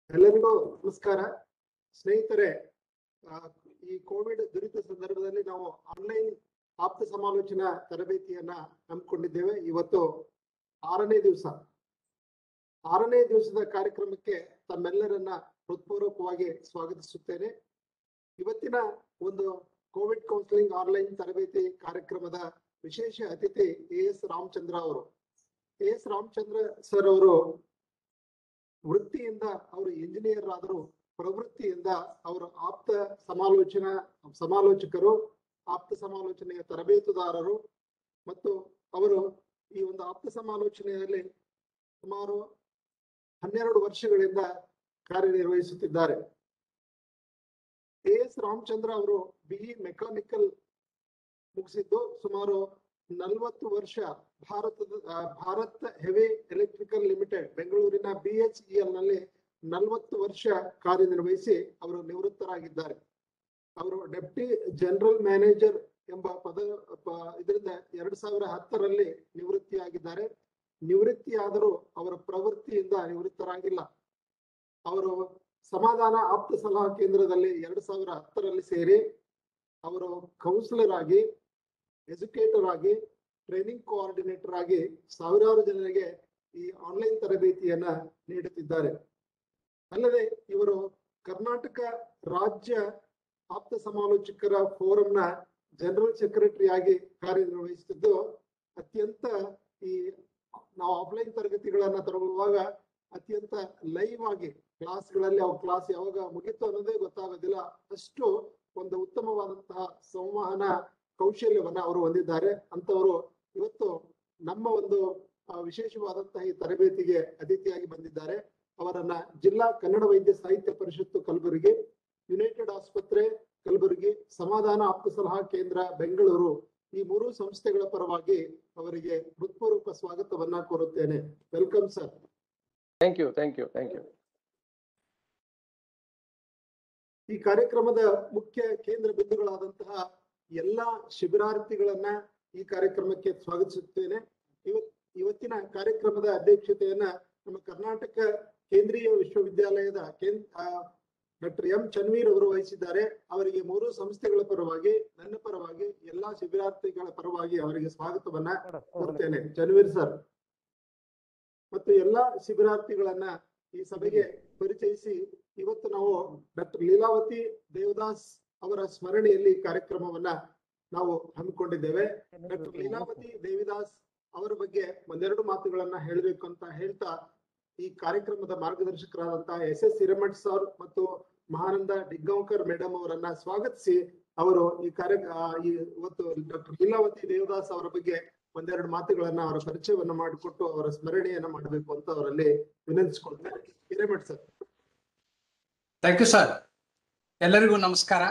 ಎಲ್ಲರಿಗೂ ನಮಸ್ಕಾರ ಸ್ನೇಹಿತರೆ ಆ, ಈ ಕೋವಿಡ್ ದುರಿತ ಸಂದರ್ಭದಲ್ಲಿ ನಾವು ಆನ್ಲೈನ್ ಆಪ್ತ ಸಮಾಲೋಚನಾ ತರಬೇತಿಯನ್ನ ಹಮ್ಮಿಕೊಂಡಿದ್ದೇವೆ ಇವತ್ತು ಆರನೇ ದಿವಸ ಆರನೇ ದಿವಸದ ಕಾರ್ಯಕ್ರಮಕ್ಕೆ ತಮ್ಮೆಲ್ಲರನ್ನ ಹೃತ್ಪೂರ್ವಕವಾಗಿ ಸ್ವಾಗತಿಸುತ್ತೇನೆ ಇವತ್ತಿನ ಒಂದು ಕೋವಿಡ್ ಕೌನ್ಸಿಲಿಂಗ್ ಆನ್ಲೈನ್ ತರಬೇತಿ ಕಾರ್ಯಕ್ರಮದ ವಿಶೇಷ ಅತಿಥಿ ಎ ಎಸ್ ರಾಮಚಂದ್ರ ಅವರು ಎ ಎಸ್ ರಾಮಚಂದ್ರ ಸರ್ ಅವರು ವೃತ್ತಿಯಿಂದ ಅವರು ಇಂಜಿನಿಯರ್ ಆದರು ಪ್ರವೃತ್ತಿಯಿಂದ ಅವರು ಆಪ್ತ ಸಮಾಲೋಚನಾ ಸಮಾಲೋಚಕರು ಆಪ್ತ ಸಮಾಲೋಚನೆಯ ತರಬೇತುದಾರರು ಮತ್ತು ಅವರು ಈ ಒಂದು ಆಪ್ತ ಸಮಾಲೋಚನೆಯಲ್ಲಿ ಸುಮಾರು ಹನ್ನೆರಡು ವರ್ಷಗಳಿಂದ ಕಾರ್ಯನಿರ್ವಹಿಸುತ್ತಿದ್ದಾರೆ ಎ ಎಸ್ ರಾಮಚಂದ್ರ ಅವರು ಬಿಇ ಮೆಕ್ಯಾನಿಕಲ್ ಮುಗಿಸಿದ್ದು ಸುಮಾರು ನಲವತ್ತು ವರ್ಷ ಭಾರತದ ಆ, ಭಾರತ್ ಹೆವಿ ಎಲೆಕ್ಟ್ರಿಕಲ್ ಲಿಮಿಟೆಡ್ ಬೆಂಗಳೂರಿನ ಬಿಎಚ್ಇಎಲ್ ನಲ್ಲಿ ನಲವತ್ತು ವರ್ಷ ಕಾರ್ಯನಿರ್ವಹಿಸಿ ಅವರು ನಿವೃತ್ತರಾಗಿದ್ದಾರೆ ಅವರು ಡೆಪ್ಟಿ ಜನರಲ್ ಮ್ಯಾನೇಜರ್ ಎಂಬ ಪದ ಪ- ಇದರಿಂದ ಎರಡ್ ಸಾವಿರ ಹತ್ತರಲ್ಲಿ ನಿವೃತ್ತಿಯಾಗಿದ್ದಾರೆ ನಿವೃತ್ತಿಯಾದರೂ ಅವರ ಪ್ರವೃತ್ತಿಯಿಂದ ನಿವೃತ್ತರಾಗಿಲ್ಲ ಅವರು ಸಮಾಧಾನ ಆಪ್ತ ಸಲಹಾ ಕೇಂದ್ರದಲ್ಲಿ ಎರಡ್ ಸಾವಿರ ಹತ್ತರಲ್ಲಿ ಸೇರಿ ಅವರು ಕೌನ್ಸಿಲರ್ ಆಗಿ ಎಜುಕೇಟರ್ ಆಗಿ ಟ್ರೈನಿಂಗ್ ಕೋಆರ್ಡಿನೇಟರ್ ಆಗಿ ಸಾವಿರಾರು ಜನರಿಗೆ ಈ ಆನ್ಲೈನ್ ತರಬೇತಿಯನ್ನ ನೀಡುತ್ತಿದ್ದಾರೆ ಅಲ್ಲದೆ ಇವರು ಕರ್ನಾಟಕ ರಾಜ್ಯ ಆಪ್ತ ಸಮಾಲೋಚಕರ ಫೋರಂನ ಜನರಲ್ ಸೆಕ್ರೆಟರಿ ಆಗಿ ಕಾರ್ಯನಿರ್ವಹಿಸುತ್ತಿದ್ದು ಅತ್ಯಂತ ಈ ನಾವು ಆಫ್ಲೈನ್ ತರಗತಿಗಳನ್ನ ತಗೊಳ್ಳುವಾಗ ಅತ್ಯಂತ ಲೈವ್ ಆಗಿ ಕ್ಲಾಸ್ಗಳಲ್ಲಿ ಅವು ಕ್ಲಾಸ್ ಯಾವಾಗ ಮುಗಿತು ಅನ್ನೋದೇ ಗೊತ್ತಾಗೋದಿಲ್ಲ ಅಷ್ಟು ಒಂದು ಉತ್ತಮವಾದಂತಹ ಸಂವಹನ ಕೌಶಲ್ಯವನ್ನ ಅವರು ಹೊಂದಿದ್ದಾರೆ ಅಂತವರು ಇವತ್ತು ನಮ್ಮ ಒಂದು ಆ, ವಿಶೇಷವಾದಂತಹ ಈ ತರಬೇತಿಗೆ ಅತಿಥಿಯಾಗಿ ಬಂದಿದ್ದಾರೆ ಅವರನ್ನ ಜಿಲ್ಲಾ ಕನ್ನಡ ವೈದ್ಯ ಸಾಹಿತ್ಯ ಪರಿಷತ್ತು ಕಲಬುರಗಿ ಯುನೈಟೆಡ್ ಆಸ್ಪತ್ರೆ ಕಲಬುರಗಿ ಸಮಾಧಾನ ಆಪ್ತ ಸಲಹಾ ಕೇಂದ್ರ ಬೆಂಗಳೂರು ಈ ಮೂರು ಸಂಸ್ಥೆಗಳ ಪರವಾಗಿ ಅವರಿಗೆ ಹೃತ್ಪೂರ್ವಕ ಸ್ವಾಗತವನ್ನ ಕೋರುತ್ತೇನೆ welcome sir thank you thank you thank you ಈ ಕಾರ್ಯಕ್ರಮದ ಮುಖ್ಯ ಕೇಂದ್ರ ಬಿಂದುಗಳಾದಂತಹ ಎಲ್ಲಾ ಶಿಬಿರಾರ್ಥಿಗಳನ್ನ ಈ ಕಾರ್ಯಕ್ರಮಕ್ಕೆ ಸ್ವಾಗತಿಸುತ್ತೇನೆ ಇವತ್ ಇವತ್ತಿನ ಕಾರ್ಯಕ್ರಮದ ಅಧ್ಯಕ್ಷತೆಯನ್ನ ನಮ್ಮ ಕರ್ನಾಟಕ ಕೇಂದ್ರೀಯ ವಿಶ್ವವಿದ್ಯಾಲಯದ ಕೇಂದ್ರ ಡಾಕ್ಟರ್ ಎಂ ಚನ್ವೀರ್ ಅವರು ವಹಿಸಿದ್ದಾರೆ ಅವರಿಗೆ ಮೂರು ಸಂಸ್ಥೆಗಳ ಪರವಾಗಿ ನನ್ನ ಪರವಾಗಿ ಎಲ್ಲಾ ಶಿಬಿರಾರ್ಥಿಗಳ ಪರವಾಗಿ ಅವರಿಗೆ ಸ್ವಾಗತವನ್ನ ಕೋರ್ತೇನೆ ಚನ್ವೀರ್ ಸರ್ ಮತ್ತು ಎಲ್ಲಾ ಶಿಬಿರಾರ್ಥಿಗಳನ್ನ ಈ ಸಭೆಗೆ ಪರಿಚಯಿಸಿ ಇವತ್ತು ನಾವು ಡಾಕ್ಟರ್ ಲೀಲಾವತಿ ದೇವದಾಸ್ ಅವರ ಸ್ಮರಣೆಯಲ್ಲಿ ಕಾರ್ಯಕ್ರಮವನ್ನ ನಾವು ಹಮ್ಮಿಕೊಂಡಿದ್ದೇವೆ ಡಾಕ್ಟರ್ ಲೀಲಾವತಿ ದೇವಿದಾಸ್ ಅವರ ಬಗ್ಗೆ ಒಂದೆರಡು ಮಾತುಗಳನ್ನ ಹೇಳಬೇಕು ಅಂತ ಹೇಳ್ತಾ ಈ ಕಾರ್ಯಕ್ರಮದ ಮಾರ್ಗದರ್ಶಕರಾದಂತಹ ಎಸ್ ಎಸ್ ಹಿರೇಮಠ್ ಸರ್ ಮತ್ತು ಮಹಾನಂದ ಡಿಗ್ಗಾಂವ್ಕರ್ ಮೇಡಮ್ ಅವರನ್ನ ಸ್ವಾಗತಿಸಿ ಅವರು ಈ ಕಾರ್ಯ ಆ, ಈ ಇವತ್ತು ಡಾಕ್ಟರ್ ಲೀಲಾವತಿ ದೇವದಾಸ್ ಅವರ ಬಗ್ಗೆ ಒಂದೆರಡು ಮಾತುಗಳನ್ನ ಅವರ ಪರಿಚಯವನ್ನ ಮಾಡಿಕೊಟ್ಟು ಅವರ ಸ್ಮರಣೆಯನ್ನ ಮಾಡಬೇಕು ಅಂತ ಅವರಲ್ಲಿ ವಿನಂತಿಸಿಕೊಳ್ತಾರೆ Hiremath sir thank you sir ಎಲ್ಲರಿಗೂ ನಮಸ್ಕಾರ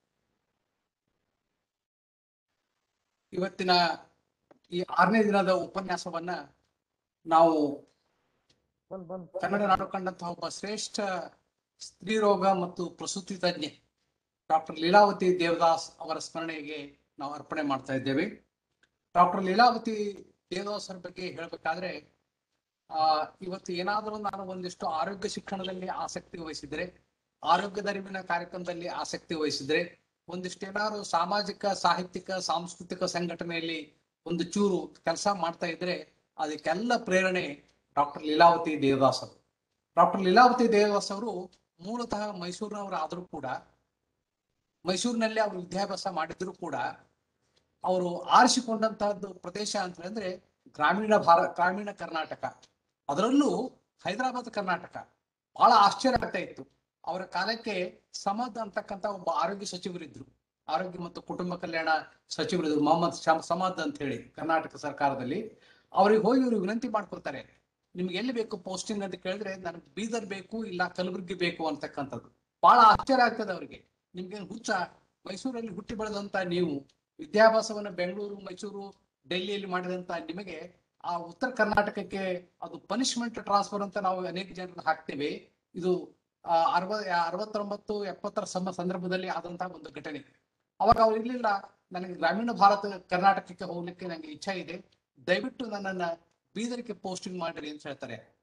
ಇವತ್ತಿನ ಈ ಆರನೇ ದಿನದ ಉಪನ್ಯಾಸವನ್ನ ನಾವು ಕನ್ನಡ ನಾಡು ಕಂಡಂತಹ ಒಬ್ಬ ಶ್ರೇಷ್ಠ ಸ್ತ್ರೀ ರೋಗ ಮತ್ತು ಪ್ರಸೂತಿ ತಜ್ಞೆ ಡಾಕ್ಟರ್ ಲೀಲಾವತಿ ದೇವದಾಸ್ ಅವರ ಸ್ಮರಣೆಗೆ ನಾವು ಅರ್ಪಣೆ ಮಾಡ್ತಾ ಇದ್ದೇವೆ ಡಾಕ್ಟರ್ ಲೀಲಾವತಿ ದೇವದಾಸ್ ಅವರ ಬಗ್ಗೆ ಹೇಳಬೇಕಾದ್ರೆ ಆ ಇವತ್ತು ಏನಾದರೂ ನಾನು ಒಂದಿಷ್ಟು ಆರೋಗ್ಯ ಶಿಕ್ಷಣದಲ್ಲಿ ಆಸಕ್ತಿ ವಹಿಸಿದ್ರೆ ಆರೋಗ್ಯದ ಅರಿವಿನ ಕಾರ್ಯಕ್ರಮದಲ್ಲಿ ಆಸಕ್ತಿ ವಹಿಸಿದ್ರೆ ಒಂದಿಷ್ಟು ಏನಾದ್ರು ಸಾಮಾಜಿಕ ಸಾಹಿತ್ಯಿಕ ಸಾಂಸ್ಕೃತಿಕ ಸಂಘಟನೆಯಲ್ಲಿ ಒಂದು ಚೂರು ಕೆಲಸ ಮಾಡ್ತಾ ಇದ್ರೆ ಅದಕ್ಕೆಲ್ಲ ಪ್ರೇರಣೆ ಡಾಕ್ಟರ್ ಲೀಲಾವತಿ ದೇವದಾಸ್ ಅವರು ಡಾಕ್ಟರ್ ಲೀಲಾವತಿ ದೇವದಾಸ್ ಅವರು ಮೂಲತಃ ಮೈಸೂರಿನವರು ಆದರೂ ಕೂಡ ಮೈಸೂರಿನಲ್ಲಿ ಅವರು ವಿದ್ಯಾಭ್ಯಾಸ ಮಾಡಿದ್ರು ಕೂಡ ಅವರು ಆರಿಸಿಕೊಂಡಂತಹದ್ದು ಪ್ರದೇಶ ಅಂತ ಹೇಳಿದ್ರೆ ಗ್ರಾಮೀಣ ಭಾರ ಗ್ರಾಮೀಣ ಕರ್ನಾಟಕ ಅದರಲ್ಲೂ ಹೈದರಾಬಾದ್ ಕರ್ನಾಟಕ ಬಹಳ ಆಶ್ಚರ್ಯ ಆಗ್ತಾ ಇತ್ತು ಅವರ ಕಾಲಕ್ಕೆ ಸಮದ್ ಅಂತಕ್ಕಂತ ಒಬ್ಬ ಆರೋಗ್ಯ ಸಚಿವರಿದ್ರು ಆರೋಗ್ಯ ಮತ್ತು ಕುಟುಂಬ ಕಲ್ಯಾಣ ಸಚಿವರಿದ್ರು ಮೊಹಮ್ಮದ್ ಶಮ್ ಸಮದ್ ಅಂತ ಹೇಳಿ ಕರ್ನಾಟಕ ಸರ್ಕಾರದಲ್ಲಿ ಅವ್ರಿಗೆ ಹೋಗಿ ಇವರು ವಿನಂತಿ ಮಾಡ್ಕೊಳ್ತಾರೆ ನಿಮ್ಗೆ ಎಲ್ಲಿ ಬೇಕು ಪೋಸ್ಟಿಂಗ್ ಅಂತ ಕೇಳಿದ್ರೆ ನನಗೆ ಬೀದರ್ ಬೇಕು ಇಲ್ಲ ಕಲಬುರಗಿ ಬೇಕು ಅಂತಕ್ಕಂಥದ್ದು ಬಹಳ ಆಶ್ಚರ್ಯ ಆಗ್ತದೆ ಅವರಿಗೆ ನಿಮ್ಗೆ ಹುಚ್ಚ ಮೈಸೂರಲ್ಲಿ ಹುಟ್ಟಿ ಬೆಳೆದಂತ ನೀವು ವಿದ್ಯಾಭ್ಯಾಸವನ್ನ ಬೆಂಗಳೂರು ಮೈಸೂರು ಡೆಲ್ಲಿಯಲ್ಲಿ ಮಾಡಿದಂತ ನಿಮಗೆ ಆ ಉತ್ತರ ಕರ್ನಾಟಕಕ್ಕೆ ಅದು ಪನಿಷ್ಮೆಂಟ್ ಟ್ರಾನ್ಸ್ಫರ್ ಅಂತ ನಾವು ಅನೇಕ ಜನರನ್ನ ಹಾಕ್ತೇವೆ ಇದು ಆ, ಅರವ ಅರವತ್ತೊಂಬತ್ತು ಎಪ್ಪತ್ತರ ಸಮ ಸಂದರ್ಭದಲ್ಲಿ ಆದಂತಹ ಒಂದು ಘಟನೆ ಅವಾಗ ಅವ್ರು ಇರ್ಲಿಲ್ಲ ನನಗೆ ಗ್ರಾಮೀಣ ಭಾರತ ಕರ್ನಾಟಕಕ್ಕೆ ಹೋಗ್ಲಿಕ್ಕೆ ನನಗೆ ಇಚ್ಛೆ ಇದೆ ದಯವಿಟ್ಟು ನನ್ನನ್ನ ಬೀದರ್ಗೆ ಪೋಸ್ಟಿಂಗ್ ಮಾಡಿರಿ ಅಂತ ಹೇಳ್ತಾರೆ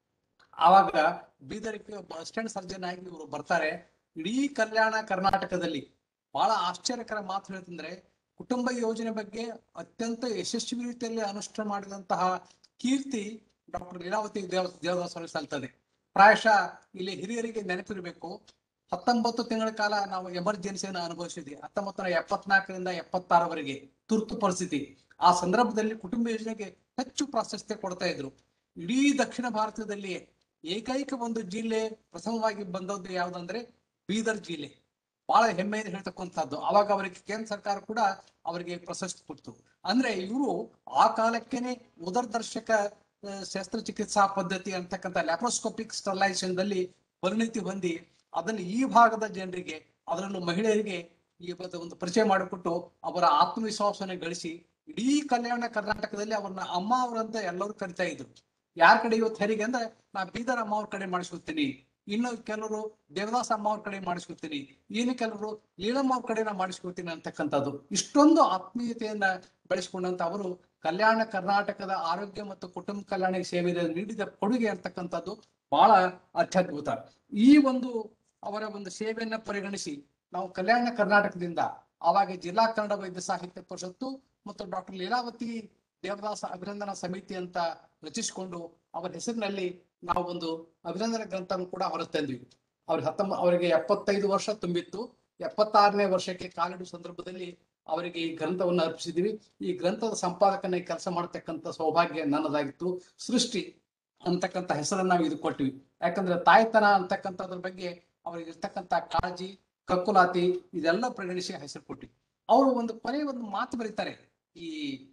ಆವಾಗ ಬೀದರ್ಗೆ ಒಬ್ಬ ಅಸಿಸ್ಟೆಂಟ್ ಸರ್ಜನ್ ಆಗಿ ಇವರು ಬರ್ತಾರೆ ಇಡೀ ಕಲ್ಯಾಣ ಕರ್ನಾಟಕದಲ್ಲಿ ಬಹಳ ಆಶ್ಚರ್ಯಕರ ಮಾತು ಹೇಳ್ತಂದ್ರೆ ಕುಟುಂಬ ಯೋಜನೆ ಬಗ್ಗೆ ಅತ್ಯಂತ ಯಶಸ್ವಿ ರೀತಿಯಲ್ಲಿ ಅನುಷ್ಠಾನ ಮಾಡಿದಂತಹ ಕೀರ್ತಿ ಡಾಕ್ಟರ್ ಲೀಲಾವತಿ ದೇವ ದೇವದಾಸ್ ಅವರಿಗೆ ಸಲ್ತದೆ ಪ್ರಾಯಶಃ ಇಲ್ಲಿ ಹಿರಿಯರಿಗೆ ನೆನಪಿರಬೇಕು ಹತ್ತೊಂಬತ್ತು ತಿಂಗಳ ಕಾಲ ನಾವು ಎಮರ್ಜೆನ್ಸಿಯನ್ನು ಅನುಭವಿಸಿದ್ವಿ ಹತ್ತೊಂಬತ್ತು ನೂರ ಎಪ್ಪತ್ನಾಲ್ಕರಿಂದ ಎಪ್ಪತ್ತಾರವರೆಗೆ ತುರ್ತು ಪರಿಸ್ಥಿತಿ ಆ ಸಂದರ್ಭದಲ್ಲಿ ಕುಟುಂಬ ಯೋಜನೆಗೆ ಹೆಚ್ಚು ಪ್ರಾಶಸ್ತ್ಯ ಕೊಡ್ತಾ ಇದ್ರು ಇಡೀ ದಕ್ಷಿಣ ಭಾರತದಲ್ಲಿ ಏಕೈಕ ಒಂದು ಜಿಲ್ಲೆ ಪ್ರಥಮವಾಗಿ ಬಂದದ್ದು ಯಾವುದಂದ್ರೆ ಬೀದರ್ ಜಿಲ್ಲೆ ಬಹಳ ಹೆಮ್ಮೆಯಿಂದ ಹೇಳ್ತಕ್ಕಂಥದ್ದು ಅವಾಗ ಅವರಿಗೆ ಕೇಂದ್ರ ಸರ್ಕಾರ ಕೂಡ ಅವರಿಗೆ ಪ್ರಶಸ್ತಿ ಕೊಡ್ತು ಅಂದ್ರೆ ಇವರು ಆ ಕಾಲಕ್ಕೇನೆ ಉದರ್ದರ್ಶಕ ಆ, ಶಸ್ತ್ರಚಿಕಿತ್ಸಾ ಪದ್ಧತಿ ಅಂತಕ್ಕಂಥ ಲ್ಯಾಪ್ರೋಸ್ಕೋಪಿಕ್ ಸ್ಟರ್ಲೈಸೇಷನ್ ದಲ್ಲಿ ಪರಿಣಿತಿ ಹೊಂದಿ ಅದನ್ನು ಈ ಭಾಗದ ಜನರಿಗೆ ಅದರಲ್ಲೂ ಮಹಿಳೆಯರಿಗೆ ಈ ಬಗ್ಗೆ ಒಂದು ಪರಿಚಯ ಮಾಡಿಕೊಟ್ಟು ಅವರ ಆತ್ಮವಿಶ್ವಾಸವನ್ನು ಗಳಿಸಿ ಇಡೀ ಕಲ್ಯಾಣ ಕರ್ನಾಟಕದಲ್ಲಿ ಅವ್ರನ್ನ ಅಮ್ಮ ಅವರಂತ ಎಲ್ಲರೂ ಕರಿತಾ ಇದ್ರು ಯಾರ ಕಡೆ ಇವತ್ತು ಹೆರಿಗೆ ಅಂದ್ರೆ ನಾ ಬೀದರ್ ಅಮ್ಮ ಅವ್ರ ಕಡೆ ಮಾಡಿಸ್ಕೊತೀನಿ ಇನ್ನು ಕೆಲವರು ದೇವದಾಸ್ ಅಮ್ಮ ಅವ್ರ ಕಡೆ ಮಾಡಿಸ್ಕೊತೀನಿ ಇನ್ನು ಕೆಲವರು ಲೀಲಮ್ಮ ಅವ್ರ ಕಡೆ ನಾ ಮಾಡಿಸ್ಕೊತೀನಿ ಅಂತಕ್ಕಂಥದ್ದು ಇಷ್ಟೊಂದು ಆತ್ಮೀಯತೆಯನ್ನ ಬೆಳೆಸ್ಕೊಂಡಂತ ಅವರು ಕಲ್ಯಾಣ ಕರ್ನಾಟಕದ ಆರೋಗ್ಯ ಮತ್ತು ಕುಟುಂಬ ಕಲ್ಯಾಣ ಸೇವೆ ನೀಡಿದ ಕೊಡುಗೆ ಅಂತಕ್ಕಂಥದ್ದು ಬಹಳ ಅತ್ಯದ್ಭುತ ಈ ಒಂದು ಅವರ ಒಂದು ಸೇವೆಯನ್ನ ಪರಿಗಣಿಸಿ ನಾವು ಕಲ್ಯಾಣ ಕರ್ನಾಟಕದಿಂದ ಆವಾಗ ಜಿಲ್ಲಾ ಕನ್ನಡ ವೈದ್ಯ ಸಾಹಿತ್ಯ ಪರಿಷತ್ತು ಮತ್ತು ಡಾಕ್ಟರ್ ಲೀಲಾವತಿ ದೇವದಾಸ ಅಭಿನಂದನಾ ಸಮಿತಿ ಅಂತ ರಚಿಸಿಕೊಂಡು ಅವರ ಹೆಸರಿನಲ್ಲಿ ನಾವು ಒಂದು ಅಭಿನಂದನಾ ಗ್ರಂಥವನ್ನು ಕೂಡ ಹೊರತಂದ್ವಿ ಅವ್ರಿಗೆ ಹತ್ತೊಂಬ ಅವರಿಗೆ ಎಪ್ಪತ್ತೈದು ವರ್ಷ ತುಂಬಿತ್ತು ಎಪ್ಪತ್ತಾರನೇ ವರ್ಷಕ್ಕೆ ಕಾಲಿಡುವ ಸಂದರ್ಭದಲ್ಲಿ ಅವರಿಗೆ ಈ ಗ್ರಂಥವನ್ನು ಅರ್ಪಿಸಿದ್ವಿ ಈ ಗ್ರಂಥದ ಸಂಪಾದಕನ ಕೆಲಸ ಮಾಡತಕ್ಕಂಥ ಸೌಭಾಗ್ಯ ನನ್ನದಾಗಿತ್ತು ಸೃಷ್ಟಿ ಅಂತಕ್ಕಂಥ ಹೆಸರನ್ನ ನಾವು ಇದು ಕೊಟ್ವಿ ಯಾಕಂದ್ರೆ ತಾಯ್ತನ ಅಂತಕ್ಕಂಥದ್ರ ಬಗ್ಗೆ ಅವ್ರಿಗೆ ಇರ್ತಕ್ಕಂಥ ಕಾಳಜಿ ಕಕ್ಕುಲಾತಿ ಇದೆಲ್ಲ ಪರಿಗಣಿಸಿ ಹೆಸರು ಕೊಟ್ವಿ ಅವರು ಒಂದು ಕೊನೆ ಒಂದು ಮಾತು ಬರೀತಾರೆ ಈ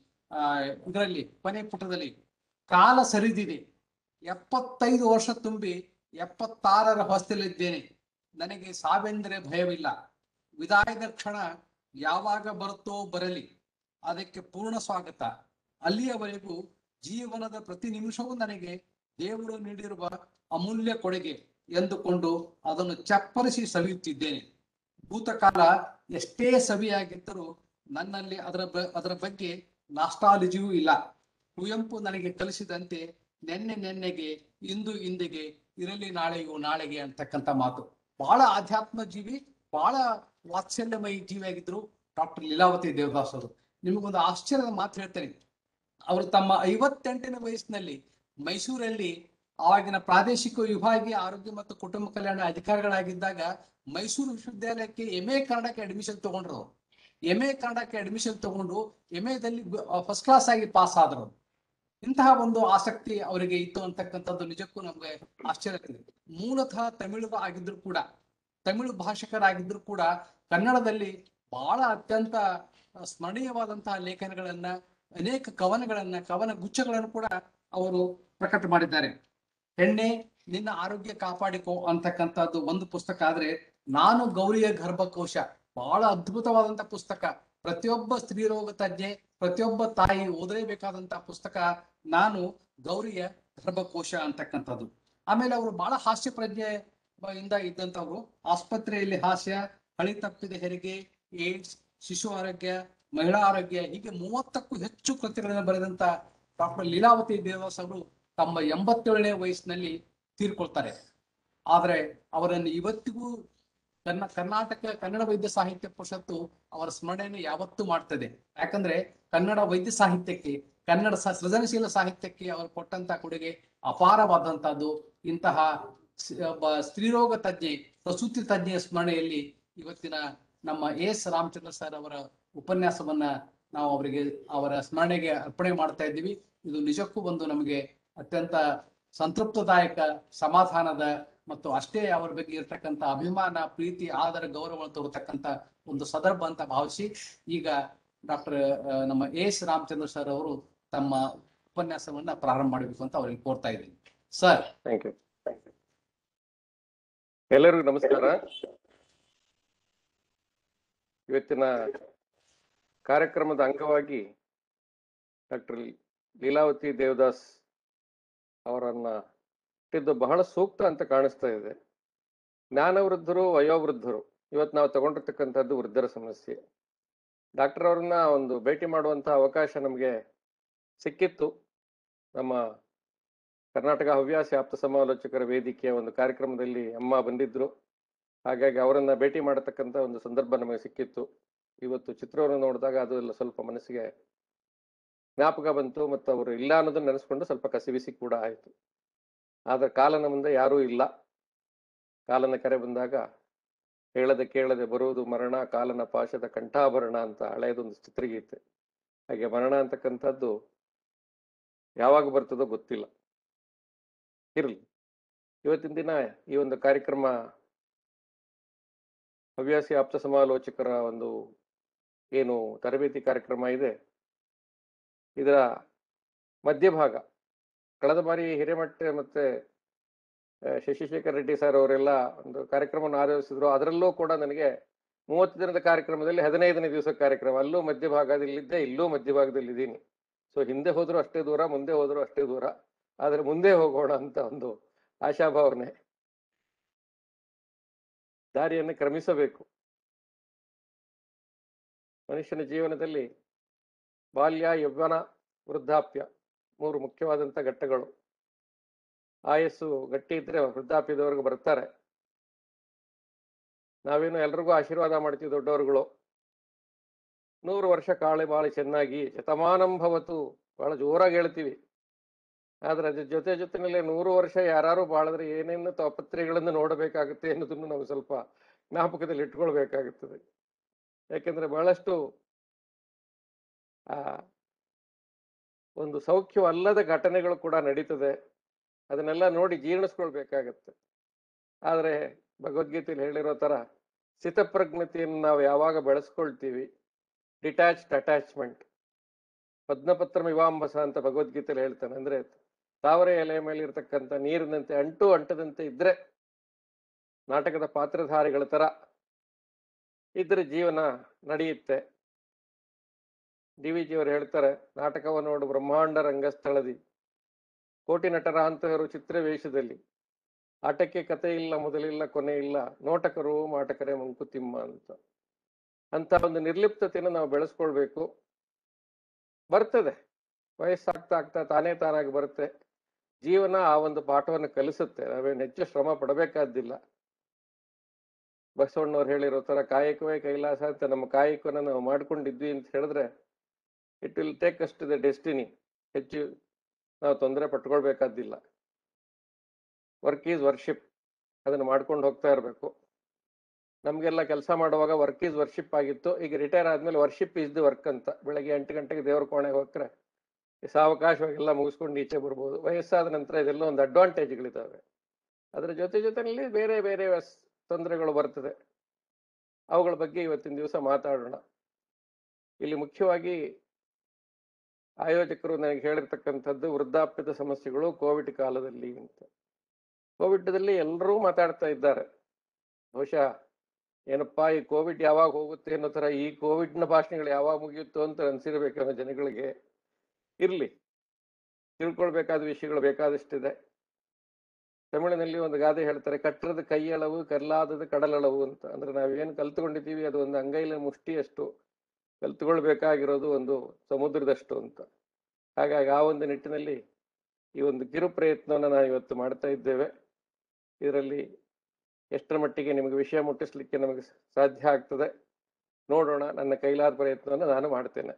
ಆ ಇದರಲ್ಲಿ ಕೊನೆ ಪುಟದಲ್ಲಿ ಕಾಲ ಸರಿದಿದೆ ಎಪ್ಪತ್ತೈದು ವರ್ಷ ತುಂಬಿ ಎಪ್ಪತ್ತಾರರ ಹೊಸ್ತಿಲಿದ್ದೇನೆ ನನಗೆ ಸಾವೆಂದರೆ ಭಯವಿಲ್ಲ ವಿದಾಯದ ಕ್ಷಣ ಯಾವಾಗ ಬರುತ್ತೋ ಬರಲಿ ಅದಕ್ಕೆ ಪೂರ್ಣ ಸ್ವಾಗತ ಅಲ್ಲಿಯವರೆಗೂ ಜೀವನದ ಪ್ರತಿ ನಿಮಿಷವೂ ನನಗೆ ದೇವರು ನೀಡಿರುವ ಅಮೂಲ್ಯ ಕೊಡುಗೆ ಎಂದುಕೊಂಡು ಅದನ್ನು ಚಪ್ಪರಿಸಿ ಸವಿಯುತ್ತಿದ್ದೇನೆ ಭೂತಕಾಲ ಎಷ್ಟೇ ಸವಿಯಾಗಿದ್ದರೂ ನನ್ನಲ್ಲಿ ಅದರ ಬ- ಅದರ ಬಗ್ಗೆ ನಾಸ್ಟಾಲಜಿಯೂ ಇಲ್ಲ ಕುವೆಂಪು ನನಗೆ ಕಲಿಸಿದಂತೆ ನೆನ್ನೆ ನೆನ್ನೆಗೆ ಇಂದು ಇಂದಿಗೆ ಇರಲಿ ನಾಳೆಯು ನಾಳೆಗೆ ಅಂತಕ್ಕಂಥ ಮಾತು ಬಹಳ ಆಧ್ಯಾತ್ಮ ಜೀವಿ ಬಹಳ ವಾತ್ಸಲ್ಯಮಯಿ ಜೀವಿಯಾಗಿದ್ರು ಡಾಕ್ಟರ್ ಲೀಲಾವತಿ ದೇವದಾಸ್ ಅವರು ನಿಮಗೊಂದು ಆಶ್ಚರ್ಯದ ಮಾತು ಹೇಳ್ತೇನೆ ಅವರು ತಮ್ಮ ಐವತ್ತೆಂಟನೇ ವಯಸ್ಸಿನಲ್ಲಿ ಮೈಸೂರಲ್ಲಿ ಆವಾಗಿನ ಪ್ರಾದೇಶಿಕ ವಿಭಾಗೀಯ ಆರೋಗ್ಯ ಮತ್ತು ಕುಟುಂಬ ಕಲ್ಯಾಣ ಅಧಿಕಾರಿಗಳಾಗಿದ್ದಾಗ ಮೈಸೂರು ವಿಶ್ವವಿದ್ಯಾಲಯಕ್ಕೆ ಎಂ ಎ ಕನ್ನಡಕ್ಕೆ ಅಡ್ಮಿಷನ್ ತಗೊಂಡ್ರು ಎಂ ಎ ಕನ್ನಡಕ್ಕೆ ಅಡ್ಮಿಷನ್ ತಗೊಂಡು ಎಂ ಎದಲ್ಲಿ ಫಸ್ಟ್ ಕ್ಲಾಸ್ ಆಗಿ ಪಾಸ್ ಆದ್ರು ಇಂತಹ ಒಂದು ಆಸಕ್ತಿ ಅವರಿಗೆ ಇತ್ತು ಅಂತಕ್ಕಂಥದ್ದು ನಿಜಕ್ಕೂ ನಮ್ಗೆ ಆಶ್ಚರ್ಯ ಆಗ್ತದೆ ಮೂಲತಃ ತಮಿಳು ಆಗಿದ್ರು ಕೂಡ ತಮಿಳು ಭಾಷಿಕರಾಗಿದ್ರು ಕೂಡ ಕನ್ನಡದಲ್ಲಿ ಬಹಳ ಅತ್ಯಂತ ಸ್ಮರಣೀಯವಾದಂತಹ ಲೇಖನಗಳನ್ನ ಅನೇಕ ಕವನಗಳನ್ನ ಕವನ ಗುಚ್ಛಗಳನ್ನು ಕೂಡ ಅವರು ಪ್ರಕಟ ಮಾಡಿದ್ದಾರೆ ಹೆಣ್ಣೆ ನಿನ್ನ ಆರೋಗ್ಯ ಕಾಪಾಡಿಕೋ ಅಂತಕ್ಕಂಥದ್ದು ಒಂದು ಪುಸ್ತಕ ಆದ್ರೆ ನಾನು ಗೌರಿಯ ಗರ್ಭಕೋಶ ಬಹಳ ಅದ್ಭುತವಾದಂತ ಪುಸ್ತಕ ಪ್ರತಿಯೊಬ್ಬ ಸ್ತ್ರೀರೋಗ ತಜ್ಞೆ ಪ್ರತಿಯೊಬ್ಬ ತಾಯಿ ಓದಲೇಬೇಕಾದಂತ ಪುಸ್ತಕ ನಾನು ಗೌರಿಯ ಗರ್ಭಕೋಶ ಅಂತಕ್ಕಂಥದ್ದು ಆಮೇಲೆ ಅವರು ಬಹಳ ಹಾಸ್ಯ ಪ್ರಜ್ಞೆ ಬ- ಇಂದ ಇದ್ದಂತವ್ರು ಆಸ್ಪತ್ರೆಯಲ್ಲಿ ಹಾಸ್ಯ ಹಳಿ ತಪ್ಪಿದ ಹೆರಿಗೆ ಏಡ್ಸ್ ಶಿಶು ಆರೋಗ್ಯ ಮಹಿಳಾ ಆರೋಗ್ಯ ಹೀಗೆ ಮೂವತ್ತಕ್ಕೂ ಹೆಚ್ಚು ಕೃತಿಗಳನ್ನು ಬರೆದಂತ ಡಾಕ್ಟರ್ ಲೀಲಾವತಿ ದೇವದಾಸ್ ಅವರು ತಮ್ಮ ಎಂಬತ್ತೇಳನೇ ವಯಸ್ಸಿನಲ್ಲಿ ತೀರ್ಕೊಳ್ತಾರೆ ಆದ್ರೆ ಅವರನ್ನು ಇವತ್ತಿಗೂ ಕನ್ನ ಕರ್ನಾಟಕ ಕನ್ನಡ ವೈದ್ಯ ಸಾಹಿತ್ಯ ಪರಿಷತ್ತು ಅವರ ಸ್ಮರಣೆಯನ್ನು ಯಾವತ್ತೂ ಮಾಡ್ತದೆ ಯಾಕಂದ್ರೆ ಕನ್ನಡ ವೈದ್ಯ ಸಾಹಿತ್ಯಕ್ಕೆ ಕನ್ನಡ ಸ- ಸೃಜನಶೀಲ ಸಾಹಿತ್ಯಕ್ಕೆ ಅವರು ಕೊಟ್ಟಂತ ಕೊಡುಗೆ ಅಪಾರವಾದಂತಹದ್ದು ಇಂತಹ ಸ್- ಒಬ್ಬ ಸ್ತ್ರೀರೋಗ ತಜ್ಞೆ ಪ್ರಸೂತಿ ತಜ್ಞೆಯ ಸ್ಮರಣೆಯಲ್ಲಿ ಇವತ್ತಿನ ನಮ್ಮ ಎಸ್ ರಾಮಚಂದ್ರ ಸರ್ ಅವರ ಉಪನ್ಯಾಸವನ್ನ ನಾವು ಅವರಿಗೆ ಅವರ ಸ್ಮರಣೆಗೆ ಅರ್ಪಣೆ ಮಾಡ್ತಾ ಇದ್ದೀವಿ ಇದು ನಿಜಕ್ಕೂ ಒಂದು ನಮಗೆ ಅತ್ಯಂತ ಸಂತೃಪ್ತದಾಯಕ ಸಮಾಧಾನದ ಮತ್ತು ಅಷ್ಟೇ ಅವರ ಬಗ್ಗೆ ಇರತಕ್ಕಂತ ಅಭಿಮಾನ ಪ್ರೀತಿ ಆದರ ಗೌರವ ತೋರತಕ್ಕಂತ ಒಂದು ಸಂದರ್ಭ ಅಂತ ಭಾವಿಸಿ ಈಗ ಡಾಕ್ಟರ್ ನಮ್ಮ ಎಸ್ ರಾಮಚಂದ್ರ ಸರ್ ಅವರು ತಮ್ಮ ಉಪನ್ಯಾಸವನ್ನ ಪ್ರಾರಂಭ ಮಾಡಬೇಕು ಅಂತ ಅವರಿಗೆ ಕೋರ್ತಾ ಇದ್ದೀನಿ ಸರ್ ಥ್ಯಾಂಕ್ ಯು ಎಲ್ಲರಿಗೂ ನಮಸ್ಕಾರ ಇವತ್ತಿನ ಕಾರ್ಯಕ್ರಮದ ಅಂಗವಾಗಿ ಡಾಕ್ಟರ್ ಲೀಲಾವತಿ ದೇವದಾಸ್ ಅವರನ್ನ ಇಟ್ಟಿದ್ದು ಬಹಳ ಸೂಕ್ತ ಅಂತ ಕಾಣಿಸ್ತಾ ಇದೆ ಜ್ಞಾನವೃದ್ಧರು ವಯೋವೃದ್ಧರು ಇವತ್ತು ನಾವು ತಗೊಂಡಿರ್ತಕ್ಕಂಥದ್ದು ವೃದ್ಧರ ಸಮಸ್ಯೆ ಡಾಕ್ಟರ್ ಅವ್ರನ್ನ ಒಂದು ಭೇಟಿ ಮಾಡುವಂತ ಅವಕಾಶ ನಮಗೆ ಸಿಕ್ಕಿತ್ತು ನಮ್ಮ ಕರ್ನಾಟಕ ಹವ್ಯಾಸಿ ಆಪ್ತ ಸಮಾಲೋಚಕರ ವೇದಿಕೆಯ ಒಂದು ಕಾರ್ಯಕ್ರಮದಲ್ಲಿ ಅಮ್ಮ ಬಂದಿದ್ರು ಹಾಗಾಗಿ ಅವರನ್ನ ಭೇಟಿ ಮಾಡತಕ್ಕಂತ ಒಂದು ಸಂದರ್ಭ ನಮಗೆ ಸಿಕ್ಕಿತ್ತು ಇವತ್ತು ಚಿತ್ರವನ್ನು ನೋಡಿದಾಗ ಅದು ಎಲ್ಲ ಸ್ವಲ್ಪ ಮನಸ್ಸಿಗೆ ಜ್ಞಾಪಕ ಬಂತು ಮತ್ತು ಅವರು ಇಲ್ಲ ಅನ್ನೋದನ್ನ ನೆನೆಸ್ಕೊಂಡು ಸ್ವಲ್ಪ ಕಸಿವಿಸಿ ಕೂಡ ಆಯಿತು ಆದ್ರೆ ಕಾಲನ ಮುಂದೆ ಯಾರೂ ಇಲ್ಲ ಕಾಲನ ಕರೆ ಬಂದಾಗ ಹೇಳದೆ ಕೇಳದೆ ಬರುವುದು ಮರಣ ಕಾಲನ ಪಾಶದ ಕಂಠಾಭರಣ ಅಂತ ಹಳೆಯದೊಂದು ಚಿತ್ರಗೀತೆ ಹಾಗೆ ಮರಣ ಅಂತಕ್ಕಂಥದ್ದು ಯಾವಾಗ ಬರ್ತದೋ ಗೊತ್ತಿಲ್ಲ ಇರಲಿ ಇವತ್ತಿನ ದಿನ ಈ ಒಂದು ಕಾರ್ಯಕ್ರಮ ಹವ್ಯಾಸಿ ಆಪ್ತ ಸಮಾಲೋಚಕರ ಒಂದು ಏನು ತರಬೇತಿ ಕಾರ್ಯಕ್ರಮ ಇದೆ ಇದರ ಮಧ್ಯಭಾಗ ಕಳೆದ ಬಾರಿ ಹಿರೇಮಠ ಮತ್ತೆ ಆ, ಶಶಿಶೇಖರ್ ರೆಡ್ಡಿ ಸರ್ ಅವರೆಲ್ಲ ಒಂದು ಕಾರ್ಯಕ್ರಮವನ್ನು ಆಯೋಜಿಸಿದ್ರು ಅದರಲ್ಲೂ ಕೂಡ ನನಗೆ ಮೂವತ್ತು ದಿನದ ಕಾರ್ಯಕ್ರಮದಲ್ಲಿ ಹದಿನೈದನೇ ದಿವಸ ಕಾರ್ಯಕ್ರಮ ಅಲ್ಲೂ ಮಧ್ಯಭಾಗದಲ್ಲಿದ್ದೆ ಇಲ್ಲೂ ಮಧ್ಯಭಾಗದಲ್ಲಿ ಇದ್ದೀನಿ ಸೊ ಹಿಂದೆ ಹೋದ್ರು ಅಷ್ಟೇ ದೂರ ಮುಂದೆ ಹೋದ್ರು ಅಷ್ಟೇ ದೂರ ಆದ್ರೆ ಮುಂದೆ ಹೋಗೋಣ ಅಂತ ಒಂದು ಆಶಾಭಾವನೆ ದಾರಿಯನ್ನು ಕ್ರಮಿಸಬೇಕು ಮನುಷ್ಯನ ಜೀವನದಲ್ಲಿ ಬಾಲ್ಯ ಯೌವನ ವೃದ್ಧಾಪ್ಯ ಮೂರು ಮುಖ್ಯವಾದಂಥ ಘಟ್ಟಗಳು ಆಯಸ್ಸು ಗಟ್ಟಿ ಇದ್ರೆ ವೃದ್ಧಾಪ್ಯದವರೆಗೂ ಬರ್ತಾರೆ ನಾವೇನು ಎಲ್ರಿಗೂ ಆಶೀರ್ವಾದ ಮಾಡ್ತೀವಿ ದೊಡ್ಡವರುಗಳು ನೂರು ವರ್ಷ ಕಾಳೆ ಬಾಳಿ ಚೆನ್ನಾಗಿ ಶತಮಾನಂ ಭವತು ಬಹಳ ಜೋರಾಗಿ ಹೇಳ್ತೀವಿ ಆದ್ರೆ ಅದ್ರ ಜೊತೆ ಜೊತೆನಲ್ಲೇ ನೂರು ವರ್ಷ ಯಾರು ಬಾಳಿದ್ರೆ ಏನೇನು ತಾಪತ್ರೆಗಳನ್ನು ನೋಡಬೇಕಾಗುತ್ತೆ ಅನ್ನೋದನ್ನು ನಾವು ಸ್ವಲ್ಪ ಜ್ಞಾಪಕದಲ್ಲಿ ಇಟ್ಕೊಳ್ಬೇಕಾಗುತ್ತದೆ ಯಾಕೆಂದ್ರೆ ಬಹಳಷ್ಟು ಆ ಒಂದು ಸೌಖ್ಯವಲ್ಲದ ಘಟನೆಗಳು ಕೂಡ ನಡೀತದೆ ಅದನ್ನೆಲ್ಲ ನೋಡಿ ಜೀರ್ಣಿಸ್ಕೊಳ್ಬೇಕಾಗತ್ತೆ ಆದ್ರೆ ಭಗವದ್ಗೀತೆಯಲ್ಲಿ ಹೇಳಿರೋ ತರ ಸ್ಥಿತಪ್ರಜ್ಞತೆಯನ್ನು ನಾವು ಯಾವಾಗ ಬೆಳೆಸ್ಕೊಳ್ತೀವಿ ಡಿಟ್ಯಾಚ್ಡ್ ಅಟ್ಯಾಚ್ಮೆಂಟ್ ಪದ್ಮಪತ್ರ ಇವಾಂಬಸ ಅಂತ ಭಗವದ್ಗೀತೆಯಲ್ಲಿ ಹೇಳ್ತಾನೆ ಅಂದ್ರೆ ತಾವರೆ ಎಲೆ ಮೇಲೆ ಇರ್ತಕ್ಕಂಥ ನೀರಿನಂತೆ ಅಂಟು ಅಂಟದಂತೆ ಇದ್ರೆ ನಾಟಕದ ಪಾತ್ರಧಾರಿಗಳ ತರ ಇದ್ರೆ ಜೀವನ ನಡೆಯುತ್ತೆ ಡಿ ವಿ ಜಿಯವರು ಹೇಳ್ತಾರೆ ನಾಟಕವ ನೋಡು ಬ್ರಹ್ಮಾಂಡ ರಂಗಸ್ಥಳದಿ ಕೋಟಿ ನಟರ ಅಂತಹರು ಚಿತ್ರವೇಷದಲ್ಲಿ ಆಟಕ್ಕೆ ಕತೆ ಇಲ್ಲ ಮೊದಲಿಲ್ಲ ಕೊನೆ ಇಲ್ಲ ನೋಟಕರು ಮಾಟಕರೇ ಮಂಕುತಿಮ್ಮ ಅಂತ ಅಂತ ಒಂದು ನಿರ್ಲಿಪ್ತತೆಯನ್ನು ನಾವು ಬೆಳೆಸ್ಕೊಳ್ಬೇಕು ಬರ್ತದೆ ವಯಸ್ಸಾಗ್ತಾ ಆಗ್ತಾ ತಾನೇ ತಾನಾಗಿ ಬರುತ್ತೆ ಜೀವನ ಆ ಒಂದು ಪಾಠವನ್ನು ಕಲಿಸುತ್ತೆ ನಾವೇನು ಹೆಚ್ಚು ಶ್ರಮ ಪಡಬೇಕಾದ್ದಿಲ್ಲ ಬಸವಣ್ಣವ್ರು ಹೇಳಿರೋ ತರ ಕಾಯಕವೇ ಕೈಲಾಸ ಅಂತ ನಮ್ಮ ಕಾಯಕವನ್ನ ನಾವು ಮಾಡ್ಕೊಂಡಿದ್ವಿ ಅಂತ ಹೇಳಿದ್ರೆ it will take us to the destiny ಹೆಚ್ಚು ನಾವು ತೊಂದರೆ ಪಟ್ಕೊಳ್ಬೇಕಾದ್ದಿಲ್ಲ ವರ್ಕ್ ಈಸ್ ವರ್ಷಿಪ್ ಅದನ್ನು ಮಾಡ್ಕೊಂಡು ಹೋಗ್ತಾ ಇರಬೇಕು ನಮಗೆಲ್ಲ ಕೆಲಸ ಮಾಡುವಾಗ ವರ್ಕ್ ಈಸ್ ವರ್ಷಿಪ್ ಆಗಿತ್ತು ಈಗ ರಿಟೈರ್ ಆದ್ಮೇಲೆ ವರ್ಷಿಪ್ ಈಸ್ ದಿ ವರ್ಕ್ ಅಂತ ಬೆಳಗ್ಗೆ ಎಂಟು ಗಂಟೆಗೆ ದೇವ್ರ ಕೋಣೆಗೆ ಹೋಗ್ರೆ ಸಾವಕಾಶವಾಗೆಲ್ಲ ಮುಗಿಸ್ಕೊಂಡು ಈಚೆ ಬರ್ಬೋದು ವಯಸ್ಸಾದ ನಂತರ ಇದೆಲ್ಲ ಒಂದು ಅಡ್ವಾಂಟೇಜ್ಗಳಿದ್ದಾವೆ ಅದರ ಜೊತೆ ಜೊತೆಯಲ್ಲಿ ಬೇರೆ ಬೇರೆ ವಸ್- ತೊಂದರೆಗಳು ಬರ್ತದೆ ಅವುಗಳ ಬಗ್ಗೆ ಇವತ್ತಿನ ದಿವಸ ಮಾತಾಡೋಣ ಇಲ್ಲಿ ಮುಖ್ಯವಾಗಿ ಆಯೋಜಕರು ನನಗೆ ಹೇಳಿರ್ತಕ್ಕಂಥದ್ದು ವೃದ್ಧಾಪ್ಯದ ಸಮಸ್ಯೆಗಳು ಕೋವಿಡ್ ಕಾಲದಲ್ಲಿ ಅಂತ ಕೋವಿಡ್ದಲ್ಲಿ ಎಲ್ಲರೂ ಮಾತಾಡ್ತಾ ಇದ್ದಾರೆ ಬಹುಶಃ ಏನಪ್ಪಾ ಈ ಕೋವಿಡ್ ಯಾವಾಗ ಹೋಗುತ್ತೆ ಅನ್ನೋ ತರ ಈ ಕೋವಿಡ್ನ ಭಾಷಣಗಳು ಯಾವಾಗ ಮುಗಿಯುತ್ತೋ ಅಂತ ಅನ್ಸಿರ್ಬೇಕನ್ನೋ ಜನಗಳಿಗೆ ಇರ್ಲಿ ತಿಳ್ಕೊಳ್ಬೇಕಾದ ವಿಷಯಗಳು ಬೇಕಾದಷ್ಟಿದೆ ತಮಿಳಿನಲ್ಲಿ ಒಂದು ಗಾದೆ ಹೇಳ್ತಾರೆ ಕಟ್ಟರದ ಕೈಯಳವು ಕಲ್ಲಾದದ ಕಡಲಳವು ಅಂತ ಅಂದ್ರೆ ನಾವೇನು ಕಲ್ತ್ಕೊಂಡಿದ್ದೀವಿ ಅದು ಒಂದು ಅಂಗೈಲ ಮುಷ್ಟಿಯಷ್ಟು ಕಲ್ತ್ಕೊಳ್ಬೇಕಾಗಿರೋದು ಒಂದು ಸಮುದ್ರದಷ್ಟು ಅಂತ ಹಾಗಾಗಿ ಆ ಒಂದು ನಿಟ್ಟಿನಲ್ಲಿ ಈ ಒಂದು ಕಿರು ಪ್ರಯತ್ನವನ್ನು ನಾವು ಇವತ್ತು ಮಾಡ್ತಾ ಇದ್ದೇವೆ ಇದರಲ್ಲಿ ಎಷ್ಟರ ಮಟ್ಟಿಗೆ ನಿಮಗೆ ವಿಷಯ ಮುಟ್ಟಿಸ್ಲಿಕ್ಕೆ ನಮಗೆ ಸಾಧ್ಯ ಆಗ್ತದೆ ನೋಡೋಣ ನನ್ನ ಕೈಲಾದ ಪ್ರಯತ್ನವನ್ನು ನಾನು ಮಾಡ್ತೇನೆ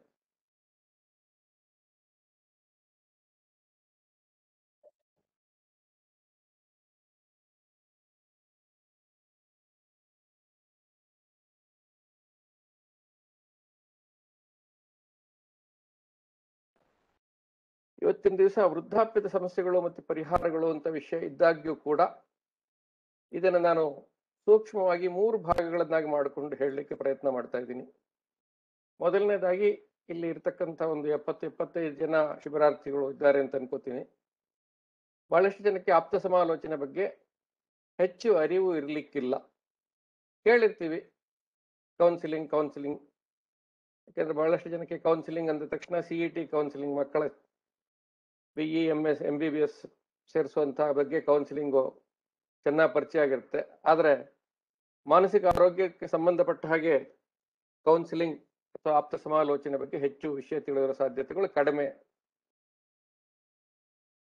ಇವತ್ತಿನ ದಿವಸ ವೃದ್ಧಾಪ್ಯದ ಸಮಸ್ಯೆಗಳು ಮತ್ತು ಪರಿಹಾರಗಳು ಅಂತ ವಿಷಯ ಇದ್ದಾಗ್ಯೂ ಕೂಡ ಇದನ್ನು ನಾನು ಸೂಕ್ಷ್ಮವಾಗಿ ಮೂರು ಭಾಗಗಳನ್ನಾಗಿ ಮಾಡಿಕೊಂಡು ಹೇಳಲಿಕ್ಕೆ ಪ್ರಯತ್ನ ಮಾಡ್ತಾ ಇದ್ದೀನಿ ಮೊದಲನೇದಾಗಿ ಇಲ್ಲಿ ಇರ್ತಕ್ಕಂಥ ಒಂದು ಎಪ್ಪತ್ತು ಎಪ್ಪತ್ತೈದು ಜನ ಶಿಬಿರಾರ್ಥಿಗಳು ಇದ್ದಾರೆ ಅಂತ ಅನ್ಕೋತೀನಿ ಬಹಳಷ್ಟು ಜನಕ್ಕೆ ಆಪ್ತ ಸಮಾಲೋಚನೆ ಬಗ್ಗೆ ಹೆಚ್ಚು ಅರಿವು ಇರಲಿಕ್ಕಿಲ್ಲ ಕೇಳಿರ್ತೀವಿ ಕೌನ್ಸಿಲಿಂಗ್ ಕೌನ್ಸಿಲಿಂಗ್ ಯಾಕೆಂದ್ರೆ ಬಹಳಷ್ಟು ಜನಕ್ಕೆ ಕೌನ್ಸಿಲಿಂಗ್ ಅಂದ ತಕ್ಷಣ ಸಿ ಇ ಟಿ ಕೌನ್ಸಿಲಿಂಗ್ ಮಕ್ಕಳ B E M S M B B S ಸೇರಿಸುವಂತಹ ಬಗ್ಗೆ ಕೌನ್ಸಿಲಿಂಗು ಚೆನ್ನಾಗಿ ಪರಿಚಯ ಆಗಿರುತ್ತೆ ಆದರೆ ಮಾನಸಿಕ ಆರೋಗ್ಯಕ್ಕೆ ಸಂಬಂಧಪಟ್ಟ ಹಾಗೆ ಕೌನ್ಸಿಲಿಂಗ್ ಅಥವಾ ಆಪ್ತ ಸಮಾಲೋಚನೆ ಬಗ್ಗೆ ಹೆಚ್ಚು ವಿಷಯ ತಿಳಿಯುವ ಸಾಧ್ಯತೆಗಳು ಕಡಿಮೆ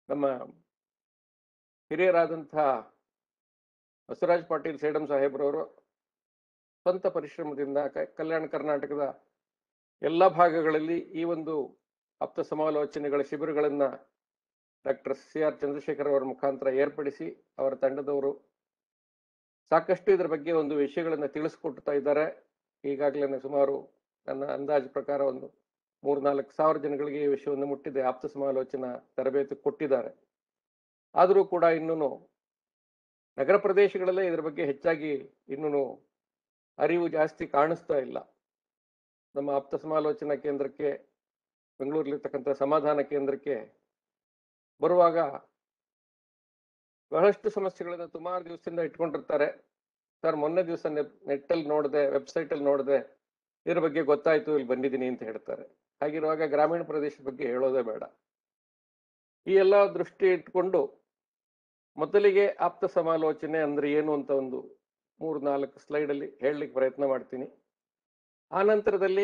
ನಮ್ಮ ಹಿರಿಯರಾದಂತಹ ಬಸವರಾಜ್ ಪಾಟೀಲ್ ಸೇಡಂ ಸಾಹೇಬ್ರವರು ಸ್ವಂತ ಪರಿಶ್ರಮದಿಂದ ಕ- ಕಲ್ಯಾಣ ಕರ್ನಾಟಕದ ಎಲ್ಲ ಭಾಗಗಳಲ್ಲಿ ಈ ಒಂದು ಆಪ್ತ ಸಮಾಲೋಚನೆಗಳ ಶಿಬಿರಗಳನ್ನ ಡಾಕ್ಟರ್ ಸಿ ಆರ್ ಚಂದ್ರಶೇಖರ್ ಅವರ ಮುಖಾಂತರ ಏರ್ಪಡಿಸಿ ಅವರ ತಂಡದವರು ಸಾಕಷ್ಟು ಇದರ ಬಗ್ಗೆ ಒಂದು ವಿಷಯಗಳನ್ನ ತಿಳಿಸ್ಕೊಡ್ತಾ ಇದ್ದಾರೆ ಈಗಾಗಲೇ ಸುಮಾರು ನನ್ನ ಅಂದಾಜು ಪ್ರಕಾರ ಒಂದು ಮೂರ್ನಾಲ್ಕು ಸಾವಿರ ಜನಗಳಿಗೆ ಈ ವಿಷಯವನ್ನು ಮುಟ್ಟಿದೆ ಆಪ್ತ ಸಮಾಲೋಚನಾ ತರಬೇತಿ ಕೊಟ್ಟಿದ್ದಾರೆ ಆದರೂ ಕೂಡ ಇನ್ನೂ ನಗರ ಪ್ರದೇಶಗಳಲ್ಲೇ ಇದರ ಬಗ್ಗೆ ಹೆಚ್ಚಾಗಿ ಇನ್ನೂ ಅರಿವು ಜಾಸ್ತಿ ಕಾಣಿಸ್ತಾ ಇಲ್ಲ ನಮ್ಮ ಆಪ್ತ ಸಮಾಲೋಚನಾ ಕೇಂದ್ರಕ್ಕೆ ಬೆಂಗಳೂರಲ್ಲಿರ್ತಕ್ಕಂಥ ಸಮಾಧಾನ ಕೇಂದ್ರಕ್ಕೆ ಬರುವಾಗ ಬಹಳಷ್ಟು ಸಮಸ್ಯೆಗಳನ್ನ ಸುಮಾರು ದಿವಸದಿಂದ ಇಟ್ಕೊಂಡಿರ್ತಾರೆ ಸರ್ ಮೊನ್ನೆ ದಿವಸ ನೆಟ್ಟಲ್ಲಿ ನೋಡಿದೆ ವೆಬ್ಸೈಟಲ್ಲಿ ನೋಡಿದೆ ಇದ್ರ ಬಗ್ಗೆ ಗೊತ್ತಾಯ್ತು ಇಲ್ಲಿ ಬಂದಿದ್ದೀನಿ ಅಂತ ಹೇಳ್ತಾರೆ ಹಾಗಿರುವಾಗ ಗ್ರಾಮೀಣ ಪ್ರದೇಶದ ಬಗ್ಗೆ ಹೇಳೋದೇ ಬೇಡ ಈ ಎಲ್ಲ ದೃಷ್ಟಿ ಇಟ್ಕೊಂಡು ಮೊದಲಿಗೆ ಆಪ್ತ ಸಮಾಲೋಚನೆ ಅಂದ್ರೆ ಏನು ಅಂತ ಒಂದು ಮೂರು ನಾಲ್ಕು ಸ್ಲೈಡ್ ಅಲ್ಲಿ ಹೇಳಲಿಕ್ಕೆ ಪ್ರಯತ್ನ ಮಾಡ್ತೀನಿ ಆ ನಂತರದಲ್ಲಿ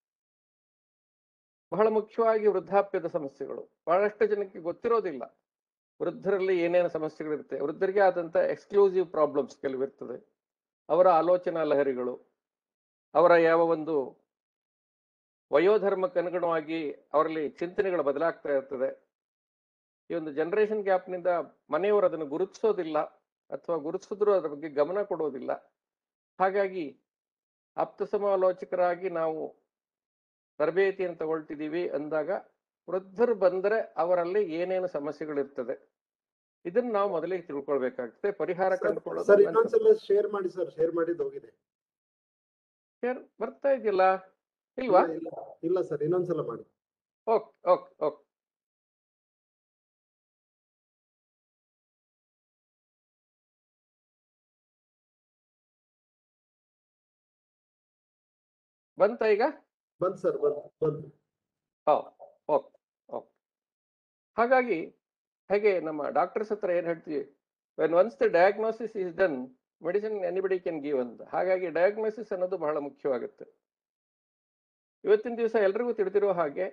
ಬಹಳ ಮುಖ್ಯವಾಗಿ ವೃದ್ಧಾಪ್ಯದ ಸಮಸ್ಯೆಗಳು ಬಹಳಷ್ಟು ಜನಕ್ಕೆ ಗೊತ್ತಿರೋದಿಲ್ಲ ವೃದ್ಧರಲ್ಲಿ ಏನೇನು ಸಮಸ್ಯೆಗಳಿರುತ್ತೆ ವೃದ್ಧರಿಗೆ ಆದಂತ ಎಕ್ಸ್ಕ್ಲೂಸಿವ್ ಪ್ರಾಬ್ಲಮ್ಸ್ ಕೆಲವಿರ್ತದೆ ಅವರ ಆಲೋಚನಾ ಲಹರಿಗಳು ಅವರ ಯಾವ ಒಂದು ವಯೋಧರ್ಮಕ್ಕೆ ಅನುಗುಣವಾಗಿ ಅವರಲ್ಲಿ ಚಿಂತನೆಗಳು ಬದಲಾಗ್ತಾ ಇರ್ತದೆ ಈ ಒಂದು ಜನರೇಷನ್ ಗ್ಯಾಪ್ನಿಂದ ಮನೆಯವರು ಅದನ್ನು ಗುರುತಿಸೋದಿಲ್ಲ ಅಥವಾ ಗುರುತಿಸಿದ್ರು ಅದರ ಬಗ್ಗೆ ಗಮನ ಕೊಡೋದಿಲ್ಲ ಹಾಗಾಗಿ ಆಪ್ತ ಸಮಾಲೋಚಕರಾಗಿ ನಾವು ತರಬೇತಿಯನ್ನು ತಗೊಳ್ತಿದ್ದೀವಿ ಅಂದಾಗ ವೃದ್ಧರು ಬಂದರೆ ಅವರಲ್ಲಿ ಏನೇನು ಸಮಸ್ಯೆಗಳಿರ್ತದೆ ಇದನ್ನ ನಾವು ಮೊದಲಿಗೆ ತಿಳ್ಕೊಳ್ಬೇಕಾಗ್ತದೆ ಪರಿಹಾರ ಕಂಡುಕೊಳ್ಳೋದು ಸರ್ ನಂತರ. ಇನ್ನೊಂದ್ಸಲ ಶೇರ್ ಮಾಡಿ ಸರ್ ಶೇರ್ ಮಾಡಿದ್ದು ಹೋಗಿದೆ ಶೇರ್ ಬರ್ತಾ ಇದೆಯಲ್ಲ ಇಲ್ವಾ ಇಲ್ಲ, ಇಲ್ಲ ಸರ್ ಇನ್ನೊಂದ್ಸಲ ಮಾಡಿ ಓಕೆ ಓಕೆ ಓಕೆ ಬಂತ ಈಗ ಬಂದ್ ಸರ್ ಬಂದ್ ಬಂದ್ ಓಕೆ ಓಕೆ ಹಾಗಾಗಿ ಹೇಗೆ ನಮ್ಮ ಡಾಕ್ಟರ್ಸ್ ಹತ್ರ ಏನ್ ಹೇಳ್ತೀವಿ when once the diagnosis is done medicine anybody can give ಅಂತ ಹಾಗಾಗಿ ಡಯಾಗ್ನೋಸಿಸ್ ಅನ್ನೋದು ಬಹಳ ಮುಖ್ಯವಾಗುತ್ತೆ ಇವತ್ತಿನ ದಿವಸ ಎಲ್ರಿಗೂ ತಿಳಿದಿರೋ ಹಾಗೆ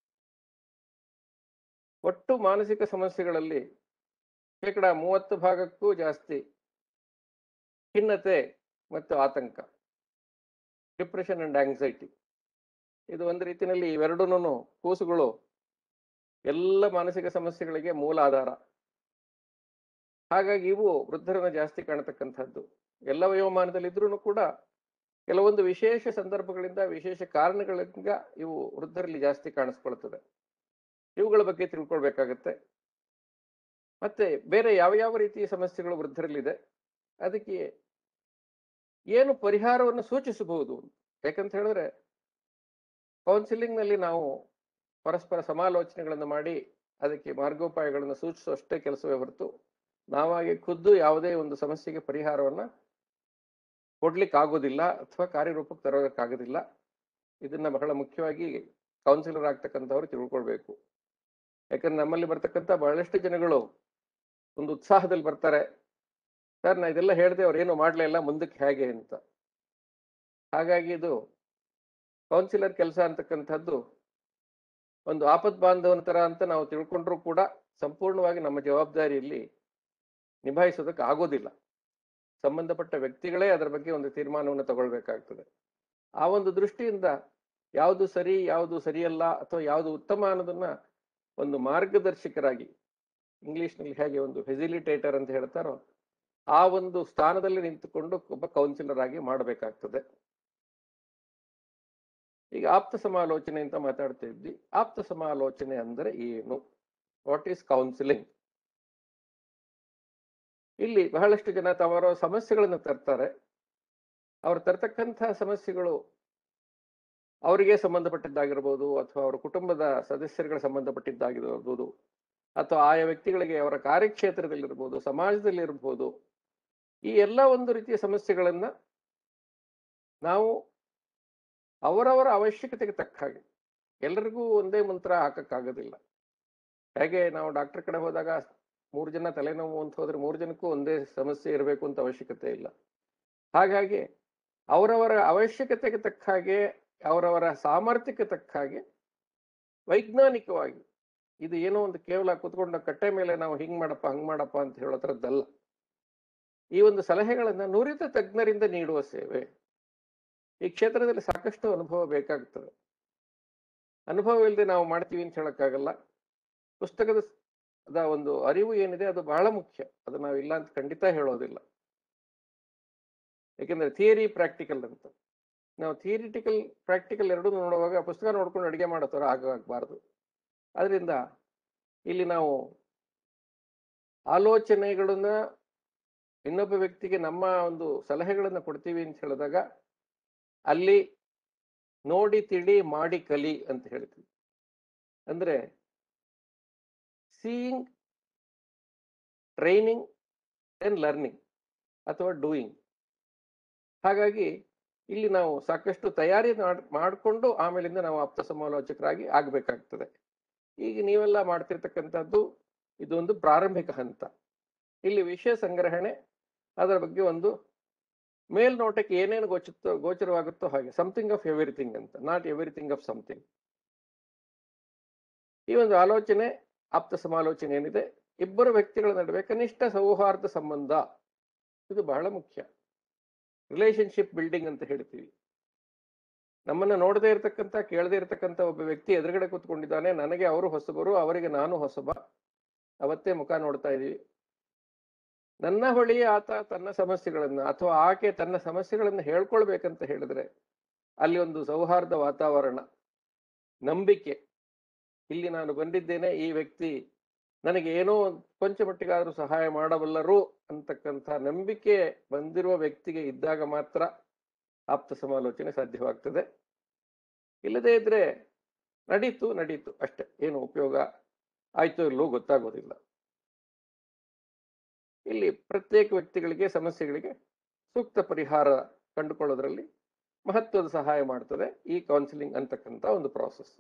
ಒಟ್ಟು ಮಾನಸಿಕ ಸಮಸ್ಯೆಗಳಲ್ಲಿ ಶೇಕಡ ಮೂವತ್ತು ಭಾಗಕ್ಕೂ ಜಾಸ್ತಿ ಖಿನ್ನತೆ ಮತ್ತು ಆತಂಕ ಡಿಪ್ರೆಷನ್ ಅಂಡ್ ಆಂಗ್ಸೈಟಿ ಇದು ಒಂದು ರೀತಿಯಲ್ಲಿ ಇವೆರಡೂ ಕೂಸುಗಳು ಎಲ್ಲ ಮಾನಸಿಕ ಸಮಸ್ಯೆಗಳಿಗೆ ಮೂಲ ಆಧಾರ ಹಾಗಾಗಿ ಇವು ವೃದ್ಧರನ್ನ ಜಾಸ್ತಿ ಕಾಣತಕ್ಕಂಥದ್ದು ಎಲ್ಲ ವಯೋಮಾನದಲ್ಲಿ ಇದ್ರೂ ಕೂಡ ಕೆಲವೊಂದು ವಿಶೇಷ ಸಂದರ್ಭಗಳಿಂದ ವಿಶೇಷ ಕಾರಣಗಳಿಂದ ಇವು ವೃದ್ಧರಲ್ಲಿ ಜಾಸ್ತಿ ಕಾಣಿಸ್ಕೊಳ್ತದೆ ಇವುಗಳ ಬಗ್ಗೆ ತಿಳ್ಕೊಳ್ಬೇಕಾಗತ್ತೆ ಮತ್ತೆ ಬೇರೆ ಯಾವ ಯಾವ ರೀತಿಯ ಸಮಸ್ಯೆಗಳು ವೃದ್ಧರಲ್ಲಿದೆ ಅದಕ್ಕೆ ಏನು ಪರಿಹಾರವನ್ನು ಸೂಚಿಸಬಹುದು ಯಾಕಂತ ಹೇಳಿದ್ರೆ ಕೌನ್ಸಿಲಿಂಗ್ ನಲ್ಲಿ ನಾವು ಪರಸ್ಪರ ಸಮಾಲೋಚನೆಗಳನ್ನು ಮಾಡಿ ಅದಕ್ಕೆ ಮಾರ್ಗೋಪಾಯಗಳನ್ನು ಸೂಚಿಸುವಷ್ಟೇ ಕೆಲಸವೇ ಹೊರತು ನಾವಾಗಿ ಖುದ್ದು ಯಾವುದೇ ಒಂದು ಸಮಸ್ಯೆಗೆ ಪರಿಹಾರವನ್ನ ಕೊಡ್ಲಿಕ್ಕೆ ಆಗೋದಿಲ್ಲ ಅಥವಾ ಕಾರ್ಯರೂಪಕ್ಕೆ ತರೋದಕ್ಕಾಗೋದಿಲ್ಲ ಇದನ್ನ ಬಹಳ ಮುಖ್ಯವಾಗಿ ಕೌನ್ಸಿಲರ್ ಆಗ್ತಕ್ಕಂಥವ್ರು ತಿಳ್ಕೊಳ್ಬೇಕು ಯಾಕಂದ್ರೆ ನಮ್ಮಲ್ಲಿ ಬರ್ತಕ್ಕಂಥ ಬಹಳಷ್ಟು ಜನಗಳು ಒಂದು ಉತ್ಸಾಹದಲ್ಲಿ ಬರ್ತಾರೆ ಸರ್ ನಾ ಇದೆಲ್ಲ ಹೇಳಿದೆ ಅವ್ರು ಏನು ಮಾಡ್ಲೇ ಇಲ್ಲ ಮುಂದಕ್ಕೆ ಹೇಗೆ ಅಂತ ಹಾಗಾಗಿ ಇದು ಕೌನ್ಸಿಲರ್ ಕೆಲಸ ಅಂತಕ್ಕಂಥದ್ದು ಒಂದು ಆಪತ್ ಬಾಂಧವನ ತರ ಅಂತ ನಾವು ತಿಳ್ಕೊಂಡ್ರೂ ಕೂಡ ಸಂಪೂರ್ಣವಾಗಿ ನಮ್ಮ ಜವಾಬ್ದಾರಿಯಲ್ಲಿ ನಿಭಾಯಿಸೋದಕ್ಕೆ ಆಗೋದಿಲ್ಲ ಸಂಬಂಧಪಟ್ಟ ವ್ಯಕ್ತಿಗಳೇ ಅದರ ಬಗ್ಗೆ ಒಂದು ತೀರ್ಮಾನವನ್ನು ತಗೊಳ್ಬೇಕಾಗ್ತದೆ ಆ ಒಂದು ದೃಷ್ಟಿಯಿಂದ ಯಾವುದು ಸರಿ ಯಾವುದು ಸರಿಯಲ್ಲ ಅಥವಾ ಯಾವುದು ಉತ್ತಮ ಅನ್ನೋದನ್ನ ಒಂದು ಮಾರ್ಗದರ್ಶಕರಾಗಿ ಇಂಗ್ಲಿಷ್ನಲ್ಲಿ ಹೇಗೆ ಒಂದು ಫೆಸಿಲಿಟೇಟರ್ ಅಂತ ಹೇಳ್ತಾರೋ ಆ ಒಂದು ಸ್ಥಾನದಲ್ಲಿ ನಿಂತುಕೊಂಡು ಒಬ್ಬ ಕೌನ್ಸಿಲರ್ ಆಗಿ ಮಾಡಬೇಕಾಗ್ತದೆ ಈಗ ಆಪ್ತ ಸಮಾಲೋಚನೆ ಅಂತ ಮಾತಾಡ್ತಾ ಇದ್ವಿ ಆಪ್ತ ಸಮಾಲೋಚನೆ ಅಂದ್ರೆ ಏನು ವಾಟ್ ಈಸ್ ಕೌನ್ಸಿಲಿಂಗ್ ಇಲ್ಲಿ ಬಹಳಷ್ಟು ಜನ ತವರ ಸಮಸ್ಯೆಗಳನ್ನು ತರ್ತಾರೆ ಅವ್ರು ತರ್ತಕ್ಕಂಥ ಸಮಸ್ಯೆಗಳು ಅವರಿಗೆ ಸಂಬಂಧಪಟ್ಟಿದ್ದಾಗಿರ್ಬೋದು ಅಥವಾ ಅವರ ಕುಟುಂಬದ ಸದಸ್ಯರುಗಳ ಸಂಬಂಧಪಟ್ಟಿದ್ದಾಗಿರ್ಬೋದು ಅಥವಾ ಆಯಾ ವ್ಯಕ್ತಿಗಳಿಗೆ ಅವರ ಕಾರ್ಯಕ್ಷೇತ್ರದಲ್ಲಿರ್ಬೋದು ಸಮಾಜದಲ್ಲಿರ್ಬೋದು ಈ ಎಲ್ಲ ಒಂದು ರೀತಿಯ ಸಮಸ್ಯೆಗಳನ್ನ ನಾವು ಅವರವರ ಅವಶ್ಯಕತೆಗೆ ತಕ್ಕ ಹಾಗೆ ಎಲ್ಲರಿಗೂ ಒಂದೇ ಮಂತ್ರ ಹಾಕಕ್ಕಾಗೋದಿಲ್ಲ ಹೇಗೆ ನಾವು ಡಾಕ್ಟರ್ ಕಡೆ ಹೋದಾಗ ಮೂರು ಜನ ತಲೆನೋವು ಅಂತ ಹೋದ್ರೆ ಮೂರು ಜನಕ್ಕೂ ಒಂದೇ ಸಮಸ್ಯೆ ಇರಬೇಕು ಅಂತ ಅವಶ್ಯಕತೆ ಇಲ್ಲ ಹಾಗಾಗಿ ಅವರವರ ಅವಶ್ಯಕತೆಗೆ ತಕ್ಕ ಹಾಗೆ ಅವರವರ ಸಾಮರ್ಥ್ಯಕ್ಕೆ ತಕ್ಕ ಹಾಗೆ ವೈಜ್ಞಾನಿಕವಾಗಿ ಇದು ಏನೋ ಒಂದು ಕೇವಲ ಕುತ್ಕೊಂಡು ಕಟ್ಟೆ ಮೇಲೆ ನಾವು ಹಿಂಗ್ ಮಾಡಪ್ಪ ಹಂಗ್ ಮಾಡಪ್ಪ ಅಂತ ಹೇಳೋ ಥರದ್ದಲ್ಲ ಈ ಒಂದು ಸಲಹೆಗಳನ್ನ ನುರಿತ ತಜ್ಞರಿಂದ ನೀಡುವ ಸೇವೆ ಈ ಕ್ಷೇತ್ರದಲ್ಲಿ ಸಾಕಷ್ಟು ಅನುಭವ ಬೇಕಾಗ್ತದೆ ಅನುಭವ ಇಲ್ಲದೆ ನಾವು ಮಾಡ್ತೀವಿ ಅಂತ ಹೇಳಕ್ಕಾಗಲ್ಲ ಪುಸ್ತಕದ ಸ್- ಅದ ಒಂದು ಅರಿವು ಏನಿದೆ ಅದು ಬಹಳ ಮುಖ್ಯ ಅದು ನಾವು ಇಲ್ಲ ಅಂತ ಖಂಡಿತ ಹೇಳೋದಿಲ್ಲ ಯಾಕೆಂದ್ರೆ ಥಿಯರಿ ಪ್ರಾಕ್ಟಿಕಲ್ ಅಂತ ನಾವು ಥಿಯರಿಟಿಕಲ್ ಪ್ರಾಕ್ಟಿಕಲ್ ಎರಡೂ ನೋಡುವಾಗ ಪುಸ್ತಕ ನೋಡ್ಕೊಂಡು ಅಡಿಗೆ ಮಾಡೋ ಥರ ಆಗಬಾರ್ದು ಅದರಿಂದ ಇಲ್ಲಿ ನಾವು ಆಲೋಚನೆಗಳನ್ನ ಇನ್ನೊಬ್ಬ ವ್ಯಕ್ತಿಗೆ ನಮ್ಮ ಒಂದು ಸಲಹೆಗಳನ್ನ ಕೊಡ್ತೀವಿ ಅಂತ ಹೇಳಿದಾಗ ಅಲ್ಲಿ ನೋಡಿ ತಿಳಿ ಮಾಡಿ ಕಲಿ ಅಂತ ಹೇಳ್ತೀವಿ ಅಂದ್ರೆ ಸೀಯಿಂಗ್ ಟ್ರೈನಿಂಗ್ ಅಂಡ್ ಲರ್ನಿಂಗ್ ಅಥವಾ ಡೂಯಿಂಗ್ ಹಾಗಾಗಿ ಇಲ್ಲಿ ನಾವು ಸಾಕಷ್ಟು ತಯಾರಿ ಮಾಡ್- ಮಾಡಿಕೊಂಡು ಆಮೇಲಿಂದ ನಾವು ಆಪ್ತ ಸಮಾಲೋಚಕರಾಗಿ ಆಗ್ಬೇಕಾಗ್ತದೆ ಈಗ ನೀವೆಲ್ಲ ಮಾಡ್ತಿರ್ತಕ್ಕಂಥದ್ದು ಇದೊಂದು ಪ್ರಾರಂಭಿಕ ಹಂತ ಇಲ್ಲಿ ವಿಷಯ ಸಂಗ್ರಹಣೆ ಅದರ ಬಗ್ಗೆ ಒಂದು ಮೇಲ್ನೋಟಕ್ಕೆ ಏನೇನು ಗೋಚುತ್ತೋ ಗೋಚರವಾಗುತ್ತೋ ಹಾಗೆ ಸಮಥಿಂಗ್ ಆಫ್ ಎವ್ರಿಥಿಂಗ್ ಅಂತ ನಾಟ್ ಎವ್ರಿಥಿಂಗ್ ಆಫ್ ಸಮಥಿಂಗ್ ಈ ಒಂದು ಆಲೋಚನೆ ಆಪ್ತ ಸಮಾಲೋಚನೆ ಏನಿದೆ ಇಬ್ಬರು ವ್ಯಕ್ತಿಗಳ ನಡುವೆ ಕನಿಷ್ಠ ಸೌಹಾರ್ದ ಸಂಬಂಧ ಇದು ಬಹಳ ಮುಖ್ಯ ರಿಲೇಶನ್ಶಿಪ್ ಬಿಲ್ಡಿಂಗ್ ಅಂತ ಹೇಳ್ತೀವಿ ನಮ್ಮನ್ನ ನೋಡದೇ ಇರತಕ್ಕಂತ ಕೇಳದೇ ಇರತಕ್ಕಂತ ಒಬ್ಬ ವ್ಯಕ್ತಿ ಎದುರುಗಡೆ ಕೂತ್ಕೊಂಡಿದ್ದಾನೆ ನನಗೆ ಅವರು ಹೊಸಬರು ಅವರಿಗೆ ನಾನು ಹೊಸಬ ಅವತ್ತೇ ಮುಖ ನೋಡ್ತಾ ಇದೀವಿ ನನ್ನ ಬಳಿ ಆತ ತನ್ನ ಸಮಸ್ಯೆಗಳನ್ನ ಅಥವಾ ಆಕೆ ತನ್ನ ಸಮಸ್ಯೆಗಳನ್ನ ಹೇಳ್ಕೊಳ್ಬೇಕಂತ ಹೇಳಿದ್ರೆ ಅಲ್ಲಿ ಒಂದು ಸೌಹಾರ್ದ ವಾತಾವರಣ ನಂಬಿಕೆ ಇಲ್ಲಿ ನಾನು ಬಂದಿದ್ದೇನೆ ಈ ವ್ಯಕ್ತಿ ನನಗೆ ಏನೋ ಕೊಂಚ ಮಟ್ಟಿಗಾದರೂ ಸಹಾಯ ಮಾಡಬಲ್ಲರು ಅಂತಕ್ಕಂಥ ನಂಬಿಕೆ ಬಂದಿರುವ ವ್ಯಕ್ತಿಗೆ ಇದ್ದಾಗ ಮಾತ್ರ ಆಪ್ತ ಸಮಾಲೋಚನೆ ಸಾಧ್ಯವಾಗ್ತದೆ ಇಲ್ಲದೇ ಇದ್ರೆ ನಡೀತು ನಡೀತು ಅಷ್ಟೇ ಏನು ಉಪಯೋಗ ಆಯ್ತು ಇಲ್ಲೋ ಗೊತ್ತಾಗೋದಿಲ್ಲ ಇಲ್ಲಿ ಪ್ರತ್ಯೇಕ ವ್ಯಕ್ತಿಗಳಿಗೆ ಸಮಸ್ಯೆಗಳಿಗೆ ಸೂಕ್ತ ಪರಿಹಾರ ಕಂಡುಕೊಳ್ಳೋದ್ರಲ್ಲಿ ಮಹತ್ವದ ಸಹಾಯ ಮಾಡ್ತದೆ ಈ ಕೌನ್ಸಿಲಿಂಗ್ ಅಂತಕ್ಕಂಥ ಒಂದು ಪ್ರಾಸೆಸ್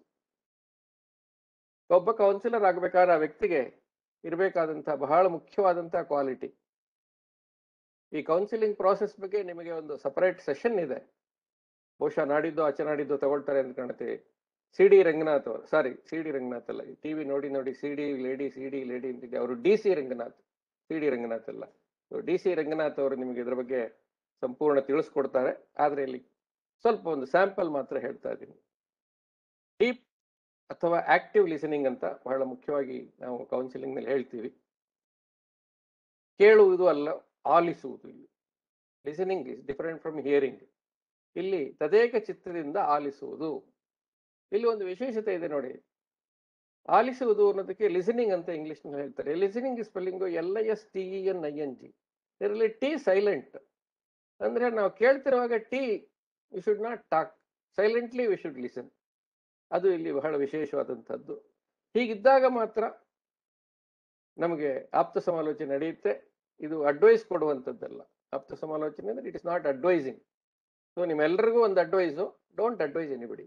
ಒಬ್ಬ ಕೌನ್ಸಿಲರ್ ಆಗ್ಬೇಕಾದ್ರೆ ಆ ವ್ಯಕ್ತಿಗೆ ಇರಬೇಕಾದಂತಹ ಬಹಳ ಮುಖ್ಯವಾದಂತಹ ಕ್ವಾಲಿಟಿ ಈ ಕೌನ್ಸಿಲಿಂಗ್ ಪ್ರಾಸೆಸ್ ಬಗ್ಗೆ ನಿಮಗೆ ಒಂದು ಸಪರೇಟ್ ಸೆಷನ್ ಇದೆ ಬಹುಶಃ ನಾಡಿದ್ದು ಆಚೆ ನಾಡಿದ್ದು ತಗೊಳ್ತಾರೆ ಅಂತ ಕಾಣುತ್ತೆ ಸಿ ಡಿ ರಂಗನಾಥ್ ಅವರು ಸಾರಿ ಸಿ ಡಿ ರಂಗನಾಥ್ ಅಲ್ಲ ಟಿವಿ ನೋಡಿ ನೋಡಿ C D lady C D lady ಅಂತಿದೆ ಅವರು D C Ranganath C D Ranganath ಅಲ್ಲ ಡಿ ಸಿ ರಂಗನಾಥ್ ಅವರು ನಿಮಗೆ ಇದ್ರ ಬಗ್ಗೆ ಸಂಪೂರ್ಣ ತಿಳಿಸ್ಕೊಡ್ತಾರೆ ಆದ್ರೆ ಇಲ್ಲಿ ಸ್ವಲ್ಪ ಒಂದು ಸ್ಯಾಂಪಲ್ ಮಾತ್ರ ಹೇಳ್ತಾ ಇದ್ದೀನಿ ಡೀಪ್ ಅಥವಾ ಆಕ್ಟಿವ್ ಲಿಸನಿಂಗ್ ಅಂತ ಬಹಳ ಮುಖ್ಯವಾಗಿ ನಾವು ಕೌನ್ಸಿಲಿಂಗ್ ನಲ್ಲಿ ಹೇಳ್ತೀವಿ ಕೇಳುವುದು ಅಲ್ಲ ಆಲಿಸುವುದು ಇಲ್ಲಿ listening is different from hearing ಇಲ್ಲಿ ತದೇಕ ಚಿತ್ತದಿಂದ ಆಲಿಸುವುದು ಇಲ್ಲಿ ಒಂದು ವಿಶೇಷತೆ ಇದೆ ನೋಡಿ ಆಲಿಸುವುದು ಅನ್ನೋದಕ್ಕೆ ಲಿಸನಿಂಗ್ ಅಂತ ಇಂಗ್ಲಿಷ್ ನಲ್ಲಿ ಹೇಳ್ತಾರೆ listening spelling L I S T E N I N G ಇದರಲ್ಲಿ ಟಿ ಸೈಲೆಂಟ್ ಅಂದ್ರೆ ನಾವು ಕೇಳ್ತಿರುವಾಗ T we should not talk silently we should listen ಅದು ಇಲ್ಲಿ ಬಹಳ ವಿಶೇಷವಾದಂಥದ್ದು ಹೀಗಿದ್ದಾಗ ಮಾತ್ರ ನಮಗೆ ಆಪ್ತ ಸಮಾಲೋಚನೆ ನಡೆಯುತ್ತೆ ಇದು ಅಡ್ವೈಸ್ ಕೊಡುವಂಥದ್ದಲ್ಲ ಆಪ್ತ ಸಮಾಲೋಚನೆ ಅಂದ್ರೆ it is not advising so ನಿಮ್ಮೆಲ್ಲರಿಗೂ ಒಂದು advice don't advise anybody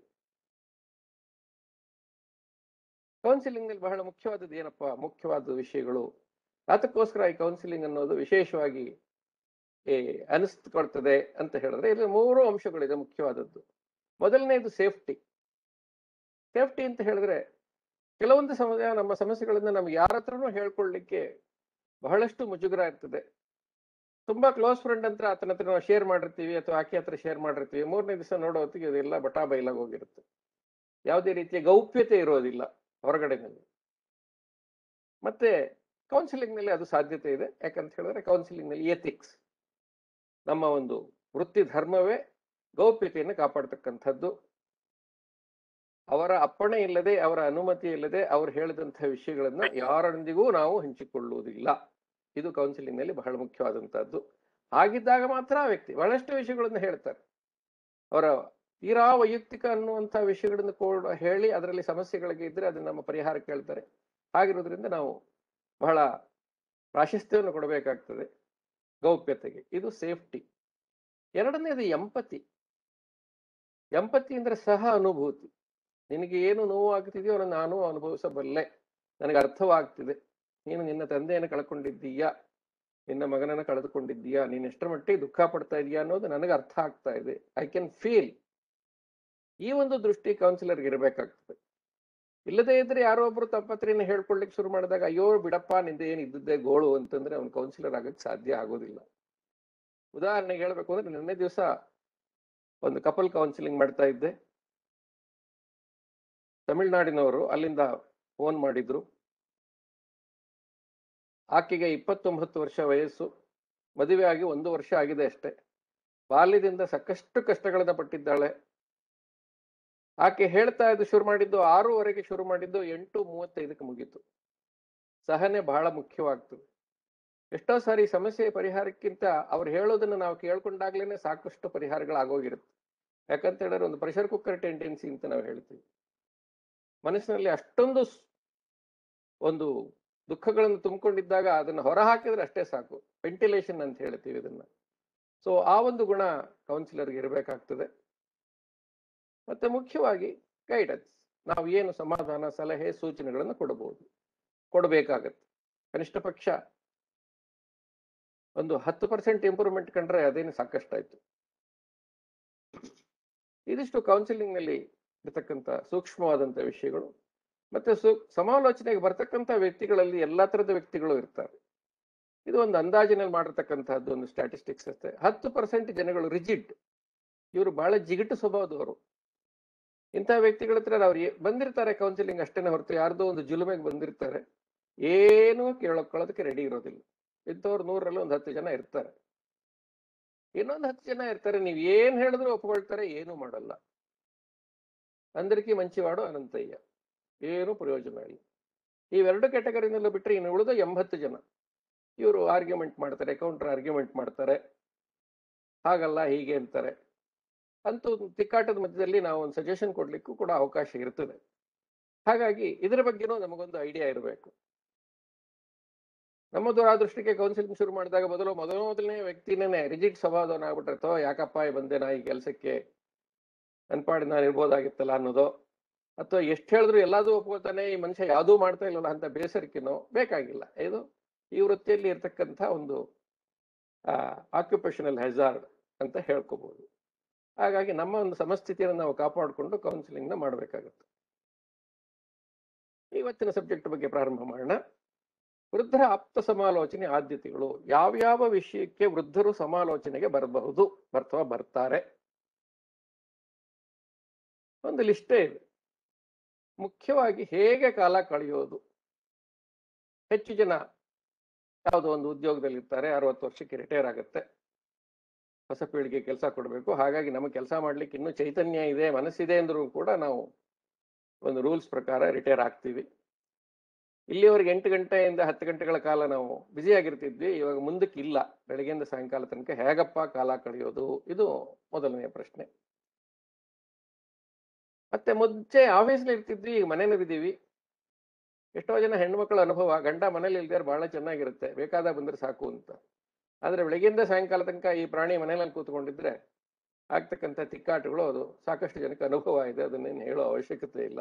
counselling ನಲ್ಲಿ ಬಹಳ ಮುಖ್ಯವಾದದ್ದು ಏನಪ್ಪಾ ಮುಖ್ಯವಾದ ವಿಷಯಗಳು ಅದಕ್ಕೋಸ್ಕರ ಈ ಕೌನ್ಸಿಲಿಂಗ್ ಅನ್ನೋದು ವಿಶೇಷವಾಗಿ ಏ, ಅನಿಸ್ಕೊಳ್ತದೆ ಅಂತ ಹೇಳಿದ್ರೆ ಇಲ್ಲಿ ಮೂರು ಅಂಶಗಳಿದೆ ಮುಖ್ಯವಾದದ್ದು ಮೊದಲನೇದು ಸೇಫ್ಟಿ ಸೇಫ್ಟಿ ಅಂತ ಹೇಳಿದ್ರೆ ಕೆಲವೊಂದು ಸಮಯ ನಮ್ಮ ಸಮಸ್ಯೆಗಳನ್ನ ನಮ್ಗೆ ಯಾರ ಹತ್ರನೂ ಹೇಳ್ಕೊಳ್ಳಿಕ್ಕೆ ಬಹಳಷ್ಟು ಮುಜುಗರ ಇರ್ತದೆ ತುಂಬಾ ಕ್ಲೋಸ್ ಫ್ರೆಂಡ್ ಅಂತ ಆತನ ಹತ್ರ ನಾವು ಶೇರ್ ಮಾಡಿರ್ತೀವಿ ಅಥವಾ ಆಕೆ ಹತ್ರ ಶೇರ್ ಮಾಡಿರ್ತೀವಿ ಮೂರನೇ ದಿವಸ ನೋಡೋ ಹೊತ್ತಿಗೆ ಇದೆಲ್ಲ ಬಟಾ ಬೈಲಾಗ ಹೋಗಿರುತ್ತೆ ಯಾವುದೇ ರೀತಿಯ ಗೌಪ್ಯತೆ ಇರೋದಿಲ್ಲ ಹೊರಗಡೆನಲ್ಲಿ ಮತ್ತೆ ಕೌನ್ಸಿಲಿಂಗ್ ನಲ್ಲಿ ಅದು ಸಾಧ್ಯತೆ ಇದೆ ಯಾಕಂತ ಹೇಳಿದ್ರೆ ಕೌನ್ಸಿಲಿಂಗ್ ನಲ್ಲಿ ಎಥಿಕ್ಸ್ ನಮ್ಮ ಒಂದು ವೃತ್ತಿ ಧರ್ಮವೇ ಗೌಪ್ಯತೆಯನ್ನು ಕಾಪಾಡ್ತಕ್ಕಂಥದ್ದು ಅವರ ಅಪ್ಪಣೆ ಇಲ್ಲದೆ ಅವರ ಅನುಮತಿ ಇಲ್ಲದೆ ಅವರು ಹೇಳಿದಂತಹ ವಿಷಯಗಳನ್ನ ಯಾರೊಂದಿಗೂ ನಾವು ಹಂಚಿಕೊಳ್ಳುವುದಿಲ್ಲ ಇದು ಕೌನ್ಸಿಲಿಂಗ್ ನಲ್ಲಿ ಬಹಳ ಮುಖ್ಯವಾದಂತಹದ್ದು ಹಾಗಿದ್ದಾಗ ಮಾತ್ರ ಆ ವ್ಯಕ್ತಿ ಬಹಳಷ್ಟು ವಿಷಯಗಳನ್ನು ಹೇಳ್ತಾರೆ ಅವರ ತೀರಾ ವೈಯಕ್ತಿಕ ಅನ್ನುವಂಥ ವಿಷಯಗಳನ್ನು ಕೂಡ ಹೇಳಿ ಅದರಲ್ಲಿ ಸಮಸ್ಯೆಗಳಿಗೆ ಇದ್ರೆ ಅದನ್ನ ನಮ್ಮ ಪರಿಹಾರ ಕೇಳ್ತಾರೆ ಹಾಗಿರೋದ್ರಿಂದ ನಾವು ಬಹಳ ಪ್ರಾಶಸ್ತ್ಯವನ್ನು ಕೊಡಬೇಕಾಗ್ತದೆ ಗೌಪ್ಯತೆಗೆ ಇದು ಸೇಫ್ಟಿ ಎರಡನೇದು ಎಂಪತಿ ಎಂಪತಿ ಅಂದ್ರೆ ಸಹ ಅನುಭೂತಿ ನಿನಗೆ ಏನು ನೋವು ಆಗ್ತಿದೆಯೋ ಅದನ್ನು ನಾನು ಅನುಭವಿಸಬಲ್ಲೆ ನನಗೆ ಅರ್ಥವಾಗ್ತಿದೆ ನೀನು ನಿನ್ನ ತಂದೆಯನ್ನು ಕಳ್ಕೊಂಡಿದ್ದೀಯಾ ನಿನ್ನ ಮಗನನ್ನು ಕಳೆದುಕೊಂಡಿದ್ದೀಯಾ ನೀನು ಎಷ್ಟರ ಮಟ್ಟಿಗೆ ದುಃಖ ಪಡ್ತಾ ಇದೀಯಾ ಅನ್ನೋದು ನನಗೆ ಅರ್ಥ ಆಗ್ತಾ ಇದೆ ಐ ಕ್ಯಾನ್ ಫೀಲ್ ಈ ಒಂದು ದೃಷ್ಟಿ ಕೌನ್ಸಿಲರ್ಗೆ ಇರಬೇಕಾಗ್ತದೆ ಇಲ್ಲದೇ ಇದ್ರೆ ಯಾರೋ ಒಬ್ರು ತಪ್ಪತ್ರಿನ ಹೇಳ್ಕೊಳ್ಲಿಕ್ಕೆ ಶುರು ಮಾಡಿದಾಗ ಅಯ್ಯೋ ಬಿಡಪ್ಪ ನಿಂದ ಏನ್ ಇದ್ದದ್ದೇ ಗೋಳು ಅಂತಂದ್ರೆ ಅವ್ನು ಕೌನ್ಸಿಲರ್ ಆಗಕ್ಕೆ ಸಾಧ್ಯ ಆಗೋದಿಲ್ಲ ಉದಾಹರಣೆಗೆ ಹೇಳ್ಬೇಕು ಅಂದ್ರೆ ನಿನ್ನೆ ದಿವಸ ಒಂದು ಕಪಲ್ ಕೌನ್ಸಿಲಿಂಗ್ ಮಾಡ್ತಾ ಇದ್ದೆ ತಮಿಳ್ನಾಡಿನವರು ಅಲ್ಲಿಂದ ಫೋನ್ ಮಾಡಿದ್ರು ಆಕೆಗೆ ಇಪ್ಪತ್ತೊಂಬತ್ತು ವರ್ಷ ವಯಸ್ಸು ಮದುವೆ ಆಗಿ ಒಂದು ವರ್ಷ ಆಗಿದೆ ಅಷ್ಟೇ ಬಾಲ್ಯದಿಂದ ಸಾಕಷ್ಟು ಕಷ್ಟಗಳನ್ನ ಪಟ್ಟಿದ್ದಾಳೆ ಆಕೆ ಹೇಳ್ತಾ ಇದ್ದು ಶುರು ಮಾಡಿದ್ದು ಆರೂವರೆಗೆ ಶುರು ಮಾಡಿದ್ದು ಎಂಟು ಮೂವತ್ತೈದಕ್ಕೆ ಮುಗೀತು ಸಹನೆ ಬಹಳ ಮುಖ್ಯವಾಗ್ತದೆ ಎಷ್ಟೋ ಸಾರಿ ಸಮಸ್ಯೆ ಪರಿಹಾರಕ್ಕಿಂತ ಅವ್ರು ಹೇಳೋದನ್ನ ನಾವು ಕೇಳ್ಕೊಂಡಾಗ್ಲೇನೆ ಸಾಕಷ್ಟು ಪರಿಹಾರಗಳಾಗೋಗಿರುತ್ತೆ ಯಾಕಂತ ಹೇಳಿದ್ರೆ ಒಂದು ಪ್ರೆಷರ್ ಕುಕ್ಕರ್ ಟೆಂಡೆನ್ಸಿ ಅಂತ ನಾವು ಹೇಳ್ತೀವಿ ಮನಸ್ಸಿನಲ್ಲಿ ಅಷ್ಟೊಂದು ಸ್- ಒಂದು ದುಃಖಗಳನ್ನು ತುಂಬಿಕೊಂಡಿದ್ದಾಗ ಅದನ್ನು ಹೊರ ಹಾಕಿದ್ರೆ ಅಷ್ಟೇ ಸಾಕು ವೆಂಟಿಲೇಷನ್ ಅಂತ ಹೇಳ್ತೀವಿ ಇದನ್ನ ಸೊ ಆ ಒಂದು ಗುಣ ಕೌನ್ಸಿಲರ್ಗೆ ಇರಬೇಕಾಗ್ತದೆ ಮತ್ತೆ ಮುಖ್ಯವಾಗಿ ಗೈಡೆನ್ಸ್ ನಾವು ಏನು ಸಮಾಧಾನ ಸಲಹೆ ಸೂಚನೆಗಳನ್ನು ಕೊಡಬಹುದು ಕೊಡಬೇಕಾಗತ್ತೆ ಕನಿಷ್ಠ ಪಕ್ಷ ಒಂದು ಹತ್ತು ಪರ್ಸೆಂಟ್ ಇಂಪ್ರೂವ್ಮೆಂಟ್ ಕಂಡ್ರೆ ಅದೇನು ಸಾಕಷ್ಟಾಯ್ತು ಇದಿಷ್ಟು ಕೌನ್ಸಿಲಿಂಗ್ ನಲ್ಲಿ ಇರತಕ್ಕಂಥ ಸೂಕ್ಷ್ಮವಾದಂಥ ವಿಷಯಗಳು ಮತ್ತೆ ಸು ಸಮಾಲೋಚನೆಗೆ ಬರ್ತಕ್ಕಂಥ ವ್ಯಕ್ತಿಗಳಲ್ಲಿ ಎಲ್ಲಾ ತರದ ವ್ಯಕ್ತಿಗಳು ಇರ್ತಾರೆ ಇದು ಒಂದು ಅಂದಾಜಿನಲ್ಲಿ ಮಾಡಿರ್ತಕ್ಕಂಥದ್ದು ಒಂದು ಸ್ಟ್ಯಾಟಿಸ್ಟಿಕ್ಸ್ ಅಷ್ಟೇ ಹತ್ತು ಪರ್ಸೆಂಟ್ ಜನಗಳು ರಿಜಿಡ್ ಇವರು ಬಹಳ ಜಿಗಿಟು ಸ್ವಭಾವದವರು ಇಂಥ ವ್ಯಕ್ತಿಗಳ ಹತ್ರ ಅವ್ರು ಏ- ಬಂದಿರ್ತಾರೆ ಕೌನ್ಸಿಲಿಂಗ್ ಅಷ್ಟೇನೆ ಹೊರತು ಯಾರ್ದೋ ಒಂದು ಜುಲುಮೆಗೆ ಬಂದಿರ್ತಾರೆ ಏನೂ ಕೇಳೋಕೊಳ್ಳೋದಕ್ಕೆ ರೆಡಿ ಇರೋದಿಲ್ಲ ಇಂಥವ್ರು ನೂರರಲ್ಲಿ ಒಂದು ಹತ್ತು ಜನ ಇರ್ತಾರೆ ಇನ್ನೊಂದು ಹತ್ತು ಜನ ಇರ್ತಾರೆ ನೀವು ಏನ್ ಹೇಳಿದ್ರು ಒಪ್ಕೊಳ್ತಾರೆ ಏನೂ ಮಾಡಲ್ಲ ಅಂದರಿಕಿ ಮಂಚಿವಾಡು ಅನಂತಯ್ಯ ಏನು ಪ್ರಯೋಜನ ಇಲ್ಲ ಇವೆರಡು ಕ್ಯಾಟಗರಿನಲ್ಲೂ ಬಿಟ್ಟರೆ ಇನ್ನು ಉಳಿದ ಎಂಬತ್ತು ಜನ ಇವರು ಆರ್ಗ್ಯುಮೆಂಟ್ ಮಾಡ್ತಾರೆ ಕೌಂಟರ್ ಆರ್ಗ್ಯುಮೆಂಟ್ ಮಾಡ್ತಾರೆ ಹಾಗಲ್ಲ ಹೀಗೆ ಅಂತಾರೆ ಅಂತೂ ತಿಕ್ಕಾಟದ ಮಧ್ಯದಲ್ಲಿ ನಾವು ಒಂದು ಸಜೆಷನ್ ಕೊಡ್ಲಿಕ್ಕೂ ಕೂಡ ಅವಕಾಶ ಇರ್ತದೆ ಹಾಗಾಗಿ ಇದರ ಬಗ್ಗೆನೂ ನಮಗೊಂದು ಐಡಿಯಾ ಇರಬೇಕು ನಮ್ಮ ದುರಾದೃಷ್ಟಕ್ಕೆ ಕೌನ್ಸಿಲಿಂಗ್ ಶುರು ಮಾಡಿದಾಗ ಮೊದಲು ಮೊದಲ ಮೊದಲನೇ ವ್ಯಕ್ತಿನೇ ರಿಜಿಟ್ ಸ್ವಭಾವದವನಾಗ್ಬಿಟ್ಟಿರ್ತೋ ಯಾಕಪ್ಪ ಬಂದೆ ನಾ ಈ ಕೆಲಸಕ್ಕೆ ನನ್ನ ಪಾಡಿ ನಾನು ಇರ್ಬೋದಾಗಿತ್ತಲ್ಲ ಅನ್ನೋದು ಅಥವಾ ಎಷ್ಟು ಹೇಳಿದ್ರು ಎಲ್ಲದೂ ಒಪ್ಕೋತಾನೆ ಈ ಮನುಷ್ಯ ಯಾವುದೂ ಮಾಡ್ತಾ ಇಲ್ಲಲ್ಲ ಅಂತ ಬೇಸರಿಕೆನೋ ಬೇಕಾಗಿಲ್ಲ ಇದು ಈ ವೃತ್ತಿಯಲ್ಲಿ ಇರ್ತಕ್ಕಂಥ ಒಂದು ಆಕ್ಯುಪೇಷನಲ್ ಹೆಜಾರ್ಡ್ ಅಂತ ಹೇಳ್ಕೋಬಹುದು ಹಾಗಾಗಿ ನಮ್ಮ ಒಂದು ಸಮಸ್ಥಿತಿಯನ್ನು ನಾವು ಕಾಪಾಡಿಕೊಂಡು ಕೌನ್ಸಿಲಿಂಗ್ನ ಮಾಡಬೇಕಾಗುತ್ತೆ ಇವತ್ತಿನ ಸಬ್ಜೆಕ್ಟ್ ಬಗ್ಗೆ ಪ್ರಾರಂಭ ಮಾಡೋಣ ವೃದ್ಧರ ಆಪ್ತ ಸಮಾಲೋಚನೆ ಆದ್ಯತೆಗಳು ಯಾವ್ಯಾವ ವಿಷಯಕ್ಕೆ ವೃದ್ಧರು ಸಮಾಲೋಚನೆಗೆ ಬರಬಹುದು ಬರ್ತವಾ ಬರ್ತಾರೆ ಒಂದು ಲಿಸ್ಟೇ ಇದೆ ಮುಖ್ಯವಾಗಿ ಹೇಗೆ ಕಾಲ ಕಳೆಯೋದು ಹೆಚ್ಚು ಜನ ಯಾವುದೋ ಒಂದು ಉದ್ಯೋಗದಲ್ಲಿ ಇರ್ತಾರೆ ಅರವತ್ತು ವರ್ಷಕ್ಕೆ ರಿಟೈರ್ ಆಗುತ್ತೆ ಹೊಸ ಪೀಳಿಗೆ ಕೆಲಸ ಕೊಡಬೇಕು ಹಾಗಾಗಿ ನಮಗೆ ಕೆಲಸ ಮಾಡ್ಲಿಕ್ಕೆ ಇನ್ನೂ ಚೈತನ್ಯ ಇದೆ ಮನಸ್ಸಿದೆ ಅಂದ್ರೂ ಕೂಡ ನಾವು ಒಂದು ರೂಲ್ಸ್ ಪ್ರಕಾರ ರಿಟೈರ್ ಆಗ್ತೀವಿ ಇಲ್ಲಿವರೆಗೆ ಎಂಟು ಗಂಟೆಯಿಂದ ಹತ್ತು ಗಂಟೆಗಳ ಕಾಲ ನಾವು ಬ್ಯುಸಿ ಆಗಿರ್ತಿದ್ವಿ ಇವಾಗ ಮುಂದಕ್ಕೆ ಇಲ್ಲ ಬೆಳಗ್ಗೆಯಿಂದ ಸಾಯಂಕಾಲ ತನಕ ಹೇಗಪ್ಪ ಕಾಲ ಕಳೆಯೋದು ಇದು ಮೊದಲನೆಯ ಪ್ರಶ್ನೆ ಮತ್ತೆ ಮುಂಚೆ ಆಫೀಸ್ಲಿ ಇರ್ತಿದ್ವಿ ಈಗ ಮನೇಲಿದ್ದೀವಿ ಎಷ್ಟೋ ಜನ ಹೆಣ್ಮಕ್ಳ ಅನುಭವ ಗಂಡ ಮನೇಲಿ ಇಲ್ದೇ ಬಹಳ ಚೆನ್ನಾಗಿರುತ್ತೆ ಬೇಕಾದ ಬಂದ್ರೆ ಸಾಕು ಅಂತ ಆದ್ರೆ ಬೆಳಗ್ಗೆಯಿಂದ ಸಾಯಂಕಾಲ ತನಕ ಈ ಪ್ರಾಣಿ ಮನೇಲಿ ಕೂತ್ಕೊಂಡಿದ್ರೆ ಆಗ್ತಕ್ಕಂಥ ತಿಕ್ಕಾಟಗಳು ಅದು ಸಾಕಷ್ಟು ಜನಕ್ಕೆ ಅನುಭವ ಇದೆ ಅದನ್ನೇನು ಹೇಳೋ ಅವಶ್ಯಕತೆ ಇಲ್ಲ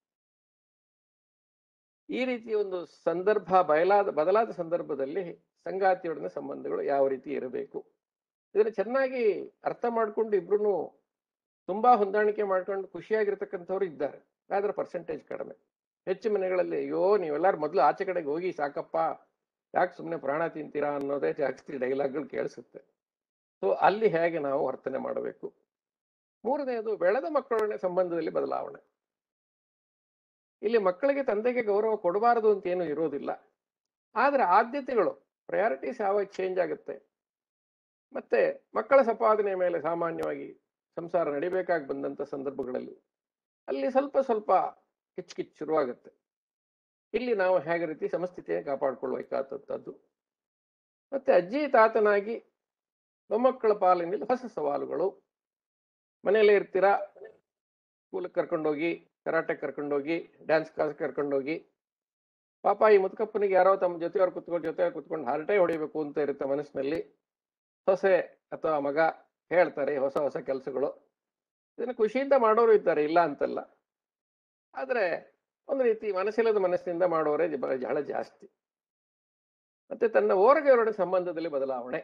ಈ ರೀತಿ ಒಂದು ಸಂದರ್ಭ ಬಯಲಾದ ಬದಲಾದ ಸಂದರ್ಭದಲ್ಲಿ ಸಂಗಾತಿಯೊಡನೆ ಸಂಬಂಧಗಳು ಯಾವ ರೀತಿ ಇರಬೇಕು ಇದನ್ನು ಚೆನ್ನಾಗಿ ಅರ್ಥ ಮಾಡ್ಕೊಂಡು ಇಬ್ರು ತುಂಬಾ ಹೊಂದಾಣಿಕೆ ಮಾಡ್ಕೊಂಡು ಖುಷಿಯಾಗಿರ್ತಕ್ಕಂಥವ್ರು ಇದ್ದಾರೆ ಆದ್ರೆ ಪರ್ಸೆಂಟೇಜ್ ಕಡಿಮೆ ಹೆಚ್ಚು ಮನೆಗಳಲ್ಲಿ ಅಯ್ಯೋ ನೀವೆಲ್ಲರೂ ಮೊದಲು ಆಚೆ ಕಡೆಗೆ ಹೋಗಿ ಸಾಕಪ್ಪ ಯಾಕೆ ಸುಮ್ಮನೆ ಪ್ರಾಣ ತಿಂತೀರಾ ಅನ್ನೋದೇ ಜಾಸ್ತಿ ಡೈಲಾಗ್ಗಳು ಕೇಳಿಸುತ್ತೆ ಸೊ ಅಲ್ಲಿ ಹೇಗೆ ನಾವು ವರ್ತನೆ ಮಾಡಬೇಕು ಮೂರನೆಯದು ಬೆಳೆದ ಮಕ್ಕಳೊಡನೆ ಸಂಬಂಧದಲ್ಲಿ ಬದಲಾವಣೆ ಇಲ್ಲಿ ಮಕ್ಕಳಿಗೆ ತಂದೆಗೆ ಗೌರವ ಕೊಡಬಾರದು ಅಂತ ಏನು ಇರೋದಿಲ್ಲ ಆದ್ರೆ ಆದ್ಯತೆಗಳು ಪ್ರಯಾರಿಟೀಸ್ ಯಾವಾಗ ಚೇಂಜ್ ಆಗುತ್ತೆ ಮತ್ತೆ ಮಕ್ಕಳ ಸಂಪಾದನೆ ಮೇಲೆ ಸಾಮಾನ್ಯವಾಗಿ ಸಂಸಾರ ನಡಿಬೇಕಾಗಿ ಬಂದಂತ ಸಂದರ್ಭಗಳಲ್ಲಿ ಅಲ್ಲಿ ಸ್ವಲ್ಪ ಸ್ವಲ್ಪ ಕಿಚ್ ಕಿಚ್ ಶುರುವಾಗುತ್ತೆ ಇಲ್ಲಿ ನಾವು ಹೇಗೆ ರೀತಿ ಸಮಸ್ಥಿತಿಯನ್ನು ಕಾಪಾಡಿಕೊಳ್ಳಬೇಕಾದಂಥದ್ದು ಮತ್ತೆ ಅಜ್ಜಿ ತಾತನಾಗಿ ಮೊಮ್ಮಕ್ಕಳ ಪಾಲಿನಲ್ಲಿ ಹೊಸ ಸವಾಲುಗಳು ಮನೆಯಲ್ಲೇ ಇರ್ತೀರಾ ಸ್ಕೂಲಿಗೆ ಕರ್ಕೊಂಡೋಗಿ ಕರಾಟೆ ಕರ್ಕೊಂಡೋಗಿ ಡ್ಯಾನ್ಸ್ ಕ್ಲಾಸ್ ಕರ್ಕೊಂಡೋಗಿ ಪಾಪ ಈ ಮುದುಕಪ್ಪನಿಗೆ ಯಾರೋ ತಮ್ಮ ಜೊತೆಯವ್ರು ಕುತ್ಕೊಂಡು ಜೊತೆಯವ್ರು ಕುತ್ಕೊಂಡು ಹರಟೆ ಹೊಡಿಬೇಕು ಅಂತ ಇರುತ್ತೆ ಮನಸ್ಸಿನಲ್ಲಿ ಸೊಸೆ ಅಥವಾ ಮಗ ಹೇಳ್ತಾರೆ ಹೊಸ ಹೊಸ ಕೆಲಸಗಳು ಇದನ್ನು ಖುಷಿಯಿಂದ ಮಾಡೋರು ಇದ್ದಾರೆ ಇಲ್ಲ ಅಂತಲ್ಲ ಆದ್ರೆ ಒಂದು ರೀತಿ ಮನಸ್ಸಿಲ್ಲದ ಮನಸ್ಸಿನಿಂದ ಮಾಡೋರೇ ಜ- ಬಹಳ ಜಾಸ್ತಿ ಮತ್ತೆ ತನ್ನ ಓರಗೆಯವರ ಸಂಬಂಧದಲ್ಲಿ ಬದಲಾವಣೆ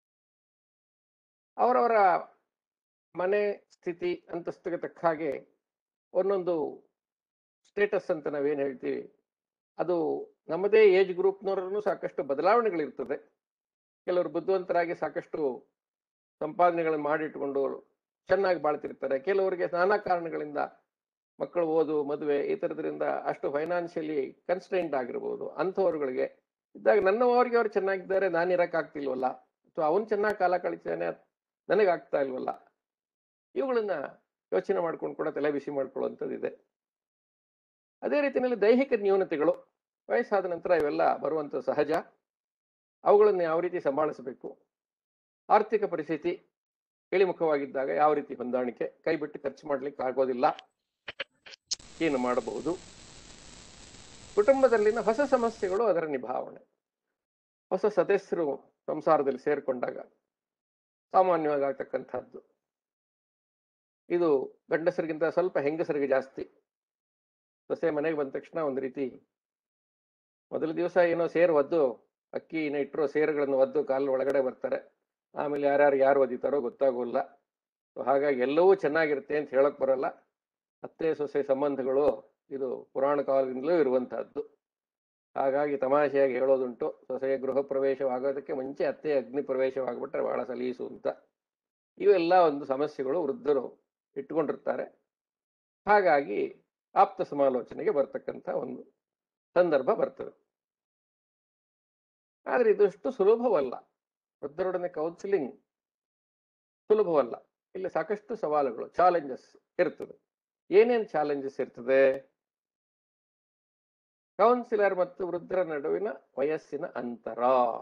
ಅವರವರ ಮನೆ ಸ್ಥಿತಿ ಅಂತಸ್ತಿಗೆ ತಕ್ಕ ಹಾಗೆ ಒಂದೊಂದು ಸ್ಟೇಟಸ್ ಅಂತ ನಾವೇನು ಹೇಳ್ತೀವಿ ಅದು ನಮ್ಮದೇ ಏಜ್ ಗ್ರೂಪ್ನವರನ್ನು ಸಾಕಷ್ಟು ಬದಲಾವಣೆಗಳಿರ್ತದೆ ಕೆಲವರು ಬುದ್ಧಿವಂತರಾಗಿ ಸಾಕಷ್ಟು ಸಂಪಾದನೆಗಳನ್ನು ಮಾಡಿಟ್ಕೊಂಡು ಚೆನ್ನಾಗಿ ಬಾಳ್ತಿರ್ತಾರೆ ಕೆಲವರಿಗೆ ನಾನಾ ಕಾರಣಗಳಿಂದ ಮಕ್ಕಳು ಓದು ಮದುವೆ ಈ ಥರದ್ರಿಂದ ಅಷ್ಟು ಫೈನಾನ್ಷಿಯಲಿ ಕನ್ಸ್ಟೆಂಟ್ ಆಗಿರ್ಬೋದು ಅಂಥವ್ರುಗಳಿಗೆ ಇದ್ದಾಗ ನನ್ನವರಿಗೆ ಅವ್ರು ಚೆನ್ನಾಗಿದ್ದಾರೆ ನಾನು ಇರೋಕ್ಕಾಗ್ತಿಲ್ವಲ್ಲ ಅಥವಾ ಅವನು ಚೆನ್ನಾಗಿ ಕಾಲ ಕಳಿತಾನೆ ನನಗಾಗ್ತಾ ಇಲ್ವಲ್ಲ ಇವುಗಳನ್ನ ಯೋಚನೆ ಮಾಡ್ಕೊಂಡು ಕೂಡ ತಲೆ ಬಿಸಿ ಮಾಡ್ಕೊಳ್ಳುವಂಥದ್ದು ಇದೆ ಅದೇ ರೀತಿಯಲ್ಲಿ ದೈಹಿಕ ನ್ಯೂನತೆಗಳು ವಯಸ್ಸಾದ ನಂತರ ಇವೆಲ್ಲ ಬರುವಂಥದ್ದು ಸಹಜ ಅವುಗಳನ್ನು ಯಾವ ರೀತಿ ಸಂಭಾಳಿಸಬೇಕು ಆರ್ಥಿಕ ಪರಿಸ್ಥಿತಿ ಇಳಿಮುಖವಾಗಿದ್ದಾಗ ಯಾವ ರೀತಿ ಹೊಂದಾಣಿಕೆ ಕೈ ಬಿಟ್ಟು ಖರ್ಚು ಮಾಡ್ಲಿಕ್ಕೆ ಆಗೋದಿಲ್ಲ ಏನು ಮಾಡಬಹುದು ಕುಟುಂಬದಲ್ಲಿನ ಹೊಸ ಸಮಸ್ಯೆಗಳು ಅದರ ನಿಭಾವಣೆ ಹೊಸ ಸದಸ್ಯರು ಸಂಸಾರದಲ್ಲಿ ಸೇರಿಕೊಂಡಾಗ ಸಾಮಾನ್ಯವಾಗಿ ಆಗ್ತಕ್ಕಂಥದ್ದು ಇದು ಗಂಡಸರಿಗಿಂತ ಸ್ವಲ್ಪ ಹೆಂಗಸರಿಗೆ ಜಾಸ್ತಿ ಸೊಸೆ ಮನೆಗೆ ಬಂದ ತಕ್ಷಣ ಒಂದು ರೀತಿ ಮೊದಲ ದಿವಸ ಏನೋ ಸೇರು ಒದ್ದು ಅಕ್ಕಿನ ಇಟ್ಟರು ಸೇರುಗಳನ್ನು ಒದ್ದು ಕಾಲು ಒಳಗಡೆ ಬರ್ತಾರೆ ಆಮೇಲೆ ಯಾರ್ಯಾರು ಯಾರು ಒದಿತಾರೋ ಗೊತ್ತಾಗೋಲ್ಲ ಸೊ ಹಾಗಾಗಿ ಎಲ್ಲವೂ ಚೆನ್ನಾಗಿರುತ್ತೆ ಅಂತ ಹೇಳಕ್ ಬರಲ್ಲ ಅತ್ತೆ ಸೊಸೆ ಸಂಬಂಧಗಳು ಇದು ಪುರಾಣ ಕಾಲದಿಂದಲೂ ಇರುವಂತಹದ್ದು ಹಾಗಾಗಿ ತಮಾಷೆಯಾಗಿ ಹೇಳೋದುಂಟು ಸೊಸೆಯ ಗೃಹ ಪ್ರವೇಶವಾಗೋದಕ್ಕೆ ಮುಂಚೆ ಅತ್ತೆ ಅಗ್ನಿ ಪ್ರವೇಶವಾಗ್ಬಿಟ್ರೆ ಬಹಳ ಸಲೀಸು ಅಂತ ಇವೆಲ್ಲ ಒಂದು ಸಮಸ್ಯೆಗಳು ವೃದ್ಧರು ಇಟ್ಕೊಂಡಿರ್ತಾರೆ ಹಾಗಾಗಿ ಆಪ್ತ ಸಮಾಲೋಚನೆಗೆ ಬರ್ತಕ್ಕಂಥ ಒಂದು ಸಂದರ್ಭ ಬರ್ತದೆ ಆದ್ರೆ ಇದಷ್ಟು ಸುಲಭವಲ್ಲ ವೃದ್ಧರೊಡನೆ ಕೌನ್ಸಿಲಿಂಗ್ ಸುಲಭವಲ್ಲ ಇಲ್ಲಿ ಸಾಕಷ್ಟು ಸವಾಲುಗಳು ಚಾಲೆಂಜಸ್ ಇರ್ತದೆ ಏನೇನು ಚಾಲೆಂಜಸ್ ಇರ್ತದೆ ಕೌನ್ಸಿಲರ್ ಮತ್ತು ವೃದ್ಧರ ನಡುವಿನ ವಯಸ್ಸಿನ ಅಂತರ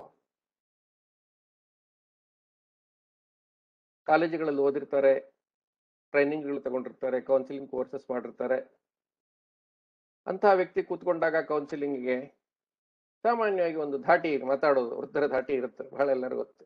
ಕಾಲೇಜುಗಳಲ್ಲಿ ಓದಿರ್ತಾರೆ ಟ್ರೈನಿಂಗ್ಗಳು ತಗೊಂಡಿರ್ತಾರೆ ಕೌನ್ಸಿಲಿಂಗ್ ಕೋರ್ಸಸ್ ಮಾಡಿರ್ತಾರೆ ಅಂತಹ ವ್ಯಕ್ತಿ ಕೂತ್ಕೊಂಡಾಗ ಕೌನ್ಸಿಲಿಂಗ್ಗೆ ಸಾಮಾನ್ಯವಾಗಿ ಒಂದು ಧಾಟಿ ಮಾತಾಡೋದು ವೃದ್ಧರ ಧಾಟಿ ಇರುತ್ತೆ ಬಹಳ ಎಲ್ಲರೂ ಗೊತ್ತು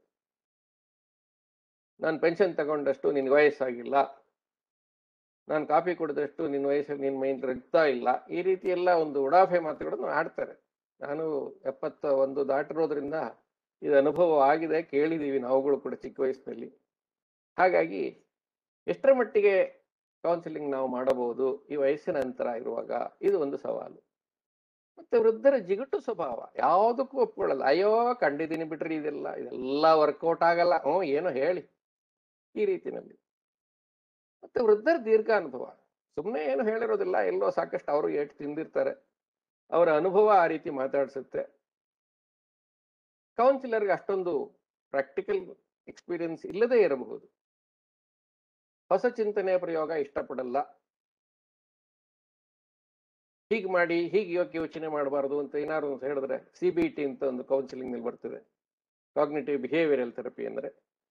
ನಾನು ಪೆನ್ಷನ್ ತಗೊಂಡಷ್ಟು ನಿನ್ ವಯಸ್ಸಾಗಿಲ್ಲ ನಾನು ಕಾಫಿ ಕುಡಿದಷ್ಟು ನಿನ್ನ ವಯಸ್ಸು ನಿನ್ನ ಮೈಂಡ್ ರಕ್ತ ಇಲ್ಲ ಈ ರೀತಿ ಎಲ್ಲ ಒಂದು ಉಡಾಫೆ ಮಾತುಗಳನ್ನು ಆಡ್ತಾರೆ ನಾನು ಎಪ್ಪತ್ತ ಒಂದು ದಾಟಿರೋದ್ರಿಂದ ಇದು ಅನುಭವ ಆಗಿದೆ ಕೇಳಿದೀವಿ ನಾವುಗಳು ಕೂಡ ಚಿಕ್ಕ ವಯಸ್ಸಿನಲ್ಲಿ ಹಾಗಾಗಿ ಎಷ್ಟರ ಮಟ್ಟಿಗೆ ಕೌನ್ಸಿಲಿಂಗ್ ನಾವು ಮಾಡಬಹುದು ಈ ವಯಸ್ಸಿನ ಅಂತರ ಇರುವಾಗ ಇದು ಒಂದು ಸವಾಲು ಮತ್ತೆ ವೃದ್ಧರ ಜಿಗುಟು ಸ್ವಭಾವ ಯಾವುದಕ್ಕೂ ಒಪ್ಕೊಳ್ಳಲ್ಲ ಅಯ್ಯೋ ಕಂಡಿದ್ದೀನಿ ಬಿಟ್ರಿ ಇದೆಲ್ಲ ಇದೆಲ್ಲ ವರ್ಕೌಟ್ ಆಗಲ್ಲ ಹ್ಞೂ ಏನೋ ಹೇಳಿ ಈ ರೀತಿನಲ್ಲಿ ಮತ್ತೆ ವೃದ್ಧರ ದೀರ್ಘ ಅನುಭವ ಸುಮ್ಮನೆ ಏನು ಹೇಳಿರೋದಿಲ್ಲ ಎಲ್ಲೋ ಸಾಕಷ್ಟು ಅವರು ಏಟು ತಿಂದಿರ್ತಾರೆ ಅವರ ಅನುಭವ ಆ ರೀತಿ ಮಾತಾಡಿಸುತ್ತೆ ಕೌನ್ಸಿಲರ್ಗೆ ಅಷ್ಟೊಂದು ಪ್ರಾಕ್ಟಿಕಲ್ ಎಕ್ಸ್ಪೀರಿಯನ್ಸ್ ಇಲ್ಲದೇ ಇರಬಹುದು ಹೊಸ ಚಿಂತನೆಯ ಪ್ರಯೋಗ ಇಷ್ಟಪಡಲ್ಲ ಹೀಗೆ ಮಾಡಿ ಹೀಗೆ ಯೋಗ್ಯ ಯೋಚನೆ ಮಾಡಬಾರದು ಅಂತ ಏನಾದ್ರು ಒಂದು ಹೇಳಿದ್ರೆ ಸಿ ಬಿ ಟಿ ಅಂತ ಒಂದು ಕೌನ್ಸಿಲಿಂಗ್ ನಲ್ಲಿ ಬರ್ತದೆ ಕಾಗ್ನಿಟಿವ್ ಬಿಹೇವಿಯರಲ್ ಥೆರಪಿ ಅಂದ್ರೆ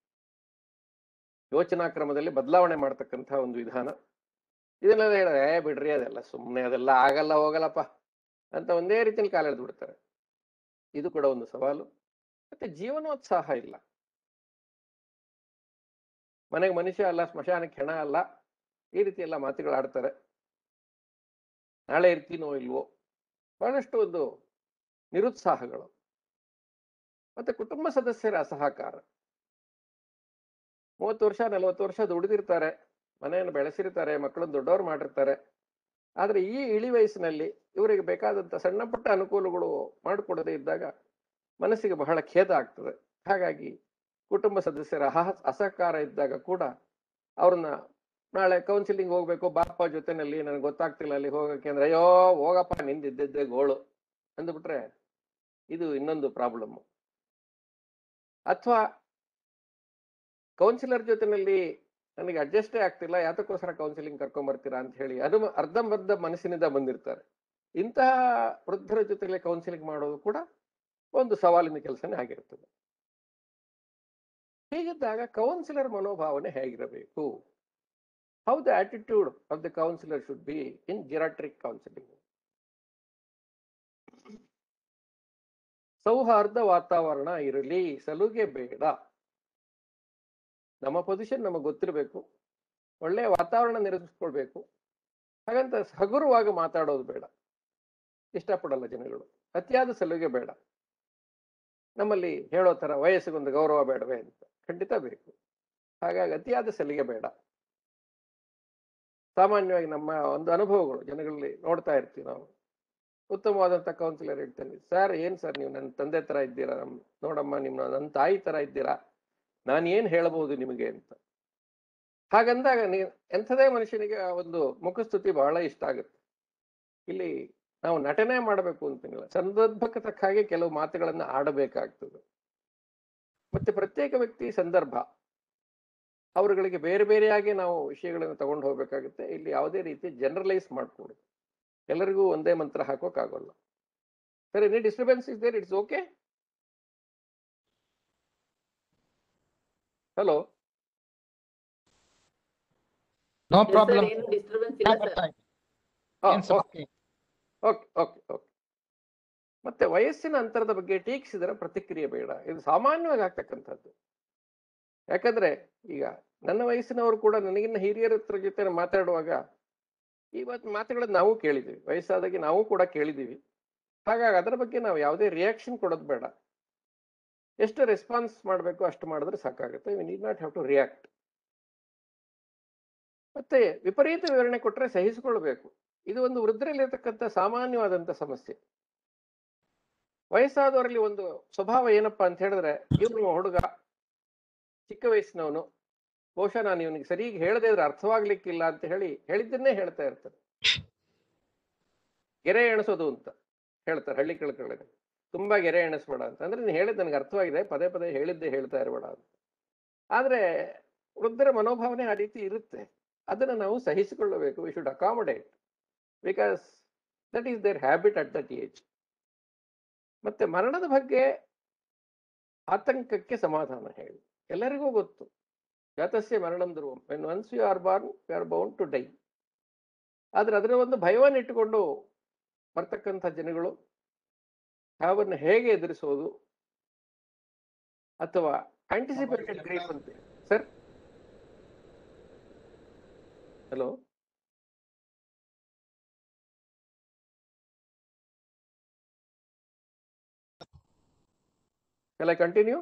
ಯೋಚನಾ ಕ್ರಮದಲ್ಲಿ ಬದಲಾವಣೆ ಮಾಡ್ತಕ್ಕಂಥ ಒಂದು ವಿಧಾನ ಇದನ್ನೆಲ್ಲ ಹೇಳಿದ್ರೆ ಏ ಬಿಡ್ರಿ ಅದೆಲ್ಲ ಸುಮ್ಮನೆ ಅದೆಲ್ಲ ಆಗಲ್ಲ ಹೋಗಲ್ಲಪ್ಪ ಅಂತ ಒಂದೇ ರೀತಿಯಲ್ಲಿ ಕಾಲ ಎಳೆದು ಬಿಡ್ತಾರೆ ಇದು ಕೂಡ ಒಂದು ಸವಾಲು ಮತ್ತೆ ಜೀವನೋತ್ಸಾಹ ಇಲ್ಲ ಮನೆಗೆ ಮನುಷ್ಯ ಅಲ್ಲ ಸ್ಮಶಾನಕ್ಕೆ ಹೆಣ ಅಲ್ಲ ಈ ರೀತಿ ಎಲ್ಲ ಮಾತುಗಳು ಆಡ್ತಾರೆ ನಾಳೆ ಇರ್ತೀನೋ ಇಲ್ವೋ ಬಹಳಷ್ಟು ಒಂದು ನಿರುತ್ಸಾಹಗಳು ಮತ್ತೆ ಕುಟುಂಬ ಸದಸ್ಯರ ಅಸಹಕಾರ ಮೂವತ್ತು ವರ್ಷ ನಲವತ್ತು ವರ್ಷ ದುಡಿದಿರ್ತಾರೆ ಮನೆಯನ್ನು ಬೆಳೆಸಿರ್ತಾರೆ ಮಕ್ಕಳನ್ನು ದೊಡ್ಡವರು ಮಾಡಿರ್ತಾರೆ ಆದ್ರೆ ಈ ಇಳಿ ವಯಸ್ಸಿನಲ್ಲಿ ಇವರಿಗೆ ಬೇಕಾದಂತ ಸಣ್ಣ ಪುಟ್ಟ ಅನುಕೂಲಗಳು ಮಾಡಿಕೊಡದೇ ಇದ್ದಾಗ ಮನಸ್ಸಿಗೆ ಬಹಳ ಖೇದ ಆಗ್ತದೆ ಹಾಗಾಗಿ ಕುಟುಂಬ ಸದಸ್ಯರ ಅಹ ಅಸಹಕಾರ ಇದ್ದಾಗ ಕೂಡ ಅವ್ರನ್ನ ನಾಳೆ ಕೌನ್ಸಿಲಿಂಗ್ ಹೋಗ್ಬೇಕು ಬಾಪ ಜೊತೆನಲ್ಲಿ ನನಗೆ ಗೊತ್ತಾಗ್ತಿಲ್ಲ ಅಲ್ಲಿ ಹೋಗಕ್ಕೆ ಅಂದ್ರೆ ಅಯ್ಯೋ ಹೋಗಪ್ಪ ನಿಂದಿದ್ದೆ ಗೋಳು ಅಂದ್ಬಿಟ್ರೆ ಇದು ಇನ್ನೊಂದು ಪ್ರಾಬ್ಲಮ್ ಅಥವಾ ಕೌನ್ಸಿಲರ್ ಜೊತೆನಲ್ಲಿ ನನಗೆ ಅಡ್ಜಸ್ಟೇ ಆಗ್ತಿಲ್ಲ ಯಾತಕ್ಕೋಸ್ಕರ ಕೌನ್ಸಿಲಿಂಗ್ ಕರ್ಕೊಂಡ್ ಬರ್ತೀರಾ ಅಂತ ಹೇಳಿ ಅದು ಅರ್ಧಂಬರ್ಧ ಮನಸ್ಸಿನಿಂದ ಬಂದಿರ್ತಾರೆ ಇಂತಹ ವೃದ್ಧರ ಜೊತೆಲೆ ಕೌನ್ಸಿಲಿಂಗ್ ಮಾಡೋದು ಕೂಡ ಒಂದು ಸವಾಲಿನ ಕೆಲಸನೇ ಆಗಿರ್ತದೆ ಹೀಗಿದ್ದಾಗ ಕೌನ್ಸಿಲರ್ ಮನೋಭಾವನೆ ಹೇಗಿರಬೇಕು how the attitude of the counsellor should be in geriatric counselling ಸೌಹಾರ್ದ ವಾತಾವರಣ ಇರಲಿ ಸಲುಗೆ ಬೇಡ ನಮ್ಮ ಪೊಸಿಷನ್ ನಮಗೆ ಗೊತ್ತಿರಬೇಕು ಒಳ್ಳೆಯ ವಾತಾವರಣ ನಿರ್ಮಿಸ್ಕೊಳ್ಬೇಕು ಹಾಗಂತ ಹಗುರವಾಗಿ ಮಾತಾಡೋದು ಬೇಡ ಇಷ್ಟಪಡಲ್ಲ ಜನಗಳು ಅತಿಯಾದ ಸಲುಗೆ ಬೇಡ ನಮ್ಮಲ್ಲಿ ಹೇಳೋ ತರ ವಯಸ್ಸಿಗೊಂದು ಗೌರವ ಬೇಡವೇ ಅಂತ ಖಂಡಿತ ಬೇಕು ಹಾಗಾಗಿ ಅತಿಯಾದ ಸಲಿಗೆ ಬೇಡ ಸಾಮಾನ್ಯವಾಗಿ ನಮ್ಮ ಒಂದು ಅನುಭವಗಳು ಜನಗಳಲ್ಲಿ ನೋಡ್ತಾ ಇರ್ತೀವಿ ನಾವು ಉತ್ತಮವಾದಂಥ ಕೌನ್ಸಿಲರ್ ಹೇಳ್ತಾನೆ ಸರ್ ಏನ್ ಸರ್ ನೀವು ನನ್ನ ತಂದೆ ತರ ಇದ್ದೀರಾ ನಮ್ ನೋಡಮ್ಮ ನಿಮ್ಮ ನನ್ನ ತಾಯಿ ತರ ಇದ್ದೀರಾ ನಾನು ಏನ್ ಹೇಳಬಹುದು ನಿಮಗೆ ಅಂತ ಹಾಗಂದಾಗ ನೀ ಎಂಥದೇ ಮನುಷ್ಯನಿಗೆ ಆ ಒಂದು ಮುಖಸ್ತುತಿ ಬಹಳ ಇಷ್ಟ ಆಗುತ್ತೆ ಇಲ್ಲಿ ನಾವು ನಟನೆ ಮಾಡಬೇಕು ಅಂತಂಗಿಲ್ಲ ಸಂದರ್ಭಕ್ಕೆ ತಕ್ಕ ಹಾಗೆ ಕೆಲವು ಮಾತುಗಳನ್ನ ಆಡಬೇಕಾಗ್ತದೆ ಮತ್ತೆ ಪ್ರತ್ಯೇಕ ವ್ಯಕ್ತಿ ಸಂದರ್ಭ ಅವರುಗಳಿಗೆ ಬೇರೆ ಬೇರೆಯಾಗಿ ನಾವು ವಿಷಯಗಳನ್ನು ತಗೊಂಡು ಹೋಗ್ಬೇಕಾಗುತ್ತೆ ಇಲ್ಲಿ ಯಾವುದೇ ರೀತಿ ಜನರಲೈಸ್ ಮಾಡ್ಕೊಡುದು ಎಲ್ಲರಿಗೂ ಒಂದೇ ಮಂತ್ರ ಹಾಕೋಕ್ಕಾಗಲ್ಲ sir any disturbance is there it's okay hello no Yes, sir, problem ಏನು ಡಿಸ್ಟರ್ಬೆನ್ಸ್ ಇಲ್ಲ sir okay okay okay okay ಮತ್ತೆ ವಯಸ್ಸಿನ ಅಂತರದ ಬಗ್ಗೆ ಟೀಕಿಸಿದರೆ ಪ್ರತಿಕ್ರಿಯೆ ಬೇಡ ಇದು ಸಾಮಾನ್ಯವಾಗಿ ಆಗ್ತಕ್ಕಂಥದ್ದು ಯಾಕಂದ್ರೆ ಈಗ ನನ್ನ ವಯಸ್ಸಿನವರು ಕೂಡ ನನಗಿನ್ನ ಹಿರಿಯರ ಹತ್ರ ಜೊತೆ ಮಾತಾಡುವಾಗ ಇವತ್ತು ಮಾತುಗಳನ್ನು ನಾವು ಕೇಳಿದ್ದೀವಿ ವಯಸ್ಸಾದಾಗೆ ನಾವು ಕೂಡ ಕೇಳಿದ್ದೀವಿ ಹಾಗಾಗಿ ಅದರ ಬಗ್ಗೆ ನಾವು ಯಾವುದೇ ರಿಯಾಕ್ಷನ್ ಕೊಡೋದು ಬೇಡ ಎಷ್ಟು ರೆಸ್ಪಾನ್ಸ್ ಮಾಡಬೇಕು ಅಷ್ಟು ಮಾಡಿದ್ರೆ ಸಾಕಾಗುತ್ತೆ we need not have to react ಮತ್ತೆ ವಿಪರೀತ ವಿವರಣೆ ಕೊಟ್ಟರೆ ಸಹಿಸಿಕೊಳ್ಬೇಕು ಇದು ಒಂದು ವೃದ್ಧರಲ್ಲಿರ್ತಕ್ಕಂಥ ಸಾಮಾನ್ಯವಾದಂಥ ಸಮಸ್ಯೆ ವಯಸ್ಸಾದವರಲ್ಲಿ ಒಂದು ಸ್ವಭಾವ ಏನಪ್ಪಾ ಅಂತ ಹೇಳಿದ್ರೆ ಇವನು ಹುಡುಗ ಚಿಕ್ಕ ವಯಸ್ಸಿನವನು ಬಹುಶಃ ನಾನು ಇವನಿಗೆ ಸರಿಯಾಗಿ ಹೇಳದೇ ಇದ್ರೆ ಅರ್ಥವಾಗ್ಲಿಕ್ಕಿಲ್ಲ ಅಂತ ಹೇಳಿ ಹೇಳಿದ್ದನ್ನೇ ಹೇಳ್ತಾ ಇರ್ತಾರೆ ಗೆರೆ ಎಣಿಸೋದು ಅಂತ ಹೇಳ್ತಾರೆ ಹಳ್ಳಿ ಕೆಳಕಡೆ ತುಂಬಾ ಗೆರೆ ಎಣಿಸ್ಬೇಡ ಅಂತ ಅಂದ್ರೆ ನೀನು ಹೇಳಿದ್ ನನಗೆ ಅರ್ಥವಾಗಿದೆ ಪದೇ ಪದೇ ಹೇಳಿದ್ದೆ ಹೇಳ್ತಾ ಇರಬೇಡ ಅಂತ ಆದ್ರೆ ವೃದ್ಧರ ಮನೋಭಾವನೆ ಆ ರೀತಿ ಇರುತ್ತೆ ಅದನ್ನು ನಾವು ಸಹಿಸಿಕೊಳ್ಳಬೇಕು we should accommodate because that is their habit at that age ಮತ್ತೆ ಮರಣದ ಬಗ್ಗೆ ಆತಂಕಕ್ಕೆ ಸಮಾಧಾನ ಹೇಳಿ ಎಲ್ಲರಿಗೂ ಗೊತ್ತು ಜಾತಸ್ಯ ಮರಣಂ ಧ್ರುವಂ when once you are born you are bound to die ಆದ್ರೆ ಅದರ ಒಂದು ಭಯವನ್ನು ಇಟ್ಟುಕೊಂಡು ಬರ್ತಕ್ಕಂಥ ಜನಗಳು ಸಾವನ್ನು ಹೇಗೆ ಎದುರಿಸೋದು ಅಥವಾ ಆಂಟಿಸಿಪೇಟೆಡ್ ಗ್ರೀಫ್ ಅಂತೆ sir hello Shall I continue?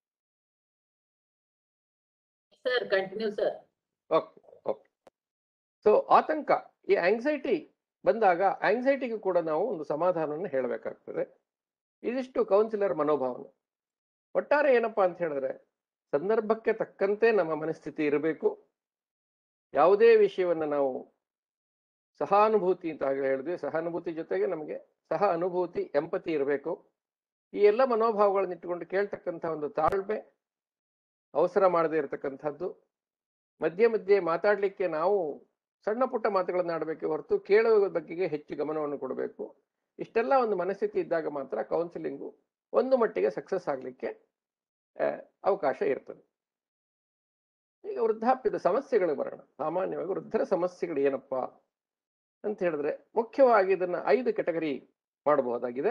Sir continue sir okay okay so ಆತಂಕ ಈ ಆಂಗ್ಸೈಟಿ ಬಂದಾಗ ಆಂಗ್ಸೈಟಿಗೂ ಕೂಡ ನಾವು ಒಂದು ಸಮಾಧಾನವನ್ನು ಹೇಳಬೇಕಾಗ್ತದೆ ಇದಿಷ್ಟು ಕೌನ್ಸಿಲರ್ ಮನೋಭಾವನೆ ಒಟ್ಟಾರೆ ಏನಪ್ಪಾ ಅಂತ ಹೇಳಿದ್ರೆ ಸಂದರ್ಭಕ್ಕೆ ತಕ್ಕಂತೆ ನಮ್ಮ ಮನಸ್ಥಿತಿ ಇರಬೇಕು ಯಾವುದೇ ವಿಷಯವನ್ನು ನಾವು ಸಹಾನುಭೂತಿ ಅಂತ ಆಗಲೇ ಹೇಳಿದ್ವಿ ಸಹಾನುಭೂತಿ ಜೊತೆಗೆ ನಮಗೆ ಸಹ ಅನುಭೂತಿ ಎಂಪತಿ ಇರಬೇಕು ಈ ಎಲ್ಲ ಮನೋಭಾವಗಳನ್ನ ಇಟ್ಟುಕೊಂಡು ಕೇಳ್ತಕ್ಕಂಥ ಒಂದು ತಾಳ್ಮೆ ಅವಸರ ಮಾಡದೇ ಇರತಕ್ಕಂಥದ್ದು ಮಧ್ಯೆ ಮಧ್ಯೆ ಮಾತಾಡಲಿಕ್ಕೆ ನಾವು ಸಣ್ಣ ಪುಟ್ಟ ಮಾತುಗಳನ್ನು ಆಡಬೇಕೆ ಹೊರತು ಕೇಳುವ ಬಗ್ಗೆಗೆ ಹೆಚ್ಚು ಗಮನವನ್ನು ಕೊಡಬೇಕು ಇಷ್ಟೆಲ್ಲ ಒಂದು ಮನಸ್ಥಿತಿ ಇದ್ದಾಗ ಮಾತ್ರ ಕೌನ್ಸಿಲಿಂಗು ಒಂದು ಮಟ್ಟಿಗೆ ಸಕ್ಸಸ್ ಆಗಲಿಕ್ಕೆ ಅವಕಾಶ ಇರ್ತದೆ ಈಗ ವೃದ್ಧಾಪ್ಯದ ಸಮಸ್ಯೆಗಳು ಬರೋಣ ಸಾಮಾನ್ಯವಾಗಿ ವೃದ್ಧರ ಸಮಸ್ಯೆಗಳು ಏನಪ್ಪಾ ಅಂತ ಹೇಳಿದ್ರೆ ಮುಖ್ಯವಾಗಿ ಇದನ್ನ ಐದು ಕೆಟಗರಿ ಮಾಡಬಹುದಾಗಿದೆ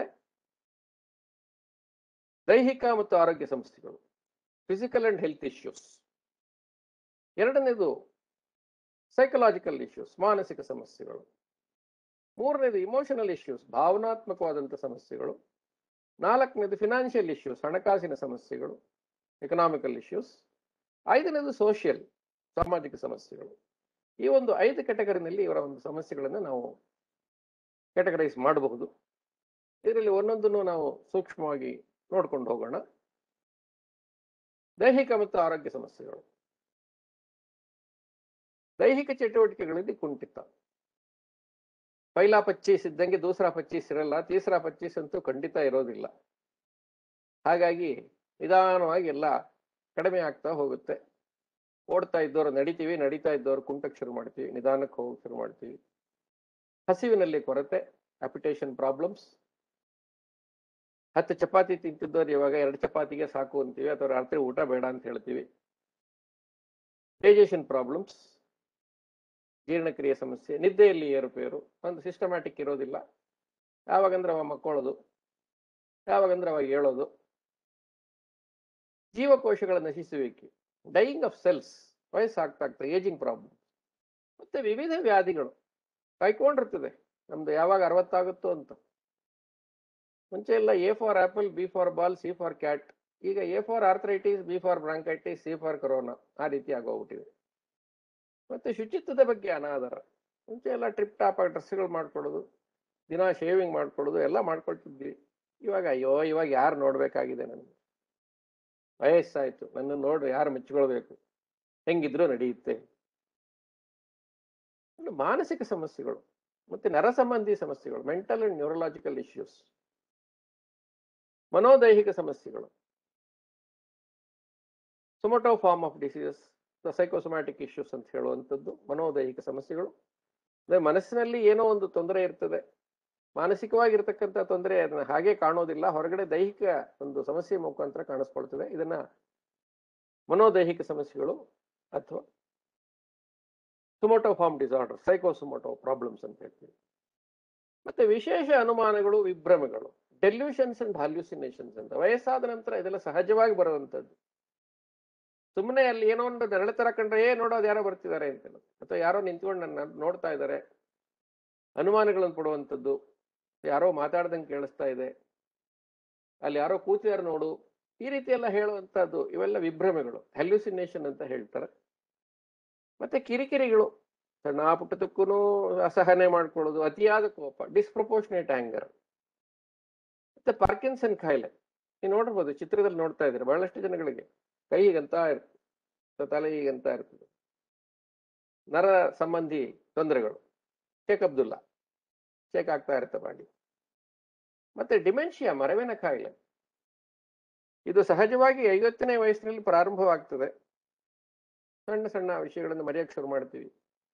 ದೈಹಿಕ ಮತ್ತು ಆರೋಗ್ಯ ಸಮಸ್ಯೆಗಳು ಫಿಸಿಕಲ್ ಅಂಡ್ ಹೆಲ್ತ್ ಇಶ್ಯೂಸ್ ಎರಡನೇದು ಸೈಕಲಾಜಿಕಲ್ ಇಶ್ಯೂಸ್ ಮಾನಸಿಕ ಸಮಸ್ಯೆಗಳು ಮೂರನೇದು ಇಮೋಷನಲ್ ಇಶ್ಯೂಸ್ ಭಾವನಾತ್ಮಕವಾದಂಥ ಸಮಸ್ಯೆಗಳು ನಾಲ್ಕನೇದು ಫಿನಾನ್ಷಿಯಲ್ ಇಶ್ಯೂಸ್ ಹಣಕಾಸಿನ ಸಮಸ್ಯೆಗಳು ಎಕನಾಮಿಕಲ್ ಇಶ್ಯೂಸ್ ಐದನೇದು ಸೋಷಿಯಲ್ ಸಾಮಾಜಿಕ ಸಮಸ್ಯೆಗಳು ಈ ಒಂದು ಐದು ಕೆಟಗರಿನಲ್ಲಿ ಇವರ ಒಂದು ಸಮಸ್ಯೆಗಳನ್ನು ನಾವು ಕೆಟಗರೈಸ್ ಮಾಡಬಹುದು ಇದರಲ್ಲಿ ಒಂದೊಂದನ್ನು ನಾವು ಸೂಕ್ಷ್ಮವಾಗಿ ನೋಡ್ಕೊಂಡು ಹೋಗೋಣ ದೈಹಿಕ ಮತ್ತು ಆರೋಗ್ಯ ಸಮಸ್ಯೆಗಳು ದೈಹಿಕ ಚಟುವಟಿಕೆಗಳಲ್ಲಿ ಕುಂಠಿತ ಪೈಲಾ ಪಚ್ಚೀಸ್ ಇದ್ದಂಗೆ ದೂಸರಾ ಪಚ್ಚೀಸ್ ಇರಲ್ಲ ತೀಸರಾ ಪಚ್ಚೀಸ್ ಅಂತೂ ಖಂಡಿತ ಇರೋದಿಲ್ಲ ಹಾಗಾಗಿ ನಿಧಾನವಾಗಿ ಎಲ್ಲ ಕಡಿಮೆ ಆಗ್ತಾ ಹೋಗುತ್ತೆ ಓಡ್ತಾ ಇದ್ದವರು ನಡಿತೀವಿ ನಡೀತಾ ಇದ್ದವರು ಕುಂಟಕ್ಕೆ ಶುರು ಮಾಡ್ತೀವಿ ನಿಧಾನಕ್ಕೆ ಹೋಗಕ್ಕೆ ಶುರು ಮಾಡ್ತೀವಿ ಹಸಿವಿನಲ್ಲಿ ಕೊರತೆ ಅಪಿಟೇಷನ್ ಪ್ರಾಬ್ಲಮ್ಸ್ ಹತ್ತು ಚಪಾತಿ ತಿಂತಿದ್ದವ್ರು ಇವಾಗ ಎರಡು ಚಪಾತಿಗೆ ಸಾಕು ಅಂತೀವಿ ಅಥವಾ ರಾತ್ರಿ ಊಟ ಬೇಡ ಅಂತ ಹೇಳ್ತೀವಿ ಡೈಜೆಷನ್ ಪ್ರಾಬ್ಲಮ್ಸ್ ಜೀರ್ಣಕ್ರಿಯೆ ಸಮಸ್ಯೆ ನಿದ್ದೆಯಲ್ಲಿ ಏರುಪೇರು ಒಂದು ಸಿಸ್ಟಮ್ಯಾಟಿಕ್ ಇರೋದಿಲ್ಲ ಯಾವಾಗಂದ್ರೆ ಅವ ಮಕ್ಕೊಳ್ಳೋದು ಯಾವಾಗಂದ್ರೆ ಅವಾಗ ಹೇಳೋದು ಜೀವಕೋಶಗಳ ನಶಿಸುವಿಕೆ ಡೈಯಿಂಗ್ ಆಫ್ ಸೆಲ್ಸ್ ವಯಸ್ಸಾಗ್ತಾ ಆಗ್ತಾ ಏಜಿಂಗ್ ಪ್ರಾಬ್ಲಮ್ ಮತ್ತೆ ವಿವಿಧ ವ್ಯಾಧಿಗಳು ಕಾಯ್ಕೊಂಡಿರ್ತದೆ ನಮ್ದು ಯಾವಾಗ ಅರವತ್ತಾಗುತ್ತೋ ಅಂತ ಮುಂಚೆ ಎಲ್ಲ A for apple B for ball C for cat ಈಗ A for arthritis B for bronchitis C for corona ಆ ರೀತಿ ಆಗೋಗ್ಬಿಟ್ಟಿದೆ ಮತ್ತೆ ಶುಚಿತ್ವದ ಬಗ್ಗೆ ಅನಾದರ ಮುಂಚೆ ಎಲ್ಲ ಟ್ರಿಪ್ ಟಾಪ್ ಡ್ರೆಸ್ಗಳು ಮಾಡ್ಕೊಳ್ಳೋದು ದಿನ ಶೇವಿಂಗ್ ಮಾಡ್ಕೊಳ್ಳೋದು ಎಲ್ಲ ಮಾಡ್ಕೊಳ್ತಿದ್ವಿ ಇವಾಗ ಅಯ್ಯೋ ಇವಾಗ ಯಾರು ನೋಡ್ಬೇಕಾಗಿದೆ ನನಗೆ ವಯಸ್ಸಾಯ್ತು ನನ್ನ ನೋಡಿ ಯಾರು ಮೆಚ್ಕೊಳ್ಬೇಕು ಹೆಂಗಿದ್ರೂ ನಡೆಯುತ್ತೆ ಇನ್ನು ಮಾನಸಿಕ ಸಮಸ್ಯೆಗಳು ಮತ್ತೆ ನರ ಸಂಬಂಧಿ ಸಮಸ್ಯೆಗಳು ಮೆಂಟಲ್ ಅಂಡ್ ನ್ಯೂರಲಾಜಿಕಲ್ ಇಶ್ಯೂಸ್ ಮನೋದೈಹಿಕ ಸಮಸ್ಯೆಗಳು somatoform of diseases psychosomatic issues ಅಂತ ಹೇಳುವಂಥದ್ದು ಮನೋದೈಹಿಕ ಸಮಸ್ಯೆಗಳು ಅಂದ್ರೆ ಮನಸ್ಸಿನಲ್ಲಿ ಏನೋ ಒಂದು ತೊಂದರೆ ಇರ್ತದೆ ಮಾನಸಿಕವಾಗಿರ್ತಕ್ಕಂಥ ತೊಂದರೆ ಅದನ್ನ ಹಾಗೆ ಕಾಣೋದಿಲ್ಲ ಹೊರಗಡೆ ದೈಹಿಕ ಒಂದು ಸಮಸ್ಯೆ ಮುಖಾಂತರ ಕಾಣಿಸ್ಕೊಳ್ತದೆ ಇದನ್ನ ಮನೋದೈಹಿಕ ಸಮಸ್ಯೆಗಳು ಅಥವಾ ಸುಮೋಟೋ ಫಾರ್ಮ್ ಡಿಸಾರ್ಡರ್ ಸೈಕೋಸುಮೋಟೋ ಪ್ರಾಬ್ಲಮ್ಸ್ ಅಂತ ಹೇಳ್ತೀವಿ ಮತ್ತೆ ವಿಶೇಷ ಅನುಮಾನಗಳು ವಿಭ್ರಮೆಗಳು ಡೆಲ್ಯೂಷನ್ಸ್ ಅಂಡ್ ಹಾಲ್ಯೂಸಿನೇಷನ್ಸ್ ಅಂತ ವಯಸ್ಸಾದ ನಂತರ ಇದೆಲ್ಲ ಸಹಜವಾಗಿ ಬರುವಂಥದ್ದು ಸುಮ್ಮನೆ ಅಲ್ಲಿ ಏನೋ ಒಂದು ನೆರಳು ತರ ಕಂಡ್ರೆ ಏ ನೋಡೋದು ಯಾರೋ ಬರ್ತಿದ್ದಾರೆ ಅಂತ ಅಥವಾ ಯಾರೋ ನಿಂತ್ಕೊಂಡು ನನ್ನ ನೋಡ್ತಾ ಇದ್ದಾರೆ ಅನುಮಾನಗಳನ್ನು ಪಡುವಂಥದ್ದು ಯಾರೋ ಮಾತಾಡ್ದಂಗೆ ಕೇಳಿಸ್ತಾ ಇದೆ ಅಲ್ಲಿ ಯಾರೋ ಕೂತಿದಾರೆ ನೋಡು ಈ ರೀತಿ ಎಲ್ಲ ಹೇಳುವಂಥದ್ದು ಇವೆಲ್ಲ ವಿಭ್ರಮೆಗಳು ಹ್ಯಾಲ್ಯೂಸಿನೇಷನ್ ಅಂತ ಹೇಳ್ತಾರೆ ಮತ್ತೆ ಕಿರಿಕಿರಿಗಳು ಸಣ್ಣ ಪುಟ್ಟದಕ್ಕೂ ಅಸಹನೆ ಮಾಡ್ಕೊಳ್ಳೋದು ಅತಿಯಾದ ಕೋಪ ಡಿಸ್ಪ್ರಪೋರ್ಷನೇಟ್ ಆಂಗರ್ ಮತ್ತೆ ಪಾರ್ಕಿನ್ಸನ್ ಕಾಯಿಲೆ ನೀವು ನೋಡ್ಬೋದು ಚಿತ್ರದಲ್ಲಿ ನೋಡ್ತಾ ಇದ್ದೀರಿ ಬಹಳಷ್ಟು ಜನಗಳಿಗೆ ಕೈ ಹೀಗಂತ ಇರ್ತದೆ ತಲೆ ಹೀಗಂತ ಇರ್ತದೆ ನರ ಸಂಬಂಧಿ ತೊಂದರೆಗಳು ಶೇಖ್ ಅಬ್ದುಲ್ಲಾ ಶೇಕ್ ಆಗ್ತಾ ಇರುತ್ತೆ ಬಾಡಿ ಮತ್ತೆ ಡಿಮೆನ್ಷಿಯಾ ಮರವಿನ ಕಾಯಿಲೆ ಇದು ಸಹಜವಾಗಿ ಐವತ್ತನೇ ವಯಸ್ಸಿನಲ್ಲಿ ಪ್ರಾರಂಭವಾಗ್ತದೆ ಸಣ್ಣ ಸಣ್ಣ ವಿಷಯಗಳನ್ನು ಮರೆಯಕ್ಕೆ ಶುರು ಮಾಡ್ತೀವಿ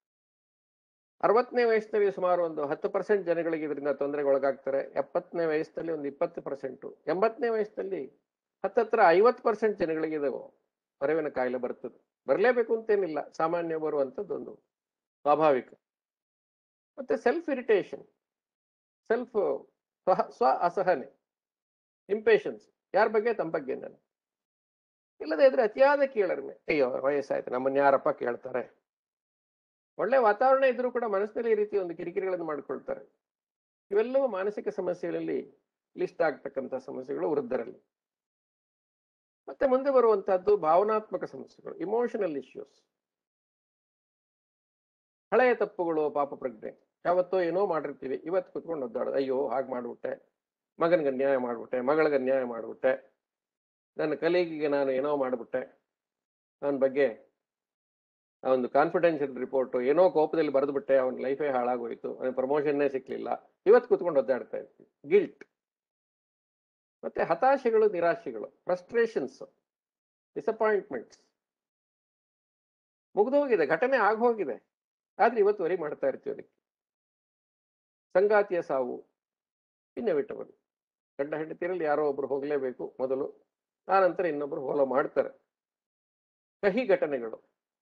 ಅರವತ್ತನೇ ವಯಸ್ಸಿನಲ್ಲಿ ಸುಮಾರು ಒಂದು ಹತ್ತು ಪರ್ಸೆಂಟ್ ಜನಗಳಿಗೆ ಇದರಿಂದ ತೊಂದರೆಗೆ ಒಳಗಾಗ್ತಾರೆ ಎಪ್ಪತ್ತನೇ ವಯಸ್ಸಿನಲ್ಲಿ ಒಂದು ಇಪ್ಪತ್ತು ಪರ್ಸೆಂಟು ಎಂಬತ್ತನೇ ವಯಸ್ಸಿನಲ್ಲಿ ಹತ್ತತ್ರ ಐವತ್ತು ಪರ್ಸೆಂಟ್ ಜನಗಳಿಗೆ ಇದು ಮರವಿನ ಕಾಯಿಲೆ ಬರ್ತದೆ ಬರಲೇಬೇಕು ಅಂತೇನಿಲ್ಲ ಸಾಮಾನ್ಯ ಬರುವಂಥದ್ದು ಒಂದು ಸ್ವಾಭಾವಿಕ ಮತ್ತೆ ಸೆಲ್ಫ್ ಇರಿಟೇಷನ್ ಸೆಲ್ಫ್ ಸ್ವ ಸ್ವ ಅಸಹನೆ ಇಂಪೇಷನ್ಸ್ ಯಾರ ಬಗ್ಗೆ ತಮ್ಮ ಬಗ್ಗೆ ನಾನು ಇಲ್ಲದೆ ಇದ್ರೆ ಅತಿಯಾದ ಕೀಳರಿಮೆ ಅಯ್ಯೋ ವಯಸ್ಸಾಯ್ತು ನಮ್ಮನ್ನ ಯಾರಪ್ಪ ಕೇಳ್ತಾರೆ ಒಳ್ಳೆ ವಾತಾವರಣ ಇದ್ರೂ ಕೂಡ ಮನಸ್ಸಿನಲ್ಲಿ ಈ ರೀತಿ ಒಂದು ಕಿರಿಕಿರಿಗಳನ್ನು ಮಾಡ್ಕೊಳ್ತಾರೆ ಇವೆಲ್ಲವೂ ಮಾನಸಿಕ ಸಮಸ್ಯೆಗಳಲ್ಲಿ ಲಿಸ್ಟ್ ಆಗ್ತಕ್ಕಂಥ ಸಮಸ್ಯೆಗಳು ವೃದ್ಧರಲ್ಲಿ ಮತ್ತೆ ಮುಂದೆ ಬರುವಂತಹದ್ದು ಭಾವನಾತ್ಮಕ ಸಮಸ್ಯೆಗಳು ಇಮೋಷನಲ್ ಇಶ್ಯೂಸ್ ಹಳೆಯ ತಪ್ಪುಗಳು ಪಾಪ ಪ್ರಜ್ಞೆ ಯಾವತ್ತೋ ಏನೋ ಮಾಡಿರ್ತೀವಿ ಇವತ್ತು ಕುತ್ಕೊಂಡು ಒದ್ದಾಡೋದು ಅಯ್ಯೋ ಹಾಗೆ ಮಾಡ್ಬಿಟ್ಟೆ ಮಗನಿಗೆ ಅನ್ಯಾಯ ಮಾಡ್ಬಿಟ್ಟೆ ಮಗಳಿಗೆ ಅನ್ಯಾಯ ಮಾಡ್ಬಿಟ್ಟೆ ನನ್ನ ಕಲೀಗಿಗೆ ನಾನು ಏನೋ ಮಾಡ್ಬಿಟ್ಟೆ ಅವನ ಬಗ್ಗೆ ಆ ಒಂದು ಕಾನ್ಫಿಡೆನ್ಷಿಯಲ್ ರಿಪೋರ್ಟ್ ಏನೋ ಕೋಪದಲ್ಲಿ ಬರೆದ್ಬಿಟ್ಟೆ ಅವನ ಲೈಫೇ ಹಾಳಾಗೋಯ್ತು ಅವನ ಪ್ರಮೋಷನ್ನೇ ಸಿಕ್ಲಿಲ್ಲ ಇವತ್ತು ಕುತ್ಕೊಂಡು ಒದ್ದಾಡ್ತಾ ಇರ್ತೀವಿ ಗಿಲ್ಟ್ ಮತ್ತೆ ಹತಾಶೆಗಳು ನಿರಾಶೆಗಳು ಫ್ರಸ್ಟ್ರೇಷನ್ಸ್ ಡಿಸಪಾಯಿಂಟ್ಮೆಂಟ್ಸ್ ಮುಗಿದೋಗಿದೆ ಘಟನೆ ಆಗೋಗಿದೆ ಆದ್ರೆ ಇವತ್ತುವರೆಗೆ ಮಾಡ್ತಾ ಇರ್ತೀವಿ ಅದಕ್ಕೆ ಸಂಗಾತಿಯ ಸಾವು ಇನ್ನೆವಿಟಬಲ್ ಗಂಡ ಹೆಂಡತಿರಲ್ಲಿ ಯಾರೋ ಒಬ್ರು ಹೋಗಲೇಬೇಕು ಮೊದಲು ಆನಂತರ ಇನ್ನೊಬ್ರು ಹೋಲ ಮಾಡ್ತಾರೆ ಕಹಿ ಘಟನೆಗಳು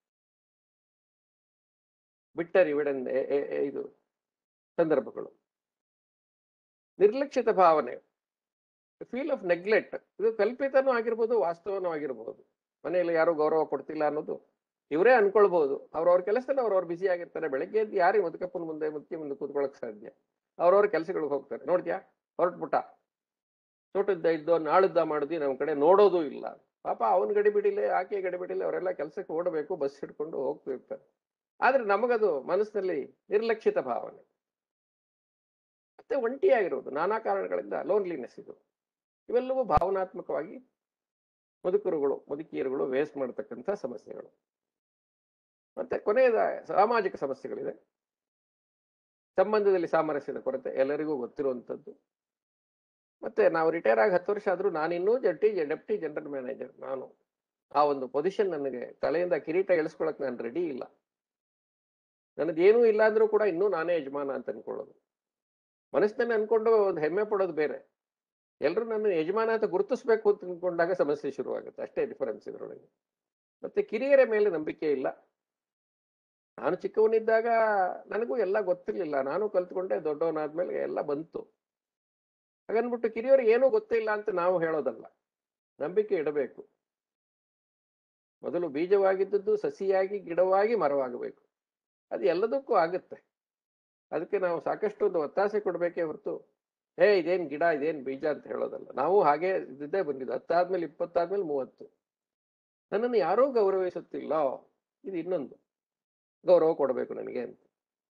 ಬಿಟ್ಟರ್ ಇವಿಡನ್ ಇದು ಸಂದರ್ಭಗಳು ನಿರ್ಲಕ್ಷಿತ ಭಾವನೆ ಫೀಲ್ ಆಫ್ ನೆಗ್ಲೆಕ್ಟ್ ಇದು ಕಲ್ಪಿತನೂ ಆಗಿರ್ಬೋದು ವಾಸ್ತವನೂ ಆಗಿರ್ಬೋದು ಮನೆಯಲ್ಲಿ ಯಾರು ಗೌರವ ಕೊಡ್ತಿಲ್ಲ ಅನ್ನೋದು ಇವರೇ ಅನ್ಕೊಳ್ಬಹುದು ಅವ್ರವ್ರ ಕೆಲಸದಲ್ಲಿ ಅವ್ರವ್ರು ಬಿಸಿ ಆಗಿರ್ತಾರೆ ಬೆಳಗ್ಗೆ ಎದ್ದು ಯಾರಿಗೆ ಮುದುಕಪ್ಪನ ಮುಂದೆ ಮುತ್ತಿ ಮುಂದೆ ಕೂತ್ಕೊಳ್ಳಕ್ ಸಾಧ್ಯ ಅವ್ರವ್ರ ಕೆಲಸಗಳಿಗೆ ಹೋಗ್ತಾರೆ ನೋಡ್ತೀಯಾ ಹೊರಟ್ಬಿಟ್ಟ ಚೋಟದ್ದ ಇದ್ದೋ ನಾಳದ್ದ ಮಾಡಿದ್ವಿ ನಮ್ಮ ಕಡೆ ನೋಡೋದು ಇಲ್ಲ ಪಾಪ ಅವನ ಗಡಿಬಿಡಿಲೆ ಆಕೆ ಗಡಿಬಿಡಿಲೆ ಅವರೆಲ್ಲ ಕೆಲಸಕ್ಕೆ ಓಡಬೇಕು ಬಸ್ ಹಿಡ್ಕೊಂಡು ಹೋಗ್ತಿರ್ತಾರೆ ಆದ್ರೆ ನಮಗದು ಮನಸ್ಸಿನಲ್ಲಿ ನಿರ್ಲಕ್ಷಿತ ಭಾವನೆ ಮತ್ತೆ ಒಂಟಿಯಾಗಿರೋದು ನಾನಾ ಕಾರಣಗಳಿಂದ ಲೋನ್ಲಿನೆಸ್ ಇದು ಇವೆಲ್ಲವೂ ಭಾವನಾತ್ಮಕವಾಗಿ ಮುದುಕರುಗಳು ಮುದುಕಿಯರುಗಳು ವೇಸ್ಟ್ ಮಾಡತಕ್ಕಂಥ ಸಮಸ್ಯೆಗಳು ಮತ್ತೆ ಕೊನೆಯದ ಸಾಮಾಜಿಕ ಸಮಸ್ಯೆಗಳಿದೆ ಸಂಬಂಧದಲ್ಲಿ ಸಾಮರಸ್ಯದ ಕೊರತೆ ಎಲ್ಲರಿಗೂ ಗೊತ್ತಿರುವಂಥದ್ದು ಮತ್ತೆ ನಾವು ರಿಟೈರ್ ಆಗಿ ಹತ್ತು ವರ್ಷ ಆದ್ರೂ ನಾನಿನ್ನೂ ಜಡ್ಟಿ ಡೆಪ್ಟಿ ಜನರಲ್ ಮ್ಯಾನೇಜರ್ ನಾನು ಆ ಒಂದು ಪೊಸಿಷನ್ ನನಗೆ ತಲೆಯಿಂದ ಕಿರೀಟ ಎಳಿಸ್ಕೊಳಕ್ ನಾನು ರೆಡಿ ಇಲ್ಲ ನನಗೇನೂ ಇಲ್ಲ ಅಂದ್ರೂ ಕೂಡ ಇನ್ನೂ ನಾನೇ ಯಜಮಾನ ಅಂತ ಅನ್ಕೊಳ್ಳೋದು ಮನಸ್ಸಿನಲ್ಲಿ ಅನ್ಕೊಂಡು ಒಂದು ಹೆಮ್ಮೆ ಪಡೋದು ಬೇರೆ ಎಲ್ಲರೂ ನನ್ನ ಯಜಮಾನ ಅಂತ ಗುರುತಿಸ್ಬೇಕು ಅಂತ ಅನ್ಕೊಂಡಾಗ ಸಮಸ್ಯೆ ಶುರುವಾಗುತ್ತೆ ಅಷ್ಟೇ ಡಿಫರೆನ್ಸ್ ಇದರೊಳಗೆ ಮತ್ತೆ ಕಿರಿಯರ ಮೇಲೆ ನಂಬಿಕೆ ಇಲ್ಲ ನಾನು ಚಿಕ್ಕವನಿದ್ದಾಗ ನನಗೂ ಎಲ್ಲ ಗೊತ್ತಿರ್ಲಿಲ್ಲ ನಾನು ಕಲ್ತ್ಕೊಂಡೆ ದೊಡ್ಡವನಾದ್ಮೇಲೆ ಎಲ್ಲ ಬಂತು ಹಾಗನ್ಬಿಟ್ಟು ಕಿರಿಯರಿಗೆ ಏನೂ ಗೊತ್ತಿಲ್ಲ ಅಂತ ನಾವು ಹೇಳೋದಲ್ಲ ನಂಬಿಕೆ ಇಡಬೇಕು ಮೊದಲು ಬೀಜವಾಗಿದ್ದದ್ದು ಸಸಿಯಾಗಿ ಗಿಡವಾಗಿ ಮರವಾಗಬೇಕು ಅದು ಎಲ್ಲದಕ್ಕೂ ಆಗುತ್ತೆ ಅದಕ್ಕೆ ನಾವು ಸಾಕಷ್ಟು ಒಂದು ಒತ್ತಾಸೆ ಕೊಡಬೇಕೇ ಹೊರತು ಏ ಇದೇನ್ ಗಿಡ ಇದೇನ್ ಬೀಜ ಅಂತ ಹೇಳೋದಲ್ಲ ನಾವು ಹಾಗೆ ಇದ್ದೇ ಬಂದಿದ್ದು ಹತ್ತಾದ್ಮೇಲೆ ಇಪ್ಪತ್ತಾದ್ಮೇಲೆ ಮೂವತ್ತು ನನ್ನನ್ನು ಯಾರೂ ಗೌರವಿಸುತ್ತಿಲ್ಲ ಇದು ಇನ್ನೊಂದು ಗೌರವ ಕೊಡಬೇಕು ನನಗೆ ಅಂತ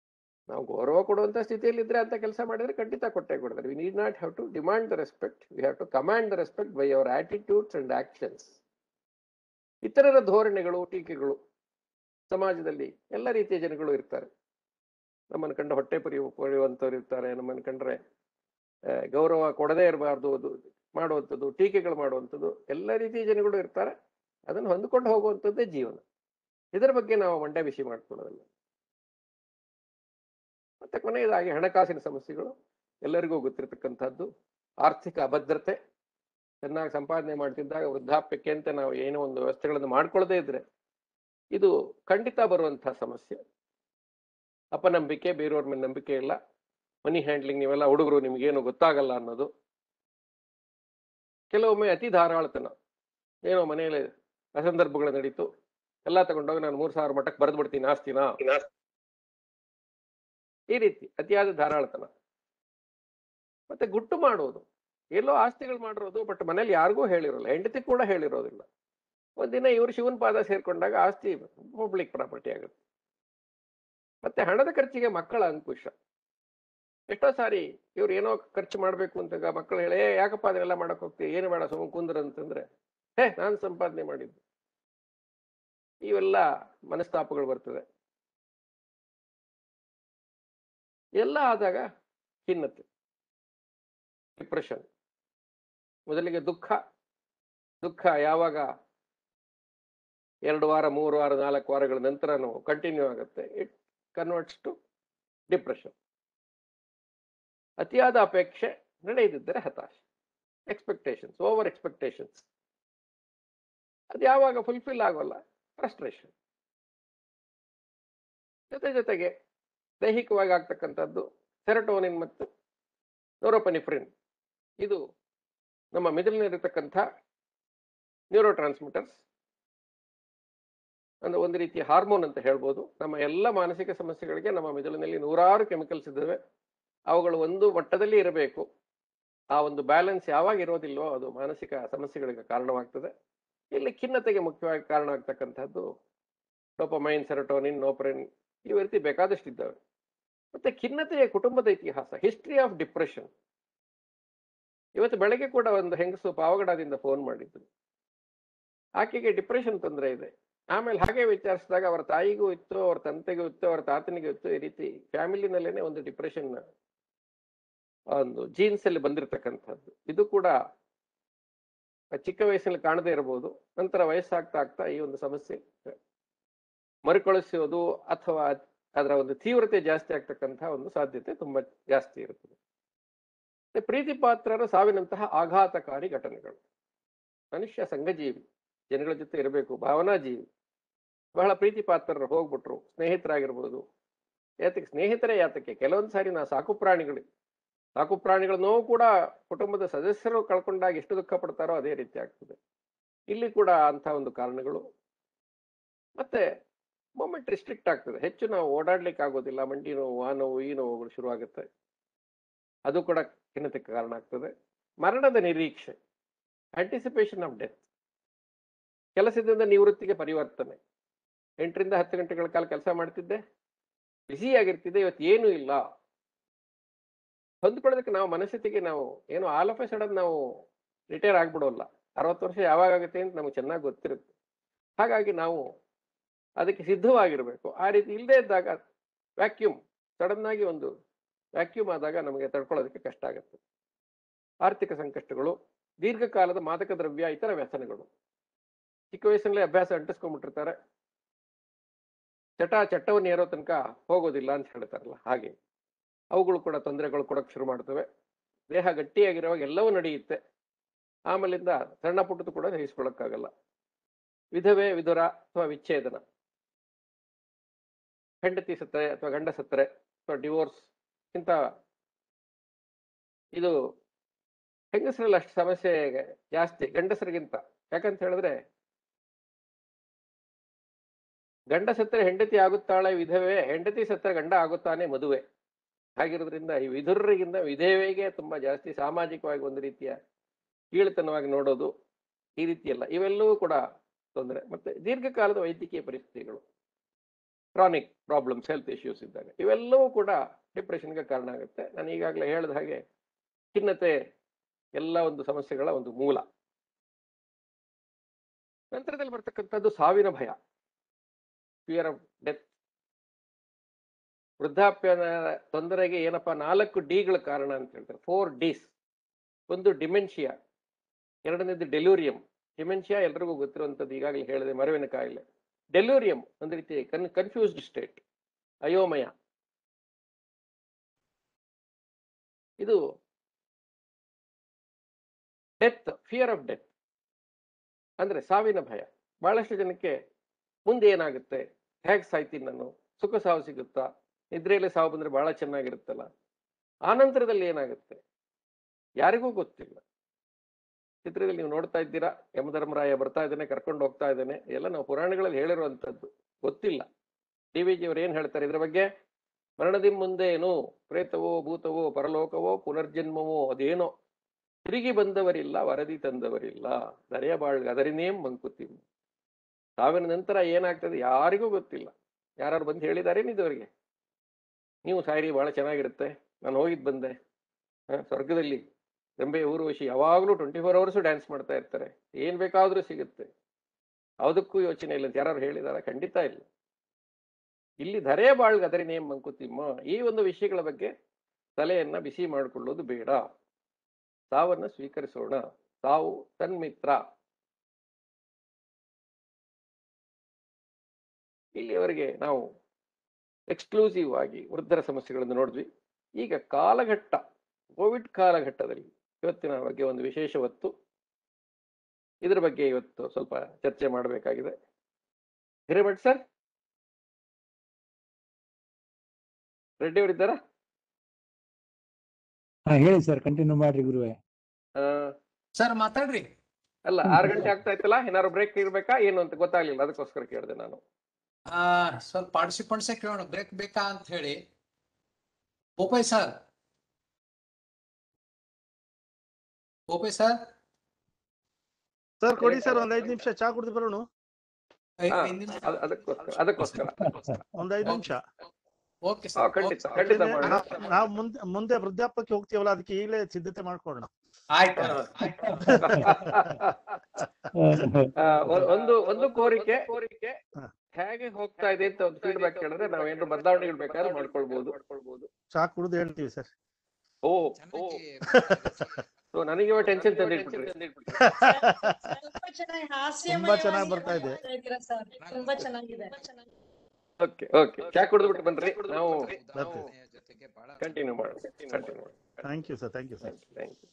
ನಾವು ಗೌರವ ಕೊಡುವಂತ ಸ್ಥಿತಿಯಲ್ಲಿ ಇದ್ರೆ ಅಂತ ಕೆಲಸ ಮಾಡಿದ್ರೆ ಖಂಡಿತ ಕೊಟ್ಟೆ ಕೊಡ್ತಾರೆ we need not have to demand the respect we have to command the respect by our attitudes and actions ಇತರರ ಧೋರಣೆಗಳು ಟೀಕೆಗಳು ಸಮಾಜದಲ್ಲಿ ಎಲ್ಲ ರೀತಿಯ ಜನಗಳು ಇರ್ತಾರೆ ನಮ್ಮನ್ನು ಕಂಡು ಹೊಟ್ಟೆ ಪರಿ ಪಡೆಯುವಂಥವ್ರು ಇರ್ತಾರೆ ನಮ್ಮನ್ನು ಕಂಡ್ರೆ ಆ, ಗೌರವ ಕೊಡದೇ ಇರಬಾರ್ದು ಅದು ಮಾಡುವಂಥದ್ದು ಟೀಕೆಗಳು ಮಾಡುವಂಥದ್ದು ಎಲ್ಲ ರೀತಿಯ ಜನಗಳು ಇರ್ತಾರೆ ಅದನ್ನು ಹೊಂದಿಕೊಂಡು ಹೋಗುವಂಥದ್ದೇ ಜೀವನ ಇದರ ಬಗ್ಗೆ ನಾವು ಮಂಡ್ಯ ಬಿಸಿ ಮಾಡ್ಕೊಳ್ಳೋದಿಲ್ಲ ಮತ್ತೆ ಕೊನೆಯದಾಗಿ ಹಣಕಾಸಿನ ಸಮಸ್ಯೆಗಳು ಎಲ್ಲರಿಗೂ ಗೊತ್ತಿರತಕ್ಕಂಥದ್ದು ಆರ್ಥಿಕ ಅಭದ್ರತೆ ಚೆನ್ನಾಗಿ ಸಂಪಾದನೆ ಮಾಡ್ತಿದ್ದಾಗ ವೃದ್ಧಾಪ್ಯಕ್ಕೆ ಅಂತ ನಾವು ಏನೋ ಒಂದು ವ್ಯವಸ್ಥೆಗಳನ್ನು ಮಾಡ್ಕೊಳ್ಳದೇ ಇದ್ರೆ ಇದು ಖಂಡಿತ ಬರುವಂತಹ ಸಮಸ್ಯೆ ಅಪನಂಬಿಕೆ ಬೇರೆಯವ್ರ ಮೇಲೆ ನಂಬಿಕೆ ಇಲ್ಲ ಮನಿ ಹ್ಯಾಂಡ್ಲಿಂಗ್ ನೀವೆಲ್ಲ ಹುಡುಗರು ನಿಮ್ಗೇನು ಗೊತ್ತಾಗಲ್ಲ ಅನ್ನೋದು ಕೆಲವೊಮ್ಮೆ ಅತಿ ಧಾರಾಳತನ ಏನೋ ಮನೆಯಲ್ಲಿ ಅಸಂದರ್ಭಗಳು ನಡೀತು ಎಲ್ಲ ತಗೊಂಡೋಗಿ ನಾನು ಮೂರ್ ಸಾವಿರ ಮಟ್ಟಕ್ಕೆ ಬರೆದು ಬಿಡ್ತೀನಿ ಆಸ್ತಿನ ಈ ರೀತಿ ಅತಿಯಾದ ಧಾರಾಳತನ ಮತ್ತೆ ಗುಟ್ಟು ಮಾಡೋದು ಎಲ್ಲೋ ಆಸ್ತಿಗಳು ಮಾಡಿರೋದು ಬಟ್ ಮನೇಲಿ ಯಾರಿಗೂ ಹೇಳಿರೋಲ್ಲ ಹೆಂಡತಿ ಕೂಡ ಹೇಳಿರೋದಿಲ್ಲ ಒಂದಿನ ಇವರು ಶಿವನ್ ಪಾದ ಸೇರ್ಕೊಂಡಾಗ ಆಸ್ತಿ ಪಬ್ಲಿಕ್ ಪ್ರಾಪರ್ಟಿ ಆಗುತ್ತೆ ಮತ್ತೆ ಹಣದ ಖರ್ಚಿಗೆ ಮಕ್ಕಳ ಅಂಕುಶ ಎಷ್ಟೋ ಸಾರಿ ಇವ್ರು ಏನೋ ಖರ್ಚು ಮಾಡ್ಬೇಕು ಅಂತ ಮಕ್ಕಳು ಹೇಳಿ "ಏ, ಯಾಕಪ್ಪ ಅದನ್ನೆಲ್ಲ ಮಾಡಕ್ ಹೋಗ್ತೀವಿ ಏನು ಬೇಡ ಸುಮ್ಮನೆ ಕುಂದ್ರ ಅಂತಂದ್ರೆ ಹೇ ನಾನು ಸಂಪಾದನೆ ಮಾಡಿದ್ದು ಇವೆಲ್ಲ ಮನಸ್ತಾಪಗಳು ಬರ್ತದೆ ಎಲ್ಲ ಆದಾಗ ಖಿನ್ನತೆ ಡಿಪ್ರೆಷನ್ ಮೊದಲಿಗೆ ದುಃಖ ದುಃಖ ಯಾವಾಗ ಎರಡು ವಾರ ಮೂರು ವಾರ ನಾಲ್ಕು ವಾರಗಳ ನಂತರನೂ ಕಂಟಿನ್ಯೂ ಆಗುತ್ತೆ ಇಟ್ ಕನ್ವರ್ಟ್ಸ್ ಟು ಡಿಪ್ರೆಷನ್ ಅತಿಯಾದ ಅಪೇಕ್ಷೆ ನಡೆಯದಿದ್ದರೆ ಹತಾಶೆ ಎಕ್ಸ್ಪೆಕ್ಟೇಷನ್ಸ್ ಓವರ್ ಎಕ್ಸ್ಪೆಕ್ಟೇಷನ್ಸ್ ಅದು ಯಾವಾಗ ಫುಲ್ಫಿಲ್ ಆಗೋಲ್ಲ ಫ್ರಸ್ಟ್ರೇಷನ್ ಜೊತೆ ಜೊತೆಗೆ ದೈಹಿಕವಾಗಿ ಆಗ್ತಕ್ಕಂಥದ್ದು ಸೆರಟೋನಿನ್ ಮತ್ತು ನೋರೋಪನಿಫ್ರಿನ್ ಇದು ನಮ್ಮ ಮೆದುಳಿನಲ್ಲಿರತಕ್ಕಂಥ ನ್ಯೂರೋ ಟ್ರಾನ್ಸ್ಮಿಟರ್ಸ್ ಅಂದ್ರೆ ಒಂದು ರೀತಿಯ ಹಾರ್ಮೋನ್ ಅಂತ ಹೇಳ್ಬೋದು ನಮ್ಮ ಎಲ್ಲ ಮಾನಸಿಕ ಸಮಸ್ಯೆಗಳಿಗೆ ನಮ್ಮ ಮೆದುಳಿನಲ್ಲಿ ನೂರಾರು ಕೆಮಿಕಲ್ಸ್ ಇದ್ದಾವೆ ಅವುಗಳು ಒಂದು ಮಟ್ಟದಲ್ಲಿ ಇರಬೇಕು ಆ ಒಂದು ಬ್ಯಾಲೆನ್ಸ್ ಯಾವಾಗ ಇರೋದಿಲ್ವೋ ಅದು ಮಾನಸಿಕ ಸಮಸ್ಯೆಗಳಿಗೆ ಕಾರಣವಾಗ್ತದೆ ಇಲ್ಲಿ ಖಿನ್ನತೆಗೆ ಮುಖ್ಯವಾಗಿ ಕಾರಣ ಆಗ್ತಕ್ಕಂಥದ್ದು ಡೋಪಮೈನ್ ಸೆರಟೋನಿನ್ ನೋಪರಿನ್ ಈ ರೀತಿ ಬೇಕಾದಷ್ಟು ಇದ್ದಾವೆ ಮತ್ತೆ ಖಿನ್ನತೆಯ ಕುಟುಂಬದ ಇತಿಹಾಸ ಹಿಸ್ಟ್ರಿ ಆಫ್ ಡಿಪ್ರೆಷನ್ ಇವತ್ತು ಬೆಳಗ್ಗೆ ಕೂಡ ಒಂದು ಹೆಂಗಸು ಪಾವಗಡದಿಂದ ಫೋನ್ ಮಾಡಿದ್ರು ಆಕೆಗೆ ಡಿಪ್ರೆಷನ್ ತೊಂದರೆ ಇದೆ ಆಮೇಲೆ ಹಾಗೆ ವಿಚಾರಿಸಿದಾಗ ಅವರ ತಾಯಿಗೂ ಇತ್ತು ಅವರ ತಂದೆಗೂ ಇತ್ತು ಅವರ ತಾತನಿಗೂ ಇತ್ತು ಈ ರೀತಿ ಫ್ಯಾಮಿಲಿನಲ್ಲೇನೆ ಒಂದು ಡಿಪ್ರೆಷನ್ ಒಂದು ಜೀನ್ಸ್ ಅಲ್ಲಿ ಬಂದಿರತಕ್ಕಂಥದ್ದು ಇದು ಕೂಡ ಚಿಕ್ಕ ವಯಸ್ಸಿನಲ್ಲಿ ಕಾಣದೇ ಇರಬಹುದು ನಂತರ ವಯಸ್ಸಾಗ್ತಾ ಆಗ್ತಾ ಈ ಒಂದು ಸಮಸ್ಯೆ ಮರುಕಳಿಸೋದು ಅಥವಾ ಅದರ ಒಂದು ತೀವ್ರತೆ ಜಾಸ್ತಿ ಆಗ್ತಕ್ಕಂತಹ ಒಂದು ಸಾಧ್ಯತೆ ತುಂಬಾ ಜಾಸ್ತಿ ಇರುತ್ತದೆ ಮತ್ತೆ ಪ್ರೀತಿ ಪಾತ್ರರ ಸಾವಿನಂತಹ ಆಘಾತಕಾರಿ ಘಟನೆಗಳು ಮನುಷ್ಯ ಸಂಘಜೀವಿ ಜನಗಳ ಜೊತೆ ಇರಬೇಕು ಭಾವನಾ ಜೀವಿ ಬಹಳ ಪ್ರೀತಿ ಪಾತ್ರರು ಹೋಗ್ಬಿಟ್ರು ಸ್ನೇಹಿತರಾಗಿರ್ಬೋದು ಯಾತಕ್ಕೆ ಸ್ನೇಹಿತರೇ ಯಾತಕ್ಕೆ ಕೆಲವೊಂದು ಸಾರಿ ನಾ ಸಾಕು ಪ್ರಾಣಿಗಳು ಸಾಕು ಪ್ರಾಣಿಗಳ ನೋವು ಕೂಡ ಕುಟುಂಬದ ಸದಸ್ಯರು ಕಳ್ಕೊಂಡಾಗ ಎಷ್ಟು ದುಃಖ ಪಡ್ತಾರೋ ಅದೇ ರೀತಿ ಆಗ್ತದೆ ಇಲ್ಲಿ ಕೂಡ ಅಂತ ಒಂದು ಕಾರಣಗಳು ಮತ್ತೆ ಮೂಮೆಂಟ್ ರಿಸ್ಟ್ರಿಕ್ಟ್ ಆಗ್ತದೆ ಹೆಚ್ಚು ನಾವು ಓಡಾಡ್ಲಿಕ್ಕೆ ಆಗೋದಿಲ್ಲ ಮಂಡಿ ನೋವು ಆ ನೋವು ಈ ನೋವುಗಳು ಶುರುವಾಗುತ್ತೆ ಅದು ಕೂಡ ಖಿನ್ನತೆಗೆ ಕಾರಣ ಆಗ್ತದೆ ಮರಣದ ನಿರೀಕ್ಷೆ ಆಂಟಿಸಿಪೇಷನ್ ಆಫ್ ಡೆತ್ ಕೆಲಸದಿಂದ ನಿವೃತ್ತಿಗೆ ಪರಿವರ್ತನೆ ಎಂಟರಿಂದ ಹತ್ತು ಗಂಟೆಗಳ ಕಾಲ ಕೆಲಸ ಮಾಡ್ತಿದ್ದೆ ಬ್ಯುಸಿ ಆಗಿರ್ತಿದ್ದೆ ಇವತ್ತು ಏನೂ ಇಲ್ಲ ಹೊಂದ್ಕೊಳ್ಳೋದಕ್ಕೆ ನಾವು ಮನಸ್ಥಿತಿಗೆ ನಾವು ಏನು ಆಲ್ ಆಫ್ ಎ ಸಡನ್ ನಾವು ರಿಟೈರ್ ಆಗ್ಬಿಡೋಲ್ಲ ಅರವತ್ತು ವರ್ಷ ಯಾವಾಗ ಆಗುತ್ತೆ ಅಂತ ನಮಗೆ ಚೆನ್ನಾಗಿ ಗೊತ್ತಿರುತ್ತೆ ಹಾಗಾಗಿ ನಾವು ಅದಕ್ಕೆ ಸಿದ್ಧವಾಗಿರಬೇಕು ಆ ರೀತಿ ಇಲ್ಲದೆ ಇದ್ದಾಗ ವ್ಯಾಕ್ಯೂಮ್ ಸಡನ್ ಆಗಿ ಒಂದು ವ್ಯಾಕ್ಯೂಮ್ ಆದಾಗ ನಮಗೆ ತಡ್ಕೊಳ್ಳೋದಕ್ಕೆ ಕಷ್ಟ ಆಗುತ್ತೆ ಆರ್ಥಿಕ ಸಂಕಷ್ಟಗಳು ದೀರ್ಘಕಾಲದ ಮಾದಕ ದ್ರವ್ಯ ಇತರ ವ್ಯಸನಗಳು ಚಿಕ್ಕ ವಯಸ್ಸಿನಲ್ಲೇ ಅಭ್ಯಾಸ ಅಂಟಿಸ್ಕೊಂಡ್ಬಿಟ್ಟಿರ್ತಾರೆ ಚಟ ಚಟ್ಟವನ್ನು ಏರೋ ತನಕ ಹೋಗೋದಿಲ್ಲ ಅಂತ ಹೇಳ್ತಾರಲ್ಲ ಹಾಗೆ ಅವುಗಳು ಕೂಡ ತೊಂದರೆಗಳು ಕೊಡಕ್ಕೆ ಶುರು ಮಾಡ್ತವೆ ದೇಹ ಗಟ್ಟಿಯಾಗಿರುವಾಗ ಎಲ್ಲವೂ ನಡೆಯುತ್ತೆ ಆಮೇಲಿಂದ ಸಣ್ಣ ಪುಟ್ಟದ್ದು ಕೂಡ ಸಹಿಸ್ಕೊಳ್ಳೋಕ್ಕಾಗಲ್ಲ ವಿಧವೆ ವಿದುರ ಅಥವಾ ವಿಚ್ಛೇದನ ಹೆಂಡತಿ ಸತ್ತರೆ ಅಥವಾ ಗಂಡ ಸತ್ತರೆ ಅಥವಾ ಡಿವೋರ್ಸ್ ಇಂಥ ಇದು ಹೆಂಗಸರಲ್ಲಿ ಅಷ್ಟು ಸಮಸ್ಯೆ ಜಾಸ್ತಿ ಗಂಡಸರಿಗಿಂತ ಯಾಕಂತ ಹೇಳಿದ್ರೆ ಗಂಡ ಸತ್ತರೆ ಹೆಂಡತಿ ಆಗುತ್ತಾಳೆ ವಿಧವೆ ಹೆಂಡತಿ ಸತ್ತರೆ ಗಂಡ ಆಗುತ್ತಾನೆ ಮದುವೆ ಹಾಗಿರೋದ್ರಿಂದ ಈ ವಿಧುರರಿಗಿಂತ ವಿಧವೆಗೆ ತುಂಬಾ ಜಾಸ್ತಿ ಸಾಮಾಜಿಕವಾಗಿ ಒಂದು ರೀತಿಯ ಕೀಳುತನವಾಗಿ ನೋಡೋದು ಈ ರೀತಿ ಎಲ್ಲ ಇವೆಲ್ಲವೂ ಕೂಡ ತೊಂದರೆ ಮತ್ತೆ ದೀರ್ಘಕಾಲದ ವೈದ್ಯಕೀಯ ಪರಿಸ್ಥಿತಿಗಳು ಕ್ರಾನಿಕ್ ಪ್ರಾಬ್ಲಮ್ಸ್ ಹೆಲ್ತ್ ಇಶ್ಯೂಸ್ ಇದ್ದಾಗ ಇವೆಲ್ಲವೂ ಕೂಡ ಡಿಪ್ರೆಷನ್ಗೆ ಕಾರಣ ಆಗುತ್ತೆ ನಾನು ಈಗಾಗಲೇ ಹೇಳಿದ ಹಾಗೆ ಖಿನ್ನತೆ ಎಲ್ಲ ಒಂದು ಸಮಸ್ಯೆಗಳ ಒಂದು ಮೂಲ ನಂತರದಲ್ಲಿ ಬರ್ತಕ್ಕಂಥದ್ದು ಸಾವಿನ ಭಯ ಫಿಯರ್ ಆಫ್ ಡೆತ್ ವೃದ್ಧಾಪ್ಯದ ತೊಂದರೆಗೆ ಏನಪ್ಪಾ ನಾಲ್ಕು ಡಿಗಳ ಕಾರಣ ಅಂತ ಹೇಳ್ತಾರೆ ಫೋರ್ ಡಿಸ್ ಒಂದು ಡಿಮೆನ್ಷಿಯಾ ಎರಡನೇದು ಡೆಲೂರಿಯಂ ಡಿಮೆನ್ಷಿಯಾ ಎಲ್ರಿಗೂ ಗೊತ್ತಿರುವಂಥದ್ದು ಈಗಾಗಲೇ ಹೇಳಿದೆ ಮರವಿನ ಕಾಯಿಲೆ ಡೆಲೂರಿಯಂ ಒಂದು ರೀತಿ ಕನ್ ಕನ್ಫ್ಯೂಸ್ಡ್ ಸ್ಟೇಟ್ ಅಯೋಮಯ ಇದು ಡೆತ್ ಫಿಯರ್ ಆಫ್ ಡೆತ್ ಅಂದ್ರೆ ಸಾವಿನ ಭಯ ಬಹಳಷ್ಟು ಜನಕ್ಕೆ ಮುಂದೆ ಏನಾಗುತ್ತೆ ಹೇಗೆ ಸಾಯ್ತೀನಿ ನಾನು ಸುಖ ಸಾವು ಸಿಗುತ್ತಾ ನಿದ್ರೆಯಲ್ಲಿ ಸಾವು ಬಂದ್ರೆ ಬಹಳ ಚೆನ್ನಾಗಿರುತ್ತಲ್ಲ ಆನಂತರದಲ್ಲಿ ಏನಾಗುತ್ತೆ ಯಾರಿಗೂ ಗೊತ್ತಿಲ್ಲ ಚಿತ್ರದಲ್ಲಿ ನೀವು ನೋಡ್ತಾ ಇದ್ದೀರಾ ಯಮಧರ್ಮರಾಯ ಬರ್ತಾ ಇದ್ದಾನೆ ಕರ್ಕೊಂಡು ಹೋಗ್ತಾ ಇದ್ದಾನೆ ಎಲ್ಲ ನಾವು ಪುರಾಣಗಳಲ್ಲಿ ಹೇಳಿರುವಂತದ್ದು ಗೊತ್ತಿಲ್ಲ ಡಿ ವಿ ಜಿ ಅವ್ರು ಏನ್ ಹೇಳ್ತಾರೆ ಇದ್ರ ಬಗ್ಗೆ ಮರಣದಿ ಮುಂದೆ ಏನು ಪ್ರೇತವೋ ಭೂತವೋ ಪರಲೋಕವೋ ಪುನರ್ಜನ್ಮವೋ ಅದೇನೋ ತಿರುಗಿ ಬಂದವರಿಲ್ಲ ವರದಿ ತಂದವರಿಲ್ಲ ದರೆಯ ಬಾಳ್ ಅದರಿನೇಂ ಮಂಕುತಿಮ್ ಸಾವಿನ ನಂತರ ಏನಾಗ್ತದೆ ಯಾರಿಗೂ ಗೊತ್ತಿಲ್ಲ ಯಾರು ಬಂದು ಹೇಳಿದ್ದಾರೆ ಇದುವರೆಗೆ ನೀವು ಸಾಯಿರಿ ಬಹಳ ಚೆನ್ನಾಗಿರುತ್ತೆ ನಾನು ಹೋಗಿದ್ ಬಂದೆ ಹ, ಸ್ವರ್ಗದಲ್ಲಿ ರೆಂಬೆ ಊರ್ವಶಿ ಯಾವಾಗಲೂ ಟ್ವೆಂಟಿ ಫೋರ್ ಅವರ್ಸು ಡ್ಯಾನ್ಸ್ ಮಾಡ್ತಾ ಇರ್ತಾರೆ ಏನ್ ಬೇಕಾದ್ರೂ ಸಿಗುತ್ತೆ ಯಾವುದಕ್ಕೂ ಯೋಚನೆ ಇಲ್ಲ ಅಂತ ಯಾರು ಹೇಳಿದಾರ ಖಂಡಿತ ಇಲ್ಲ ಇಲ್ಲಿ ಧರೆ ಬಾಳ್ಗ ಅದರಿನೇಂ ಮಂಕುತಿಮ್ಮ ಈ ಒಂದು ವಿಷಯಗಳ ಬಗ್ಗೆ ತಲೆಯನ್ನ ಬಿಸಿ ಮಾಡಿಕೊಳ್ಳೋದು ಬೇಡ ಸಾವನ್ನ ಸ್ವೀಕರಿಸೋಣ ಸಾವು ತನ್ಮಿತ್ರ ಇಲ್ಲಿಯವರೆಗೆ ನಾವು ಎಕ್ಸ್ಕ್ಲೂಸಿವ್ ಆಗಿ ವೃದ್ಧರ ಸಮಸ್ಯೆಗಳನ್ನು ನೋಡಿದ್ವಿ ಈಗ ಕಾಲಘಟ್ಟ ಕೋವಿಡ್ ಕಾಲಘಟ್ಟದಲ್ಲಿ ಇವತ್ತಿನ ಬಗ್ಗೆ ಒಂದು ವಿಶೇಷ ಹೊತ್ತು ಇದ್ರ ಬಗ್ಗೆ ಇವತ್ತು ಸ್ವಲ್ಪ ಚರ್ಚೆ ಮಾಡಬೇಕಾಗಿದೆ ಹಿರೇಮಠ್ ಸರ್ ರೆಡ್ಡಿ ಅವರಿದ್ದಾರಾ ಹಾ ಹೇಳಿ ಸರ್ ಕಂಟಿನ್ಯೂ ಮಾಡ್ರಿ ಗುರುವೆ ಆ, ಸರ್ ಮಾತಾಡ್ರಿ ಅಲ್ಲ ಆರು ಗಂಟೆ ಆಗ್ತಾ ಇತ್ತಲ್ಲ ಏನಾದ್ರು ಬ್ರೇಕ್ ಇರ್ಬೇಕಾ ಏನು ಅಂತ ಗೊತ್ತಾಗ್ಲಿಲ್ಲ ಅದಕ್ಕೋಸ್ಕರ ಕೇಳಿದೆ ನಾನು ಆ ಸ್ವಲ್ಪ ಪಾರ್ಟಿಸಿಪೆಂಟ್ಸೇ ಕೇಳೋಣ ಬ್ರೇಕ್ ಬೇಕಾ ಅಂತ ಹೇಳಿ ಓಪೈ ಸರ್ ಓಪೈ ಸರ್ ಸರ್ ಕೊಡಿ ಸರ್ ಒಂದ್ ಐದ್ ನಿಮಿಷ ಚಾ ಕುಡ್ದು ಬರೋಣ ಹಾ, ಅದ್- ಅದಕ್ಕೋಸ್ಕರ ಅದಕ್ಕೋಸ್ಕರ ಒಂದ್ ಐದ್ ನಿಮಿಷ ಓಕೆ ಹಾ, ಸರ್ ಖಂಡಿತ ಖಂಡಿತ ಮಾಡೋಣ ನಾವು ಮುಂದೆ ಮುಂದೆ ವೃದ್ಧಾಪ್ಯಕ್ಕೆ ಹೋಗ್ತೀವಲ್ಲ ಅದಕ್ಕೆ ಈಗಲೇ ಸಿದ್ಧತೆ ಮಾಡ್ಕೊಳ್ಳೋಣ ಆಯ್ತು ಆ, ಒ- ಒಂದು ಒಂದು ಕೋರಿಕೆ ಕೋರಿಕೆ ಹಾ. ಹೇಗೆ ಹೋಗ್ತಾ ಇದೆ ಅಂತ ಒಂದು ಫೀಡ್ಬ್ಯಾಕ್ ಕೇಳಿದ್ರೆ ನಾವೇನಾದ್ರು ಬದಲಾವಣೆಗಳು ಬೇಕಾದ್ರೆ ಮಾಡ್ಕೊಳ್ಬಹುದು ಚಾ ಕುಡ್ದು ಹೇಳ್ತೀವಿ ಸರ್ ಓ ಓ ಸೊ ನನಗೆ ಟೆನ್ಷನ್ ತಂದಿಟ್ಬಿಟ್ರಿ ತುಂಬಾ ಚೆನ್ನಾಗಿ ತುಂಬಾ ಚೆನ್ನಾಗಿ ಬರ್ತಾ ಇದೆ. ಸರ್ ತುಂಬಾ ಚೆನ್ನಾಗಿದೆ ಓಕೆ ಓಕೆ ಚಾ ಕುಡಿದ್ಬಿಟ್ಟು ಬನ್ರಿ ನಾವು ಬರ್ತೀವಿ ಕಂಟಿನ್ಯೂ ಮಾಡೋಣ ಕಂಟಿನ್ಯೂ ಮಾಡೋಣ thank you sir thank you sir thank you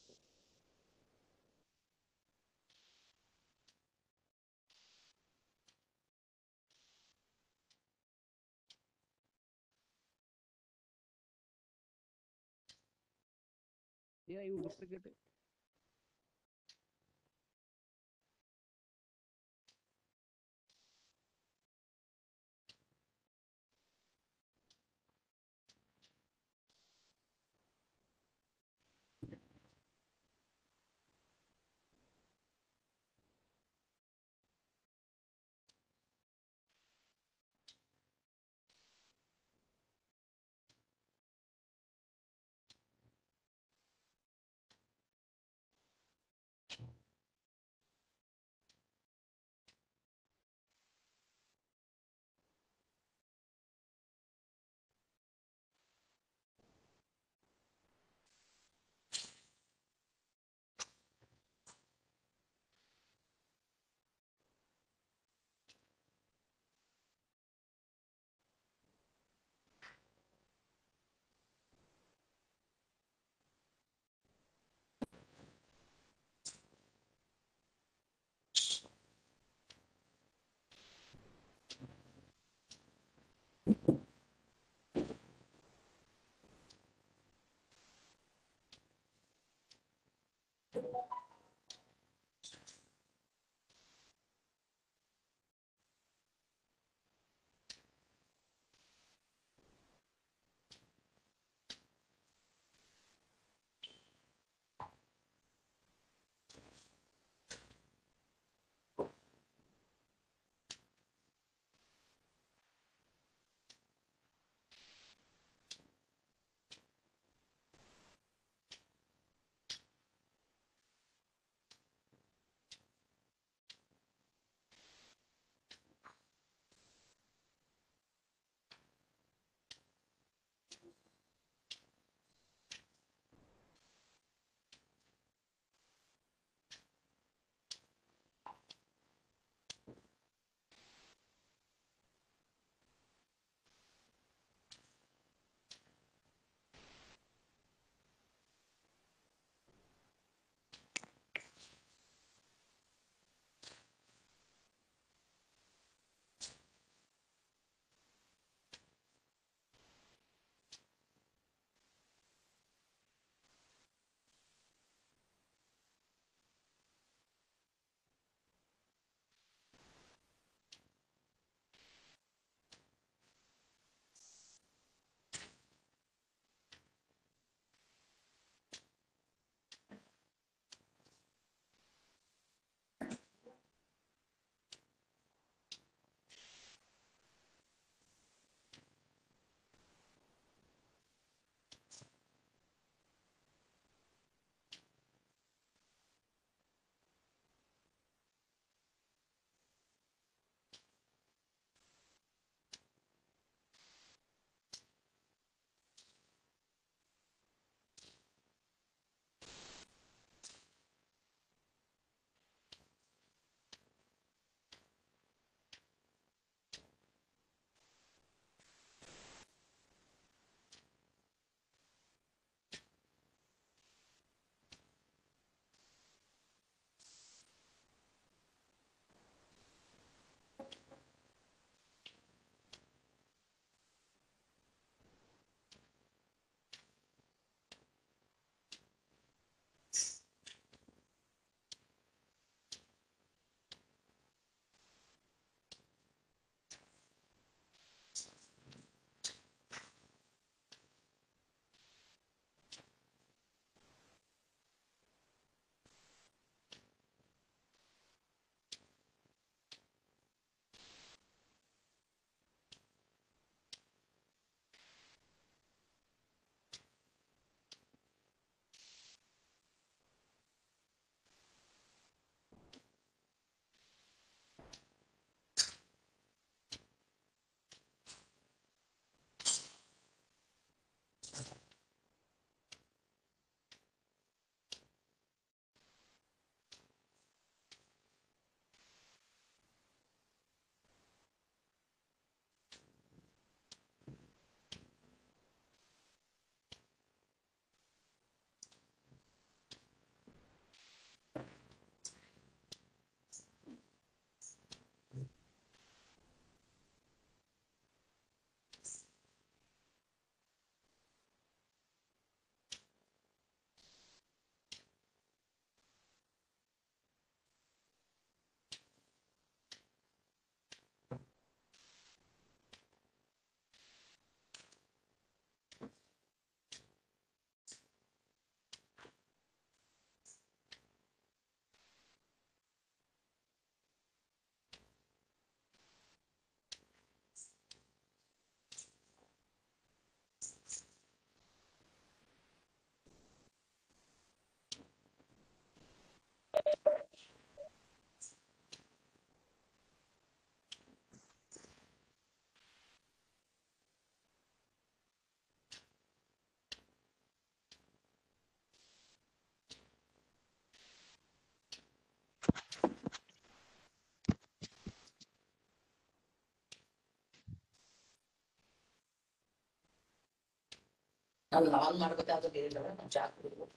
ನಾನು ಲಾಲ್ ಮಾಡ್ಬೇಕಾದ್ರೆ ಹೇಳಿದ್ರೆ ನಾನು ಚಾ ಕುಡಿದು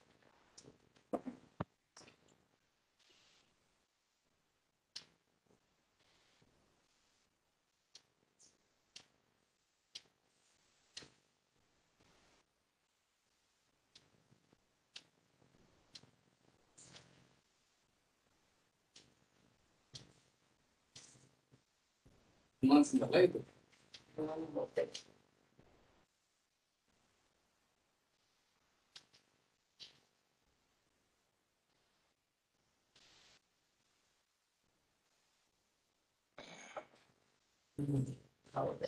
ಮನಸ್ಸಿಂದಲ್ಲ ಇದು ನಾನು ಹೋಗ್ತೇನೆ ಹ್ಮ್ ಹೌದು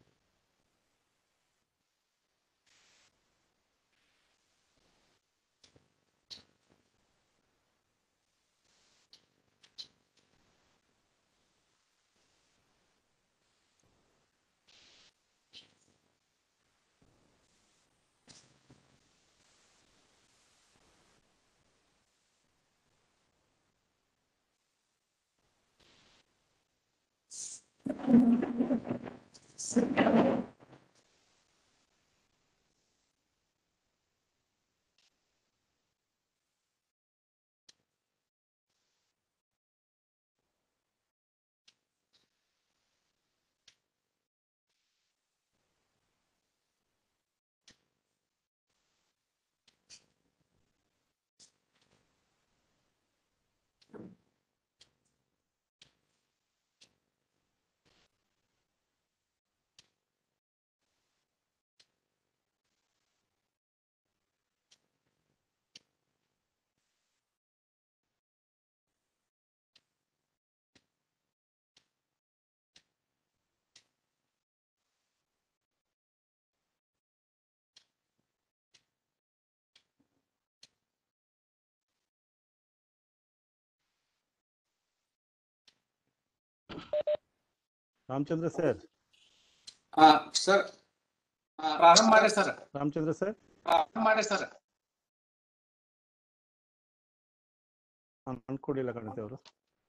ರಾಮಚಂದ್ರ ಸರ್ ಆ, ಸರ್ ಆ, ಪ್ರಾರಂಭ ಮಾಡಿ ಸರ್ ರಾಮಚಂದ್ರ ಸರ್ ಪ್ರಾರಂಭ ಮಾಡಿ ಸರ್ ನಾನು ಅನ್ಕೊಂಡಿಲ್ಲ ಕಾಣುತ್ತೆ ಅವರು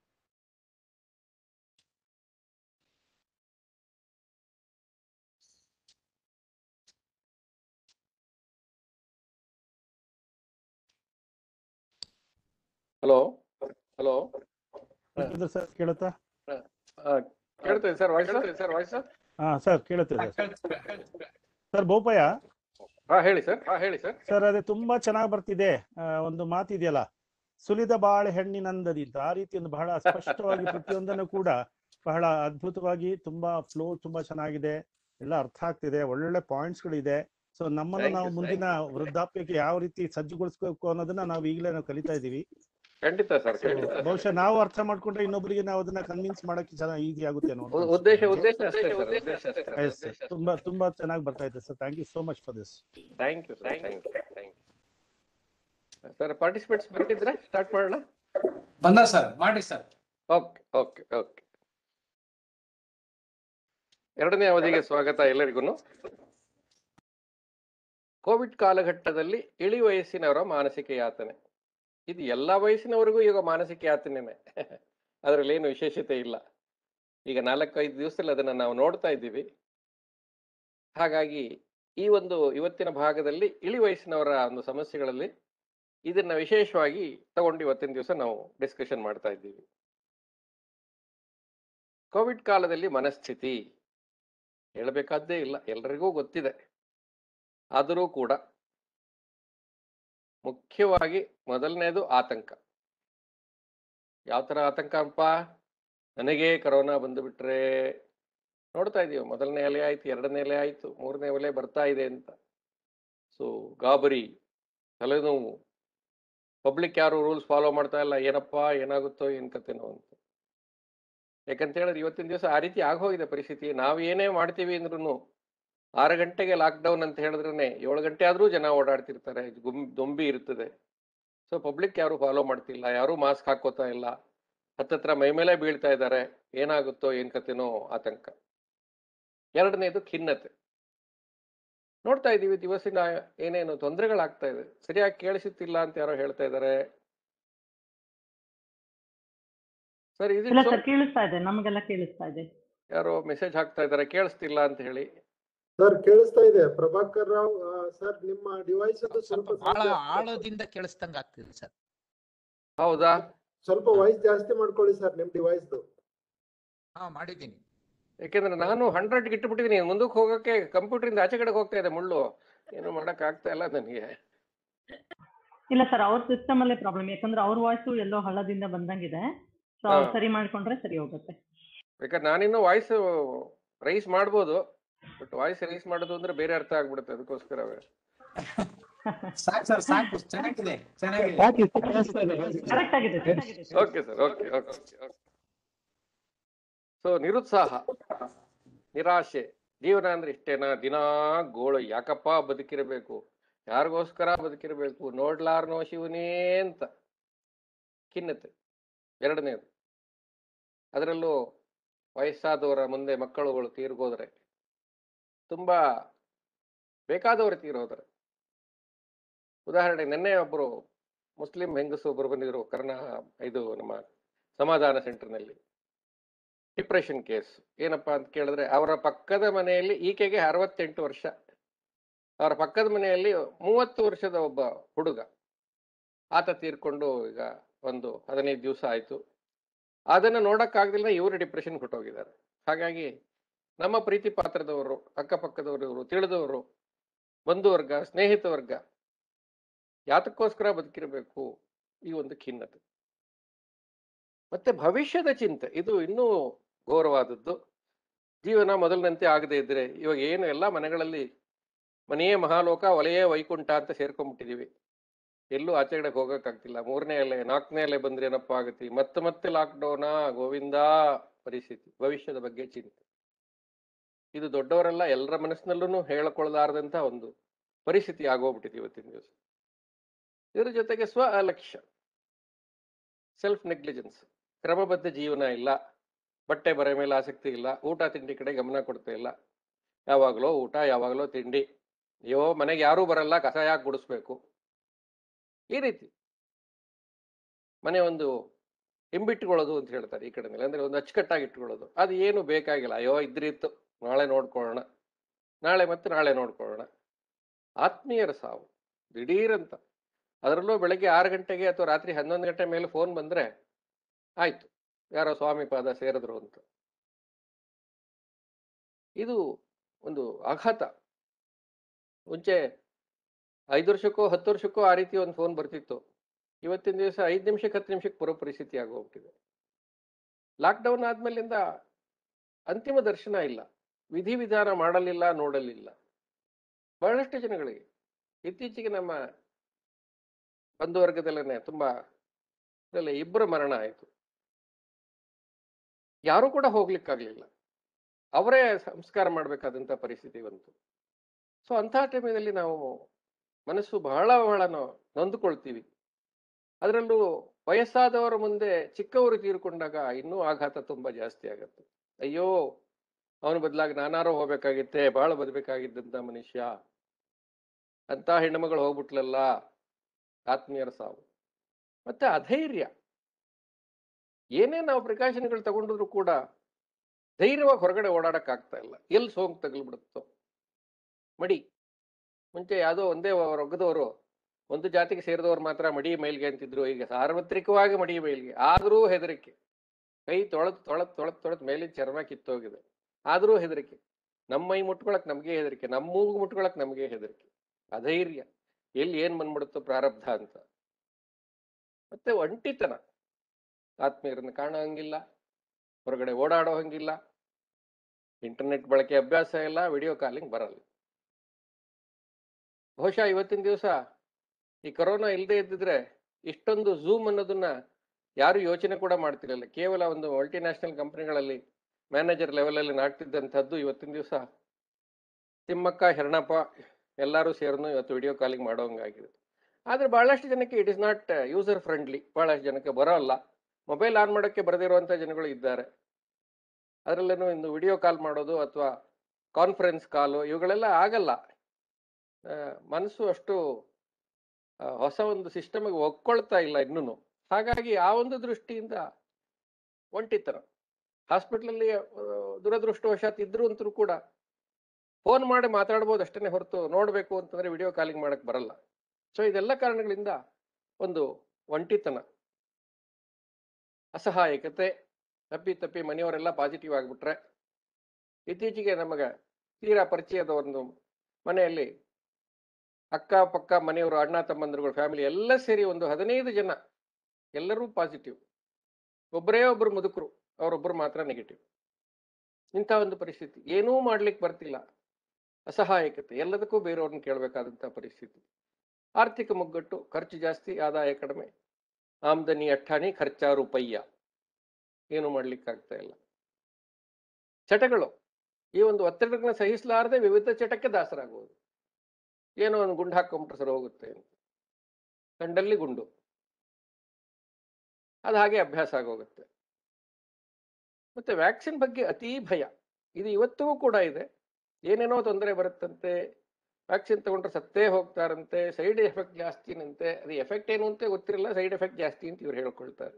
ಹಲೋ ಹಲೋ ರಾಮಚಂದ್ರ ಸರ್ ಕೇಳುತ್ತಾ ಕೇಳ್ತೇನೆ ಸರ್ ವಾಯ್ಸ್ ಸರ್ ವಾಯ್ಸ್ ಹಾ ಸರ್ ಕೇಳುತ್ತೆ ಸರ್ ಸರ್ ಬೋಪಯ್ಯ ಹಾ ಹೇಳಿ ಸರ್ ಹಾ ಹೇಳಿ ಸರ್ ಸರ್ ಅದೇ ತುಂಬಾ ಚೆನ್ನಾಗಿ ಬರ್ತಿದೆ ಆ, ಒಂದು ಮಾತಿದೆಯಲ್ಲ ಸುಲಿದ ಬಾಳೆ ಹೆಣ್ಣಿನಂದದಿತ್ತು ಆ ರೀತಿ ಒಂದು ಬಹಳ ಸ್ಪಷ್ಟವಾಗಿ ಪ್ರತಿಯೊಂದನ್ನು ಕೂಡ ಬಹಳ ಅದ್ಭುತವಾಗಿ ತುಂಬಾ ಫ್ಲೋ ತುಂಬಾ ಚೆನ್ನಾಗಿದೆ ಎಲ್ಲ ಅರ್ಥ ಆಗ್ತಿದೆ ಒಳ್ಳೊಳ್ಳೆ ಪಾಯಿಂಟ್ಸ್ ಗಳಿದೆ ಸೊ ನಮ್ಮನ್ನು Thank ನಾವು you, ಮುಂದಿನ ವೃದ್ಧಾಪ್ಯಕ್ಕೆ ಯಾವ ರೀತಿ ಸಜ್ಜುಗೊಳಿಸ್ಬೇಕು ಅನ್ನೋದನ್ನ ನಾವು ಈಗಲೇ ನಾವು ಕಲಿತಾ ಇದೀವಿ ಖಂಡಿತ ಸರ್ ಖಂಡಿತ ಬಹುಶಃ ನಾವು ಅರ್ಥ ಮಾಡ್ಕೊಂಡ್ರೆ ಇನ್ನೊಬ್ಬರಿಗೆ ನಾವು ಅದನ್ನ ಕನ್ವಿನ್ಸ್ ಮಾಡಕ್ಕೆ ಚೆನ್ನಾಗಿ ಈಸಿ ಆಗುತ್ತೆ ಅನ್ನೋ ಒಂದು ಉ- ಉದ್ದೇಶ ಉದ್ದೇಶ ಅಷ್ಟೇ ಸರ್ ಉದ್ದೇಶ Yes, sir. ತುಂಬಾ ತುಂಬಾ ಚೆನ್ನಾಗಿ ಬರ್ತಾ ಇದೆ sir thank you so much for this thank you thank you thank you sir participates ಬಂದಿದ್ರೆ ಸ್ಟಾರ್ಟ್ ಮಾಡೋಣ ಬಂದ ಸರ್ ಮಾಡಿ ಸರ್ ಓಕೆ ಓಕೆ ಓಕೆ ಎರಡನೇ ಅವಧಿಗೆ ಸ್ವಾಗತ ಎಲ್ಲರಿಗೂ ಕೋವಿಡ್ ಕಾಲಘಟ್ಟದಲ್ಲಿ ಇಳಿ ವಯಸ್ಸಿನವರ ಮಾನಸಿಕ ಯಾತನೆ ಇದು ಎಲ್ಲ ವಯಸ್ಸಿನವರಿಗೂ ಈಗ ಮಾನಸಿಕ ಯಾತನೆನೆ ಅದರಲ್ಲಿ ಏನು ವಿಶೇಷತೆ ಇಲ್ಲ ಈಗ ನಾಲ್ಕೈದು ದಿವಸದಲ್ಲಿ ಅದನ್ನ ನಾವು ನೋಡ್ತಾ ಇದ್ದೀವಿ ಹಾಗಾಗಿ ಈ ಒಂದು ಇವತ್ತಿನ ಭಾಗದಲ್ಲಿ ಇಳಿ ವಯಸ್ಸಿನವರ ಒಂದು ಸಮಸ್ಯೆಗಳಲ್ಲಿ ಇದನ್ನ ವಿಶೇಷವಾಗಿ ತಗೊಂಡು ಇವತ್ತಿನ ದಿವಸ ನಾವು ಡಿಸ್ಕಷನ್ ಮಾಡ್ತಾ ಇದ್ದೀವಿ ಕೋವಿಡ್ ಕಾಲದಲ್ಲಿ ಮನಸ್ಥಿತಿ ಹೇಳಬೇಕಾದ್ದೇ ಇಲ್ಲ ಎಲ್ರಿಗೂ ಗೊತ್ತಿದೆ ಆದರೂ ಕೂಡ ಮುಖ್ಯವಾಗಿ ಮೊದಲನೇದು ಆತಂಕ ಯಾವ ತರ ಆತಂಕ ಅಪ್ಪ ನನಗೆ ಕರೋನಾ ಬಂದು ಬಿಟ್ರೆ ನೋಡ್ತಾ ಇದೀವಿ ಮೊದಲನೇ ಅಲೆ ಆಯ್ತು ಎರಡನೇ ಅಲೆ ಆಯ್ತು ಮೂರನೇ ಅಲೆ ಬರ್ತಾ ಇದೆ ಅಂತ ಸೊ ಗಾಬರಿ ತಲೆನೋವು ಪಬ್ಲಿಕ್ ಯಾರು ರೂಲ್ಸ್ ಫಾಲೋ ಮಾಡ್ತಾ ಇಲ್ಲ ಏನಪ್ಪ ಏನಾಗುತ್ತೋ ಏನ್ ಕತೆನೋ ಅಂತ ಯಾಕಂತ ಹೇಳಿದ್ರೆ ಇವತ್ತಿನ ದಿವಸ ಆ ರೀತಿ ಆಗೋಗಿದೆ ಪರಿಸ್ಥಿತಿ ನಾವು ಏನೇ ಮಾಡ್ತೀವಿ ಅಂದ್ರೂ ಆರು ಗಂಟೆಗೆ ಲಾಕ್ಡೌನ್ ಅಂತ ಹೇಳಿದ್ರೆ ಏಳು ಗಂಟೆ ಆದ್ರೂ ಜನ ಓಡಾಡ್ತಿರ್ತಾರೆ ಗುಮ್ ದೊಂಬಿ ಇರ್ತದೆ ಸೊ ಪಬ್ಲಿಕ್ ಯಾರು ಫಾಲೋ ಮಾಡ್ತಿಲ್ಲ ಯಾರು ಮಾಸ್ಕ್ ಹಾಕೋತಾ ಇಲ್ಲ ಹತ್ತತ್ರ ಮೈ ಮೇಲೆ ಬೀಳ್ತಾ ಇದ್ದಾರೆ ಏನಾಗುತ್ತೋ ಏನ್ ಕತೆನೋ ಆತಂಕ ಎರಡನೇದು ಖಿನ್ನತೆ ನೋಡ್ತಾ ಇದೀವಿ ದಿವಸಿನ ಏನೇನು ತೊಂದರೆಗಳಾಗ್ತಾ ಇದೆ ಸರಿಯಾಗಿ ಕೇಳಿಸುತ್ತಿಲ್ಲ ಅಂತ ಯಾರೋ ಹೇಳ್ತಾ ಇದ್ದಾರೆ ಸರ್ ಇಲ್ಲ ಇದು ಸರ್ ಕೇಳಿಸ್ತಾ ಇದೆ ನಮಗೆಲ್ಲ ಕೇಳಿಸ್ತಾ ಇದೆ ಯಾರೋ ಮೆಸೇಜ್ ಹಾಕ್ತಾ ಇದ್ದಾರೆ ಕೇಳಿಸ್ತಿಲ್ಲ ಅಂತ ಹೇಳಿ ಸರ್ ಕೇಳಿಸ್ತಾ ಇದೆ ಪ್ರಭಾಕರ್ ರಾವ್ ಸರ್ ನಿಮ್ಮ ಡಿವೈಸ್ ಅದು ಸ್ವಲ್ಪ ಸ್ವಲ್ಪ ಬಹಳ sound ಜಾಸ್ತಿ ಆಳದಿಂದ ಕೇಳಿಸ್ದಂಗ ಆಗ್ತಿದೆ ಸರ್ ಹೌದಾ ಸ್ವಲ್ಪ ವಾಯ್ಸ್ ಜಾಸ್ತಿ ಮಾಡ್ಕೊಳ್ಳಿ ಸರ್ ನಿಮ್ ಡಿವೈಸ್ದು ಹಾ ಮಾಡಿದ್ದೀನಿ ಯಾಕೆಂದ್ರೆ ನಾನು ಹಂಡ್ರೆಡ್ ಇಟ್ಬಿಟ್ಟಿದ್ದೀನಿ ಮುಂದಕ್ಕೆ ಹೋಗಕ್ಕೆ ಕಂಪ್ಯೂಟರ್ ಇಂದ ಆಚೆ ಕಡೆಗೆ ಹೋಗ್ತಾ ಇದೆ ಮುಳ್ಳು ಏನು ಮಾಡಕ್ ಆಗ್ತಾ ಇಲ್ಲ ನನಗೆ ಇಲ್ಲ ಸರ್ ಅವ್ರ ಸಿಸ್ಟಮ್ ಅಲ್ಲೇ ಪ್ರಾಬ್ಲಮ್ ಯಾಕಂದ್ರೆ ಅವ್ರ ವಾಯ್ಸು ಎಲ್ಲೋ ಹಳ್ಳದಿಂದ ಬಂದಂಗಿದೆ ಸೊ ಅವ್ರು ಹಾ. ಸರಿ ಮಾಡ್ಕೊಂಡ್ರೆ ಸರಿ ಹೋಗುತ್ತೆ ಬೇಕಾದ್ರೆ ನಾನಿನ್ನು ವಾಯ್ಸ್ ರೈಸ್ ಮಾಡ್ಬೋದು ಬಟ್ ವಾಯ್ಸ್ ರೈಸ್ ಮಾಡೋದು ಅಂದ್ರೆ ಬೇರೆ ಅರ್ಥ ಆಗ್ಬಿಡುತ್ತೆ ಅದಕ್ಕೋಸ್ಕರವೇ ಸಾಕು ಸರ್ ಸಾಕು ಚೆನ್ನಾಗಿದೆ ಚೆನ್ನಾಗಿದೆ ಯಾಕೆ ಇಷ್ಟು ಕೇಳಿಸ್ತಾ ಇದೆ ಹೇಳಿ ಸರ್. ಕರೆಕ್ಟ್ ಆಗಿದೆ ಚೆನ್ನಾಗಿದೆ sir. Okay sir okay okay so ನಿರುತ್ಸಾಹ ನಿರಾಶೆ ಜೀವನ ಅಂದ್ರೆ ಇಷ್ಟೇನಾ ದಿನಾ ಗೋಳು ಯಾಕಪ್ಪ ಬದುಕಿರಬೇಕು ಯಾರಿಗೋಸ್ಕರ ಬದುಕಿರಬೇಕು ನೋಡ್ಲಾರ್ನೋ ಶಿವನೇ ಅಂತ ಖಿನ್ನತೆ ಎರಡನೇದು ಅದರಲ್ಲೂ ವಯಸ್ಸಾದವರ ಮುಂದೆ ಮಕ್ಕಳುಗಳು ತೀರ್ಗೋದ್ರೆ ತುಂಬಾ ಬೇಕಾದವರು ತೀರೋದ್ರೆ ಉದಾಹರಣೆ ನಿನ್ನೆ ಒಬ್ಬರು ಮುಸ್ಲಿಂ ಹೆಂಗಸು ಒಬ್ಬರು ಬಂದಿದ್ರು ಕರ್ನಾ ಇದು ನಮ್ಮ ಸಮಾಧಾನ ಸೆಂಟರ್ನಲ್ಲಿ ಡಿಪ್ರೆಷನ್ ಕೇಸ್ ಏನಪ್ಪಾ ಅಂತ ಕೇಳಿದ್ರೆ ಅವರ ಪಕ್ಕದ ಮನೆಯಲ್ಲಿ ಈಕೆಗೆ ಅರವತ್ತೆಂಟು ವರ್ಷ ಅವರ ಪಕ್ಕದ ಮನೆಯಲ್ಲಿ ಮೂವತ್ತು ವರ್ಷದ ಒಬ್ಬ ಹುಡುಗ ಆತ ತೀರ್ಕೊಂಡು ಈಗ ಒಂದು ಹದಿನೈದು ದಿವಸ ಆಯ್ತು ಅದನ್ನು ನೋಡಕ್ಕಾಗ್ದಿಲ್ಲ ಇವರು ಡಿಪ್ರೆಷನ್ ಹೊಟ್ಟೋಗಿದ್ದಾರೆ ಹಾಗಾಗಿ ನಮ್ಮ ಪ್ರೀತಿ ಪಾತ್ರದವರು ಅಕ್ಕಪಕ್ಕದವರು ಇವರು ತಿಳಿದವರು ಬಂಧು ವರ್ಗ ಸ್ನೇಹಿತ ವರ್ಗ ಯಾತಕ್ಕೋಸ್ಕರ ಬದುಕಿರಬೇಕು ಈ ಒಂದು ಖಿನ್ನತೆ ಮತ್ತೆ ಭವಿಷ್ಯದ ಚಿಂತೆ ಇದು ಇನ್ನೂ ಘೋರವಾದದ್ದು ಜೀವನ ಮೊದಲಿನಂತೆ ಆಗದೆ ಇದ್ರೆ ಇವಾಗ ಏನು ಎಲ್ಲ ಮನೆಗಳಲ್ಲಿ ಮನೆಯೇ ಮಹಾಲೋಕ ಒಲೆಯೇ ವೈಕುಂಠ ಅಂತ ಸೇರ್ಕೊಂಡ್ಬಿಟ್ಟಿದೀವಿ ಎಲ್ಲೂ ಆಚೆ ಕಡೆಗೆ ಹೋಗಕ್ಕಾಗ್ತಿಲ್ಲ ಮೂರನೇ ಅಲೆ ನಾಲ್ಕನೇ ಅಲೆ ಬಂದ್ರೆ ಏನಪ್ಪ ಆಗತಿ ಮತ್ತೆ ಮತ್ತೆ ಲಾಕ್ಡೌನಾ ಗೋವಿಂದ ಪರಿಸ್ಥಿತಿ ಭವಿಷ್ಯದ ಬಗ್ಗೆ ಚಿಂತೆ ಇದು ದೊಡ್ಡವರೆಲ್ಲ ಎಲ್ಲರ ಮನಸ್ಸಿನಲ್ಲೂ ಹೇಳಿಕೊಳ್ಳಲಾರದಂತ ಒಂದು ಪರಿಸ್ಥಿತಿ ಆಗೋಗ್ಬಿಟ್ಟಿದೆ ಇವತ್ತಿನ ದಿವಸ ಇದರ ಜೊತೆಗೆ ಸ್ವ ಅಲಕ್ಷ್ಯ ಸೆಲ್ಫ್ ನೆಗ್ಲಿಜೆನ್ಸ್ ಕ್ರಮಬದ್ಧ ಜೀವನ ಇಲ್ಲ ಬಟ್ಟೆ ಬರೆ ಮೇಲೆ ಆಸಕ್ತಿ ಇಲ್ಲ ಊಟ ತಿಂಡಿ ಕಡೆ ಗಮನ ಕೊಡ್ತಾ ಇಲ್ಲ ಯಾವಾಗಲೋ ಊಟ ಯಾವಾಗಲೋ ತಿಂಡಿ ಅಯ್ಯೋ ಮನೆಗೆ ಯಾರೂ ಬರಲ್ಲ ಕಸ ಯಾಕೆ ಗುಡಿಸ್ಬೇಕು ಈ ರೀತಿ ಮನೆ ಒಂದು ಹಿಂಬಿಟ್ಕೊಳ್ಳೋದು ಅಂತ ಹೇಳ್ತಾರೆ ಈ ಕಡೆ ಅಂದ್ರೆ ಒಂದು ಅಚ್ಚುಕಟ್ಟಾಗಿ ಇಟ್ಕೊಳ್ಳೋದು ಅದು ಏನು ಬೇಕಾಗಿಲ್ಲ ಅಯ್ಯೋ ಇದ್ರಿತ್ತು ನಾಳೆ ನೋಡ್ಕೊಳ್ಳೋಣ ನಾಳೆ ಮತ್ತೆ ನಾಳೆ ನೋಡ್ಕೊಳ್ಳೋಣ ಆತ್ಮೀಯರ ಸಾವು ದಿಢೀರಂತ ಅದರಲ್ಲೂ ಬೆಳಗ್ಗೆ ಆರು ಗಂಟೆಗೆ ಅಥವಾ ರಾತ್ರಿ ಹನ್ನೊಂದು ಗಂಟೆ ಮೇಲೆ ಫೋನ್ ಬಂದ್ರೆ ಆಯ್ತು ಯಾರೋ ಸ್ವಾಮಿ ಪಾದ ಸೇರಿದ್ರು ಅಂತ ಇದು ಒಂದು ಆಘಾತ ಮುಂಚೆ ಐದು ವರ್ಷಕ್ಕೋ ಹತ್ತು ವರ್ಷಕ್ಕೋ ಆ ರೀತಿ ಒಂದು ಫೋನ್ ಬರ್ತಿತ್ತು ಇವತ್ತಿನ ದಿವಸ ಐದು ನಿಮಿಷಕ್ಕೆ ಹತ್ತು ನಿಮಿಷಕ್ಕೆ ಬರೋ ಪರಿಸ್ಥಿತಿ ಆಗೋಗ್ಬಿಟ್ಟಿದೆ ಲಾಕ್ಡೌನ್ ಆದ್ಮೇಲಿಂದ ಅಂತಿಮ ದರ್ಶನ ಇಲ್ಲ ವಿಧಿವಿಧಾನ ಮಾಡಲಿಲ್ಲ ನೋಡಲಿಲ್ಲ ಬಹಳಷ್ಟು ಜನಗಳಿಗೆ ಇತ್ತೀಚೆಗೆ ನಮ್ಮ ಬಂಧುವರ್ಗದಲ್ಲೇ ತುಂಬಾ ಇದರಲ್ಲಿ ಇಬ್ಬರು ಮರಣ ಆಯಿತು ಯಾರು ಕೂಡ ಹೋಗ್ಲಿಕ್ಕಾಗ್ಲಿಲ್ಲ ಅವರೇ ಸಂಸ್ಕಾರ ಮಾಡಬೇಕಾದಂತ ಪರಿಸ್ಥಿತಿ ಬಂತು ಸೊ ಅಂಥ ಟೈಮಿನಲ್ಲಿ ನಾವು ಮನಸ್ಸು ಬಹಳ ಬಹಳ ನಾವು ನೊಂದುಕೊಳ್ತೀವಿ ಅದರಲ್ಲೂ ವಯಸ್ಸಾದವರ ಮುಂದೆ ಚಿಕ್ಕವರು ತೀರ್ಕೊಂಡಾಗ ಇನ್ನೂ ಆಘಾತ ತುಂಬಾ ಜಾಸ್ತಿ ಆಗತ್ತೆ ಅಯ್ಯೋ ಅವನ ಬದಲಾಗಿ ನಾನಾರು ಹೋಗ್ಬೇಕಾಗಿತ್ತೆ ಬಹಳ ಬದಬೇಕಾಗಿದ್ದಂತ ಮನುಷ್ಯ ಅಂತ ಹೆಣ್ಣುಮಗಳು ಹೋಗ್ಬಿಟ್ಲಲ್ಲ ಆತ್ಮೀಯರ ಸಾವು ಮತ್ತೆ ಅಧೈರ್ಯ ಏನೇ ನಾವು ಪ್ರಿಕಾಷನ್ಗಳು ತಗೊಂಡಿದ್ರು ಕೂಡ ಧೈರ್ಯವಾಗಿ ಹೊರಗಡೆ ಓಡಾಡಕ್ ಆಗ್ತಾ ಇಲ್ಲ ಎಲ್ಲಿ ಸೋಂಕು ತಗಲ್ಬಿಡುತ್ತೋ ಮಡಿ ಮುಂಚೆ ಯಾವುದೋ ಒಂದೇ ವರ್ಗದವರು ಒಂದು ಜಾತಿಗೆ ಸೇರಿದವರು ಮಾತ್ರ ಮಡಿ ಮೈಲ್ಗೆ ಅಂತಿದ್ರು ಈಗ ಸಾರ್ವತ್ರಿಕವಾಗಿ ಮಡಿ ಮೈಲ್ಗೆ ಆದರೂ ಹೆದರಿಕೆ ಕೈ ತೊಳೆದು ತೊಳೆದು ತೊಳೆದು ತೊಳೆದು ಮೇಲಿನ ಚರ್ಮ ಕಿತ್ತೋಗಿದೆ ಆದರೂ ಹೆದರಿಕೆ ನಮ್ಮ ಮೈ ಮುಟ್ಕೊಳಕ್ ನಮಗೆ ಹೆದರಿಕೆ ನಮ್ಮ ಮೂಗು ಮುಟ್ಕೊಳಕ್ ನಮಗೆ ಹೆದರಿಕೆ ಅಧೈರ್ಯ ಎಲ್ಲಿ ಏನ್ ಬಂದ್ಬಿಡುತ್ತೋ ಪ್ರಾರಬ್ಧ ಅಂತ ಮತ್ತೆ ಒಂಟಿತನ ಆತ್ಮೀಯರನ್ನ ಕಾಣೋ ಹಂಗಿಲ್ಲ ಹೊರಗಡೆ ಓಡಾಡೋ ಹಂಗಿಲ್ಲ ಇಂಟರ್ನೆಟ್ ಬಳಕೆ ಅಭ್ಯಾಸ ಇಲ್ಲ ವಿಡಿಯೋ ಕಾಲಿಂಗ್ ಬರಲ್ಲ ಬಹುಶಃ ಇವತ್ತಿನ ದಿವಸ ಈ ಕೊರೋನಾ ಇಲ್ಲದೆ ಇದ್ದಿದ್ರೆ ಇಷ್ಟೊಂದು ಝೂಮ್ ಅನ್ನೋದನ್ನ ಯಾರು ಯೋಚನೆ ಕೂಡ ಮಾಡ್ತಿರಲಿಲ್ಲ ಕೇವಲ ಒಂದು ಮಲ್ಟಿನ್ಯಾಷನಲ್ ಕಂಪನಿಗಳಲ್ಲಿ ಮ್ಯಾನೇಜರ್ ಲೆವೆಲಲ್ಲಿ ನಾಡ್ತಿದ್ದಂಥದ್ದು ಇವತ್ತಿನ ದಿವಸ ತಿಮ್ಮಕ್ಕ ಹೆರ್ಣಪ್ಪ ಎಲ್ಲರೂ ಸೇರ್ನು ಇವತ್ತು ವಿಡಿಯೋ ಕಾಲಿಂಗ್ ಮಾಡೋಂಗಾಗಿದೆ ಆದ್ರೆ ಬಹಳಷ್ಟು ಜನಕ್ಕೆ it is not user friendly ಬಹಳಷ್ಟು ಜನಕ್ಕೆ ಬರೋಲ್ಲ ಮೊಬೈಲ್ ಆನ್ ಮಾಡೋಕ್ಕೆ ಬರದಿರುವಂಥ ಜನಗಳು ಇದ್ದಾರೆ ಅದರಲ್ಲೇನು ಇನ್ನು ವಿಡಿಯೋ ಕಾಲ್ ಮಾಡೋದು ಅಥವಾ ಕಾನ್ಫರೆನ್ಸ್ ಕಾಲು ಇವುಗಳೆಲ್ಲ ಆಗಲ್ಲ ಆ, ಮನಸ್ಸು ಅಷ್ಟು ಆ, ಹೊಸ ಒಂದು ಸಿಸ್ಟಮ್ಗೆ ಒಕ್ಕೊಳ್ತಾ ಇಲ್ಲ ಇನ್ನೂ ಹಾಗಾಗಿ ಆ ಒಂದು ದೃಷ್ಟಿಯಿಂದ ಒಂಟಿತನ ಹಾಸ್ಪಿಟ್ಲಲ್ಲಿ ದುರದೃಷ್ಟವಶಾತ್ ಇದ್ರು ಅಂತರೂ ಕೂಡ ಫೋನ್ ಮಾಡಿ ಮಾತಾಡ್ಬೋದು ಅಷ್ಟೇ ಹೊರತು ನೋಡಬೇಕು ಅಂತಂದ್ರೆ ವಿಡಿಯೋ ಕಾಲಿಂಗ್ ಮಾಡಕ್ ಬರಲ್ಲ ಸೊ ಇದೆಲ್ಲ ಕಾರಣಗಳಿಂದ ಒಂದು ಒಂಟಿತನ ಅಸಹಾಯಕತೆ ತಪ್ಪಿ ತಪ್ಪಿ ಮನೆಯವರೆಲ್ಲ ಪಾಸಿಟಿವ್ ಆಗಿಬಿಟ್ರೆ ಇತ್ತೀಚೆಗೆ ನಮಗೆ ತೀರಾ ಪರಿಚಯದ ಒಂದು ಮನೆಯಲ್ಲಿ ಅಕ್ಕ ಪಕ್ಕ ಮನೆಯವರು ಅಣ್ಣ ತಮ್ಮಂದಿರುಗಳು ಫ್ಯಾಮಿಲಿ ಎಲ್ಲ ಸೇರಿ ಒಂದು ಹದಿನೈದು ಜನ ಎಲ್ಲರೂ ಪಾಸಿಟಿವ್ ಒಬ್ಬರೇ ಒಬ್ಬರು ಮುದುಕರು ಅವರೊಬ್ಬರು ಮಾತ್ರ ನೆಗೆಟಿವ್ ಇಂಥ ಒಂದು ಪರಿಸ್ಥಿತಿ ಏನೂ ಮಾಡ್ಲಿಕ್ಕೆ ಬರ್ತಿಲ್ಲ ಅಸಹಾಯಕತೆ ಎಲ್ಲದಕ್ಕೂ ಬೇರೆಯವ್ರನ್ನ ಕೇಳಬೇಕಾದಂಥ ಪರಿಸ್ಥಿತಿ ಆರ್ಥಿಕ ಮುಗ್ಗಟ್ಟು ಖರ್ಚು ಜಾಸ್ತಿ ಆದಾಯ ಕಡಿಮೆ ಆಮದನಿ ಅಟ್ಟಾಣಿ ಖರ್ಚಾ ರೂಪಯ್ಯ ಏನು ಮಾಡ್ಲಿಕ್ಕಾಗ್ತಾ ಇಲ್ಲ ಚಟಗಳು ಈ ಒಂದು ಒತ್ತಡಗಳನ್ನ ಸಹಿಸಲಾರದೆ ವಿವಿಧ ಚಟಕ್ಕೆ ದಾಸರಾಗುವುದು ಏನೋ ಒಂದು ಗುಂಡು ಹಾಕೊಂಡ್ಬಿಟ್ರೆ ಸರಿ ಹೋಗುತ್ತೆ ಅಂತ ಕಂಡಲ್ಲಿ ಗುಂಡು ಅದು ಹಾಗೆ ಅಭ್ಯಾಸ ಆಗೋಗುತ್ತೆ ಮತ್ತೆ ವ್ಯಾಕ್ಸಿನ್ ಬಗ್ಗೆ ಅತೀ ಭಯ ಇದು ಇವತ್ತಿಗೂ ಕೂಡ ಇದೆ ಏನೇನೋ ತೊಂದರೆ ಬರುತ್ತಂತೆ ವ್ಯಾಕ್ಸಿನ್ ತಗೊಂಡ್ರೆ ಸತ್ತೇ ಹೋಗ್ತಾರಂತೆ ಸೈಡ್ ಎಫೆಕ್ಟ್ ಜಾಸ್ತಿನಂತೆ ಅದು ಎಫೆಕ್ಟ್ ಏನು ಅಂತ ಗೊತ್ತಿರಲ್ಲ ಸೈಡ್ ಎಫೆಕ್ಟ್ ಜಾಸ್ತಿ ಅಂತ ಇವ್ರು ಹೇಳ್ಕೊಳ್ತಾರೆ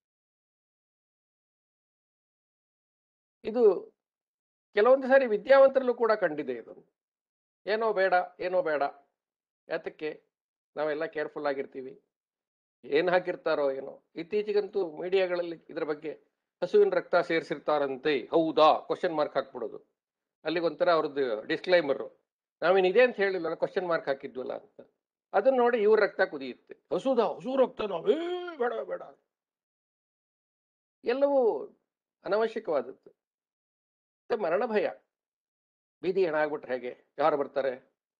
ಇದು ಕೆಲವೊಂದು ಸಾರಿ ವಿದ್ಯಾವಂತರಲ್ಲೂ ಕೂಡ ಕಂಡಿದೆ ಇದು ಏನೋ ಬೇಡ ಏನೋ ಬೇಡ ಯಾತಕ್ಕೆ ನಾವೆಲ್ಲ ಕೇರ್ಫುಲ್ ಆಗಿರ್ತೀವಿ ಏನ್ ಹಾಕಿರ್ತಾರೋ ಏನೋ ಇತ್ತೀಚೆಗಂತೂ ಮೀಡಿಯಾಗಳಲ್ಲಿ ಇದ್ರ ಬಗ್ಗೆ ಹಸುವಿನ ರಕ್ತ ಸೇರಿಸಿರ್ತಾರಂತೆ ಹೌದಾ ಕ್ವಶನ್ ಮಾರ್ಕ್ ಹಾಕ್ಬಿಡೋದು ಅಲ್ಲಿಗೆ ಒಂಥರ ಅವ್ರದ್ದು ಡಿಸ್ಕ್ಲೈಮರ್ ನಾವೇನು ಇದೆ ಅಂತ ಹೇಳಿಲ್ಲ ಕ್ವಶನ್ ಮಾರ್ಕ್ ಹಾಕಿದ್ವಲ್ಲ ಅಂತ ಅದನ್ನ ನೋಡಿ ಇವ್ರ ರಕ್ತ ಕುದಿಯುತ್ತೆ ಹಸುದ ಹಸು ರಕ್ತನ ಏ ಬೇಡ ಬೇಡ ಎಲ್ಲವೂ ಅನವಶ್ಯಕವಾದದ್ದು ಮತ್ತೆ ಮರಣ ಭಯ ಬೀದಿ ಹೆಣ ಆಗ್ಬಿಟ್ರೆ ಹೇಗೆ ಯಾರು ಬರ್ತಾರೆ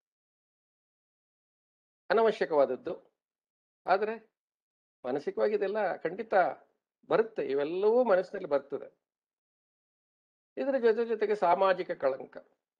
ಅನವಶ್ಯಕವಾದದ್ದು ಆದರೆ ಮಾನಸಿಕವಾಗಿ ಇದೆಲ್ಲ ಖಂಡಿತ ಬರುತ್ತೆ ಇವೆಲ್ಲವೂ ಮನಸ್ಸಿನಲ್ಲಿ ಬರ್ತದೆ ಇದರ ಜೊತೆ ಜೊತೆಗೆ ಸಾಮಾಜಿಕ ಕಳಂಕ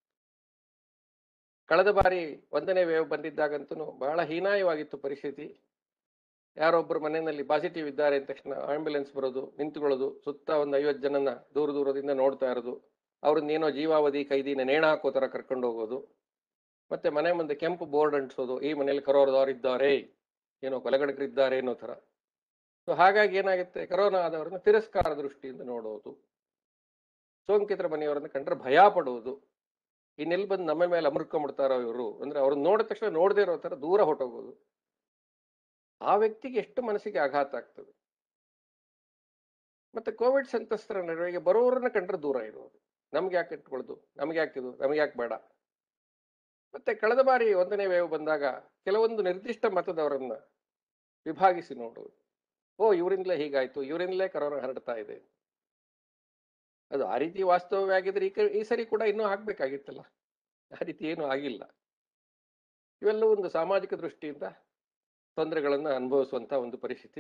ಕಳೆದ ಬಾರಿ ಒಂದನೇ ವೇವ್ ಬಂದಿದ್ದಾಗಂತೂ ಬಹಳ ಹೀನಾಯವಾಗಿತ್ತು ಪರಿಸ್ಥಿತಿ ಯಾರೊಬ್ಬರು ಮನೆಯಲ್ಲಿ ಪಾಸಿಟಿವ್ ಇದ್ದಾರೆ ಅಂದ ತಕ್ಷಣ ಆಂಬ್ಯುಲೆನ್ಸ್ ಬರೋದು ನಿಂತುಕೊಳ್ಳೋದು ಸುತ್ತ ಒಂದು ಐವತ್ತು ಜನನ ದೂರ ದೂರದಿಂದ ನೋಡ್ತಾ ಇರೋದು ಅವ್ರನ್ನೇನೋ ಜೀವಾವಧಿ ಕೈದಿನ ನೇಣ ಹಾಕೋ ಥರ ಕರ್ಕೊಂಡು ಹೋಗೋದು ಮತ್ತೆ ಮನೆ ಮುಂದೆ ಕೆಂಪು ಬೋರ್ಡ್ ಅಂಟಿಸೋದು ಈ ಮನೆಯಲ್ಲಿ ಕರೋರದವ್ರು ಇದ್ದಾರೆ ಏನೋ ಕೊಲೆಗಡಕರಿದ್ದಾರೆ ಅನ್ನೋ ಥರ ಸೊ ಹಾಗಾಗಿ ಏನಾಗುತ್ತೆ ಕರೋನಾ ಆದವರನ್ನ ತಿರಸ್ಕಾರ ದೃಷ್ಟಿಯಿಂದ ನೋಡೋದು ಸೋಂಕಿತರ ಮನೆಯವರನ್ನ ಕಂಡ್ರೆ ಭಯ ಪಡುವುದು ಇನ್ನೆಲ್ಲಿ ಬಂದು ನಮ್ಮ ಮೇಲೆ ಅಮರ್ಕೊಂಡ್ಬಿಡ್ತಾರೋ ಇವರು ಅಂದ್ರೆ ಅವ್ರನ್ನ ನೋಡಿದ ತಕ್ಷಣ ನೋಡದೇ ಇರೋ ಥರ ದೂರ ಹೊಟ್ಟೋಗೋದು ಆ ವ್ಯಕ್ತಿಗೆ ಎಷ್ಟು ಮನಸ್ಸಿಗೆ ಆಘಾತ ಆಗ್ತದೆ ಮತ್ತೆ ಕೋವಿಡ್ ಸಂತ್ರಸ್ತರ ನಡುವೆಗೆ ಬರೋರನ್ನ ಕಂಡ್ರೆ ದೂರ ಇರೋದು ನಮ್ಗೆ ಯಾಕೆ ಇಟ್ಕೊಳ್ಳೋದು ನಮ್ಗೆ ಯಾಕಿದು ನಮ್ಗೆ ಯಾಕೆ ಬೇಡ ಮತ್ತೆ ಕಳೆದ ಬಾರಿ ಒಂದನೇ ವೇವ್ ಬಂದಾಗ ಕೆಲವೊಂದು ನಿರ್ದಿಷ್ಟ ಮತದವರನ್ನ ವಿಭಾಗಿಸಿ ನೋಡುವುದು ಓ ಇವರಿಂದಲೇ ಹೀಗಾಯ್ತು ಇವರಿಂದಲೇ ಕರೋನಾ ಹರಡ್ತಾ ಇದೆ ಅದು ಆ ರೀತಿ ವಾಸ್ತವವೇ ಆಗಿದ್ರೆ ಈ ಕ- ಈ ಸರಿ ಕೂಡ ಇನ್ನೂ ಆಗ್ಬೇಕಾಗಿತ್ತಲ್ಲ ಆ ರೀತಿ ಏನೂ ಆಗಿಲ್ಲ ಇವೆಲ್ಲವೂ ಒಂದು ಸಾಮಾಜಿಕ ದೃಷ್ಟಿಯಿಂದ ತೊಂದರೆಗಳನ್ನು ಅನುಭವಿಸುವಂತ ಒಂದು ಪರಿಸ್ಥಿತಿ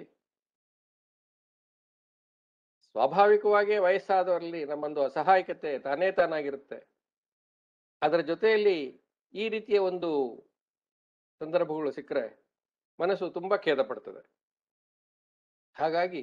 ಸ್ವಾಭಾವಿಕವಾಗಿ ವಯಸ್ಸಾದವರಲ್ಲಿ ನಮ್ಮೊಂದು ಅಸಹಾಯಕತೆ ತಾನೇ ತಾನಾಗಿರುತ್ತೆ ಅದರ ಜೊತೆಯಲ್ಲಿ ಈ ರೀತಿಯ ಒಂದು ಸಂದರ್ಭಗಳು ಸಿಕ್ಕರೆ ಮನಸ್ಸು ತುಂಬಾ ಖೇದ ಪಡ್ತದೆ ಹಾಗಾಗಿ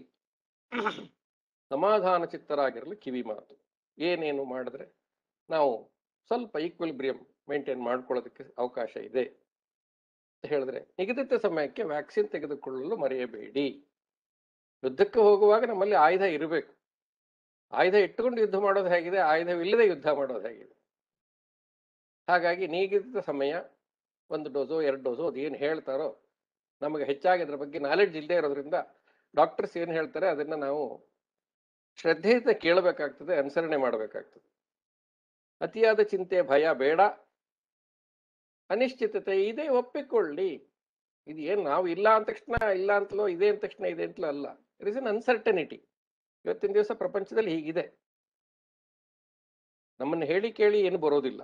ಸಮಾಧಾನ ಚಿತ್ತರಾಗಿರಲು ಕಿವಿ ಮಾತು ಏನೇನು ಮಾಡಿದ್ರೆ ನಾವು ಸ್ವಲ್ಪ ಈಕ್ವಿಲಿಬ್ರಿಯಂ ಮೇಂಟೈನ್ ಮಾಡ್ಕೊಳ್ಳೋದಕ್ಕೆ ಅವಕಾಶ ಇದೆ ಅಂತ ಹೇಳಿದ್ರೆ ನಿಗದಿತ ಸಮಯಕ್ಕೆ ವ್ಯಾಕ್ಸಿನ್ ತೆಗೆದುಕೊಳ್ಳಲು ಮರೆಯಬೇಡಿ ಯುದ್ಧಕ್ಕೆ ಹೋಗುವಾಗ ನಮ್ಮಲ್ಲಿ ಆಯುಧ ಇರಬೇಕು ಆಯುಧ ಇಟ್ಟುಕೊಂಡು ಯುದ್ಧ ಮಾಡೋದು ಹೇಗಿದೆ ಆಯುಧವಿಲ್ಲದೆ ಯುದ್ಧ ಮಾಡೋದು ಹೇಗಿದೆ ಹಾಗಾಗಿ ನಿಗದಿತ ಸಮಯ ಒಂದು ಡೋಸು ಎರಡು ಡೋಸು ಅದು ಏನು ಹೇಳ್ತಾರೋ ನಮಗೆ ಹೆಚ್ಚಾಗಿ ಅದ್ರ ಬಗ್ಗೆ ನಾಲೆಡ್ಜ್ ಇಲ್ಲದೆ ಇರೋದ್ರಿಂದ ಡಾಕ್ಟರ್ಸ್ ಏನು ಹೇಳ್ತಾರೆ ಅದನ್ನ ನಾವು ಶ್ರದ್ಧೆಯಿಂದ ಕೇಳಬೇಕಾಗ್ತದೆ ಅನುಸರಣೆ ಮಾಡಬೇಕಾಗ್ತದೆ ಅತಿಯಾದ ಚಿಂತೆ ಭಯ ಬೇಡ ಅನಿಶ್ಚಿತತೆ ಇದೆ ಒಪ್ಪಿಕೊಳ್ಳಿ ಇದು ಏನು ನಾವು ಇಲ್ಲ ಅಂದ ತಕ್ಷಣ ಇಲ್ಲ ಅಂತಲೋ ಇದೆ ಅಂದ ತಕ್ಷಣ ಇದೆ ಅಂತಲೋ ಅಲ್ಲ ಇಟ್ ಇಸ್ ಅನ್ ಅನ್ಸರ್ಟನಿಟಿ ಇವತ್ತಿನ ದಿವಸ ಪ್ರಪಂಚದಲ್ಲಿ ಹೀಗಿದೆ ನಮ್ಮನ್ನು ಹೇಳಿ ಕೇಳಿ ಏನು ಬರೋದಿಲ್ಲ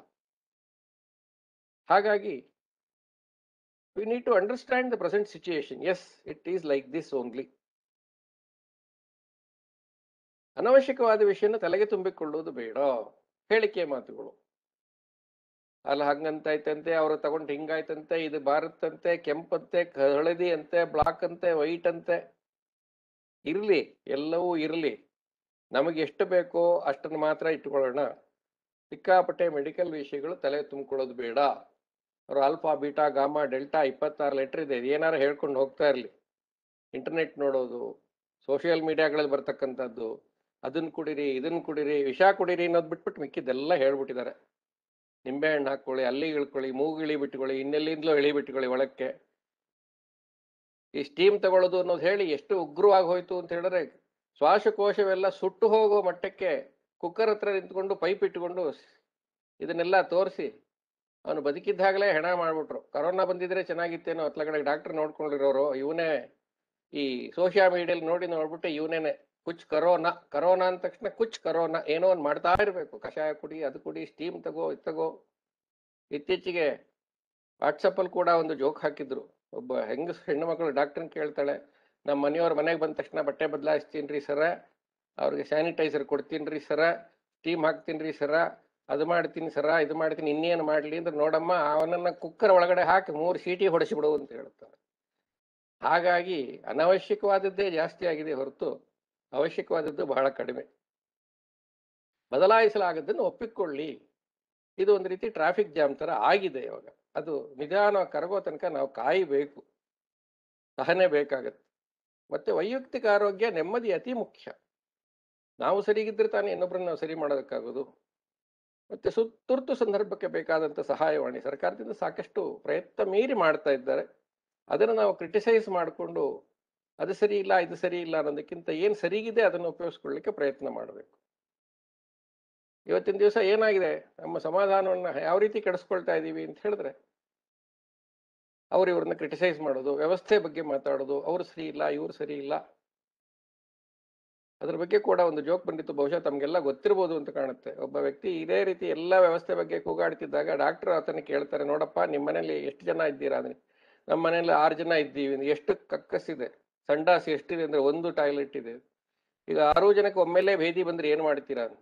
ಹಾಗಾಗಿ we need to understand the present situation as it is like this only ಅನವಶ್ಯಕವಾದ ವಿಷಯನ ತಲೆಗೆ ತುಂಬಿಕೊಳ್ಳುವುದು ಬೇಡ ಹೇಳಿಕೆ ಮಾತುಗಳು ಅಲ್ಲ ಹಂಗಂತಾಯ್ತಂತೆ ಅವ್ರು ತಗೊಂಡು ಹಿಂಗಾಯ್ತಂತೆ ಇದು ಬಾರತ್ತಂತೆ ಕೆಂಪಂತೆ ಕ- ಹಳದಿ ಅಂತೆ ಬ್ಲಾಕ್ ಅಂತೆ ವೈಟ್ ಅಂತೆ ಇರ್ಲಿ ಎಲ್ಲವೂ ಇರ್ಲಿ ನಮಗೆ ಎಷ್ಟು ಬೇಕೋ ಅಷ್ಟನ್ನು ಮಾತ್ರ ಇಟ್ಕೊಳ್ಳೋಣ ಸಿಕ್ಕಾಪಟ್ಟೆ ಮೆಡಿಕಲ್ ವಿಷಯಗಳು ತಲೆ ತುಂಬಿಕೊಳ್ಳೋದು ಬೇಡ ಅವರು ಆಲ್ಫಾ ಬೀಟಾ ಗಾಮಾ ಡೆಲ್ಟಾ ಇಪ್ಪತ್ತಾರು ಲೆಟರ್ ಇದೆ ಏನಾರು ಹೇಳ್ಕೊಂಡು ಹೋಗ್ತಾ ಇರಲಿ ಇಂಟರ್ನೆಟ್ ನೋಡೋದು ಸೋಷಿಯಲ್ ಮೀಡಿಯಾಗಳಲ್ಲಿ ಬರ್ತಕ್ಕಂಥದ್ದು ಅದನ್ನ ಕುಡೀರಿ ಇದನ್ನ ಕುಡೀರಿ ವಿಷ ಕುಡೀರಿ ಅನ್ನೋದು ಬಿಟ್ಬಿಟ್ಟು ಮಿಕ್ಕಿದ್ದೆಲ್ಲ ಹೇಳ್ಬಿಟ್ಟಿದ್ದಾರೆ ನಿಂಬೆಹಣ್ಣು ಹಾಕೊಳ್ಳಿ ಅಲ್ಲಿ ಇಳ್ಕೊಳ್ಳಿ ಮೂಗು ಇಳಿ ಬಿಟ್ಕೊಳ್ಳಿ ಇನ್ನೆಲ್ಲಿಂದಲೋ ಇಳಿ ಬಿಟ್ಕೊಳ್ಳಿ ಒಳಕ್ಕೆ ಈ ಸ್ಟೀಮ್ ತಗೊಳ್ಳೋದು ಅನ್ನೋದು ಹೇಳಿ ಎಷ್ಟು ಉಗ್ರವಾಗಿ ಹೋಯ್ತು ಅಂತ ಹೇಳಿದ್ರೆ ಶ್ವಾಸಕೋಶವೆಲ್ಲ ಸುಟ್ಟು ಹೋಗೋ ಮಟ್ಟಕ್ಕೆ ಕುಕ್ಕರ್ ಹತ್ರ ನಿಂತ್ಕೊಂಡು ಪೈಪ್ ಇಟ್ಕೊಂಡು ಇದನ್ನೆಲ್ಲ ತೋರಿಸಿ ಅವನು ಬದುಕಿದ್ದಾಗಲೇ ಹೆಣ ಮಾಡ್ಬಿಟ್ರು ಕರೋನಾ ಬಂದಿದ್ರೆ ಚೆನ್ನಾಗಿತ್ತೇನೋ ಅತ್ಲ ಕಡೆ ಡಾಕ್ಟರ್ ನೋಡ್ಕೊಂಡಿರೋರು ಇವನೇ ಈ ಸೋಷಿಯಲ್ ಮೀಡಿಯಲ್ಲಿ ನೋಡಿ ನೋಡ್ಬಿಟ್ಟು ಇವನೇನೆ ಕುಚ್ ಕರೋನಾ ಕರೋನಾ ಅಂದ ತಕ್ಷಣ ಕುಚ್ ಕರೋನಾ ಏನೋ ಒಂದು ಮಾಡ್ತಾ ಇರಬೇಕು ಕಷಾಯ ಕುಡಿ ಅದು ಕುಡಿ ಸ್ಟೀಮ್ ತಗೋ ಇದು ತಗೋ ಇತ್ತೀಚೆಗೆ ವಾಟ್ಸಪ್ಪಲ್ಲಿ ಕೂಡ ಒಂದು ಜೋಕ್ ಹಾಕಿದ್ರು ಒಬ್ಬ ಹೆಂಗಸ್ ಹೆಣ್ಣು ಮಕ್ಕಳು ಡಾಕ್ಟರ್ನ ಕೇಳ್ತಾಳೆ ನಮ್ಮ ಮನೆಯವ್ರ ಮನೆಗೆ ಬಂದ ತಕ್ಷಣ ಬಟ್ಟೆ ಬದಲಾಯಿಸ್ತೀನಿ ರೀ ಸರ ಅವ್ರಿಗೆ ಸ್ಯಾನಿಟೈಸರ್ ಕೊಡ್ತೀನಿ ರೀ ಸರ ಸ್ಟೀಮ್ ಹಾಕ್ತೀನಿ ರೀ ಸರ ಅದು ಮಾಡ್ತೀನಿ ಸರ ಇದು ಮಾಡ್ತೀನಿ ಇನ್ನೇನು ಮಾಡಲಿ ಅಂದ್ರೆ ನೋಡಮ್ಮ ಅವನನ್ನ ಕುಕ್ಕರ್ ಒಳಗಡೆ ಹಾಕಿ ಮೂರು ಸೀಟಿ ಹೊಡೆಸಿಬಿಡು ಅಂತ ಹೇಳ್ತಾರೆ ಹಾಗಾಗಿ ಅನವಶ್ಯಕವಾದದ್ದೇ ಜಾಸ್ತಿ ಆಗಿದೆ ಹೊರತು ಅವಶ್ಯಕವಾದದ್ದು ಬಹಳ ಕಡಿಮೆ ಬದಲಾಯಿಸಲಾಗದ್ದನ್ನು ಒಪ್ಪಿಕೊಳ್ಳಿ ಇದು ಒಂದು ರೀತಿ ಟ್ರಾಫಿಕ್ ಜಾಮ್ ತರ ಆಗಿದೆ ಇವಾಗ ಅದು ನಿಧಾನವಾಗಿ ಕರಗೋ ತನಕ ನಾವು ಕಾಯಬೇಕು ಸಹನೆ ಬೇಕಾಗತ್ತೆ ಮತ್ತೆ ವೈಯಕ್ತಿಕ ಆರೋಗ್ಯ ನೆಮ್ಮದಿ ಅತಿ ಮುಖ್ಯ ನಾವು ಸರಿಗಿದ್ರೆ ತಾನೇ ಇನ್ನೊಬ್ಬರನ್ನ ನಾವು ಸರಿ ಮಾಡೋದಕ್ಕಾಗೋದು ಮತ್ತೆ ಸು ತುರ್ತು ಸಂದರ್ಭಕ್ಕೆ ಬೇಕಾದಂಥ ಸಹಾಯವಾಣಿ ಸರ್ಕಾರದಿಂದ ಸಾಕಷ್ಟು ಪ್ರಯತ್ನ ಮೀರಿ ಮಾಡ್ತಾ ಇದ್ದಾರೆ ಅದನ್ನು ನಾವು ಕ್ರಿಟಿಸೈಸ್ ಮಾಡಿಕೊಂಡು ಅದು ಸರಿ ಇಲ್ಲ ಇದು ಸರಿ ಇಲ್ಲ ಅನ್ನೋದಕ್ಕಿಂತ ಏನು ಸರಿಗಿದೆ ಅದನ್ನು ಉಪಯೋಗಿಸ್ಕೊಳ್ಳಿಕ್ಕೆ ಪ್ರಯತ್ನ ಮಾಡಬೇಕು ಇವತ್ತಿನ ದಿವಸ ಏನಾಗಿದೆ ನಮ್ಮ ಸಮಾಧಾನವನ್ನು ಯಾವ ರೀತಿ ಕೆಡಿಸ್ಕೊಳ್ತಾ ಇದ್ದೀವಿ ಅಂತ ಹೇಳಿದ್ರೆ ಅವ್ರು ಇವ್ರನ್ನ ಕ್ರಿಟಿಸೈಸ್ ಮಾಡೋದು ವ್ಯವಸ್ಥೆ ಬಗ್ಗೆ ಮಾತಾಡೋದು ಅವ್ರು ಸರಿ ಇಲ್ಲ ಇವ್ರು ಸರಿ ಇಲ್ಲ ಅದ್ರ ಬಗ್ಗೆ ಕೂಡ ಒಂದು ಜೋಕ್ ಬಂದಿತ್ತು ಬಹುಶಃ ತಮಗೆಲ್ಲ ಗೊತ್ತಿರ್ಬೋದು ಅಂತ ಕಾಣುತ್ತೆ ಒಬ್ಬ ವ್ಯಕ್ತಿ ಇದೇ ರೀತಿ ಎಲ್ಲ ವ್ಯವಸ್ಥೆ ಬಗ್ಗೆ ಕೂಗಾಡ್ತಿದ್ದಾಗ ಡಾಕ್ಟರ್ ಆತನ ಕೇಳ್ತಾರೆ ನೋಡಪ್ಪ ನಿಮ್ಮ ಮನೇಲಿ ಎಷ್ಟು ಜನ ಇದ್ದೀರಾ ಅಂದ್ರೆ ನಮ್ಮ ಮನೇಲಿ ಆರು ಜನ ಇದ್ದೀವಿ ಎಷ್ಟು ಕಕ್ಕಸಿದೆ ಸಂಡಾಸ್ ಎಷ್ಟಿದೆ ಅಂದ್ರೆ ಒಂದು ಟಾಯ್ಲೆಟ್ ಇದೆ ಈಗ ಆರು ಜನಕ್ಕೆ ಒಮ್ಮೆಲೇ ಭೇದಿ ಬಂದ್ರೆ ಏನ್ ಮಾಡ್ತೀರಾ ಅಂತ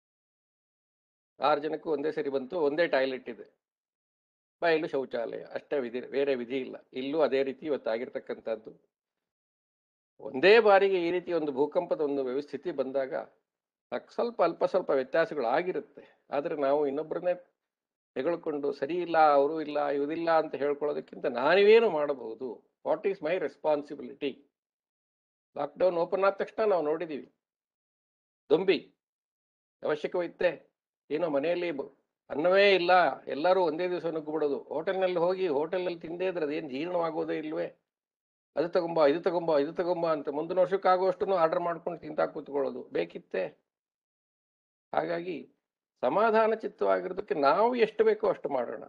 ಆರು ಜನಕ್ಕೂ ಒಂದೇ ಸರಿ ಬಂತು ಒಂದೇ ಟಾಯ್ಲೆಟ್ ಇದೆ ಬಾಯಲು ಶೌಚಾಲಯ ಅಷ್ಟೇ ವಿಧಿ ಬೇರೆ ವಿಧಿ ಇಲ್ಲ ಇಲ್ಲೂ ಅದೇ ರೀತಿ ಇವತ್ತಾಗಿರ್ತಕ್ಕಂಥದ್ದು ಒಂದೇ ಬಾರಿಗೆ ಈ ರೀತಿ ಒಂದು ಭೂಕಂಪದ ಒಂದು ವ್ಯವಸ್ಥಿತಿ ಬಂದಾಗ ಅಕ್- ಸ್ವಲ್ಪ ಅಲ್ಪ ಸ್ವಲ್ಪ ವ್ಯತ್ಯಾಸಗಳು ಆಗಿರುತ್ತೆ ಆದರೆ ನಾವು ಇನ್ನೊಬ್ಬರನ್ನೇ ತೆಗೆದುಕೊಂಡು ಸರಿ ಇಲ್ಲ ಅವರು ಇಲ್ಲ ಇವುದಿಲ್ಲ ಅಂತ ಹೇಳ್ಕೊಳ್ಳೋದಕ್ಕಿಂತ ನಾನೇನು ಮಾಡಬಹುದು what is my responsibility lockdown open ಆದ ತಕ್ಷಣ ನಾವು ನೋಡಿದ್ದೀವಿ ದೊಂಬಿ ಅವಶ್ಯಕವಿತ್ತೆ ಏನೋ ಮನೆಯಲ್ಲಿ ಬ- ಅನ್ನವೇ ಇಲ್ಲ ಎಲ್ಲರೂ ಒಂದೇ ದಿವಸ ನುಗ್ಗಿಬಿಡೋದು ಹೋಟೆಲ್ನಲ್ಲಿ ಹೋಗಿ ಹೋಟೆಲ್ನಲ್ಲಿ ತಿಂದೇ ಇದ್ರೆ ಅದೇನು ಜೀರ್ಣವಾಗೋದೇ ಇಲ್ವೇ ಅದು ತಗೊಂಬ ಇದು ತಗೊಂಬ ಇದು ತಗೊಂಬ ಅಂತ ಮುಂದಿನ ವರ್ಷಕ್ಕಾಗುವಷ್ಟನ್ನು ಆರ್ಡರ್ ಮಾಡ್ಕೊಂಡು ತಿಂತಾ ಕೂತ್ಕೊಳ್ಳೋದು ಬೇಕಿತ್ತೆ ಹಾಗಾಗಿ ಸಮಾಧಾನ ಚಿತ್ತವಾಗಿರೋದಕ್ಕೆ ನಾವು ಎಷ್ಟು ಬೇಕೋ ಅಷ್ಟು ಮಾಡೋಣ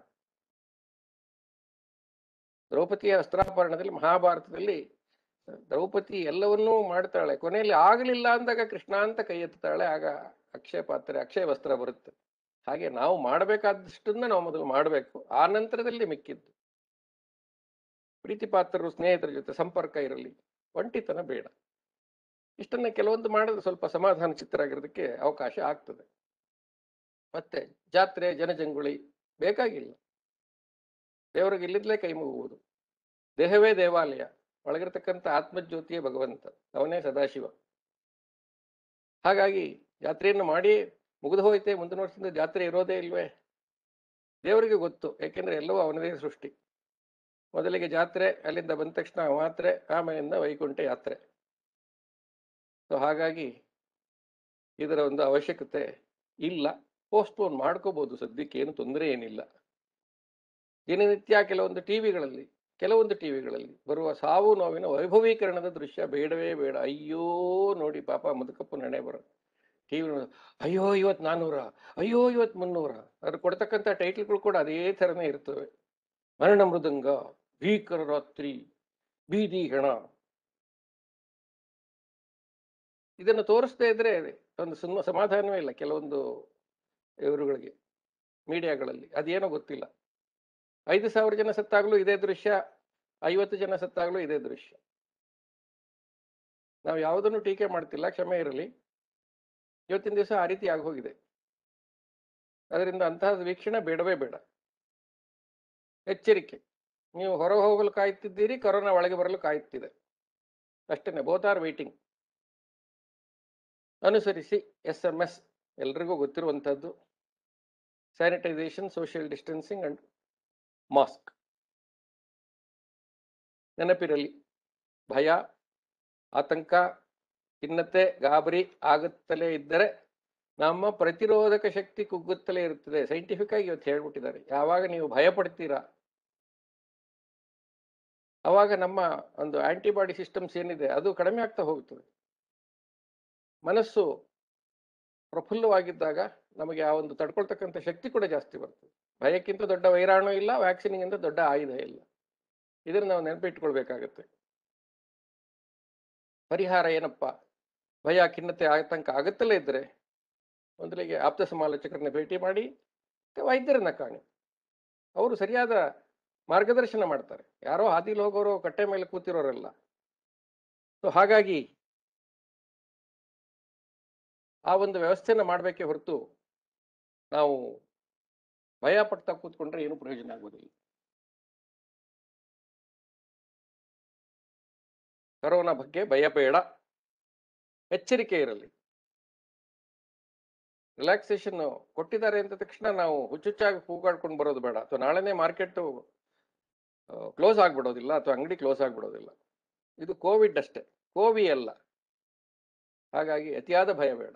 ದ್ರೌಪದಿಯ ವಸ್ತ್ರಾಪರಣದಲ್ಲಿ ಮಹಾಭಾರತದಲ್ಲಿ ದ್ರೌಪದಿ ಎಲ್ಲವನ್ನೂ ಮಾಡ್ತಾಳೆ ಕೊನೆಯಲ್ಲಿ ಆಗಲಿಲ್ಲ ಅಂದಾಗ ಕೃಷ್ಣ ಅಂತ ಕೈ ಎತ್ತಾಳೆ ಆಗ ಅಕ್ಷಯ ಪಾತ್ರೆ ಅಕ್ಷಯ ವಸ್ತ್ರ ಬರುತ್ತೆ ಹಾಗೆ ನಾವು ಮಾಡಬೇಕಾದಷ್ಟನ್ನ ನಾವು ಮೊದಲು ಮಾಡಬೇಕು ಆ ನಂತರದಲ್ಲಿ ಮಿಕ್ಕಿದ್ದು ಪ್ರೀತಿ ಪಾತ್ರರು ಸ್ನೇಹಿತರ ಜೊತೆ ಸಂಪರ್ಕ ಇರಲಿ ಒಂಟಿತನ ಬೇಡ ಇಷ್ಟನ್ನ ಕೆಲವೊಂದು ಮಾಡಿದ್ರೆ ಸ್ವಲ್ಪ ಸಮಾಧಾನ ಚಿತ್ತರಾಗಿರೋದಕ್ಕೆ ಅವಕಾಶ ಆಗ್ತದೆ ಮತ್ತೆ ಜಾತ್ರೆ ಜನಜಂಗುಳಿ ಬೇಕಾಗಿಲ್ಲ ದೇವರಿಗೆ ಇಲ್ಲಿಂದಲೇ ಕೈ ಮುಗುವುದು ದೇಹವೇ ದೇವಾಲಯ ಒಳಗಿರ್ತಕ್ಕಂಥ ಆತ್ಮಜ್ಯೋತಿಯೇ ಭಗವಂತ ಅವನೇ ಸದಾಶಿವ ಹಾಗಾಗಿ ಜಾತ್ರೆಯನ್ನು ಮಾಡಿ ಮುಗಿದು ಹೋಯ್ತೆ ಮುಂದಿನ ವರ್ಷದಿಂದ ಜಾತ್ರೆ ಇರೋದೇ ಇಲ್ವೇ ದೇವರಿಗೆ ಗೊತ್ತು ಯಾಕೆಂದ್ರೆ ಎಲ್ಲವೂ ಅವನದೇ ಸೃಷ್ಟಿ ಮೊದಲಿಗೆ ಜಾತ್ರೆ ಅಲ್ಲಿಂದ ಬಂದ ತಕ್ಷಣ ಮಾತ್ರೆ ಆಮೇಲಿಂದ ವೈಕುಂಠ ಯಾತ್ರೆ ಸೊ ಹಾಗಾಗಿ ಇದರ ಒಂದು ಅವಶ್ಯಕತೆ ಇಲ್ಲ ಪೋಸ್ಟ್ಪೋನ್ ಮಾಡ್ಕೋಬಹುದು ಸದ್ಯಕ್ಕೆ ಏನು ತೊಂದರೆ ಏನಿಲ್ಲ ದಿನನಿತ್ಯ ಕೆಲವೊಂದು ಟಿವಿಗಳಲ್ಲಿ ಕೆಲವೊಂದು ಟಿವಿಗಳಲ್ಲಿ ಬರುವ ಸಾವು ನೋವಿನ ವೈಭವೀಕರಣದ ದೃಶ್ಯ ಬೇಡವೇ ಬೇಡ ಅಯ್ಯೋ ನೋಡಿ ಪಾಪ ಮುದುಕಪ್ಪ ನಡೆ ಬರೋ ಟಿವಿ ಅಯ್ಯೋ ಇವತ್ತು ನಾನ್ನೂರ ಅಯ್ಯೋ ಇವತ್ತು ಮುನ್ನೂರ ಅದ್ರ ಕೊಡ್ತಕ್ಕಂಥ ಟೈಟ್ಲ್ಗಳು ಕೂಡ ಅದೇ ಥರನೇ ಇರ್ತವೆ ಮರಣ ಮೃದಂಗ ಭೀಕರ ರಾತ್ರಿ ಬೀದಿ ಹೆಣ ಇದನ್ನು ತೋರಿಸ್ತಾ ಇದ್ರೆ ಒಂದು ಸುಮ್ಮ ಸಮಾಧಾನವೇ ಇಲ್ಲ ಕೆಲವೊಂದು ಇವರುಗಳಿಗೆ ಮೀಡಿಯಾಗಳಲ್ಲಿ ಅದೇನೋ ಗೊತ್ತಿಲ್ಲ ಐದು ಸಾವಿರ ಜನ ಸತ್ತಾಗ್ಲೂ ಇದೇ ದೃಶ್ಯ ಐವತ್ತು ಜನ ಸತ್ತಾಗ್ಲೂ ಇದೇ ದೃಶ್ಯ ನಾವು ಯಾವುದನ್ನು ಟೀಕೆ ಮಾಡ್ತಿಲ್ಲ ಕ್ಷಮೆ ಇರಲಿ ಇವತ್ತಿನ ದಿವಸ ಆ ರೀತಿ ಆಗೋಗಿದೆ ಅದರಿಂದ ಅಂತಹ ವೀಕ್ಷಣೆ ಬೇಡವೇ ಬೇಡ ಎಚ್ಚರಿಕೆ ನೀವು ಹೊರ ಹೋಗಲು ಕಾಯುತ್ತಿದ್ದೀರಿ ಕೊರೋನಾ ಒಳಗೆ ಬರಲು ಕಾಯುತ್ತಿದೆ ಅಷ್ಟೇ ಬೋತ್ ಆರ್ ವೇಟಿಂಗ್ ಅನುಸರಿಸಿ ಎಸ್ ಎಂ ಎಸ್ ಎಲ್ರಿಗೂ ಗೊತ್ತಿರುವಂಥದ್ದು sanitisation social distancing and mask ನೆನಪಿರಲಿ ಭಯ ಆತಂಕ ಖಿನ್ನತೆ ಗಾಬರಿ ಆಗುತ್ತಲೇ ಇದ್ದರೆ ನಮ್ಮ ಪ್ರತಿರೋಧಕ ಶಕ್ತಿ ಕುಗ್ಗುತ್ತಲೇ ಇರುತ್ತದೆ ಸೈಂಟಿಫಿಕ್ ಆಗಿ ಇವತ್ತು ಹೇಳ್ಬಿಟ್ಟಿದ್ದಾರೆ ಯಾವಾಗ ನೀವು ಭಯ ಪಡ್ತೀರಾ ಅವಾಗ ನಮ್ಮ ಒಂದು ಆಂಟಿಬಾಡಿ ಸಿಸ್ಟಮ್ಸ್ ಏನಿದೆ ಅದು ಕಡಿಮೆ ಆಗ್ತಾ ಹೋಗುತ್ತದೆ ಮನಸ್ಸು ಪ್ರಫುಲ್ಲವಾಗಿದ್ದಾಗ ನಮಗೆ ಆ ಒಂದು ತಡ್ಕೊಳ್ತಕ್ಕಂಥ ಶಕ್ತಿ ಕೂಡ ಜಾಸ್ತಿ ಬರ್ತದೆ ಭಯಕ್ಕಿಂತ ದೊಡ್ಡ ವೈರಾಣು ಇಲ್ಲ ವ್ಯಾಕ್ಸಿನಿಗಿಂತ ದೊಡ್ಡ ಆಯುಧ ಇಲ್ಲ ಇದನ್ನು ನಾವು ನೆನಪಿಟ್ಕೊಳ್ಬೇಕಾಗತ್ತೆ ಪರಿಹಾರ ಏನಪ್ಪ ಭಯ ಖಿನ್ನತೆ ಆತಂಕ ಆಗುತ್ತಲೇ ಇದ್ದರೆ ಮೊದಲಿಗೆ ಆಪ್ತ ಸಮಾಲೋಚಕರನ್ನ ಭೇಟಿ ಮಾಡಿ ಮತ್ತೆ ವೈದ್ಯರನ್ನ ಕಾಣಿ ಅವರು ಸರಿಯಾದ ಮಾರ್ಗದರ್ಶನ ಮಾಡ್ತಾರೆ ಯಾರೋ ಹಾದಿಲಿ ಹೋಗೋರು ಕಟ್ಟೆ ಮೇಲೆ ಕೂತಿರೋರಲ್ಲ ಸೊ ಹಾಗಾಗಿ ಆ ಒಂದು ವ್ಯವಸ್ಥೆನ ಮಾಡಬೇಕೇ ಹೊರತು ನಾವು ಭಯ ಪಡ್ತಾ ಕೂತ್ಕೊಂಡ್ರೆ ಏನು ಪ್ರಯೋಜನ ಆಗೋದಿಲ್ಲ ಕರೋನಾ ಬಗ್ಗೆ ಭಯ ಬೇಡ ಎಚ್ಚರಿಕೆ ಇರಲಿ ರಿಲ್ಯಾಕ್ಸೇಷನ್ ಕೊಟ್ಟಿದ್ದಾರೆ ಅಂತ ತಕ್ಷಣ ನಾವು ಹುಚ್ಚುಚ್ಚಾಗಿ ಕೂಗಾಡ್ಕೊಂಡು ಬರೋದು ಬೇಡ ಅಥವಾ ನಾಳೆನೇ ಮಾರ್ಕೆಟ್ ಕ್ಲೋಸ್ ಆಗ್ಬಿಡೋದಿಲ್ಲ ಅಥವಾ ಅಂಗಡಿ ಕ್ಲೋಸ್ ಆಗ್ಬಿಡೋದಿಲ್ಲ ಇದು ಕೋವಿಡ್ ಅಷ್ಟೇ ಕೋವಿ ಅಲ್ಲ ಹಾಗಾಗಿ ಅತಿಯಾದ ಭಯ ಬೇಡ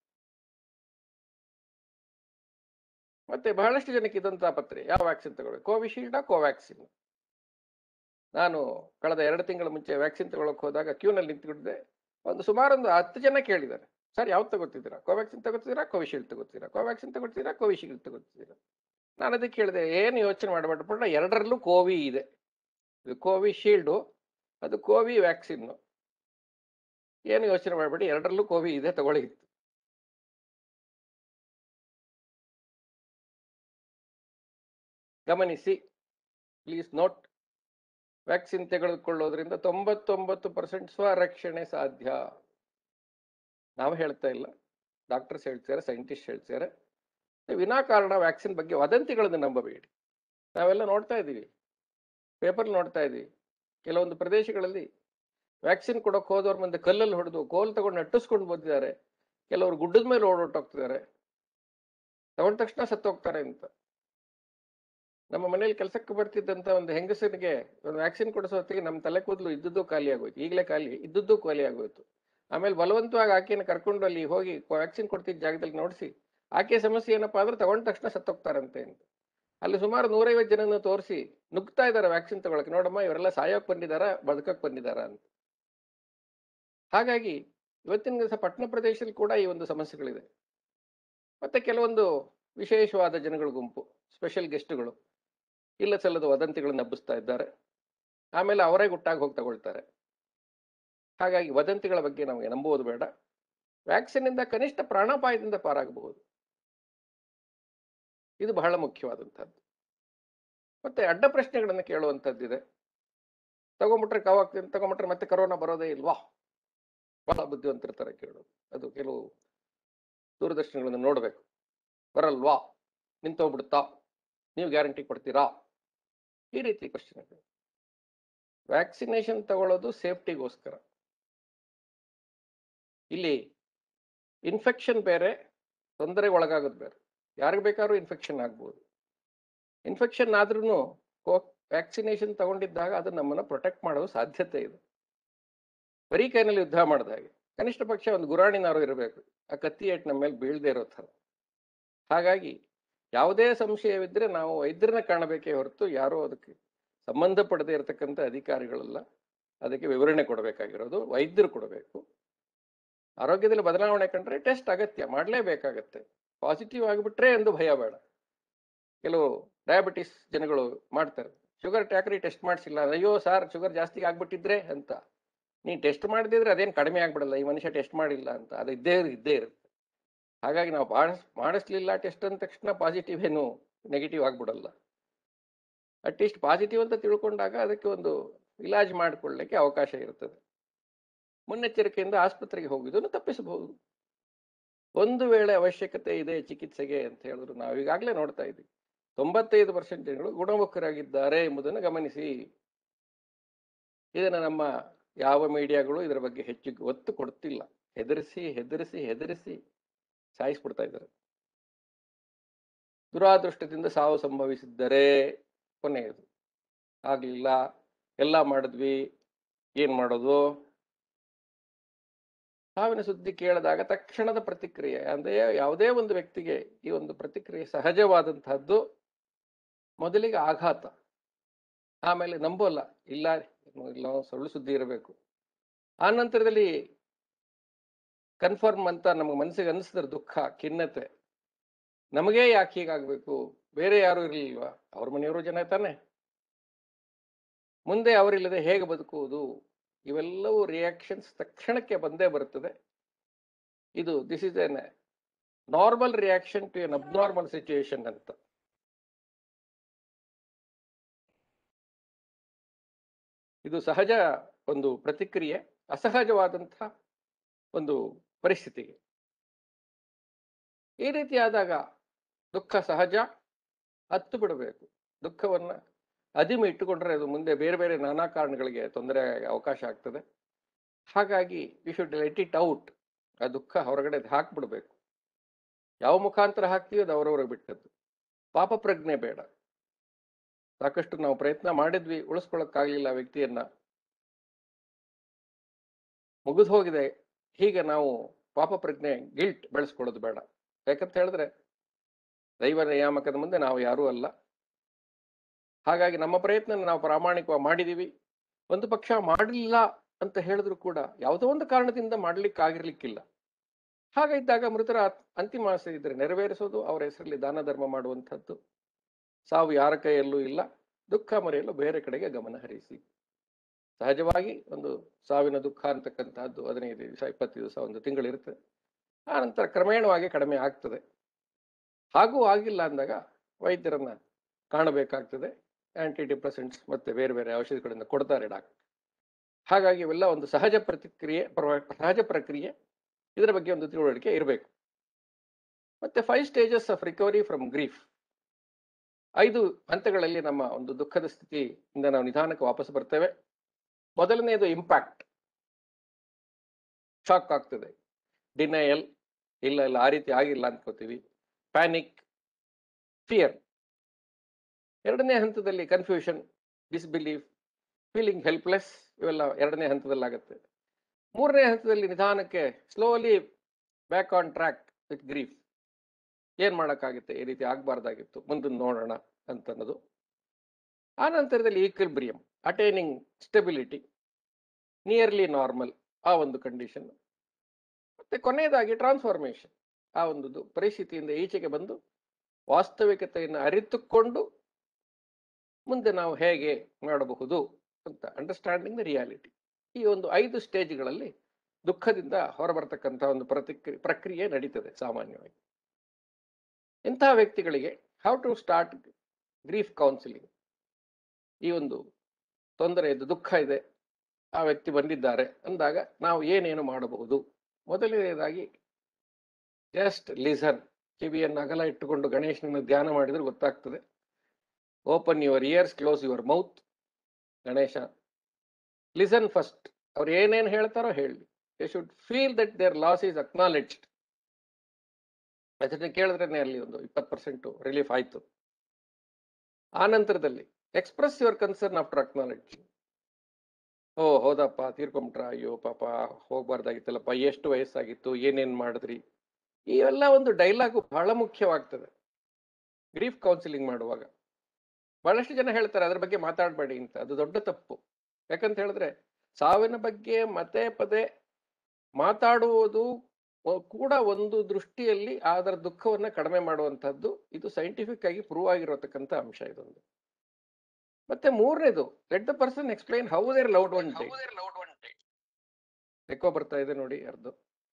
ಮತ್ತೆ ಬಹಳಷ್ಟು ಜನಕ್ಕೆ ಇದಂತ ಪತ್ರೆ ಯಾವ ವ್ಯಾಕ್ಸಿನ್ ತಗೊಳ್ಬೇಕು ಕೋವಿಶೀಲ್ಡಾ ಕೋವ್ಯಾಕ್ಸಿನ್ ನಾನು ಕಳೆದ ಎರಡು ತಿಂಗಳ ಮುಂಚೆ ವ್ಯಾಕ್ಸಿನ್ ತಗೊಳಕ್ ಹೋದಾಗ ಕ್ಯೂನಲ್ಲಿ ನಿಂತ್ಕೊಂಡಿದ್ದೆ ಒಂದು ಸುಮಾರು ಒಂದು ಹತ್ತು ಜನ ಕೇಳಿದ್ದಾರೆ ಸರ್ ಯಾವ್ದು ತಗೋತಿದ್ದೀರಾ ಕೋವ್ಯಾಕ್ಸಿನ್ ತಗೋತಿದ್ದೀರಾ ಕೋವಿಶೀಲ್ಡ್ ತಗೋತೀರಾ ಕೋವ್ಯಾಕ್ಸಿನ್ ತಗೋತೀರಾ ಕೋವಿಶೀಲ್ಡ್ ತಗೋತಿದ್ದೀರಾ ನಾನು ಅದಕ್ಕೆ ಕೇಳಿದೆ ಏನು ಯೋಚನೆ ಮಾಡಬೇಡ ಪುಟ್ಟ ಎರಡರಲ್ಲೂ ಕೋವಿ ಇದೆ ಇದು ಕೋವಿಶೀಲ್ಡು ಅದು ಕೋವಿ ವ್ಯಾಕ್ಸಿನ್ನು ಏನು ಯೋಚನೆ ಮಾಡಬೇಡಿ ಎರಡರಲ್ಲೂ ಕೋವಿ ಇದೆ ತಗೊಳ್ಳಿ ಗಮನಿಸಿ ಪ್ಲೀಸ್ ನೋಟ್ ವ್ಯಾಕ್ಸಿನ್ ತೆಗೆದುಕೊಳ್ಳೋದ್ರಿಂದ ತೊಂಬತ್ತೊಂಬತ್ತು ಪರ್ಸೆಂಟ್ ಸ್ವರಕ್ಷಣೆ ಸಾಧ್ಯ ನಾವು ಹೇಳ್ತಾ ಇಲ್ಲ ಡಾಕ್ಟರ್ಸ್ ಹೇಳ್ತಾರೆ ಸೈಂಟಿಸ್ಟ್ ಹೇಳ್ತಾರೆ ವಿನಾಕಾರಣ ವ್ಯಾಕ್ಸಿನ್ ಬಗ್ಗೆ ವದಂತಿಗಳನ್ನು ನಂಬಬೇಡಿ ನಾವೆಲ್ಲ ನೋಡ್ತಾ ಇದ್ದೀವಿ ಪೇಪರ್ ನೋಡ್ತಾ ಇದ್ದೀವಿ ಕೆಲವೊಂದು ಪ್ರದೇಶಗಳಲ್ಲಿ ವ್ಯಾಕ್ಸಿನ್ ಕೊಡೋಕೆ ಹೋದವ್ರ ಮುಂದೆ ಕಲ್ಲಲ್ಲಿ ಹೊಡೆದು ಕೋಲ್ ತಗೊಂಡು ನಟ್ಟಿಸ್ಕೊಂಡು ಬಂದಿದ್ದಾರೆ ಕೆಲವರು ಗುಡ್ಡದ ಮೇಲೆ ಓಡೋಟೋಗ್ತಿದ್ದಾರೆ ತಗೊಂಡ ತಕ್ಷಣ ಸತ್ತೋಗ್ತಾರೆ ಅಂತ ನಮ್ಮ ಮನೇಲಿ ಕೆಲಸಕ್ಕೆ ಬರ್ತಿದ್ದಂತ ಒಂದು ಹೆಂಗಸನಿಗೆ ಒಂದು ವ್ಯಾಕ್ಸಿನ್ ಕೊಡಿಸೋ ಹೊತ್ತಿಗೆ ನಮ್ಮ ತಲೆ ಕೂದಲು ಇದ್ದದ್ದು ಖಾಲಿ ಆಗೋಯ್ತು ಈಗಲೇ ಖಾಲಿ ಇದ್ದದ್ದು ಖಾಲಿ ಆಗೋಯ್ತು ಆಮೇಲೆ ಬಲವಂತವಾಗಿ ಆಕೆನ ಕರ್ಕೊಂಡು ಅಲ್ಲಿ ಹೋಗಿ ವ್ಯಾಕ್ಸಿನ್ ಕೊಡ್ತಿದ್ದ ಜಾಗದಲ್ಲಿ ನೋಡಿಸಿ ಆಕೆ ಸಮಸ್ಯೆ ಏನಪ್ಪಾ ಅಂದ್ರೆ ತಗೊಂಡ ತಕ್ಷಣ ಸತ್ತೋಗ್ತಾರಂತೆ ಅಂತ ಅಲ್ಲಿ ಸುಮಾರು ನೂರೈವತ್ತು ಜನನ ತೋರಿಸಿ ನುಗ್ತಾ ಇದ್ದಾರೆ ವ್ಯಾಕ್ಸಿನ್ ತಗೊಳಕ್ಕೆ ನೋಡಮ್ಮ ಇವರೆಲ್ಲ ಸಾಯೋಕ್ ಬಂದಿದಾರ ಬದುಕಕ್ ಬಂದಿದಾರ ಅಂತ ಹಾಗಾಗಿ ಇವತ್ತಿನ ದಿವಸ ಪಟ್ಟಣ ಪ್ರದೇಶದಲ್ಲಿ ಕೂಡ ಈ ಒಂದು ಸಮಸ್ಯೆಗಳಿದೆ ಮತ್ತೆ ಕೆಲವೊಂದು ವಿಶೇಷವಾದ ಜನಗಳ ಗುಂಪು ಸ್ಪೆಷಲ್ ಗೆಸ್ಟ್ಗಳು ಇಲ್ಲ ಸಲ್ಲದ ವದಂತಿಗಳನ್ನು ಹಬ್ಬಿಸ್ತಾ ಇದ್ದಾರೆ ಆಮೇಲೆ ಅವರೇ ಗುಟ್ಟಾಗಿ ಹೋಗಿ ತಗೊಳ್ತಾರೆ ಹಾಗಾಗಿ ವದಂತಿಗಳ ಬಗ್ಗೆ ನಮಗೆ ನಂಬುವುದು ಬೇಡ ವ್ಯಾಕ್ಸಿನ್ ಇಂದ ಕನಿಷ್ಠ ಪ್ರಾಣಾಪಾಯದಿಂದ ಪಾರಾಗಬಹುದು ಇದು ಬಹಳ ಮುಖ್ಯವಾದಂಥದ್ದು ಮತ್ತೆ ಅಡ್ಡ ಪ್ರಶ್ನೆಗಳನ್ನು ಕೇಳುವಂಥದ್ದಿದೆ ತಗೊಂಬಿಟ್ರೆ ಕಾವಾಗ್ತೀನಿ ತಗೊಂಬಿಟ್ರೆ ಮತ್ತೆ ಕರೋನಾ ಬರೋದೇ ಇಲ್ವಾ ಬಹಳ ಬುದ್ಧಿವಂತರ ತರ ಕೇಳೋದು ಅದು ಕೆಲವು ದೂರದರ್ಶನಗಳನ್ನು ನೋಡಬೇಕು ಬರಲ್ವಾ ನಿಂತೋಗ್ಬಿಡುತ್ತಾ ನೀವು ಗ್ಯಾರಂಟಿ ಕೊಡ್ತೀರಾ ಈ ರೀತಿ ಕ್ವಶನ್ಗಳು ವ್ಯಾಕ್ಸಿನೇಷನ್ ತಗೊಳ್ಳೋದು ಸೇಫ್ಟಿಗೋಸ್ಕರ ಇಲ್ಲಿ ಇನ್ಫೆಕ್ಷನ್ ಬೇರೆ ತೊಂದರೆಗೆ ಒಳಗಾಗೋದು ಬೇರೆ ಯಾರಿಗೆ ಬೇಕಾದ್ರೂ ಇನ್ಫೆಕ್ಷನ್ ಆಗ್ಬೋದು ಇನ್ಫೆಕ್ಷನ್ ಆದ್ರೂ ವ್ಯಾಕ್ಸಿನೇಷನ್ ತಗೊಂಡಿದ್ದಾಗ ಅದು ನಮ್ಮನ್ನು ಪ್ರೊಟೆಕ್ಟ್ ಮಾಡೋ ಸಾಧ್ಯತೆ ಇದೆ ಬರೀ ಕೈನಲ್ಲಿ ಯುದ್ಧ ಮಾಡಿದ ಹಾಗೆ ಕನಿಷ್ಠ ಪಕ್ಷ ಒಂದು ಗುರಾಣಿನಾರು ಇರಬೇಕು ಆ ಕತ್ತಿ ಏಟ್ ನಮ್ಮ ಮೇಲೆ ಬೀಳದೆ ಇರೋ ಥರ ಹಾಗಾಗಿ ಯಾವುದೇ ಸಂಶಯವಿದ್ದರೆ ನಾವು ವೈದ್ಯರನ್ನ ಕಾಣಬೇಕೇ ಹೊರತು ಯಾರೋ ಅದಕ್ಕೆ ಸಂಬಂಧಪಡದೇ ಇರತಕ್ಕಂಥ ಅಧಿಕಾರಿಗಳಲ್ಲ ಅದಕ್ಕೆ ವಿವರಣೆ ಕೊಡಬೇಕಾಗಿರೋದು ವೈದ್ಯರು ಕೊಡಬೇಕು ಆರೋಗ್ಯದಲ್ಲಿ ಬದಲಾವಣೆ ಕಂಡ್ರೆ ಟೆಸ್ಟ್ ಅಗತ್ಯ ಮಾಡಲೇಬೇಕಾಗತ್ತೆ ಪಾಸಿಟಿವ್ ಆಗಿಬಿಟ್ರೆ ಎಂದು ಭಯ ಬೇಡ ಕೆಲವು ಡಯಾಬಿಟಿಸ್ ಜನಗಳು ಮಾಡ್ತಾರೆ ಶುಗರ್ ಟ್ಯಾಕ್ರಿ ಟೆಸ್ಟ್ ಮಾಡಿಸಿಲ್ಲ ಅಯ್ಯೋ ಸರ್ ಶುಗರ್ ಜಾಸ್ತಿ ಆಗ್ಬಿಟ್ಟಿದ್ರೆ ಅಂತ ನೀನು ಟೆಸ್ಟ್ ಮಾಡದಿದ್ರೆ ಅದೇನು ಕಡಿಮೆ ಆಗ್ಬಿಡಲ್ಲ ಈ ಮನುಷ್ಯ ಟೆಸ್ಟ್ ಮಾಡಿಲ್ಲ ಅಂತ ಅದು ಇದ್ದೇ ಇದ್ದೇ ಇರುತ್ತೆ ಹಾಗಾಗಿ ನಾವು ಮಾಡಿಸ್ ಮಾಡಿಸ್ಲಿಲ್ಲ ಟೆಸ್ಟ್ ಅಂದ ತಕ್ಷಣ ಪಾಸಿಟಿವ್ ಏನು ನೆಗೆಟಿವ್ ಆಗ್ಬಿಡಲ್ಲ ಅಟ್ಲೀಸ್ಟ್ ಪಾಸಿಟಿವ್ ಅಂತ ತಿಳ್ಕೊಂಡಾಗ ಅದಕ್ಕೆ ಒಂದು ಇಲಾಜ್ ಮಾಡಿಕೊಳ್ಳಲಿಕ್ಕೆ ಅವಕಾಶ ಇರ್ತದೆ ಮುನ್ನೆಚ್ಚರಿಕೆಯಿಂದ ಆಸ್ಪತ್ರೆಗೆ ಹೋಗುವುದನ್ನು ತಪ್ಪಿಸಬಹುದು ಒಂದು ವೇಳೆ ಅವಶ್ಯಕತೆ ಇದೆ ಚಿಕಿತ್ಸೆಗೆ ಅಂತ ಹೇಳಿದ್ರು ನಾವು ಈಗಾಗಲೇ ನೋಡ್ತಾ ಇದ್ದೀವಿ ತೊಂಬತ್ತೈದು ಪರ್ಸೆಂಟ್ ಜನಗಳು ಗುಣಮುಖರಾಗಿದ್ದಾರೆ ಎಂಬುದನ್ನು ಗಮನಿಸಿ ಇದನ್ನು ನಮ್ಮ ಯಾವ ಮೀಡಿಯಾಗಳು ಇದರ ಬಗ್ಗೆ ಹೆಚ್ಚು ಒತ್ತು ಕೊಡ್ತಿಲ್ಲ ಹೆದರಿಸಿ ಹೆದರಿಸಿ ಹೆದರಿಸಿ ಸಾಯಿಸ್ಬಿಡ್ತಾ ಇದ್ದಾರೆ ದುರಾದೃಷ್ಟದಿಂದ ಸಾವು ಸಂಭವಿಸಿದ್ದರೆ ಕೊನೆಯದು ಆಗಲಿಲ್ಲ ಎಲ್ಲ ಮಾಡಿದ್ವಿ ಏನು ಮಾಡೋದು ಸಾವಿನ ಸುದ್ದಿ ಕೇಳಿದಾಗ ತಕ್ಷಣದ ಪ್ರತಿಕ್ರಿಯೆ ಅಂದ್ರೆ ಯಾವುದೇ ಒಂದು ವ್ಯಕ್ತಿಗೆ ಈ ಒಂದು ಪ್ರತಿಕ್ರಿಯೆ ಸಹಜವಾದಂತಹದ್ದು ಮೊದಲಿಗೆ ಆಘಾತ ಆಮೇಲೆ ನಂಬೋಲ್ಲ ಇಲ್ಲ ಇಲ್ಲ ಸುಳ್ಳು ಸುದ್ದಿ ಇರಬೇಕು ಆ ನಂತರದಲ್ಲಿ ಕನ್ಫರ್ಮ್ ಅಂತ ನಮಗೆ ಮನಸ್ಸಿಗೆ ಅನಿಸಿದ್ರೆ ದುಃಖ ಖಿನ್ನತೆ ನಮಗೇ ಯಾಕೆ ಹೀಗಾಗಬೇಕು ಬೇರೆ ಯಾರು ಇರಲಿಲ್ವಾ ಅವ್ರ ಮನೆಯವರು ಜನ ತಾನೆ ಮುಂದೆ ಅವರಿಲ್ಲದೆ ಹೇಗೆ ಬದುಕುವುದು ಇವೆಲ್ಲವೂ ರಿಯಾಕ್ಷನ್ಸ್ ತಕ್ಷಣಕ್ಕೆ ಬಂದೇ ಬರುತ್ತದೆ ಇದು this is an normal reaction to an abnormal situation ಅಂತ ಇದು ಸಹಜ ಒಂದು ಪ್ರತಿಕ್ರಿಯೆ ಅಸಹಜವಾದಂತಹ ಒಂದು ಪರಿಸ್ಥಿತಿಗೆ ಈ ರೀತಿ ಆದಾಗ ದುಃಖ ಸಹಜ ಹತ್ತು ಬಿಡಬೇಕು ದುಃಖವನ್ನ ಅದಿಮೆ ಇಟ್ಟುಕೊಂಡ್ರೆ ಅದು ಮುಂದೆ ಬೇರೆ ಬೇರೆ ನಾನಾ ಕಾರಣಗಳಿಗೆ ತೊಂದರೆ ಅವಕಾಶ ಆಗ್ತದೆ ಹಾಗಾಗಿ we should let it out ಆ ದುಃಖ ಹೊರಗಡೆ ಹಾಕ್ಬಿಡ್ಬೇಕು ಯಾವ ಮುಖಾಂತರ ಹಾಕ್ತೀವಿ ಅದು ಅವರವ್ರಿಗೆ ಬಿಟ್ಟದ್ದು ಪಾಪ ಪ್ರಜ್ಞೆ ಬೇಡ ಸಾಕಷ್ಟು ನಾವು ಪ್ರಯತ್ನ ಮಾಡಿದ್ವಿ ಉಳಿಸ್ಕೊಳಕ್ಕಾಗ್ಲಿಲ್ಲ ಆ ವ್ಯಕ್ತಿಯನ್ನ ಮುಗಿದು ಹೋಗಿದೆ ಹೀಗೆ ನಾವು ಪಾಪ ಪ್ರಜ್ಞೆ ಗಿಲ್ಟ್ ಬೆಳೆಸ್ಕೊಳ್ಳೋದು ಬೇಡ ಯಾಕಂತ ಹೇಳಿದ್ರೆ ದೈವ ನಿಯಾಮಕದ ಮುಂದೆ ನಾವು ಯಾರೂ ಅಲ್ಲ ಹಾಗಾಗಿ ನಮ್ಮ ಪ್ರಯತ್ನ ನಾವು ಪ್ರಾಮಾಣಿಕವಾಗಿ ಮಾಡಿದೀವಿ ಒಂದು ಪಕ್ಷ ಮಾಡಲಿಲ್ಲ ಅಂತ ಹೇಳಿದ್ರು ಕೂಡ ಯಾವುದೋ ಒಂದು ಕಾರಣದಿಂದ ಮಾಡ್ಲಿಕ್ಕೆ ಆಗಿರ್ಲಿಕ್ಕಿಲ್ಲ ಹಾಗಿದ್ದಾಗ ಮೃತರ ಆತ್- ಅಂತಿಮ ಆಸೆ ಇದ್ರೆ ನೆರವೇರಿಸೋದು ಅವರ ಹೆಸರಲ್ಲಿ ದಾನ ಧರ್ಮ ಮಾಡುವಂಥದ್ದು ಸಾವು ಯಾರ ಕೈಯಲ್ಲೂ ಇಲ್ಲ ದುಃಖ ಮರೆಯಲು ಬೇರೆ ಕಡೆಗೆ ಗಮನ ಹರಿಸಿ ಸಹಜವಾಗಿ ಒಂದು ಸಾವಿನ ದುಃಖ ಅಂತಕ್ಕಂತಹದ್ದು ಹದಿನೈದು ದಿವಸ ಇಪ್ಪತ್ತು ದಿವಸ ಒಂದು ತಿಂಗಳಿರುತ್ತೆ ಆ ನಂತರ ಕ್ರಮೇಣವಾಗಿ ಕಡಿಮೆ ಆಗ್ತದೆ ಹಾಗೂ ಆಗಿಲ್ಲ ಅಂದಾಗ ವೈದ್ಯರನ್ನ ಕಾಣಬೇಕಾಗ್ತದೆ ಆಂಟಿ ಡಿಪ್ರೆಸೆಂಟ್ಸ್ ಮತ್ತೆ ಬೇರೆ ಬೇರೆ ಔಷಧಿಗಳಿಂದ ಕೊಡ್ತಾರೆ ಡಾಕ್ಟರ್ ಹಾಗಾಗಿ ಇವೆಲ್ಲ ಒಂದು ಸಹಜ ಪ್ರತಿಕ್ರಿಯೆ ಪ್ರವ- ಸಹಜ ಪ್ರಕ್ರಿಯೆ ಇದರ ಬಗ್ಗೆ ಒಂದು ತಿಳುವಳಿಕೆ ಇರಬೇಕು ಮತ್ತೆ five stages of recovery from grief ಐದು ಹಂತಗಳಲ್ಲಿ ನಮ್ಮ ಒಂದು ದುಃಖದ ಸ್ಥಿತಿಯಿಂದ ನಾವು ನಿಧಾನಕ್ಕೆ ವಾಪಸ್ ಬರ್ತೇವೆ ಮೊದಲನೆಯದು ಇಂಪ್ಯಾಕ್ಟ್ ಶಾಕ್ ಆಗ್ತದೆ ಡಿನಯಲ್ ಇಲ್ಲ ಇಲ್ಲ ಆ ರೀತಿ ಆಗಿಲ್ಲ ಅನ್ಕೋತೀವಿ ಪ್ಯಾನಿಕ್ ಫಿಯರ್ ಎರಡನೇ ಹಂತದಲ್ಲಿ ಕನ್ಫ್ಯೂಷನ್ ಡಿಸ್ಬಿಲೀಫ್ ಫೀಲಿಂಗ್ ಹೆಲ್ಪ್ಲೆಸ್ ಇವೆಲ್ಲ ಎರಡನೇ ಹಂತದಲ್ಲಾಗುತ್ತೆ ಮೂರನೇ ಹಂತದಲ್ಲಿ ನಿಧಾನಕ್ಕೆ slowly back on track with grief ಏನ್ ಮಾಡೋಕ್ಕಾಗುತ್ತೆ ಈ ರೀತಿ ಆಗಬಾರ್ದಾಗಿತ್ತು ಮುಂದೆ ನೋಡೋಣ ಅಂತ ಅನ್ನೋದು ಆ ನಂತರದಲ್ಲಿ equilibrium attaining stability nearly normal ಆ ಒಂದು ಕಂಡೀಷನ್ ಮತ್ತೆ ಕೊನೆಯದಾಗಿ ಟ್ರಾನ್ಸ್ಫಾರ್ಮೇಶನ್ ಆ ಒಂದು ದು- ಪರಿಸ್ಥಿತಿಯಿಂದ ಈಚೆಗೆ ಬಂದು ವಾಸ್ತವಿಕತೆಯನ್ನು ಅರಿತುಕೊಂಡು ಮುಂದೆ ನಾವು ಹೇಗೆ ಮಾಡಬಹುದು ಅಂತ ಅಂಡರ್ಸ್ಟ್ಯಾಂಡಿಂಗ್ ದ ರಿಯಾಲಿಟಿ ಈ ಒಂದು ಐದು ಸ್ಟೇಜ್ಗಳಲ್ಲಿ ದುಃಖದಿಂದ ಹೊರಬರ್ತಕ್ಕಂಥ ಒಂದು ಪ್ರತಿಕ್ರಿಯೆ ಪ್ರಕ್ರಿಯೆ ನಡೀತದೆ ಸಾಮಾನ್ಯವಾಗಿ ಇಂತಹ ವ್ಯಕ್ತಿಗಳಿಗೆ how to start grief counselling ಈ ಒಂದು ತೊಂದರೆ ಇದೆ ದುಃಖ ಇದೆ ಆ ವ್ಯಕ್ತಿ ಬಂದಿದ್ದಾರೆ ಅಂದಾಗ ನಾವು ಏನೇನು ಮಾಡಬಹುದು ಮೊದಲನೇದಾಗಿ ಜಸ್ಟ್ ಲಿಸನ್ ಕಿವಿಯನ್ನು ಅಗಲ ಇಟ್ಟುಕೊಂಡು ಗಣೇಶನನ್ನು ಧ್ಯಾನ ಮಾಡಿದ್ರೆ ಗೊತ್ತಾಗ್ತದೆ open your ears close your mouth Ganesha listen first ಅವ್ರು ಏನೇನು ಹೇಳ್ತಾರೋ ಹೇಳಿ they should feel that their loss is acknowledged ಅದನ್ನ ಕೇಳಿದ್ರೆ ಅಲ್ಲಿ ಒಂದು ಇಪ್ಪತ್ತು ಪರ್ಸೆಂಟ್ ರಿಲೀಫ್ ಆಯ್ತು ಆ ನಂತರದಲ್ಲಿ express your concern after acknowledge ಓ ಹೌದಪ್ಪ ತೀರ್ಕೊಂಬಿಟ್ರ ಅಯ್ಯೋ ಪಾಪ ಹೋಗ್ಬಾರ್ದಾಗಿತ್ತಲ್ಲಪ್ಪ ಎಷ್ಟು ವಯಸ್ಸಾಗಿತ್ತು ಏನೇನ್ ಮಾಡಿದ್ರಿ ಇವೆಲ್ಲ ಒಂದು ಡೈಲಾಗು ಬಹಳ ಮುಖ್ಯವಾಗ್ತದೆ ಗ್ರೀಫ್ ಕೌನ್ಸಿಲಿಂಗ್ ಮಾಡುವಾಗ ಬಹಳಷ್ಟು ಜನ ಹೇಳ್ತಾರೆ ಅದ್ರ ಬಗ್ಗೆ ಮಾತಾಡಬೇಡಿ ಅಂತ ಅದು ದೊಡ್ಡ ತಪ್ಪು ಯಾಕಂತ ಹೇಳಿದ್ರೆ ಸಾವಿನ ಬಗ್ಗೆ ಮತೆ ಪದೇ ಮಾತಾಡುವುದು ಒ- ಕೂಡ ಒಂದು ದೃಷ್ಟಿಯಲ್ಲಿ ಅದರ ದುಃಖವನ್ನ ಕಡಿಮೆ ಮಾಡುವಂತಹದ್ದು ಇದು ಸೈಂಟಿಫಿಕ್ ಆಗಿ ಪ್ರೂವ್ ಆಗಿರತಕ್ಕಂಥ ಅಂಶ ಇದೊಂದು ಮತ್ತೆ ಮೂರನೇದು let the person explain how their loved one died echo ಬರ್ತಾ ಇದೆ ನೋಡಿ ಅರ್ಧ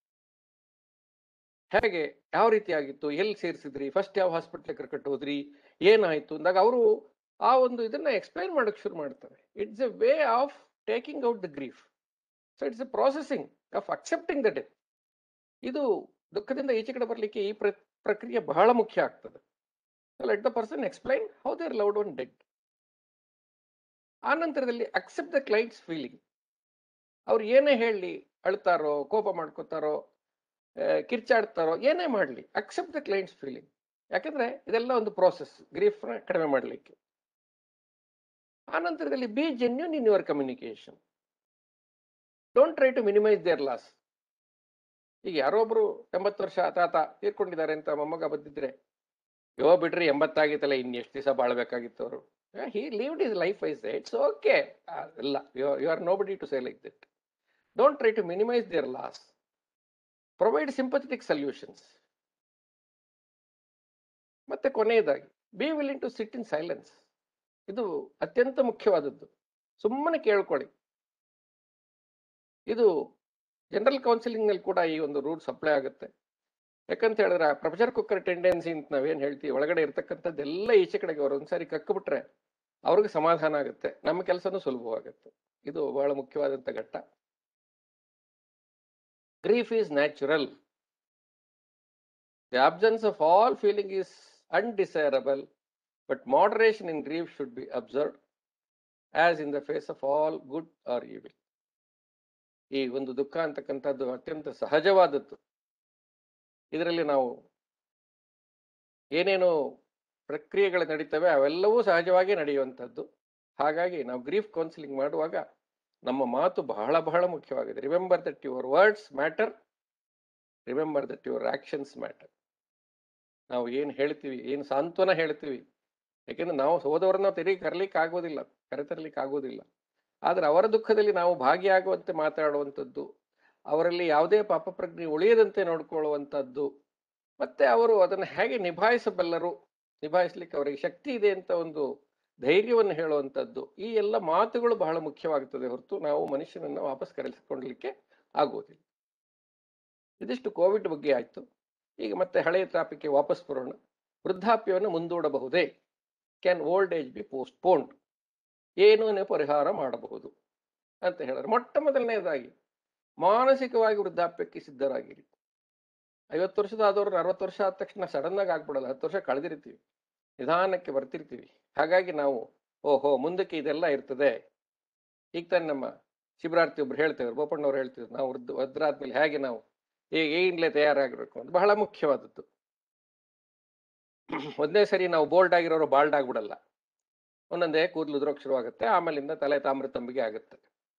ಹೇಗೆ ಯಾವ ರೀತಿ ಆಗಿತ್ತು ಎಲ್ಲಿ ಸೇರಿಸಿದ್ರಿ ಫಸ್ಟ್ ಯಾವ ಹಾಸ್ಪಿಟ್ಲ್ ಕರ್ಕೊಂಡು ಹೋದ್ರಿ ಏನಾಯ್ತು ಅಂದಾಗ ಅವರು ಆ ಒಂದು ಇದನ್ನ ಎಕ್ಸ್ಪ್ಲೈನ್ ಮಾಡಕ್ ಶುರು ಮಾಡ್ತಾರೆ it's a way of taking out the grief so it's a processing of accepting the death ಇದು ದುಃಖದಿಂದ ಈಚೆ ಕಡೆ ಬರಲಿಕ್ಕೆ ಈ ಪ್ರ ಪ್ರಕ್ರಿಯೆ ಬಹಳ ಮುಖ್ಯ ಆಗ್ತದೆ let the person explain how their loved one dead ಆ ನಂತರದಲ್ಲಿ ಅಕ್ಸೆಪ್ಟ್ ದ ಕ್ಲೈಂಟ್ಸ್ ಫೀಲಿಂಗ್ ಅವ್ರು ಏನೇ ಹೇಳಲಿ ಅಳ್ತಾರೋ ಕೋಪ ಮಾಡ್ಕೋತಾರೋ ಆ, ಕಿರ್ಚಾಡ್ತಾರೋ ಏನೇ ಮಾಡಲಿ ಅಕ್ಸೆಪ್ಟ್ ದ ಕ್ಲೈಂಟ್ಸ್ ಫೀಲಿಂಗ್ ಯಾಕಂದ್ರೆ ಇದೆಲ್ಲ ಒಂದು ಪ್ರೋಸೆಸ್ ಗ್ರೀಫ್ನ ಕಡಿಮೆ ಮಾಡಲಿಕ್ಕೆ ಆ ನಂತರದಲ್ಲಿ be genuine in your communication don't try to minimise their loss ಈಗ ಯಾರೋ ಒಬ್ರು ಎಂಬತ್ತು ವರ್ಷ ತಾತ ತೀರ್ಕೊಂಡಿದ್ದಾರೆ ಅಂತ ಮೊಮ್ಮಗ ಬಂದಿದ್ರೆ ಯೋ ಬಿಡ್ರಿ ಎಂಬತ್ತಾಗಿತ್ತಲ್ಲ ಇನ್ ಎಷ್ಟು ದಿವಸ ಬಾಳ್ಬೇಕಾಗಿತ್ತು ಅವರು ಹಿ ಲೀವ್ಡ್ ಇಸ್ ಲೈಫ್ ಐಸ್ ಇಟ್ಸ್ ಓಕೆ ಇಲ್ಲ you are nobody to say like that don't try to minimise their loss provide sympathetic solutions ಮತ್ತೆ ಕೊನೆಯದಾಗಿ be willing to sit in silence ಇದು ಅತ್ಯಂತ ಮುಖ್ಯವಾದದ್ದು ಸುಮ್ಮನೆ ಕೇಳ್ಕೊಳ್ಳಿ ಇದು ಜನರಲ್ ಕೌನ್ಸಿಲಿಂಗ್ ನಲ್ಲಿ ಕೂಡ ಈ ಒಂದು ರೂಲ್ಸ್ ಅಪ್ಲೈ ಆಗುತ್ತೆ ಯಾಕಂತ ಹೇಳಿದ್ರೆ ಪ್ರೊಫೆಸರ್ ಕುಕ್ಕರ್ ಟೆಂಡೆನ್ಸಿ ಅಂತ ನಾವೇನ್ ಹೇಳ್ತೀವಿ ಒಳಗಡೆ ಇರ್ತಕ್ಕಂಥದ್ದೆಲ್ಲ ಈಚೆ ಕಡೆಗೆ ಅವರು ಒಂದ್ಸಾರಿ ಕಕ್ಬಿಟ್ರೆ ಅವ್ರಿಗೆ ಸಮಾಧಾನ ಆಗುತ್ತೆ ನಮ್ಮ ಕೆಲಸನೂ ಸುಲಭವಾಗುತ್ತೆ ಇದು ಬಹಳ ಮುಖ್ಯವಾದಂತ ಘಟ್ಟ grief is natural the absence of all feeling is undesirable but moderation in grief should be observed as in the face of all good or evil ಈ ಒಂದು ದುಃಖ ಅಂತಕ್ಕಂಥದ್ದು ಅತ್ಯಂತ ಸಹಜವಾದದ್ದು ಇದರಲ್ಲಿ ನಾವು ಏನೇನು ಪ್ರಕ್ರಿಯೆಗಳು ನಡೀತವೆ ಅವೆಲ್ಲವೂ ಸಹಜವಾಗಿ ನಡೆಯುವಂಥದ್ದು ಹಾಗಾಗಿ ನಾವು ಗ್ರೀಫ್ ಕೌನ್ಸಿಲಿಂಗ್ ಮಾಡುವಾಗ ನಮ್ಮ ಮಾತು ಬಹಳ ಬಹಳ ಮುಖ್ಯವಾಗಿದೆ remember that your words matter remember that your actions matter ನಾವು ಏನು ಹೇಳ್ತೀವಿ ಏನು ಸಾಂತ್ವನ ಹೇಳ್ತೀವಿ ಯಾಕೆಂದ್ರೆ ನಾವು ಹೋದವರನ್ನ ತಿರುಗಿ ಕರಲಿಕ್ಕೆ ಆಗೋದಿಲ್ಲ ಕರೆತರಲಿಕ್ಕೆ ಆಗೋದಿಲ್ಲ ಆದ್ರೆ ಅವರ ದುಃಖದಲ್ಲಿ ನಾವು ಭಾಗಿಯಾಗುವಂತೆ ಮಾತಾಡುವಂಥದ್ದು ಅವರಲ್ಲಿ ಯಾವುದೇ ಪಾಪ ಪ್ರಜ್ಞೆ ಉಳಿಯದಂತೆ ನೋಡ್ಕೊಳ್ಳುವಂಥದ್ದು ಮತ್ತೆ ಅವರು ಅದನ್ನು ಹೇಗೆ ನಿಭಾಯಿಸಬಲ್ಲರು ನಿಭಾಯಿಸ್ಲಿಕ್ಕೆ ಅವರಿಗೆ ಶಕ್ತಿ ಇದೆ ಅಂತ ಒಂದು ಧೈರ್ಯವನ್ನು ಹೇಳುವಂಥದ್ದು ಈ ಎಲ್ಲ ಮಾತುಗಳು ಬಹಳ ಮುಖ್ಯವಾಗುತ್ತದೆ ಹೊರತು ನಾವು ಮನುಷ್ಯನನ್ನ ವಾಪಸ್ ಕರೆಸಿಕೊಳ್ಳಲಿಕ್ಕೆ ಆಗುವುದಿಲ್ಲ ಇದಿಷ್ಟು ಕೋವಿಡ್ ಬಗ್ಗೆ ಆಯ್ತು ಈಗ ಮತ್ತೆ ಹಳೆಯ ಟಾಪಿಕ್ಗೆ ವಾಪಸ್ ಬರೋಣ ವೃದ್ಧಾಪ್ಯವನ್ನು ಮುಂದೂಡಬಹುದೇ can old age be postponed ಏನು ಪರಿಹಾರ ಮಾಡಬಹುದು ಅಂತ ಹೇಳಿದ್ರೆ ಮೊಟ್ಟ ಮೊದಲನೇದಾಗಿ ಮಾನಸಿಕವಾಗಿ ವೃದ್ಧಾಪ್ಯಕ್ಕೆ ಸಿದ್ಧರಾಗಿರಿ ಐವತ್ತು ವರ್ಷದ ಆದವ್ರು ಅರವತ್ತು ವರ್ಷ ಆದ ತಕ್ಷಣ ಸಡನ್ ಆಗಿ ಆಗ್ಬಿಡಲ್ಲ ಹತ್ತು ವರ್ಷ ಕಳೆದಿರ್ತೀವಿ ನಿಧಾನಕ್ಕೆ ಬರ್ತಿರ್ತೀವಿ ಹಾಗಾಗಿ ನಾವು ಓಹೋ ಮುಂದಕ್ಕೆ ಇದೆಲ್ಲ ಇರ್ತದೆ ಈಗ ತಾನೆ ನಮ್ಮ ಶಿಬಿರಾರ್ಥಿ ಒಬ್ರು ಹೇಳ್ತೇವೆ ಬೋಪಣ್ಣವ್ರು ಹೇಳ್ತಿದ್ರು ನಾವು ವೃದ್ಧ ವೃದ್ಧರಾದ್ಮೇಲೆ ಹೇಗೆ ನಾವು ಈಗ ಈಗಲೇ ತಯಾರಾಗಿರ್ಬೇಕು ಅಂತ ಬಹಳ ಮುಖ್ಯವಾದದ್ದು ಒಂದೇ ಸರಿ ನಾವು ಬೋಲ್ಡ್ ಆಗಿರೋರು ಬಾಲ್ಡ್ ಆಗ್ಬಿಡಲ್ಲ ಒಂದೊಂದೇ ಕೂದಲು ಉದುರೋಕ್ ಶುರುವಾಗುತ್ತೆ ಆಮೇಲಿಂದ ತಲೆ ತಾಮ್ರ ತಂಬಿಗೆ ಆಗುತ್ತೆ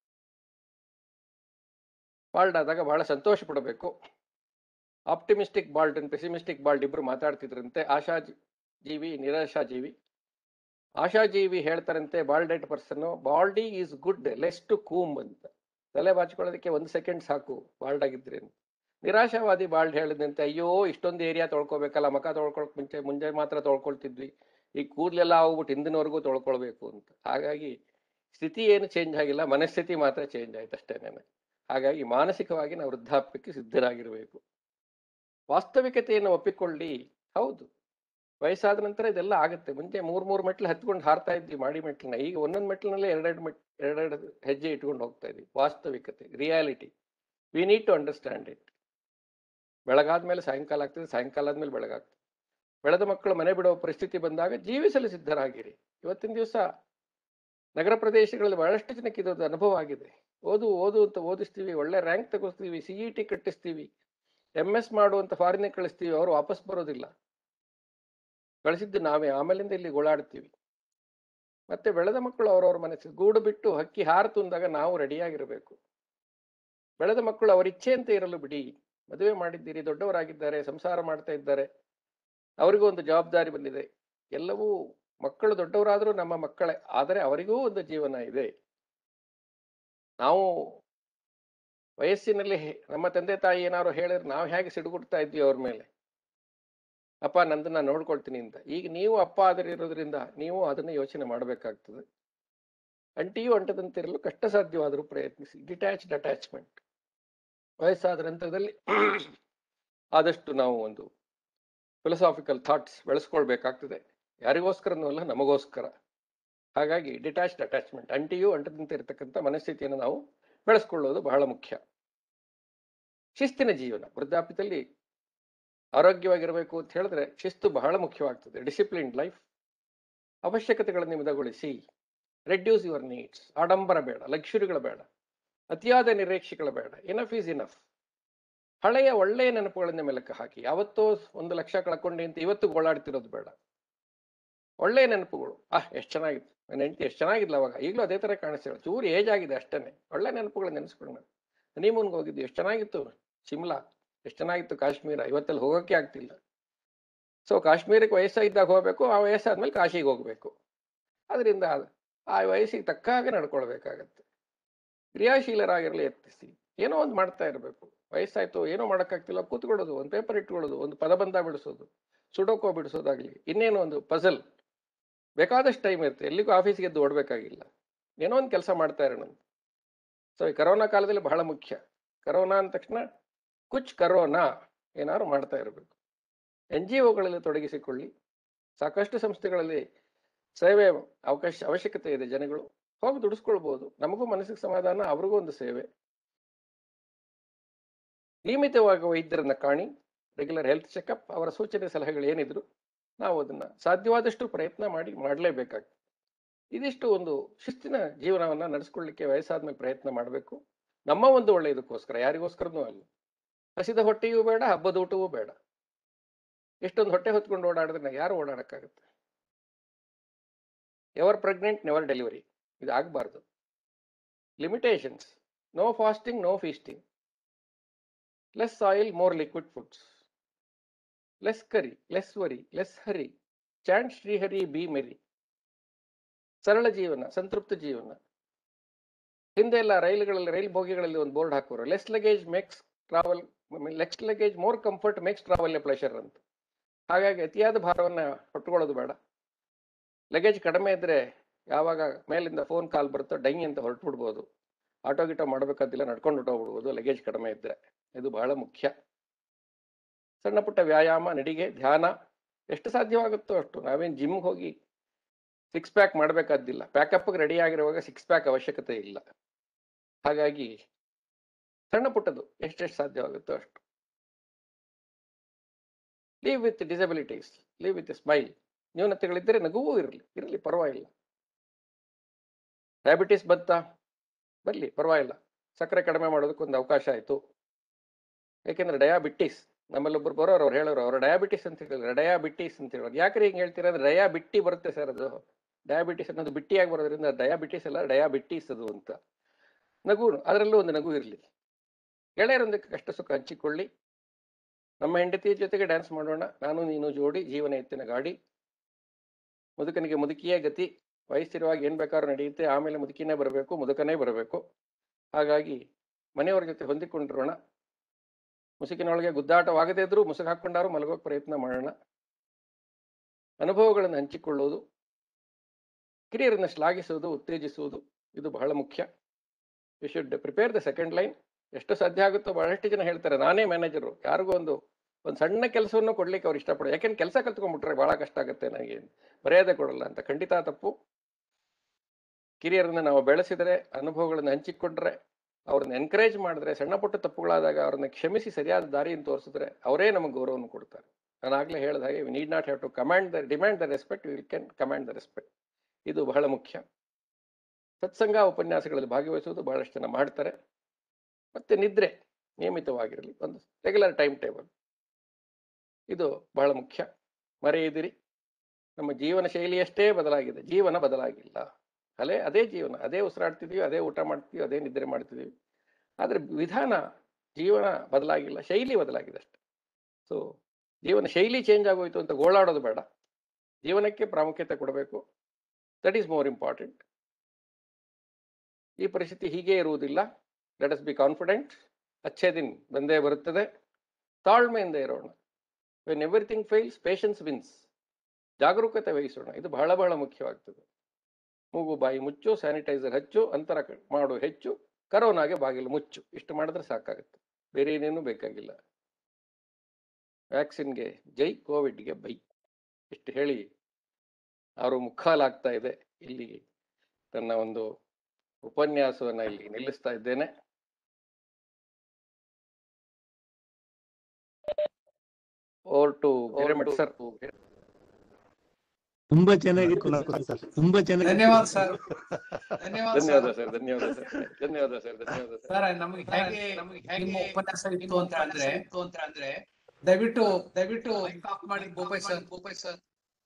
ಬಾಲ್ಡ್ ಆದಾಗ ಬಹಳ ಸಂತೋಷ ಪಡಬೇಕು optimistic bald and pessimistic bald ಇಬ್ರು ಮಾತಾಡ್ತಿದ್ರಂತೆ ಆಶಾ ಜೀ- ಜೀವಿ ನಿರಾಶಾ ಜೀವಿ ಆಶಾಜೀವಿ ಹೇಳ್ತಾರಂತೆ balded person baldy is good less to comb ಅಂತ ತಲೆ ಬಾಚ್ಕೊಳ್ಳೋದಕ್ಕೆ ಒಂದು ಸೆಕೆಂಡ್ ಸಾಕು ಬಾಲ್ಡ್ ಆಗಿದ್ರೆ ಅಂತ. ನಿರಾಶಾವಾದಿ ಬಾಲ್ಡ್ ಹೇಳಿದಂತೆ ಅಯ್ಯೋ ಇಷ್ಟೊಂದು ಏರಿಯಾ ತೊಳ್ಕೊಬೇಕಲ್ಲ ಮಕ ತೊಳ್ಕೊಳಕ್ ಮುಂಚೆ ಮುಂಚೆ ಮಾತ್ರ ತೊಳ್ಕೊಳ್ತಿದ್ವಿ ಈ ಕೂದಲೆಲ್ಲ ಹೋಗ್ಬಿಟ್ಟು ಹಿಂದಿನವರೆಗೂ ತೊಳ್ಕೊಳ್ಬೇಕು ಅಂತ ಹಾಗಾಗಿ ಸ್ಥಿತಿ ಏನು ಚೇಂಜ್ ಆಗಿಲ್ಲ ಮನಸ್ಥಿತಿ ಮಾತ್ರ ಚೇಂಜ್ ಆಯ್ತು ಅಷ್ಟೇನೆ ಹಾಗಾಗಿ ಮಾನಸಿಕವಾಗಿ ನಾವು ವೃದ್ಧಾಪ್ಯಕ್ಕೆ ಸಿದ್ಧರಾಗಿರಬೇಕು ವಾಸ್ತವಿಕತೆಯನ್ನು ಒಪ್ಪಿಕೊಳ್ಳಿ ಹೌದು ವಯಸ್ಸಾದ ನಂತರ ಇದೆಲ್ಲ ಆಗುತ್ತೆ ಮುಂಚೆ ಮೂರ್ ಮೂರ್ ಮೆಟ್ಲು ಹತ್ಕೊಂಡು ಹಾರ್ತಾ ಇದ್ವಿ ಮಾಡಿ ಮೆಟ್ಲನ್ನ ಈಗ ಒಂದೊಂದು ಮೆಟ್ಲಿನಲ್ಲೇ ಎರಡೆರಡು ಮೆಟ್ ಎರಡೆರಡು ಹೆಜ್ಜೆ ಇಟ್ಕೊಂಡು ಹೋಗ್ತಾ ಇದ್ವಿ ವಾಸ್ತವಿಕತೆ reality we need to understand it ಬೆಳಗಾದ್ಮೇಲೆ ಸಾಯಂಕಾಲ ಆಗ್ತದೆ ಸಾಯಂಕಾಲ ಆದ್ಮೇಲೆ ಬೆಳಗಾಗ್ತದೆ ಬೆಳೆದ ಮಕ್ಕಳು ಮನೆ ಬಿಡುವ ಪರಿಸ್ಥಿತಿ ಬಂದಾಗ ಜೀವಿಸಲು ಸಿದ್ಧರಾಗಿರಿ ಇವತ್ತಿನ ದಿವಸ ನಗರ ಪ್ರದೇಶಗಳಲ್ಲಿ ಬಹಳಷ್ಟು ಜನಕ್ಕೆ ಇದೊಂದು ಅನುಭವ ಆಗಿದೆ ಓದು ಓದು ಅಂತ ಓದಿಸ್ತೀವಿ ಒಳ್ಳೆ ರ್ಯಾಂಕ್ ತಗೋಸ್ತೀವಿ ಸಿ ಇ ಟಿ ಕಟ್ಟಿಸ್ತೀವಿ ಎಂ ಎಸ್ ಮಾಡುವಂತ ಫಾರಿನ್ ಕಳಿಸ್ತೀವಿ ಅವರು ವಾಪಸ್ ಬರೋದಿಲ್ಲ ಕಳಿಸಿದ್ದು ನಾವೇ ಆಮೇಲಿಂದ ಇಲ್ಲಿ ಗೋಳಾಡ್ತೀವಿ ಮತ್ತೆ ಬೆಳೆದ ಮಕ್ಕಳು ಅವರವ್ರ ಮನಸ್ಸು ಗೂಡು ಬಿಟ್ಟು ಹಕ್ಕಿ ಹಾರತು ಅಂದಾಗ ನಾವು ರೆಡಿಯಾಗಿರಬೇಕು ಬೆಳೆದ ಮಕ್ಕಳು ಅವರ ಇಚ್ಛೆಯಂತೆ ಇರಲು ಬಿಡಿ ಮದುವೆ ಮಾಡಿದ್ದೀರಿ ದೊಡ್ಡವರಾಗಿದ್ದಾರೆ ಸಂಸಾರ ಮಾಡ್ತಾ ಇದ್ದಾರೆ ಅವರಿಗೂ ಒಂದು ಜವಾಬ್ದಾರಿ ಬಂದಿದೆ ಎಲ್ಲವೂ ಮಕ್ಕಳು ದೊಡ್ಡವರಾದರೂ ನಮ್ಮ ಮಕ್ಕಳೇ ಆದರೆ ಅವರಿಗೂ ಒಂದು ಜೀವನ ಇದೆ ನಾವು ವಯಸ್ಸಿನಲ್ಲಿ ಹೆ- ನಮ್ಮ ತಂದೆ ತಾಯಿ ಏನಾದ್ರು ಹೇಳಿದ್ರೆ ನಾವು ಹೇಗೆ ಸಿಡುಗುಡ್ತಾ ಇದ್ವಿ ಅವ್ರ ಮೇಲೆ ಅಪ್ಪ ನಂದು ನಾನು ನೋಡ್ಕೊಳ್ತೀನಿ ಅಂತ ಈಗ ನೀವು ಅಪ್ಪ ಆದರಿರೋದ್ರಿಂದ ನೀವು ಅದನ್ನ ಯೋಚನೆ ಮಾಡಬೇಕಾಗ್ತದೆ ಅಂಟಿಯೂ ಅಂಟದಂತಿರಲು ಕಷ್ಟ ಸಾಧ್ಯವಾದರೂ ಪ್ರಯತ್ನಿಸಿ ಡಿಟ್ಯಾಚ್ಡ್ ಅಟ್ಯಾಚ್ಮೆಂಟ್ ವಯಸ್ಸಾದ ನಂತರದಲ್ಲಿ ಆದಷ್ಟು ನಾವು ಒಂದು ಫಿಲಸಾಫಿಕಲ್ ಥಾಟ್ಸ್ ಬೆಳೆಸ್ಕೊಳ್ಬೇಕಾಗ್ತದೆ ಯಾರಿಗೋಸ್ಕರನೂ ಅಲ್ಲ ನಮಗೋಸ್ಕರ ಹಾಗಾಗಿ ಡಿಟ್ಯಾಚ್ಡ್ ಅಟ್ಯಾಚ್ಮೆಂಟ್ ಅಂಟಿಯೂ ಅಂಟದಂತೆ ಇರತಕ್ಕಂಥ ಮನಸ್ಥಿತಿಯನ್ನು ನಾವು ಬೆಳೆಸ್ಕೊಳ್ಳೋದು ಬಹಳ ಮುಖ್ಯ ಶಿಸ್ತಿನ ಜೀವನ ವೃದ್ಧಾಪ್ಯದಲ್ಲಿ ಆರೋಗ್ಯವಾಗಿರಬೇಕು ಅಂತ ಹೇಳಿದ್ರೆ ಶಿಸ್ತು ಬಹಳ ಮುಖ್ಯವಾಗ್ತದೆ ಡಿಸಿಪ್ಲಿನ್ ಲೈಫ್ ಅವಶ್ಯಕತೆಗಳನ್ನು ಮಿತಗೊಳಿಸಿ ರೆಡ್ಯೂಸ್ ಯುವರ್ ನೀಡ್ಸ್ ಆಡಂಬರ ಬೇಡ ಲಕ್ಷುರಿಗಳು ಬೇಡ ಅತಿಯಾದ ನಿರೀಕ್ಷೆಗಳು ಬೇಡ ಇನಫ್ ಈಸ್ ಇನಫ್ ಹಳೆಯ ಒಳ್ಳೆಯ ನೆನಪುಗಳನ್ನ ಮೆಲುಕು ಹಾಕಿ ಯಾವತ್ತೋ ಒಂದು ಲಕ್ಷ ಕಳ್ಕೊಂಡೆ ಅಂತ ಇವತ್ತು ಗೋಳಾಡ್ತಿರೋದು ಬೇಡ ಒಳ್ಳೆಯ ನೆನಪುಗಳು ಆಹ್ ಎಷ್ಟು ಚೆನ್ನಾಗಿತ್ತು ನನ್ನ ಹೆಂಡತಿ ಎಷ್ಟು ಚೆನ್ನಾಗಿದ್ಲ ಅವಾಗ ಈಗಲೂ ಅದೇ ತರ ಕಾಣಿಸ್ತಾಳೆ ಚೂರು ಏಜ್ ಆಗಿದೆ ಅಷ್ಟೇನೆ ಒಳ್ಳೆ ನೆನಪುಗಳು ನೆನೆಸ್ಕೊಂಡು ಹನಿಮೂನ್ಗೆ ಹೋಗಿದ್ವಿ ಎಷ್ಟು ಚೆನ್ನಾಗಿತ್ತು ಶಿಮ್ಲಾ ಎಷ್ಟು ಚೆನ್ನಾಗಿತ್ತು ಕಾಶ್ಮೀರ ಇವತ್ತಲ್ಲಿ ಹೋಗೋಕೆ ಆಗ್ತಿಲ್ಲ ಸೊ ಕಾಶ್ಮೀರಕ್ಕೆ ವಯಸ್ಸಾಗಿದ್ದಾಗ ಹೋಗ್ಬೇಕು ಆ ವಯಸ್ಸಾದ್ಮೇಲೆ ಕಾಶಿಗೆ ಹೋಗ್ಬೇಕು ಅದರಿಂದ ಆ ವಯಸ್ಸಿಗೆ ತಕ್ಕ ಹಾಗೆ ನಡ್ಕೊಳ್ಬೇಕಾಗತ್ತೆ ಕ್ರಿಯಾಶೀಲರಾಗಿರಲಿ ಯತ್ನಿಸಿ ಏನೋ ಒಂದು ಮಾಡ್ತಾ ಇರಬೇಕು ವಯಸ್ಸಾಯ್ತು ಏನೋ ಮಾಡೋಕ್ಕಾಗ್ತಿಲ್ಲ ಕೂತ್ಕೊಳ್ಳೋದು ಒಂದು ಪೇಪರ್ ಇಟ್ಕೊಳ್ಳೋದು ಒಂದು ಪದಬಂಧ ಬಿಡಿಸೋದು ಸುಡೋಕೋ ಬಿಡಿಸೋದಾಗ್ಲಿ ಇನ್ನೇನೋ ಒಂದು ಪಜಲ್ ಬೇಕಾದಷ್ಟು ಟೈಮ್ ಇರುತ್ತೆ ಎಲ್ಲಿಗೂ ಆಫೀಸ್ಗೆ ಎದ್ದು ಓಡಬೇಕಾಗಿಲ್ಲ ಏನೋ ಒಂದು ಕೆಲಸ ಮಾಡ್ತಾ ಇರೋಣ ಸೊ ಈ ಕರೋನಾ ಕಾಲದಲ್ಲಿ ಬಹಳ ಮುಖ್ಯ ಕರೋನಾ ಅಂದ ತಕ್ಷಣ ಕುಚ್ ಕರೋನಾ ಏನಾದ್ರು ಮಾಡ್ತಾ ಇರಬೇಕು ಎನ್ ಜಿ ಒಗಳಲ್ಲಿ ತೊಡಗಿಸಿಕೊಳ್ಳಿ ಸಾಕಷ್ಟು ಸಂಸ್ಥೆಗಳಲ್ಲಿ ಸೇವೆ ಅವಕಾಶ ಅವಶ್ಯಕತೆ ಇದೆ ಜನಗಳು ಹೋಗಿ ದುಡಿಸ್ಕೊಳ್ಬಹುದು ನಮಗೂ ಮನಸ್ಸಿಗೆ ಸಮಾಧಾನ ಅವ್ರಿಗೂ ಒಂದು ಸೇವೆ ನಿಯಮಿತವಾಗಿ ವೈದ್ಯರನ್ನ ಕಾಣಿ ರೆಗ್ಯುಲರ್ ಹೆಲ್ತ್ ಚೆಕಪ್ ಅವರ ಸೂಚನೆ ಸಲಹೆಗಳು ಏನಿದ್ರು ನಾವು ಅದನ್ನ ಸಾಧ್ಯವಾದಷ್ಟು ಪ್ರಯತ್ನ ಮಾಡಿ ಮಾಡಲೇಬೇಕಾಗ್ತದೆ ಇದಿಷ್ಟು ಒಂದು ಶಿಸ್ತಿನ ಜೀವನವನ್ನ ನಡೆಸ್ಕೊಳ್ಳಿಕ್ಕೆ ವಯಸ್ಸಾದ್ಮೇಲೆ ಪ್ರಯತ್ನ ಮಾಡಬೇಕು ನಮ್ಮ ಒಂದು ಒಳ್ಳೆಯದಕ್ಕೋಸ್ಕರ ಯಾರಿಗೋಸ್ಕರನೂ ಅಲ್ಲ ಹಸಿದ ಹೊಟ್ಟೆಯೂ ಬೇಡ ಹಬ್ಬದ ಊಟವೂ ಬೇಡ ಎಷ್ಟೊಂದು ಹೊಟ್ಟೆ ಹೊತ್ಕೊಂಡು ಓಡಾಡಿದ್ರೆ ಯಾರು ಓಡಾಡಕ್ಕಾಗುತ್ತೆ ಎವರ್ ಪ್ರೆಗ್ನೆಂಟ್ ನೆವರ್ ಡೆಲಿವರಿ ಇದು ಆಗಬಾರ್ದು limitations no fasting no feasting less oil more liquid foods less curry less worry less hurry chant Shrihari be merry ಸರಳ ಜೀವನ ಸಂತೃಪ್ತ ಜೀವನ ಹಿಂದೆ ಎಲ್ಲ ರೈಲುಗಳಲ್ಲಿ ರೈಲ್ ಬೋಗಿಗಳಲ್ಲಿ ಒಂದು ಬೋರ್ಡ್ ಹಾಕೋರು less luggage makes travel less luggage more comfort makes travel a pleasure ಅಂತ ಹಾಗಾಗಿ ಅತಿಯಾದ ಭಾರವನ್ನ ಹೊಟ್ಟುಕೊಳ್ಳೋದು ಬೇಡ ಲಗೇಜ್ ಕಡಿಮೆ ಇದ್ರೆ ಯಾವಾಗ ಮೇಲಿಂದ ಫೋನ್ ಕಾಲ್ ಬರುತ್ತೋ ಡೈ ಅಂತ ಹೊರಟು ಬಿಡ್ಬೋದು ಆಟೋ ಗಿಟೋ ಮಾಡಬೇಕಾದಿಲ್ಲ ನಡ್ಕೊಂಡು ಹೊಟ್ಟೋಗ್ಬಿಡ್ಬೋದು ಲಗೇಜ್ ಕಡಿಮೆ ಇದ್ರೆ ಇದು ಬಹಳ ಮುಖ್ಯ ಸಣ್ಣ ಪುಟ್ಟ ವ್ಯಾಯಾಮ ನಡಿಗೆ ಧ್ಯಾನ ಎಷ್ಟು ಸಾಧ್ಯವಾಗುತ್ತೋ ಅಷ್ಟು ನಾವೇನು ಜಿಮ್ಗೆ ಹೋಗಿ ಸಿಕ್ಸ್ ಪ್ಯಾಕ್ ಮಾಡಬೇಕಾದ್ದಿಲ್ಲ ಪ್ಯಾಕಪ್ಗೆ ರೆಡಿ ಆಗಿರುವಾಗ ಸಿಕ್ಸ್ ಪ್ಯಾಕ್ ಅವಶ್ಯಕತೆ ಇಲ್ಲ ಹಾಗಾಗಿ ಸಣ್ಣ ಪುಟ್ಟದು ಎಷ್ಟೆಷ್ಟು ಸಾಧ್ಯವಾಗುತ್ತೋ ಅಷ್ಟು live with disabilities live with smile ನ್ಯೂನತೆಗಳಿದ್ದರೆ ನಗುವೂ ಇರಲಿ ಇರಲಿ ಪರವಾಗಿಲ್ಲ ಡಯಾಬಿಟಿಸ್ ಬಂತಾ ಬರಲಿ ಪರವಾಗಿಲ್ಲ ಸಕ್ಕರೆ ಕಡಿಮೆ ಮಾಡೋದಕ್ಕೊಂದು ಅವಕಾಶ ಆಯಿತು ಯಾಕೆಂದ್ರೆ ಡಯಾಬಿಟಿಸ್ ನಮ್ಮಲ್ಲೊಬ್ರು ಬರೋರು ಅವ್ರು ಹೇಳೋರು ಅವ್ರ ಡಯಾಬಿಟಿಸ್ ಅಂತ ಹೇಳಿದ್ರೆ ಡಯಾಬಿಟಿಸ್ ಅಂತ ಹೇಳೋರು ಯಾಕ್ರಿ ಹಿಂಗೆ ಹೇಳ್ತೀರಾ ಅಂದ್ರೆ ಡಯಾ ಬಿಟ್ಟಿ ಬರುತ್ತೆ ಸರ್ ಅದು ಡಯಾಬಿಟಿಸ್ ಅನ್ನೋದು ಬಿಟ್ಟಿಯಾಗಿ ಬರೋದ್ರಿಂದ ಡಯಾಬಿಟಿಸ್ ಅಲ್ಲ ಡಯಾಬಿಟಿಸ್ ಅದು ಅಂತ ನಗು ಅದರಲ್ಲೂ ಒಂದು ನಗು ಇರಲಿ ಗೆಳೆಯರೊಂದಿಗೆ ಕಷ್ಟ ಸುಖ ಹಂಚಿಕೊಳ್ಳಿ ನಮ್ಮ ಹೆಂಡತಿಯ ಜೊತೆಗೆ ಡ್ಯಾನ್ಸ್ ಮಾಡೋಣ ನಾನು ನೀನು ಜೋಡಿ ಜೀವನ ಎತ್ತಿನ ಗಾಡಿ ಮುದುಕನಿಗೆ ಮುದುಕಿಯೇ ಗತಿ ವಯಸ್ಸಿರುವಾಗ ಏನ್ ಬೇಕಾದ್ರೂ ನಡೆಯುತ್ತೆ ಆಮೇಲೆ ಮುದುಕಿನೇ ಬರಬೇಕು ಮುದುಕನೇ ಬರಬೇಕು ಹಾಗಾಗಿ ಮನೆಯವರ ಜೊತೆ ಹೊಂದಿಕೊಂಡಿರೋಣ ಮುಸುಕಿನೊಳಗೆ ಗುದ್ದಾಟವಾಗದೇ ಇದ್ರೂ ಮುಸುಕು ಹಾಕೊಂಡಾರು ಮಲಗೋಕೆ ಪ್ರಯತ್ನ ಮಾಡೋಣ ಅನುಭವಗಳನ್ನು ಹಂಚಿಕೊಳ್ಳುವುದು ಕಿರಿಯರನ್ನು ಶ್ಲಾಘಿಸುವುದು ಉತ್ತೇಜಿಸುವುದು ಇದು ಬಹಳ ಮುಖ್ಯ you should prepare the second line ಎಷ್ಟು ಸಾಧ್ಯ ಆಗುತ್ತೋ ಬಹಳಷ್ಟು ಜನ ಹೇಳ್ತಾರೆ ನಾನೇ ಮ್ಯಾನೇಜರು ಯಾರಿಗೂ ಒಂದು ಒಂದು ಸಣ್ಣ ಕೆಲಸವನ್ನು ಕೊಡ್ಲಿಕ್ಕೆ ಅವ್ರು ಇಷ್ಟಪಡ ಯಾಕೆಂದ್ರೆ ಕೆಲಸ ಕಲ್ತ್ಕೊಂಡ್ಬಿಟ್ರೆ ಬಹಳ ಕಷ್ಟ ಆಗುತ್ತೆ ನನಗೆ ಮರ್ಯಾದೆ ಕೊಡಲ್ಲ ಅಂತ ಖಂಡಿತ ತಪ್ಪು ಕಿರಿಯರನ್ನ ನಾವು ಬೆಳೆಸಿದರೆ ಅನುಭವಗಳನ್ನು ಹಂಚಿಕೊಂಡ್ರೆ ಅವ್ರನ್ನ ಎನ್ಕರೇಜ್ ಮಾಡಿದ್ರೆ ಸಣ್ಣ ಪುಟ್ಟ ತಪ್ಪುಗಳಾದಾಗ ಅವ್ರನ್ನ ಕ್ಷಮಿಸಿ ಸರಿಯಾದ ದಾರಿಯನ್ನು ತೋರಿಸಿದ್ರೆ ಅವರೇ ನಮಗೆ ಗೌರವವನ್ನು ಕೊಡ್ತಾರೆ ನಾನು ಆಗ್ಲೇ ಹೇಳಿದ ಹಾಗೆ we need not have to command the demand the respect will can command the respect ಇದು ಬಹಳ ಮುಖ್ಯ ಸತ್ಸಂಗ ಉಪನ್ಯಾಸಗಳಲ್ಲಿ ಭಾಗವಹಿಸುವುದು ಬಹಳಷ್ಟು ಜನ ಮಾಡ್ತಾರೆ ಮತ್ತೆ ನಿದ್ರೆ ನಿಯಮಿತವಾಗಿರಲಿ ಒಂದು ರೆಗ್ಯುಲರ್ ಟೈಮ್ ಟೇಬಲ್ ಇದು ಬಹಳ ಮುಖ್ಯ ಮರೆಯದಿರಿ ನಮ್ಮ ಜೀವನ ಶೈಲಿಯಷ್ಟೇ ಬದಲಾಗಿದೆ ಜೀವನ ಬದಲಾಗಿಲ್ಲ ಅಲೆ ಅದೇ ಜೀವನ ಅದೇ ಉಸಿರಾಡ್ತಿದೀವಿ ಅದೇ ಊಟ ಮಾಡ್ತೀವಿ ಅದೇ ನಿದ್ರೆ ಮಾಡ್ತಿದೀವಿ ಆದರೆ ವಿಧಾನ ಜೀವನ ಬದಲಾಗಿಲ್ಲ ಶೈಲಿ ಬದಲಾಗಿದೆ ಅಷ್ಟೆ ಸೊ ಜೀವನ ಶೈಲಿ ಚೇಂಜ್ ಆಗೋಯ್ತು ಅಂತ ಗೋಳಾಡೋದು ಬೇಡ ಜೀವನಕ್ಕೆ ಪ್ರಾಮುಖ್ಯತೆ ಕೊಡಬೇಕು ದಟ್ ಈಸ್ ಮೋರ್ ಇಂಪಾರ್ಟೆಂಟ್ ಈ ಪರಿಸ್ಥಿತಿ ಹೀಗೆ ಇರುವುದಿಲ್ಲ ಲೆಟ್ ಅಸ್ ಬಿ ಕಾನ್ಫಿಡೆಂಟ್ ಅಚ್ಚೇ ದಿನ್ ಬಂದೇ ಬರುತ್ತದೆ ತಾಳ್ಮೆಯಿಂದ ಇರೋಣ when everything fails patience wins ಜಾಗರೂಕತೆ ವಹಿಸೋಣ ಇದು ಬಹಳ ಬಹಳ ಮುಖ್ಯವಾಗ್ತದೆ ಮೂಗು ಬಾಯಿ ಮುಚ್ಚು ಸ್ಯಾನಿಟೈಸರ್ ಹಚ್ಚು ಅಂತರ ಕ- ಮಾಡು ಹೆಚ್ಚು ಕರೋನಾಗೆ ಬಾಗಿಲು ಮುಚ್ಚು ಇಷ್ಟು ಮಾಡಿದ್ರೆ ಸಾಕಾಗುತ್ತೆ ಬೇರೆ ಏನೇನು ಬೇಕಾಗಿಲ್ಲ ವ್ಯಾಕ್ಸಿನ್ಗೆ ಜೈ ಕೋವಿಡ್ಗೆ ಬೈ ಇಷ್ಟು ಹೇಳಿ ಅವರು ಮುಖಾಲಾಗ್ತಾ ಇದೆ ಇಲ್ಲಿ ತನ್ನ ಒಂದು ಉಪನ್ಯಾಸವನ್ನ ಇಲ್ಲಿ ನಿಲ್ಲಿಸ್ತಾ ಇದ್ದೇನೆ ಓವರ್ ಟು ಹಿರೇಮಠ ಸರ್ ತುಂಬಾ ಚೆನ್ನಾಗಿತ್ತು ಸರ್ ತುಂಬಾ ಚೆನ್ನಾಗಿ ಧನ್ಯವಾದ ಸರ್ ಧನ್ಯವಾದ ಧನ್ಯವಾದ ಸರ್ ಸರ್ ಧನ್ಯವಾದ ಸರ್ ಧನ್ಯವಾದ ಸರ್ ಧನ್ಯವಾದ ಸರ್ ಸರ್ ನಮಗೆ ಹೇಗೆ ನಿಮ್ಮ ಉಪನ್ಯಾಸ ಇತ್ತು ಅಂತ ಅಂದ್ರೆ ಅಂತ ಅಂದ್ರೆ ದಯವಿಟ್ಟು ದಯವಿಟ್ಟು ಆಫ್ ಮಾಡಿ ಗೋಪಾಯ್ ಸರ್ ಗೋಪಾಯ್ ಸರ್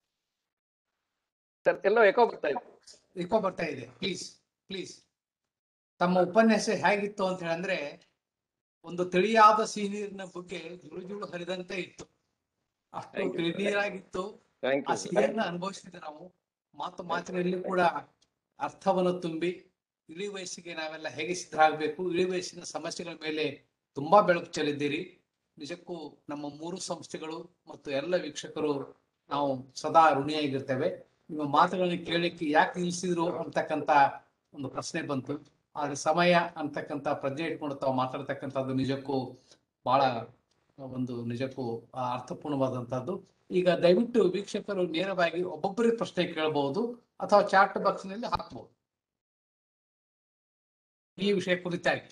ಸರ್ ಎಲ್ಲೋ ಎಕೋ ಬರ್ತಾ ಇದೆ ಇಕೋ ಬರ್ತಾ ಇದೆ ಪ್ಲೀಸ್ ಪ್ಲೀಸ್ ತಮ್ಮ ಉಪನ್ಯಾಸ ಹೇಗಿತ್ತು ಅಂತ ಹೇಳಂದ್ರೆ ಒಂದು ತಿಳಿಯಾದ ಸಿಹಿನೀರಿನ ಬಗ್ಗೆ ಜುಳು ಜುಳು ಹರಿದಂತೆ ಇತ್ತು ಅಷ್ಟು Thank you, sir. ತಿಳಿನೀರಾಗಿತ್ತು ಥ್ಯಾಂಕ್ ಆ ಯು ಸಿಹಿಯನ್ನ ಅನುಭವಿಸಿದ್ದೆ ನಾವು ಮಾತು ಮಾತಿನಲ್ಲಿ ಕೂಡ ಅರ್ಥವನ್ನು ತುಂಬಿ ಇಳಿ ವಯಸ್ಸಿಗೆ ನಾವೆಲ್ಲ ಹೇಗೆ ಸಿದ್ಧರಾಗಬೇಕು ಇಳಿ ವಯಸ್ಸಿನ ಸಮಸ್ಯೆಗಳ ಮೇಲೆ ತುಂಬಾ ಬೆಳಕು ಚೆಲ್ಲಿದ್ದೀರಿ ನಿಜಕ್ಕೂ ನಮ್ಮ ಮೂರು ಸಂಸ್ಥೆಗಳು ಮತ್ತು ಎಲ್ಲ ವೀಕ್ಷಕರು ನಾವು ಸದಾ ಋಣಿಯಾಗಿರ್ತೇವೆ ನಿಮ್ಮ ಮಾತುಗಳನ್ನ ಕೇಳಲಿಕ್ಕೆ ಯಾಕೆ ನಿಲ್ಲಿಸಿದ್ರು ಅಂತಕ್ಕಂತ ಒಂದು ಪ್ರಶ್ನೆ ಬಂತು ಆದ್ರೆ ಸಮಯ ಅಂತಕ್ಕಂತ ಪ್ರಜ್ಞೆ ಇಟ್ಕೊಂಡು ತಾವು ಮಾತಾಡ್ತಕ್ಕಂಥದ್ದು ನಿಜಕ್ಕೂ ಬಹಳ ಒಂದು ನಿಜಕ್ಕೂ ಆ, ಅರ್ಥಪೂರ್ಣವಾದಂತಹದ್ದು ಈಗ ದಯವಿಟ್ಟು ವೀಕ್ಷಕರು ನೇರವಾಗಿ ಒಬ್ಬೊಬ್ಬರಿಗೆ ಪ್ರಶ್ನೆ ಕೇಳಬಹುದು ಅಥವಾ ಚಾಟ್ ಬಾಕ್ಸ್ ನಲ್ಲಿ ಹಾಕಬಹುದು ಈ ವಿಷಯ ಕುರಿತಾಗಿ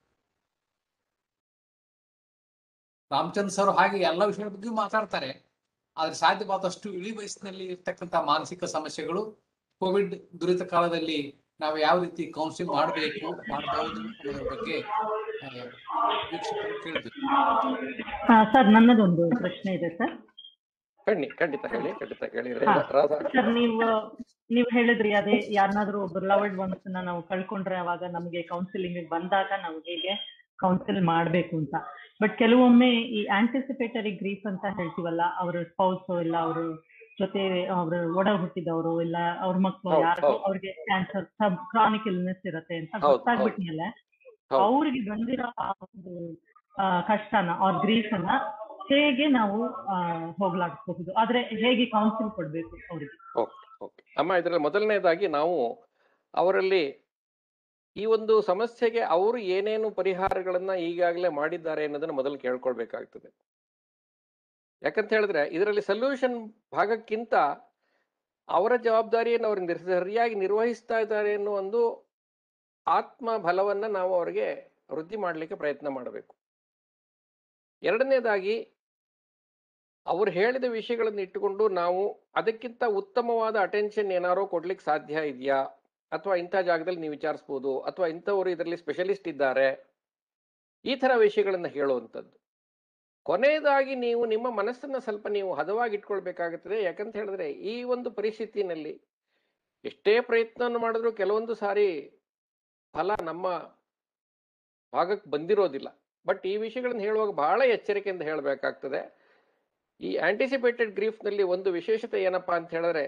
ರಾಮಚಂದ್ರ ಸರ್ ಹಾಗೆ ಎಲ್ಲ ವಿಷಯದ ಬಗ್ಗೆ ಮಾತಾಡ್ತಾರೆ ಆದ್ರೆ ಸಾಧ್ಯವಾದಷ್ಟು ಇಳಿ ವಯಸ್ಸಿನಲ್ಲಿ ಇರ್ತಕ್ಕಂಥ ಮಾನಸಿಕ ಸಮಸ್ಯೆಗಳು ಕೋವಿಡ್ ದುರಿತ ಕಾಲದಲ್ಲಿ ನಾವು ಯಾವ ರೀತಿ ಕೌನ್ಸಿಲಿಂಗ್ ಮಾಡಬೇಕು ಮಾಡಬಹುದು ಅನ್ನೋದ್ರ ಬಗ್ಗೆ ಆ, ವೀಕ್ಷಕರು ಕೇಳಿದ್ರು ಸರ್ ನನ್ನದೊಂದು ಪ್ರಶ್ನೆ ಇದೆ ಸರ್ ಖಂಡಿ ಖಂಡಿತ ಹೇಳಿ ಖಂಡಿತ ಹೇಳಿ ಹಾ. ರಾಧಾ ಸರ್ ನೀವು ನೀವು ಹೇಳಿದ್ರಿ ಅದೇ ಯಾರನ್ನಾದ್ರೂ ಒಬ್ಬರು ಲವಡ್ ಒನ್ಸ್ ನಾವು ಕಳ್ಕೊಂಡ್ರೆ ಅವಾಗ ನಮಗೆ ಕೌನ್ಸಿಲಿಂಗ್ ಬಂದಾಗ ನಾವು ಹೇಗೆ ಕೌನ್ಸಿಲ್ ಮಾಡ್ಬೇಕು ಅಂತ ಬಟ್ ಕೆಲವೊಮ್ಮೆ ಈ ಆಂಟಿಸಿಪೇಟರಿ ಗ್ರೀಫ್ ಅಂತ ಹೇಳ್ತೀವಲ್ಲ ಅವ್ರ ಸ್ಪೌಸ್ ಇಲ್ಲ ಅವ್ರ ಜೊತೆ ಅವ್ರ ಒಡ ಹುಟ್ಟಿದವರು ಇಲ್ಲ ಅವ್ರ ಮಕ್ಕಳು ಹೌದು, ಯಾರಿಗೂ ಹೌದು. ಅವ್ರಿಗೆ ಕ್ಯಾನ್ಸರ್ ಕ್ರಾನಿಕ್ ಇಲ್ನೆಸ್ ಇರುತ್ತೆ ಅಂತ ಹೌದು, ಗೊತ್ತಾಗ್ಬಿಟ್ಮೇಲೆ ಹೌದು. ಅವ್ರಿಗೆ ಬಂದಿರೋ ಆ ಒಂದು ಆ, ಕಷ್ಟನ ಅವ್ರ ಗ್ರೀಫ್ ಅನ್ನ ಹೇಗೆ ನಾವು ಆ, ಹೋಗ್ಲಾಡಿಸಬಹುದು ಆದ್ರೆ ಹೇಗೆ ಕೌನ್ಸಿಲ್ ಕೊಡ್ಬೇಕು ಅವ್ರಿಗೆ ಓಕೆ ಓಕೆ ಅಮ್ಮ ಇದರಲ್ಲಿ ಮೊದಲನೇದಾಗಿ ನಾವು ಅವರಲ್ಲಿ ಈ ಒಂದು ಸಮಸ್ಯೆಗೆ ಅವರು ಏನೇನು ಪರಿಹಾರಗಳನ್ನ ಈಗಾಗಲೇ ಮಾಡಿದ್ದಾರೆ ಅನ್ನೋದನ್ನ ಮೊದಲು ಕೇಳ್ಕೊಳ್ಬೇಕಾಗ್ತದೆ ಯಾಕಂತ ಹೇಳಿದ್ರೆ ಇದರಲ್ಲಿ ಸೊಲ್ಯೂಷನ್ ಭಾಗಕ್ಕಿಂತ ಅವರ ಜವಾಬ್ದಾರಿಯನ್ನು ಅವರು ನಿರ್- ಸರಿಯಾಗಿ ನಿರ್ವಹಿಸ್ತಾ ಇದ್ದಾರೆ ಅನ್ನೋ ಒಂದು ಆತ್ಮ ಬಲವನ್ನ ನಾವು ಅವರಿಗೆ ವೃದ್ಧಿ ಮಾಡಲಿಕ್ಕೆ ಪ್ರಯತ್ನ ಮಾಡಬೇಕು ಎರಡನೇದಾಗಿ ಅವ್ರು ಹೇಳಿದ ವಿಷಯಗಳನ್ನು ಇಟ್ಟುಕೊಂಡು ನಾವು ಅದಕ್ಕಿಂತ ಉತ್ತಮವಾದ ಅಟೆನ್ಷನ್ ಏನಾರೋ ಕೊಡ್ಲಿಕ್ಕೆ ಸಾಧ್ಯ ಇದೆಯಾ ಅಥವಾ ಇಂಥ ಜಾಗದಲ್ಲಿ ನೀವು ವಿಚಾರಿಸ್ಬೋದು ಅಥವಾ ಇಂಥವರು ಇದರಲ್ಲಿ ಸ್ಪೆಷಲಿಸ್ಟ್ ಇದ್ದಾರೆ ಈ ಥರ ವಿಷಯಗಳನ್ನು ಹೇಳುವಂಥದ್ದು ಕೊನೆಯದಾಗಿ ನೀವು ನಿಮ್ಮ ಮನಸ್ಸನ್ನ ಸ್ವಲ್ಪ ನೀವು ಹದವಾಗಿ ಇಟ್ಕೊಳ್ಬೇಕಾಗುತ್ತದೆ ಯಾಕಂತ ಹೇಳಿದ್ರೆ ಈ ಒಂದು ಪರಿಸ್ಥಿತಿನಲ್ಲಿ ಎಷ್ಟೇ ಪ್ರಯತ್ನವನ್ನು ಮಾಡಿದ್ರೂ ಕೆಲವೊಂದು ಸಾರಿ ಫಲ ನಮ್ಮ ಭಾಗಕ್ಕೆ ಬಂದಿರೋದಿಲ್ಲ ಬಟ್ ಈ ವಿಷಯಗಳನ್ನು ಹೇಳುವಾಗ ಬಹಳ ಎಚ್ಚರಿಕೆಯಿಂದ ಹೇಳಬೇಕಾಗ್ತದೆ ಈ ಆಂಟಿಸಿಪೇಟೆಡ್ ಗ್ರೀಫ್ನಲ್ಲಿ ಒಂದು ವಿಶೇಷತೆ ಏನಪ್ಪಾ ಅಂತ ಹೇಳಿದ್ರೆ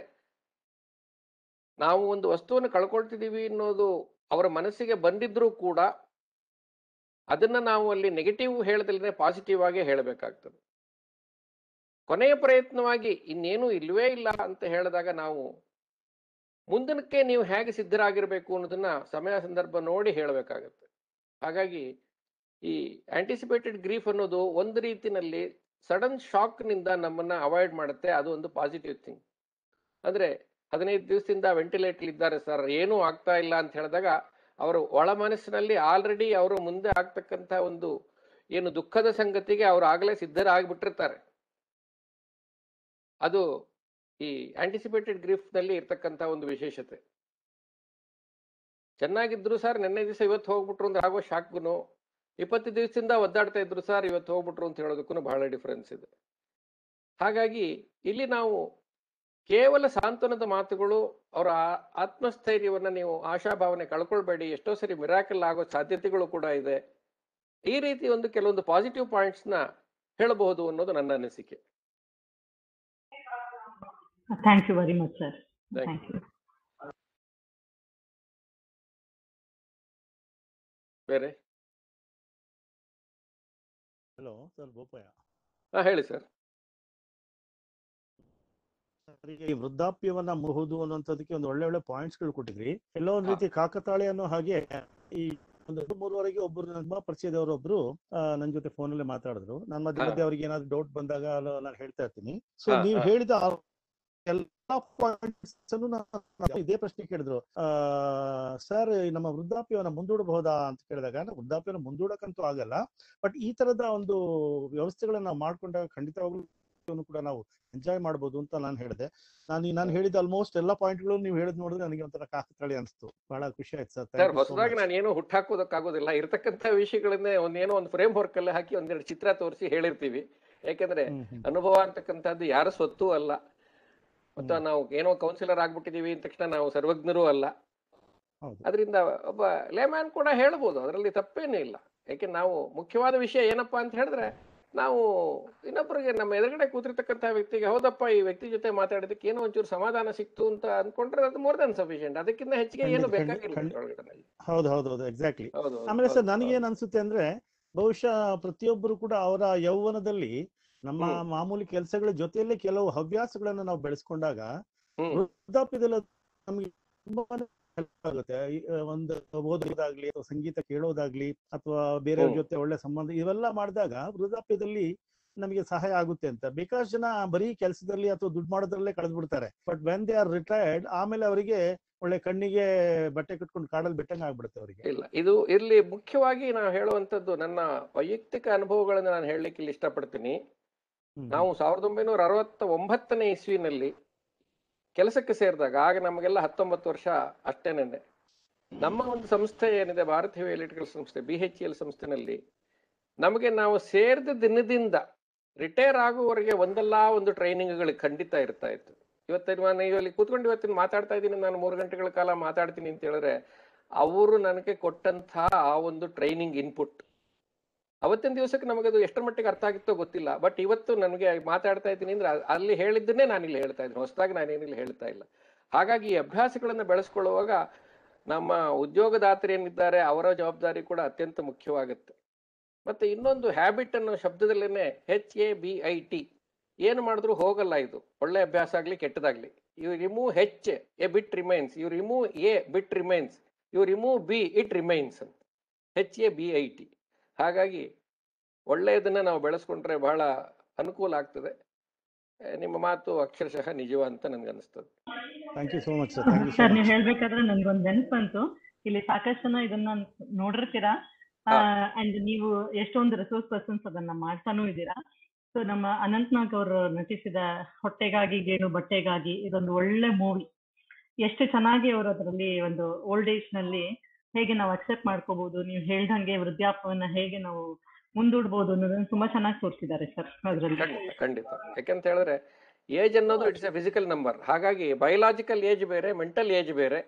ನಾವು ಒಂದು ವಸ್ತುವನ್ನು ಕಳ್ಕೊಳ್ತಿದ್ದೀವಿ ಅನ್ನೋದು ಅವರ ಮನಸ್ಸಿಗೆ ಬಂದಿದ್ರೂ ಕೂಡ ಅದನ್ನ ನಾವು ಅಲ್ಲಿ ನೆಗೆಟಿವ್ ಹೇಳದಲ್ಲದೆ ಪಾಸಿಟಿವ್ ಆಗೇ ಹೇಳಬೇಕಾಗ್ತದೆ ಕೊನೆಯ ಪ್ರಯತ್ನವಾಗಿ ಇನ್ನೇನು ಇಲ್ವೇ ಇಲ್ಲ ಅಂತ ಹೇಳಿದಾಗ ನಾವು ಮುಂದಿನಕ್ಕೆ ನೀವು ಹೇಗೆ ಸಿದ್ಧರಾಗಿರ್ಬೇಕು ಅನ್ನೋದನ್ನ ಸಮಯ ಸಂದರ್ಭ ನೋಡಿ ಹೇಳಬೇಕಾಗತ್ತೆ ಹಾಗಾಗಿ ಈ ಆಂಟಿಸಿಪೇಟೆಡ್ ಗ್ರೀಫ್ ಅನ್ನೋದು ಒಂದು ರೀತಿನಲ್ಲಿ ಸಡನ್ ಶಾಕ್ನಿಂದ ನಮ್ಮನ್ನ ಅವಾಯ್ಡ್ ಮಾಡುತ್ತೆ ಅದು ಒಂದು ಪಾಸಿಟಿವ್ ಥಿಂಗ್ ಅಂದ್ರೆ ಹದಿನೈದು ದಿವಸದಿಂದ ವೆಂಟಿಲೇಟರ್ ಇದ್ದಾರೆ ಸರ್ ಏನೂ ಆಗ್ತಾ ಇಲ್ಲ ಅಂತ ಹೇಳಿದಾಗ ಅವರು ಒಳ ಮನಸ್ಸಿನಲ್ಲಿ ಆಲ್ರೆಡಿ ಅವರು ಮುಂದೆ ಆಗ್ತಕ್ಕಂಥ ಒಂದು ಏನು ದುಃಖದ ಸಂಗತಿಗೆ ಅವರು ಆಗಲೇ ಸಿದ್ಧರಾಗ್ಬಿಟ್ಟಿರ್ತಾರೆ ಅದು ಈ ಆಂಟಿಸಿಪೇಟೆಡ್ ಗ್ರೀಫ್ ನಲ್ಲಿ ಇರ್ತಕ್ಕಂಥ ಒಂದು ವಿಶೇಷತೆ ಚೆನ್ನಾಗಿದ್ರು ಸರ್ ನಿನ್ನೆ ದಿವಸ ಇವತ್ತು ಹೋಗ್ಬಿಟ್ರು ಅಂದ್ರೆ ಆಗೋ ಶಾಕ್ಗುನು ಇಪ್ಪತ್ತು ದಿವಸದಿಂದ ಒದ್ದಾಡ್ತಾ ಇದ್ರು ಸರ್ ಇವತ್ತು ಹೋಗ್ಬಿಟ್ರು ಅಂತ ಹೇಳೋದಕ್ಕೂ ಬಹಳ ಡಿಫರೆನ್ಸ್ ಇದೆ ಹಾಗಾಗಿ ಇಲ್ಲಿ ನಾವು ಕೇವಲ ಸಾಂತ್ವನದ ಮಾತುಗಳು ಅವರ ಆ- ಆತ್ಮಸ್ಥೈರ್ಯವನ್ನ ನೀವು ಆಶಾಭಾವನೆ ಕಳ್ಕೊಳ್ಬೇಡಿ ಎಷ್ಟೋ ಸರಿ ಮಿರಾಕಲ್ ಆಗೋ ಸಾಧ್ಯತೆಗಳು ಕೂಡ ಇದೆ ಈ ರೀತಿ ಒಂದು ಕೆಲವೊಂದು ಪಾಸಿಟಿವ್ ಪಾಯಿಂಟ್ಸ್ ನ ಹೇಳಬಹುದು ಅನ್ನೋದು ನನ್ನ ಅನಿಸಿಕೆ thank you very much sir Thank thank you ಬೇರೆ ಹಲೋ ಸರ್ ಗೋಪಾಯ ಹಾ ಹೇಳಿ ಸರ್ ಸರ್, ಈಗ ಈ ವೃದ್ಧಾಪ್ಯವನ್ನ ಮುಹುದು ಅನ್ನುವಂಥದ್ದಕ್ಕೆ ಒಂದು ಒಳ್ಳೆ ಒಳ್ಳೆ ಪಾಯಿಂಟ್ಸ್ ಗಳು ಕೊಟ್ಟಿದ್ರಿ ಎಲ್ಲೋ ಒಂದ್ ಹಾ. ರೀತಿ ಕಾಕತಾಳೆ ಅನ್ನೋ ಹಾಗೆ ಈ ಒಂದು ಎರಡು ಮೂರುವರೆಗೆ ಒಬ್ರು ನಮ್ಮ ಪರಿಚಯದವರು ಒಬ್ರು ಆ, ನನ್ ಜೊತೆ ಫೋನ್ ಅಲ್ಲೇ ಮಾತಾಡಿದ್ರು ನಾನು ಮಧ್ಯೆ ಹಾ. ಮಧ್ಯೆ ಅವ್ರಿಗೆ ಏನಾದ್ರು ಡೌಟ್ ಬಂದಾಗ ನಾನು ಹೇಳ್ತಾ ಇರ್ತೀನಿ ಸೊ ಹಾ, ನೀವು ಹಾ. ಹೇಳಿದ ಆ ಎಲ್ಲಾ ಪಾಯಿಂಟ್ಸ್ ಅನ್ನು ನಾನು ಇದೇ ಪ್ರಶ್ನೆ ಕೇಳಿದ್ರು ಆ ಸರ್ ನಮ್ಮ ವೃದ್ಧಾಪ್ಯವನ್ನ ಮುಂದೂಡಬಹುದಾ ಅಂತ ಕೇಳಿದಾಗ ನಾವು ವೃದ್ಧಾಪ್ಯನ ಮುಂದೂಡಕ್ಕಂತೂ ಆಗಲ್ಲ ಬಟ್ ಈ ತರದ ಒಂದು ವ್ಯವಸ್ಥೆಗಳನ್ನ ನಾವು ಮಾಡ್ಕೊಂಡಾಗ ಖಂಡಿತವಾಗ್ಲೂ ಜೀವನ ಕೂಡ ನಾವು ಎಂಜಾಯ್ ಮಾಡ್ಬೋದು ಅಂತ ನಾನು ಹೇಳಿದೆ ನಾನು ನಾನು ಹೇಳಿದ ಆಲ್ಮೋಸ್ಟ್ ಎಲ್ಲಾ ಪಾಯಿಂಟ್ಗಳು ನೀವು ಹೇಳಿದ್ ನೋಡಿದ್ರೆ ನನಗೆ ಒಂಥರ ಕಾಕತಾಳಿ ಅನಿಸ್ತು ಬಹಳ ಖುಷಿ ಆಯ್ತು ಸರ್ ಸರ್ ಹೊಸದಾಗಿ ನಾನು ಏನು ಹುಟ್ಟಾಕೋದಕ್ಕಾಗೋದಿಲ್ಲ ಇರ್ತಕ್ಕಂಥ ವಿಷಯಗಳನ್ನೇ ಒಂದೇನೋ ಒಂದು ಫ್ರೇಮ್ ವರ್ಕ್ ಅಲ್ಲಿ ಹಾಕಿ ಒಂದೆರಡು ಚಿತ್ರ ತೋರಿಸಿ ಹೇಳಿರ್ತೀವಿ ಯಾಕಂದ್ರೆ ಅನುಭವ ಅಂತಕ್ಕಂಥದ್ದು ಯಾರ ಸ್ವತ್ತು ಅಲ್ಲ ಮತ್ತು ಹ್ಮ್. ನಾವು ಏನೋ ಕೌನ್ಸಿಲರ್ ಆಗ್ಬಿಟ್ಟಿದೀವಿ ಅಂದ ತಕ್ಷಣ ನಾವು ಸರ್ವಜ್ಞರೂ ಅಲ್ಲ ಹೌದು ಅದರಿಂದ ಒಬ್ಬ ಲೇಮ್ಯಾನ್ ಕೂಡ ಹೇಳ್ಬೋದು ಅದರಲ್ಲಿ ತಪ್ಪೇನೂ ಇಲ್ಲ ಯಾಕೆ ನಾವು ಮುಖ್ಯವಾದ ವಿಷಯ ಏನಪ್ಪಾ ಅಂತ ಹೇಳಿದ್ರೆ ನಾವು ಇನ್ನೊಬ್ಬರಿಗೆ ನಮ್ಮ ಎದುರುಗಡೆ ಕೂತಿರ್ತಕ್ಕಂಥ ವ್ಯಕ್ತಿಗೆ ಹೌದಪ್ಪ ಈ ವ್ಯಕ್ತಿ ಜೊತೆ ಮಾತಾಡಿದಕ್ಕೆ ಏನೋ ಒಂಚೂರು ಸಮಾಧಾನ ಸಿಕ್ತು ಅಂತ ಅನ್ಕೊಂಡ್ರೆ ಅದು ಮೋರ್ ದನ್ ಸಫಿಶಿಯಂಟ್ ಅದಕ್ಕಿಂತ ಹೆಚ್ಚಿಗೆ ಏನು ಖಂಡಿತ, ಖಂಡಿತ, ಬೇಕಾಗಿಲ್ಲ ಖಂಡಿತ. ಒಳಗಡೆ. ಹೌದು ಹೌದು ಹೌದು ಎಕ್ಸಾಕ್ಟ್ಲಿ ಹೌದು ಹೌದು, ಆಮೇಲೆ ಸರ್ ಹೌದು, ನನಗೆ ಏನ್ ಹೌದು. ಅನ್ಸುತ್ತೆ ಅಂದ್ರೆ ಬಹುಶಃ ಪ್ರತಿಯೊಬ್ಬರು ಕೂಡ ಅವರ ಯೌವನದಲ್ಲಿ ನಮ್ಮ ಹ್ಮ್. ಮಾಮೂಲಿ ಕೆಲಸಗಳ ಜೊತೆಯಲ್ಲೇ ಕೆಲವು ಹವ್ಯಾಸಗಳನ್ನ ನಾವು ಬೆಳೆಸ್ಕೊಂಡಾಗ ಹ್ಮ್ ವೃದ್ಧಾಪ್ಯದಲ್ಲಿ ಅದು ನಮ್ಗೆ ತುಂಬಾನೇ help ಆಗುತ್ತೆ ಈ, ಆ, ಒಂದು ಓದೋದಾಗ್ಲಿ ಅಥವಾ ಸಂಗೀತ ಕೇಳೋದಾಗ್ಲಿ ಅಥವಾ ಬೇರೆಯವ್ರ ಹ್ಮ್. ಜೊತೆ ಒಳ್ಳೆ ಸಂಬಂಧ ಇವೆಲ್ಲ ಮಾಡಿದಾಗ ವೃದ್ಧಾಪ್ಯದಲ್ಲಿ ನಮಗೆ ಸಹಾಯ ಆಗುತ್ತೆ ಅಂತ ಬೇಕಾದಷ್ಟು ಜನ ಬರೀ ಕೆಲಸದಲ್ಲಿ ಅಥವಾ ದುಡ್ಡು ಮಾಡೋದ್ರಲ್ಲೇ ಕಳೆದು ಬಿಡ್ತಾರೆ but when they are retired ಆಮೇಲೆ ಅವರಿಗೆ ಒಳ್ಳೆ ಕಣ್ಣಿಗೆ ಬಟ್ಟೆ ಕಟ್ಕೊಂಡು ಕಾಡಲ್ಲಿ ಬಿಟ್ಟಂಗೆ ಆಗ್ಬಿಡುತ್ತೆ ಅವರಿಗೆ ಇಲ್ಲ ಇದು ಇಲ್ಲಿ ಮುಖ್ಯವಾಗಿ ನಾವು ಹೇಳುವಂತದ್ದು ನನ್ನ ವೈಯಕ್ತಿಕ ಅನುಭವಗಳನ್ನು ನಾನು ಹೇಳಲಿಕ್ಕೆ ಇಲ್ಲಿ ಇಷ್ಟಪಡ್ತೀನಿ ನಾವು ಸಾವಿರದ ಒಂಬೈನೂರ ಅರವತ್ತ ಒಂಬತ್ತನೇ ಇಸ್ವಿನಲ್ಲಿ ಕೆಲಸಕ್ಕೆ ಸೇರಿದಾಗ ಆಗ ನಮಗೆಲ್ಲ ಹತ್ತೊಂಬತ್ತು ವರ್ಷ ಅಷ್ಟೇನೆ ನಮ್ಮ ಒಂದು ಸಂಸ್ಥೆ ಏನಿದೆ ಭಾರತ್ ಹೆವಿ ಎಲೆಕ್ಟ್ರಿಕಲ್ ಸಂಸ್ಥೆ ಬಿ ಎಚ್ ಎಲ್ ಸಂಸ್ಥೆನಲ್ಲಿ ನಮಗೆ ನಾವು ಸೇರಿದ ದಿನದಿಂದ ರಿಟೈರ್ ಆಗುವವರೆಗೆ ಒಂದಲ್ಲ ಒಂದು ಟ್ರೈನಿಂಗ್ಗಳು ಖಂಡಿತ ಇರ್ತಾ ಇತ್ತು ಇವತ್ತಿನ ನಾನು ಇಲ್ಲಿ ಕೂತ್ಕೊಂಡು ಇವತ್ತಿನ ಮಾತಾಡ್ತಾ ಇದ್ದೀನಿ ನಾನು ಮೂರು ಗಂಟೆಗಳ ಕಾಲ ಮಾತಾಡ್ತೀನಿ ಅಂತ ಹೇಳಿದ್ರೆ ಅವರು ನನಗೆ ಕೊಟ್ಟಂತಹ ಆ ಒಂದು ಟ್ರೈನಿಂಗ್ ಇನ್ಪುಟ್ ಅವತ್ತಿನ ದಿವಸಕ್ಕೆ ನಮಗದು ಎಷ್ಟರ ಮಟ್ಟಿಗೆ ಅರ್ಥ ಆಗಿತ್ತೋ ಗೊತ್ತಿಲ್ಲ ಬಟ್ ಇವತ್ತು ನನಗೆ ಮಾತಾಡ್ತಾ ಇದ್ದೀನಿ ಅಂದ್ರೆ ಅ- ಅಲ್ಲಿ ಹೇಳಿದ್ದನ್ನೇ ನಾನಿಲ್ಲಿ ಹೇಳ್ತಾ ಇದ್ದೀನಿ ಹೊಸದಾಗಿ ನಾನೇನಿಲ್ಲಿ ಹೇಳ್ತಾ ಇಲ್ಲ ಹಾಗಾಗಿ ಈ ಅಭ್ಯಾಸಗಳನ್ನು ಬೆಳೆಸ್ಕೊಳ್ಳುವಾಗ ನಮ್ಮ ಉದ್ಯೋಗದಾತರು ಏನಿದ್ದಾರೆ ಅವರ ಜವಾಬ್ದಾರಿ ಕೂಡ ಅತ್ಯಂತ ಮುಖ್ಯವಾಗುತ್ತೆ ಮತ್ತೆ ಇನ್ನೊಂದು ಹ್ಯಾಬಿಟ್ ಅನ್ನೋ ಶಬ್ದದಲ್ಲೇನೆ H A B I T ಏನು ಮಾಡಿದ್ರು ಹೋಗಲ್ಲ ಇದು ಒಳ್ಳೆ ಅಭ್ಯಾಸ ಆಗಲಿ ಕೆಟ್ಟದಾಗ್ಲಿ you remove H A bit remains you remove A bit remains you remove B it remains ಅಂತ H A B I T ಹಾಗಾಗಿ ಒಳ್ಳೆಯದನ್ನ ನಾವು ಬೆಳೆಸ್ಕೊಂಡ್ರೆ ಬಹಳ ಅನುಕೂಲ ಆಗ್ತದೆ ಆ, ನಿಮ್ಮ ಮಾತು ಅಕ್ಷರಶಃ ನಿಜವ ಅಂತ ನನ್ಗೆ ಅನಿಸ್ತದೆ thank you so much sir thank you so sir ನೀವು ಮಚ್ ಹೇಳ್ಬೇಕಾದ್ರೆ ನನ್ಗೊಂದ್ ನೆನಪು ಬಂತು ಇಲ್ಲಿ ಸಾಕಷ್ಟು ಜನ ಇದನ್ನ ನೋಡಿರ್ತೀರಾ ಹಾ. ಅಂಡ್ ನೀವು ಎಷ್ಟೊಂದು ರಿಸೋರ್ಸ್ ಪರ್ಸನ್ಸ್ ಅದನ್ನ ಮಾಡ್ತಾನೂ ಇದ್ದೀರಾ ಸೊ ನಮ್ಮ ಅನಂತ್ನಾಗ್ ಅವರು ನಟಿಸಿದ ಹೊಟ್ಟೆಗಾಗಿ ಗೇಣು ಬಟ್ಟೆಗಾಗಿ ಇದೊಂದು ಒಳ್ಳೆ ಮೂವಿ ಎಷ್ಟು ಚೆನ್ನಾಗಿ ಅವರು ಅದರಲ್ಲಿ ಒಂದು ಓಲ್ಡ್ ಏಜ್ ನಲ್ಲಿ ಹೇಗೆ ನಾವು ಅಕ್ಸೆಪ್ಟ್ ಮಾಡ್ಕೋಬಹುದು ನೀವು ಹೇಳ್ದಂಗೆ ವೃದ್ಧಾಪ್ಯವನ್ನ ಹೇಗೆ ನಾವು ಮುಂದೂಡ್ಬೋದು ಅನ್ನೋದನ್ನ ತುಂಬಾ ಚೆನ್ನಾಗಿ ತೋರಿಸಿದ್ದಾರೆ ಸರ್ ಅದರಲ್ಲಿ ಖಂಡಿತ ಖಂಡಿತ ಯಾಕಂತ ಹೇಳಿದ್ರೆ ಏಜ್ ಅನ್ನೋದು ಇಟ್ಸ್ ಎ ಫಿಸಿಕಲ್ ನಂಬರ್ ಹಾಗಾಗಿ ಬಯೋಲಾಜಿಕಲ್ ಏಜ್ ಬೇರೆ ಮೆಂಟಲ್ ಏಜ್ ಬೇರೆ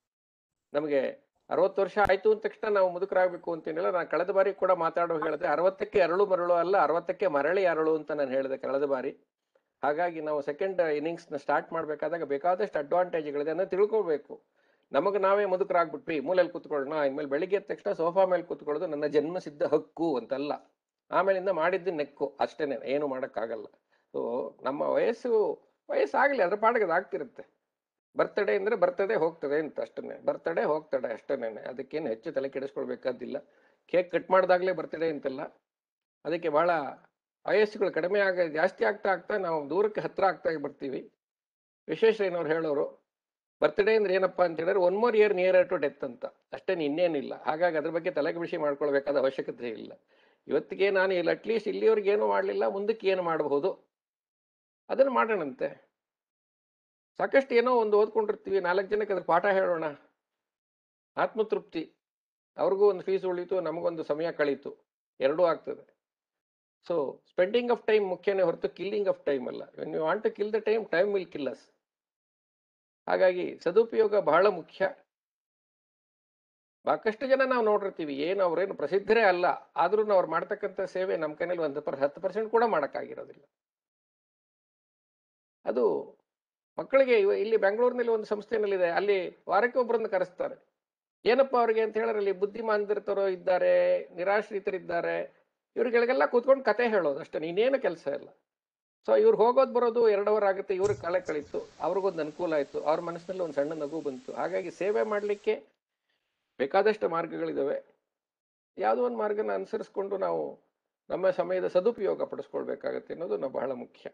ನಮಗೆ ಅರವತ್ತು ವರ್ಷ ಆಯ್ತು ಅಂದ ತಕ್ಷಣ ನಾವು ಮುದುಕರಾಗಬೇಕು ಅಂತೇನಿಲ್ಲ ನಾನು ಕಳೆದ ಬಾರಿ ಕೂಡ ಮಾತಾಡೋ ಹೇಳಿದೆ ಅರವತ್ತಕ್ಕೆ ಅರಳು ಮರಳು ಅಲ್ಲ ಅರವತ್ತಕ್ಕೆ ಮರಳಿ ಅರಳು ಅಂತ ನಾನು ಹೇಳಿದೆ ಕಳೆದ ಬಾರಿ ಹಾಗಾಗಿ ನಾವು ಸೆಕೆಂಡ್ ಇನ್ನಿಂಗ್ಸ್ನ ಸ್ಟಾರ್ಟ್ ಮಾಡಬೇಕಾದಾಗ ಬೇಕಾದಷ್ಟು ಅಡ್ವಾಂಟೇಜ್ಗಳಿದೆ ಅದನ್ನ ತಿಳ್ಕೊಳ್ಬೇಕು ನಮಗೆ ನಾವೇ ಮುದುಕರಾಗ್ಬಿಟ್ವಿ ಮೂಲೆಯಲ್ಲಿ ಕೂತ್ಕೊಳ್ಳೋಣ ಇನ್ಮೇಲೆ ಬೆಳಿಗ್ಗೆ ಎದ್ದ ತಕ್ಷಣ ಸೋಫಾ ಮೇಲೆ ಕೂತ್ಕೊಳ್ಳೋದು ನನ್ನ ಜನ್ಮ ಸಿದ್ಧ ಹಕ್ಕು ಅಂತಲ್ಲ ಆಮೇಲಿಂದ ಮಾಡಿದ್ದು ನೆಕ್ಕು ಅಷ್ಟೇನೆ ಏನು ಮಾಡೋಕ್ಕಾಗಲ್ಲ ಸೊ ನಮ್ಮ ವಯಸ್ಸು ವಯಸ್ಸಾಗಲಿ ಅದ್ರ ಪಾಡಿಗೆ ಅದು ಆಗ್ತಿರುತ್ತೆ ಬರ್ತಡೇ ಅಂದ್ರೆ ಬರ್ತಡೇ ಹೋಗ್ತದೆ ಅಂತ ಅಷ್ಟೇ ಬರ್ತಡೇ ಹೋಗ್ತಡೆ ಅಷ್ಟೇನೆ ಅದಕ್ಕೇನು ಹೆಚ್ಚು ತಲೆ ಕೆಡಿಸ್ಕೊಳ್ಬೇಕಾದಿಲ್ಲ ಕೇಕ್ ಕಟ್ ಮಾಡಿದಾಗಲೇ ಬರ್ತಡೇ ಅಂತಲ್ಲ ಅದಕ್ಕೆ ಬಹಳ ವಯಸ್ಸುಗಳು ಕಡಿಮೆ ಆಗ ಜಾಸ್ತಿ ಆಗ್ತಾ ಆಗ್ತಾ ನಾವು ದೂರಕ್ಕೆ ಹತ್ರ ಆಗ್ತಾ ಬರ್ತೀವಿ ವಿಶ್ವೇಶ್ವರಯ್ಯನವ್ರು ಹೇಳೋರು ಬರ್ತ್ಡೇ ಅಂದ್ರೆ ಏನಪ್ಪಾ ಅಂತ ಹೇಳಿದ್ರೆ one more year near to death ಅಂತ ಅಷ್ಟೇನು ಇನ್ನೇನಿಲ್ಲ ಹಾಗಾಗಿ ಅದ್ರ ಬಗ್ಗೆ ತಲೆಗೆ ಬಿಸಿ ಮಾಡ್ಕೊಳ್ಬೇಕಾದ ಅವಶ್ಯಕತೆ ಇಲ್ಲ ಇವತ್ತಿಗೆ ನಾನು ಇಲ್ಲಿ ಅಟ್ಲೀಸ್ಟ್ ಇಲ್ಲಿವರೆಗೆ ಏನು ಮಾಡಲಿಲ್ಲ ಮುಂದಕ್ಕೆ ಏನು ಮಾಡಬಹುದು ಅದನ್ನು ಮಾಡೋಣಂತೆ ಸಾಕಷ್ಟು ಏನೋ ಒಂದು ಓದ್ಕೊಂಡಿರ್ತೀವಿ ನಾಲ್ಕು ಜನಕ್ಕೆ ಅದ್ರ ಪಾಠ ಹೇಳೋಣ ಆತ್ಮತೃಪ್ತಿ ಅವ್ರಿಗೂ ಒಂದು ಫೀಸ್ ಉಳೀತು ನಮಗೊಂದು ಸಮಯ ಕಳೀತು ಎರಡೂ ಆಗ್ತದೆ ಸೊ ಸ್ಪೆಂಡಿಂಗ್ ಆಫ್ ಟೈಮ್ ಮುಖ್ಯನೇ ಹೊರತು ಕಿಲ್ಲಿಂಗ್ ಆಫ್ ಟೈಮ್ ಅಲ್ಲ when you want to kill the time time will kill us ಹಾಗಾಗಿ ಸದುಪಯೋಗ ಬಹಳ ಮುಖ್ಯ ಸಾಕಷ್ಟು ಜನ ನಾವು ನೋಡಿರ್ತೀವಿ ಏನು ಅವ್ರೇನು ಪ್ರಸಿದ್ಧರೇ ಅಲ್ಲ ಆದ್ರೂ ಅವ್ರು ಮಾಡ್ತಕ್ಕಂಥ ಸೇವೆ ನಮ್ಮ ಕೈನಲ್ಲಿ ಒಂದು ಪರ್ ಹತ್ತು ಪರ್ಸೆಂಟ್ ಕೂಡ ಮಾಡೋಕ್ಕಾಗಿರೋದಿಲ್ಲ ಅದು ಮಕ್ಕಳಿಗೆ ಇವ- ಇಲ್ಲಿ ಬೆಂಗಳೂರಿನಲ್ಲಿ ಒಂದು ಸಂಸ್ಥೆನಲ್ಲಿದೆ ಅಲ್ಲಿ ವಾರಕ್ಕೆ ಒಬ್ಬರನ್ನು ಕರೆಸ್ತಾರೆ ಏನಪ್ಪ ಅವ್ರಿಗೆ ಅಂತ ಹೇಳಿದ್ರೆ ಅಲ್ಲಿ ಬುದ್ಧಿಮಾಂದ್ರತರು ಇದ್ದಾರೆ ನಿರಾಶ್ರಿತರಿದ್ದಾರೆ ಇವ್ರಿಗಳಿಗೆಲ್ಲ ಕೂತ್ಕೊಂಡು ಕತೆ ಹೇಳೋದು ಅಷ್ಟೇ ಇನ್ನೇನು ಕೆಲಸ ಇಲ್ಲ ಸೊ ಇವ್ರು ಹೋಗೋದು ಬರೋದು ಎರಡು ಅವರ್ ಆಗುತ್ತೆ ಇವ್ರಿಗೆ ಕಾಲ ಕಳೀತು ಅವ್ರಿಗೊಂದು ಅನುಕೂಲ ಆಯಿತು ಅವ್ರ ಮನಸ್ಸಿನಲ್ಲಿ ಒಂದು ಸಣ್ಣ ನಗು ಬಂತು ಹಾಗಾಗಿ ಸೇವೆ ಮಾಡಲಿಕ್ಕೆ ಬೇಕಾದಷ್ಟು ಮಾರ್ಗಗಳಿದಾವೆ ಯಾವುದೋ ಒಂದು ಮಾರ್ಗನ ಅನುಸರಿಸ್ಕೊಂಡು ನಾವು ನಮ್ಮ ಸಮಯದ ಸದುಪಯೋಗ ಪಡಿಸ್ಕೊಳ್ಬೇಕಾಗತ್ತೆ ಅನ್ನೋದು ನಾವು ಬಹಳ ಮುಖ್ಯ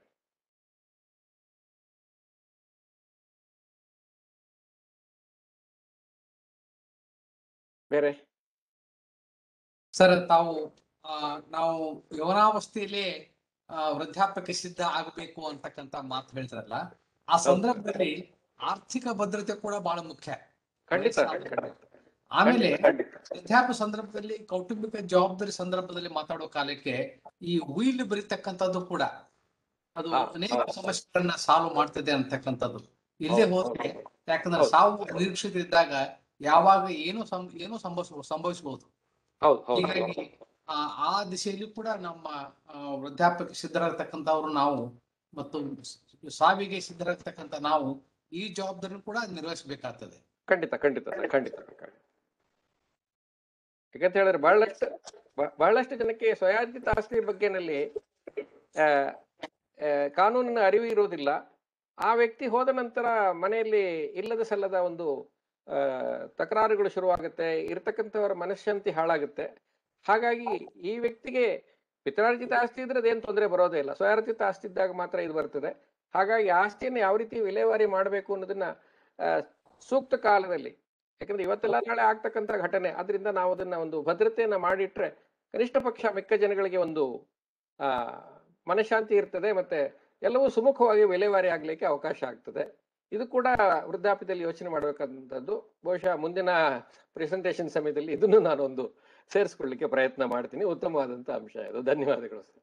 ಬೇರೆ ಸರ್ ತಾವು ಆ, ನಾವು ಯೌವನಾವಸ್ಥೆಯಲ್ಲೇ ಆ, ವೃದ್ಧಾಪ್ಯಕ್ಕೆ ಸಿದ್ಧ ಆಗಬೇಕು ಅಂತಕ್ಕಂತ ಮಾತು ಹೇಳ್ತಾರಲ್ಲ ಆ ಸಂದರ್ಭದಲ್ಲಿ ಆರ್ಥಿಕ ಭದ್ರತೆ ಕೂಡ ಬಹಳ ಮುಖ್ಯ ಖಂಡಿತ ವಯಸ್ಸಾದ- ಖಂಡಿತ ಆಮೇಲೆ ಖಂಡಿತ ವೃದ್ಧಾಪ್ಯ ಸಂದರ್ಭದಲ್ಲಿ ಕೌಟುಂಬಿಕ ಜವಾಬ್ದಾರಿ ಸಂದರ್ಭದಲ್ಲಿ ಮಾತಾಡೋ ಕಾಲಕ್ಕೆ ಈ ಉಯಿಲು ಬರೀತಕ್ಕಂಥದ್ದು ಕೂಡ ಅದು ಹಾ, ಅನೇಕ ಹೌದು. ಸಮಸ್ಯೆಗಳನ್ನ ಸಾಲ್ವ್ ಮಾಡ್ತದೆ ಅಂತಕ್ಕಂಥದ್ದು ಇಲ್ಲೇ ಹೌದು, ಹೋದ್ರೆ ಹೌದು. ಯಾಕಂದ್ರೆ ಹೌದು. ಸಾವು ನಿರೀಕ್ಷಿತ ಇದ್ದಾಗ ಯಾವಾಗ ಏನು ಸಂ ಏನು ಸಂಭವಿಸಬಹುದು ಸಂಭವಿಸಬಹುದು ಹೌದು ಹೌದು ಹೀಗಾಗಿ ಆ ಆ ದಿಶೆಯಲ್ಲಿ ಕೂಡ ನಮ್ಮ ಆ, ವೃದ್ಧಾಪ್ಯಕ್ಕೆ ಸಿದ್ಧರಾಗ್ತಕ್ಕಂಥವ್ರು ನಾವು ಮತ್ತು ಸಾವಿಗೆ ಸಿದ್ಧರಾಗ್ತಕ್ಕಂಥ ನಾವು ಈ ಜವಾಬ್ದಾರಿ ಕೂಡ ನಿರ್ವಹಿಸಬೇಕಾಗ್ತದೆ ಖಂಡಿತ ಖಂಡಿತ ಸರ್ ಖಂಡಿತ ಖಂಡಿತ. ಯಾಕಂತ ಹೇಳಿದ್ರೆ ಬಹಳಷ್ಟು ಬ- ಬಹಳಷ್ಟು ಜನಕ್ಕೆ ಸ್ವಯಾರ್ಜಿತ ಆಸ್ತಿ ಬಗ್ಗೆನಲ್ಲಿ ಆ, ಆ, ಕಾನೂನಿನ ಅರಿವು ಇರುವುದಿಲ್ಲ ಆ ವ್ಯಕ್ತಿ ಹೋದ ನಂತರ ಮನೆಯಲ್ಲಿ ಇಲ್ಲದ ಸಲ್ಲದ ಒಂದು ಆ, ತಕರಾರುಗಳು ಶುರುವಾಗುತ್ತೆ ಇರ್ತಕ್ಕಂಥವರ ಮನಃಶಾಂತಿ ಹಾಳಾಗುತ್ತೆ ಹಾಗಾಗಿ ಈ ವ್ಯಕ್ತಿಗೆ ಪಿತ್ರಾರ್ಜಿತ ಆಸ್ತಿ ಇದ್ರೆ ಅದೇನು ತೊಂದರೆ ಬರೋದೇ ಇಲ್ಲ ಸ್ವಯಾರ್ಜಿತ ಆಸ್ತಿ ಇದ್ದಾಗ ಮಾತ್ರ ಇದು ಬರ್ತದೆ ಹಾಗಾಗಿ ಆಸ್ತಿಯನ್ನು ಯಾವ ರೀತಿ ವಿಲೇವಾರಿ ಮಾಡಬೇಕು ಅನ್ನೋದನ್ನ ಆ, ಸೂಕ್ತ ಕಾಲದಲ್ಲಿ ಯಾಕಂದ್ರೆ ಇವತ್ತೆಲ್ಲ ನಾಳೆ ಆಗ್ತಕ್ಕಂಥ ಘಟನೆ ಅದರಿಂದ ನಾವು ಅದನ್ನ ಒಂದು ಭದ್ರತೆಯನ್ನ ಮಾಡಿಟ್ರೆ ಕನಿಷ್ಠ ಪಕ್ಷ ಮಿಕ್ಕ ಜನಗಳಿಗೆ ಒಂದು ಆ ಮನಃಶಾಂತಿ ಇರ್ತದೆ ಮತ್ತೆ ಎಲ್ಲವೂ ಸುಮುಖವಾಗಿ ವಿಲೇವಾರಿ ಆಗ್ಲಿಕ್ಕೆ ಅವಕಾಶ ಆಗ್ತದೆ ಇದು ಕೂಡ ವೃದ್ಧಾಪ್ಯದಲ್ಲಿ ಯೋಚನೆ ಮಾಡಬೇಕಂತದ್ದು ಬಹುಶಃ ಮುಂದಿನ ಪ್ರೆಸೆಂಟೇಷನ್ ಸಮಯದಲ್ಲಿ ಇದನ್ನು ನಾನು ಒಂದು ಸೇರಿಸ್ಕೊಳ್ಳಿಕ್ಕೆ ಪ್ರಯತ್ನ ಮಾಡ್ತೀನಿ ಉತ್ತಮವಾದಂತ ಅಂಶ ಇದು ಧನ್ಯವಾದಗಳು ಸರ್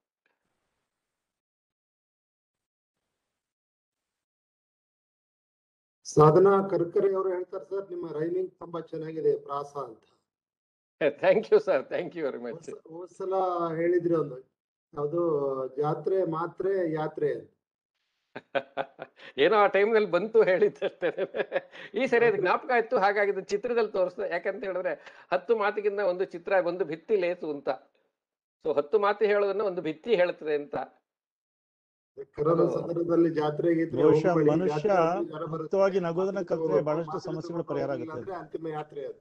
ಸಾಧನಾ ಕರ್ಕರೆ ಅವರು ಹೇಳ್ತಾರೆ ಸರ್ ನಿಮ್ಮ ರೈಮಿಂಗ್ ತುಂಬಾ ಚೆನ್ನಾಗಿದೆ ಪ್ರಾಸ ಅಂತ thank you sir thank you very much ಹೋದ್- ಹೋದ್ ಸಲ ಹೇಳಿದ್ರಿ ಒಂದು ಯಾವುದು ಜಾತ್ರೆ ಮಾತ್ರೆ ಯಾತ್ರೆ ಅಂತ ಏನೋ ಆ ಟೈಮ್ನಲ್ಲಿ ಬಂತು ಹೇಳಿದ್ದಷ್ಟೇ ಈ ಸರಿ ಅದು ಜ್ಞಾಪಕ ಆಯ್ತು ಹಾಗಾಗಿ ಇದು ಚಿತ್ರದಲ್ಲಿ ತೋರಿಸ್ದೆ ಯಾಕಂತ ಹೇಳಿದ್ರೆ ಹತ್ತು ಮಾತಿಗಿಂತ ಒಂದು ಚಿತ್ರ ಒಂದು ಭಿತ್ತಿ ಲೇಸು ಅಂತ ಸೊ ಹತ್ತು ಮಾತು ಹೇಳೋದನ್ನ ಒಂದು ಭಿತ್ತಿ ಹೇಳ್ತದೆ ಅಂತ ಕರೋನಾ ಸಂದರ್ಭದಲ್ಲಿ ಜಾತ್ರೆ ಗೀತ್ರೆ ಬಹುಶಃ ಹೋಗ್ಬೇಡಿ, ಮನುಷ್ಯ ಜಾತ್ರೆ ಆದ್ಮೇಲೆ ಜ್ವರ ಬರುತ್ತೆ. ಮುಕ್ತವಾಗಿ ನಗೋದನ್ನ ಕಲ್ತ್ರೆ ಹೋಗ್ಬೇಕು, ಬಹಳಷ್ಟು ಮಾತ್ರೆ ಸಮಸ್ಯೆಗಳು ತಗೊಂಡು ಪರಿಹಾರ ಹೋಗಿಲ್ಲ ಆಗುತ್ತೆ ಅಂದ್ರೆ ಅಂತಿಮ ಯಾತ್ರೆ ಅಂತ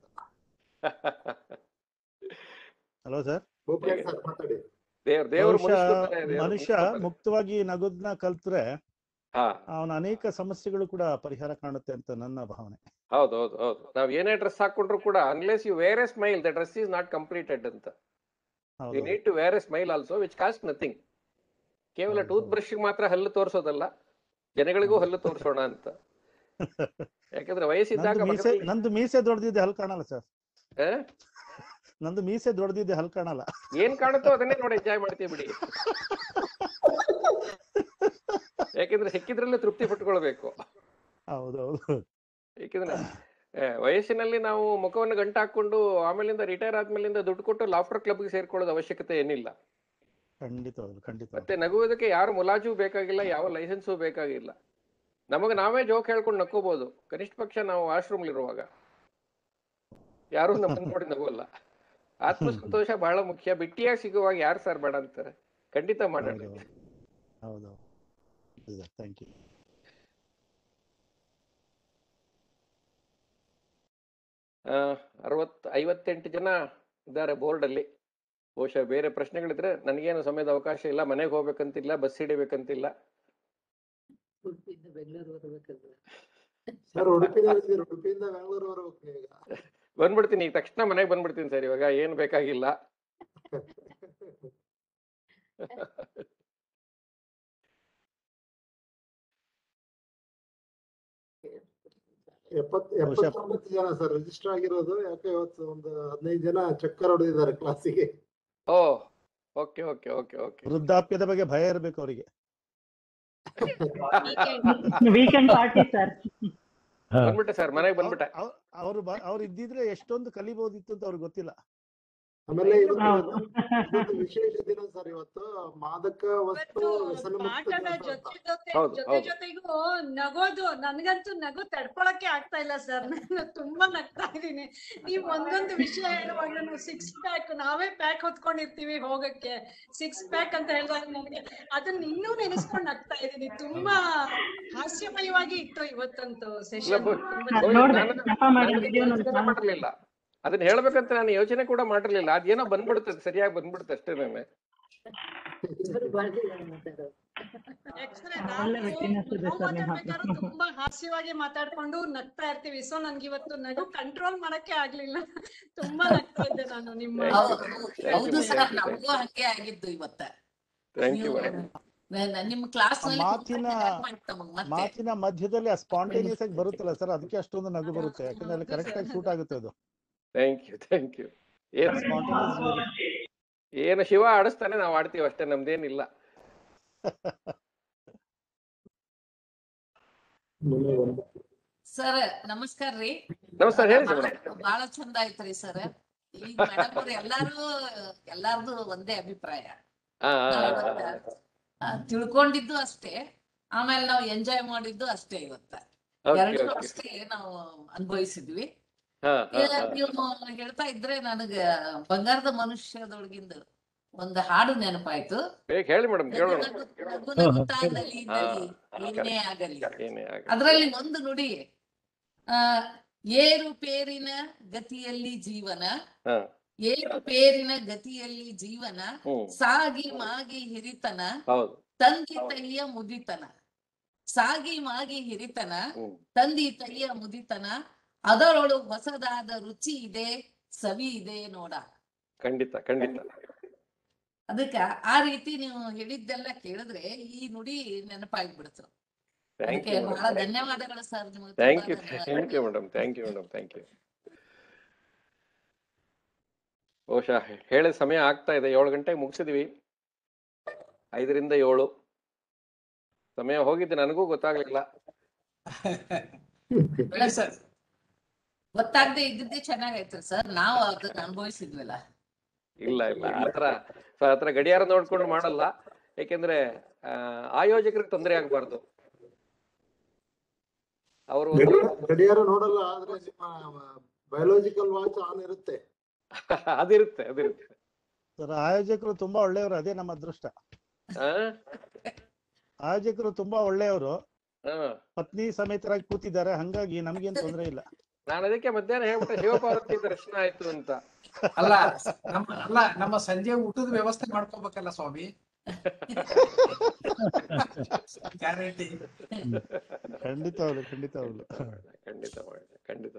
ಹಲೋ ಸರ್ ಗೋಪಿನಾಥ್ ಸರ್ ಮಾತಾಡಿ ದೇವ್ರ ದೇವ್ರ ಬಹುಶಃ ಮನುಷ್ಯ ಮುಕ್ತವಾಗಿ ನಗೋದನ್ನ ಕಲ್ತ್ರೆ ಹಾ ಅವನ ಅನೇಕ ಸಮಸ್ಯೆಗಳು ಕೂಡ ಪರಿಹಾರ ಕಾಣುತ್ತೆ ಅಂತ ನನ್ನ ಭಾವನೆ ಹೌದು ಹೌದು ಹೌದು ನಾವ್ ಏನೇ ಡ್ರೆಸ್ ಹಾಕೊಂಡ್ರು ಕೂಡ unless you wear a smile the dress is not completed ಅಂತ ಯು ಹೌದು need to wear a smile also which cost nothing ಕೇವಲ ಹೌದು, ಟೂತ್ ಹೌದು. ಬ್ರಷ್ ಮಾತ್ರ ಹಲ್ಲು ತೋರಿಸೋದಲ್ಲ ಜನಗಳಿಗೂ ಹಲ್ಲು ತೋರಿಸೋಣ ಅಂತ ಯಾಕಂದ್ರೆ ವಯಸ್ಸಿದ್ದಾಗ ನಂದು ಮೀಸೆ ಪಕ್ಕದಲ್ಲಿ- ನಂದು ಮೀಸೆ ದೊಡ್ಡದಿದೆ ಹಲ್ ಕಾಣಲ್ಲ ಸರ್ ಆ? ನಂದು ಮೀಸೆ ದೊಡ್ಡದಿದೆ ಹಲ್ ಕಾಣಲ್ಲ ಏನ್ ಕಾಣುತ್ತೋ ಅದನ್ನೇ ನೋಡಿ ಎಂಜಾಯ್ ಮಾಡ್ತೀವಿ ಬಿಡಿ ಯಾಕೆಂದ್ರೆ ಸಿಕ್ಕಿದ್ರಲ್ಲೇ ತೃಪ್ತಿ ಪಟ್ಕೊಳ್ಬೇಕು ಹೌದೌದು ಏಕೆಂದ್ರೆ ಆ, ವಯಸ್ಸಿನಲ್ಲಿ ನಾವು ಮುಖವನ್ನು ಗಂಟು ಹಾಕೊಂಡು ಆಮೇಲಿಂದ ರಿಟೈರ್ ಆದ್ಮೇಲಿಂದ ದುಡ್ಡು ಕೊಟ್ಟು ಲಾಫ್ಟರ್ ಕ್ಲಬ್ಗೆ ಸೇರ್ಕೊಳ್ಳೋದು ಅವಶ್ಯಕತೆ ಏನಿಲ್ಲ ಖಂಡಿತವಾಗ್ಲು ಖಂಡಿತ ಮತ್ತೆ ನಗುವುದಕ್ಕೆ ಯಾರು ಮುಲಾಜು ಬೇಕಾಗಿಲ್ಲ ಯಾವ ಲೈಸೆನ್ಸು ಬೇಕಾಗಿಲ್ಲ ನಮಗೆ ನಾವೇ ಜೋಕ್ ಹೇಳ್ಕೊಂಡು ನಕ್ಕೋಬಹುದು ಕನಿಷ್ಠ ಪಕ್ಷ ನಾವು ವಾಶ್ರೂಮ್ ಇರುವಾಗ ಯಾರು ನಮ್ಮನ್ನ ನೋಡಿ ನಗೋಲ್ಲ ಆತ್ಮಸಂತೋಷ ಬಹಳ ಮುಖ್ಯ ಬಿಟ್ಟಿಯಾಗಿ ಸಿಗುವಾಗ ಯಾರು ಸರ್ ಬೇಡ ಅಂತಾರೆ ಖಂಡಿತ ಮಾಡೋಣ ಹೌದು ಥ್ಯಾಂಕ್ ಯು ಆ, ಅರವತ್ ಐವತ್ತೆಂಟು ಜನ ಇದ್ದಾರೆ ಬೋರ್ಡ್ ಅಲ್ಲಿ ಬಹುಶಃ ಬೇರೆ ಪ್ರಶ್ನೆಗಳಿದ್ರೆ ನನಗೇನು ಸಮಯದ ಅವಕಾಶ ಇಲ್ಲ ಮನೆಗೆ ಹೋಗ್ಬೇಕಂತಿಲ್ಲ ಬಸ್ ಹಿಡಿಬೇಕಂತಿಲ್ಲ ಉಡುಪಿಯಿಂದ ಬೆಂಗಳೂರು ಬರ್ಬೇಕಂದ್ರೆ ಸರ್ ಉಡುಪಿನಲ್ಲಿ ಇದ್ದೀರಿ, ಉಡುಪಿಯಿಂದ ಬೆಂಗಳೂರು ಬರ್ಬೇಕು ಈಗ ಬಂದ್ಬಿಡ್ತೀನಿ ಈಗ ತಕ್ಷಣ ಮನೆಗೆ ಬಂದ್ಬಿಡ್ತೀನಿ ಸರ್ ಇವಾಗ ಏನು ಬೇಕಾಗಿಲ್ಲ ಎಪ್ಪತ್ ಬಹುಶಃ- ಎಪ್ಪತ್ತೊಂಬತ್ತು ಜನ ಸರ್ ರಿಜಿಸ್ಟರ್ ಆಗಿರೋದು ಯಾಕೆ ಇವತ್ತು ಒಂದು ಹದಿನೈದು ಜನ ಚಕ್ಕರ್ ಹೊಡೆದಿದ್ದಾರೆ ಕ್ಲಾಸಿಗೆ oh okay okay okay okay ವೃದ್ಧಾಪ್ಯದ ಬಗ್ಗೆ ಭಯ ಇರಬೇಕು ಅವರಿಗೆ ವೀಕೆಂಡ್ ಪಾರ್ಟಿ ಸರ್ ಬಂದ್ಬಿಟ್ಟೆ ಸರ್ ಮನೆಗೆ ಬಂದ್ಬಿಟ್ಟೆ ಅವರು ಅವ್ರು ಇದ್ದಿದ್ರೆ ಎಷ್ಟೊಂದು ಕಲಿಬಹುದಿತ್ತು ಅಂತ ಅವ್ರಿಗೆ ಗೊತ್ತಿಲ್ಲ ಆಮೇಲೆ ಇವತ್ತು ಹೌದು ಇವತ್ತು ವಿಶೇಷ ದಿನ ಸರ್ ಇವತ್ತು ಮಾದಕ ವಸ್ತು ಇವತ್ತು ವ್ಯಸನ ಮುಕ್ತ ಪಾಠದ ದಿವಸ ಅಂತ. ಜೊತೆ ಜೊತೆ ಹೌದು, ಜೊತೆ ಹೌದು. ಜೊತೆಗೂ ನಗೋದು ನನ್ಗಂತೂ ನಗು ತಡ್ಕೊಳಕ್ಕೆ ಆಗ್ತಾ ಇಲ್ಲ ಸರ್ ನಾನು ತುಂಬಾ ನಗ್ತಾ ಇದೀನಿ ನೀವ್ ಒಂದೊಂದು ವಿಷಯ ಹೇಳುವಾಗ ಸಿಕ್ಸ್ ಪ್ಯಾಕ್ ನಾವೇ ಪ್ಯಾಕ್ ಹೊತ್ಕೊಂಡಿರ್ತೀವಿ ಹೋಗಕ್ಕೆ ಸಿಕ್ಸ್ ಪ್ಯಾಕ್ ಅಂತ ಹೇಳಿದಾಗ ನನಗೆ ಅದನ್ನ ಇನ್ನೂ ನೆನೆಸ್ಕೊಂಡು ನಗ್ತಾ ಇದೀನಿ ತುಂಬಾ ಹಾಸ್ಯಮಯವಾಗಿ ಇತ್ತು ಇವತ್ತಂತೂ ಇಲ್ಲ, ಸೆಷನ್ ಬ- ತುಂಬಾ ಬಹುಶಃ ನೋಡ್ದೆ, ನಾನು- ಜಪ ಮಾಡಿ ನಾನು video ಯೋಚನೆ ನೋಡಿ. ಮಾಡಿರ್ಲಿಲ್ಲ ಅದನ್ನ ಹೇಳ್ಬೇಕಂತ ನಾನು ಯೋಚನೆ ಕೂಡ ಮಾಡಿರ್ಲಿಲ್ಲ ಅದೇನೋ ಬಂದ್ಬಿಡುತ್ತೆ ಸರಿಯಾಗಿ ಬಂದ್ಬಿಡುತ್ತೆ ಅಷ್ಟೇ ನಾನು ಇಬ್ಬರು ಬಾಳ್ದಿದ್ದಾರೆ ಮಾತಾಡೋದು ಯಾಕಂದ್ರೆ ಒಳ್ಳೆ ನಾವು wittiness ಇದೆ ನಾವು sir ನಿಮ್ಮ ಹತ್ರ. ಮಾತಾಡ್ಬೇಕಾದ್ರೂ ತುಂಬಾ ಹಾಸ್ಯವಾಗಿ ಮಾತಾಡ್ಕೊಂಡು ನಗ್ತಾ ಇರ್ತೀವಿ ಸೊ ನನ್ಗೆ ಇವತ್ತು ನಗು ಕಂಟ್ರೋಲ್ ಮಾಡಕ್ಕೆ ಆಗ್ಲಿಲ್ಲ ತುಂಬಾ ನಗ್ತಾ ಇದ್ದೆ ನಾನು ನಿಮ್ಮ Thank ಹೌದು you. ಹೌದು Thank you, sir thank you. ನಮಗೂ ಹಂಗೆ ಆಗಿದ್ದು ಇವತ್ತ ಥ್ಯಾಂಕ್ ಯು ನೀವು ಮೇಡಮ್ ನ- ನಿಮ್ಮ ಕ್ಲಾಸ್ ನಲ್ಲಿ ಮಾತಿನ- ಮತ್ತೆ ಮಾತಿನ ಮಧ್ಯದಲ್ಲಿ ಸ್ಪಾಂಟೇನಿಯಸ್ ಆಗಿ ಬರುತ್ತಲ್ಲ ಸರ್ ಅದಕ್ಕೆ ಅಷ್ಟೊಂದು ನಗು ಬರುತ್ತೆ ಯಾಕಂದ್ರೆ ಅಲ್ಲಿ ಕರೆಕ್ಟ್ ಆಗಿ ಸೂಟ್ ಆಗುತ್ತೆ ಅದು ಥ್ಯಾಂಕ್ ಯು ಥ್ಯಾಂಕ್ ಯು ಏನು ಸ್ಪಾಂಟೇನಿಯಸ್ ಏನು ಶಿವ ಆಡಿಸ್ತಾನೆ ನಾವು ಆಡ್ತೀವಿ ಅಷ್ಟೇ ನಮ್ದೇನಿಲ್ಲ ಸರ್ ನಮಸ್ಕಾರ ರೀ ನಮಸ್ಕಾರ ಹೇಳಿ ಸರ್ ಬಹಳ ಚಂದ ಆಯ್ತ್ರಿ ಸರ್ ಈಗ ಮೇಡಮ್ ಅವ್ರು ಎಲ್ಲಾರು ಎಲ್ಲಾರ್ದು ಒಂದೇ ಅಭಿಪ್ರಾಯ ಹಾ ಹಾ, ನಾವ್ ಹಾ, ಇವತ್ತ, ಆ, ತಿಳ್ಕೊಂಡಿದ್ದು ಅಷ್ಟೇ ಆಮೇಲೆ ನಾವು ಎಂಜಾಯ್ ಮಾಡಿದ್ದು ಅಷ್ಟೇ ಇವತ್ತ ಓಕೆ ಎರಡೂ ಓಕೆ ಅಷ್ಟೇ ನಾವು ಅನುಭವಿಸಿದ್ವಿ ಹಾ ಹಾ ಈಗ ಹಾ ನೀವು ಹೇಳ್ತಾ ಇದ್ರೆ ನನಗ ಬಂಗಾರದ ಮನುಷ್ಯದೊಳಗಿಂದ ಒಂದು ಹಾಡು ನೆನಪಾಯ್ತು ಬೇಗ ಹೇಳಿ ಮೇಡಮ್ ನಗು ಕೇಳೋಣ ನಗು ನಗು ಹಾ, ಹಾ, ನಗುತ್ತಾ ಹೇಳಿ. ನಲಿ ಹಾ ನಲಿ ಏನೇ ಆಗಲಿ ಏನೇ ಆಗಲಿ ಅದರಲ್ಲಿ ಒಂದು ನುಡಿ ಆ ಏರು ಪೇರಿನ ಗತಿಯಲ್ಲಿ ಜೀವನ ಹಾ ಏರು ಪೇರಿನ ಗತಿಯಲ್ಲಿ ಜೀವನ ಹ್ಮ್ ಸಾಗಿ ಮಾಗಿ ಹಿರಿತನ ಹೌದು ತಂದಿ ತೈಯ ಮುದಿತನ ಸಾಗಿ ಮಾಗಿ ಹಿರಿತನ ಹ್ಮ್ ತಂದಿ ತೈಯ ಮುದಿತನ ಅದರೊಳು ಹೊಸದಾದ ರುಚಿ ಇದೆ ಸವಿ ಇದೆ ನೋಡ ಖಂಡಿತ ಖಂಡಿತ ಅದಕ್ಕ ಆ ರೀತಿ ನೀವು ಹೇಳಿದ್ದೆಲ್ಲ ಕೇಳಿದ್ರೆ ಈ ನುಡಿ ನೆನಪಾಗ್ಬಿಡ್ತು ಥ್ಯಾಂಕ್ ಅದಕ್ಕೆ ಯು ಬಹಳ ಮೇಡಮ್ ಧನ್ಯವಾದಗಳು ಸರ್ ನಿಮಗೆ ಥ್ಯಾಂಕ್ ಯು ತುಂಬಾ thank you madam thank you madam thank you ಬಹುಶಃ ಹೇಳಿದ ಸಮಯ ಆಗ್ತಾ ಇದೆ ಏಳು ಗಂಟೆಗೆ ಮುಗಿಸಿದ್ವಿ ಐದರಿಂದ ಏಳು ಸಮಯ ಹೋಗಿದ್ದು ನನಗೂ ಗೊತ್ತಾಗ್ಲಿಲ್ಲ ಒಳ್ಳೆ ಸರ್ ಗೊತ್ತಾಗದೆ ಇದ್ದಿದ್ದೇ ಚೆನ್ನಾಗಾಯ್ತು ಸರ್ ನಾವು ಅದನ್ನ ಅನುಭವಿಸಿದ್ವಲ್ಲ ಇಲ್ಲ ಇಲ್ಲ ಆತರ ಆತರ ಗಡಿಯಾರ ನೋಡ್ಕೊಂಡು ಮಾಡಲ್ಲ ಯಾಕೆಂದ್ರೆ ಆ, ಆಯೋಜಕರಿಗೆ ತೊಂದರೆ ಆಗ್ಬಾರ್ದು ಅವರು ಗಡಿಯಾರ ಗಡಿಯಾರ ನೋಡಲ್ಲ ಆದ್ರೆ ನಿಮ್ಮ ಬಯೋಲಾಜಿಕಲ್ ವಾಚ್ ಆನ್ ಇರುತ್ತೆ ಅದಿರುತ್ತೆ ಅದಿರುತ್ತೆ ಸರ್ ಆಯೋಜಕರು ತುಂಬಾ ಒಳ್ಳೆಯವರು ಅದೇ ನಮ್ಮ ಅದೃಷ್ಟ ಆ? ಆಯೋಜಕರು ತುಂಬಾ ಒಳ್ಳೆಯವರು ಹಾ ಪತ್ನಿ ಸಮೇತರಾಗಿ ಕೂತಿದ್ದಾರೆ ಹಂಗಾಗಿ ನಮ್ಗೇನ್ ತೊಂದರೆ ಇಲ್ಲ ನಾನು ಅದಕ್ಕೆ ಮಧ್ಯಾಹ್ನ ಹೇಳ್ಬಿಟ್ಟೆ ಶಿವಪಾರ್ವತಿ ದರ್ಶನ ಆಯ್ತು ಅಂತ ಅಲ್ಲ ನಮ್ಮ ಅಲ್ಲ ನಮ್ಮ ಸಂಜೆ ಊಟದ ವ್ಯವಸ್ಥೆ ಮಾಡ್ಕೋಬೇಕಲ್ಲ ಸ್ವಾಮಿ ಗ್ಯಾರಂಟಿ ಖಂಡಿತವಾಗ್ಲು ಖಂಡಿತವಾಗ್ಲು ಖಂಡಿತ ಮಾಡಿದೆ ಖಂಡಿತ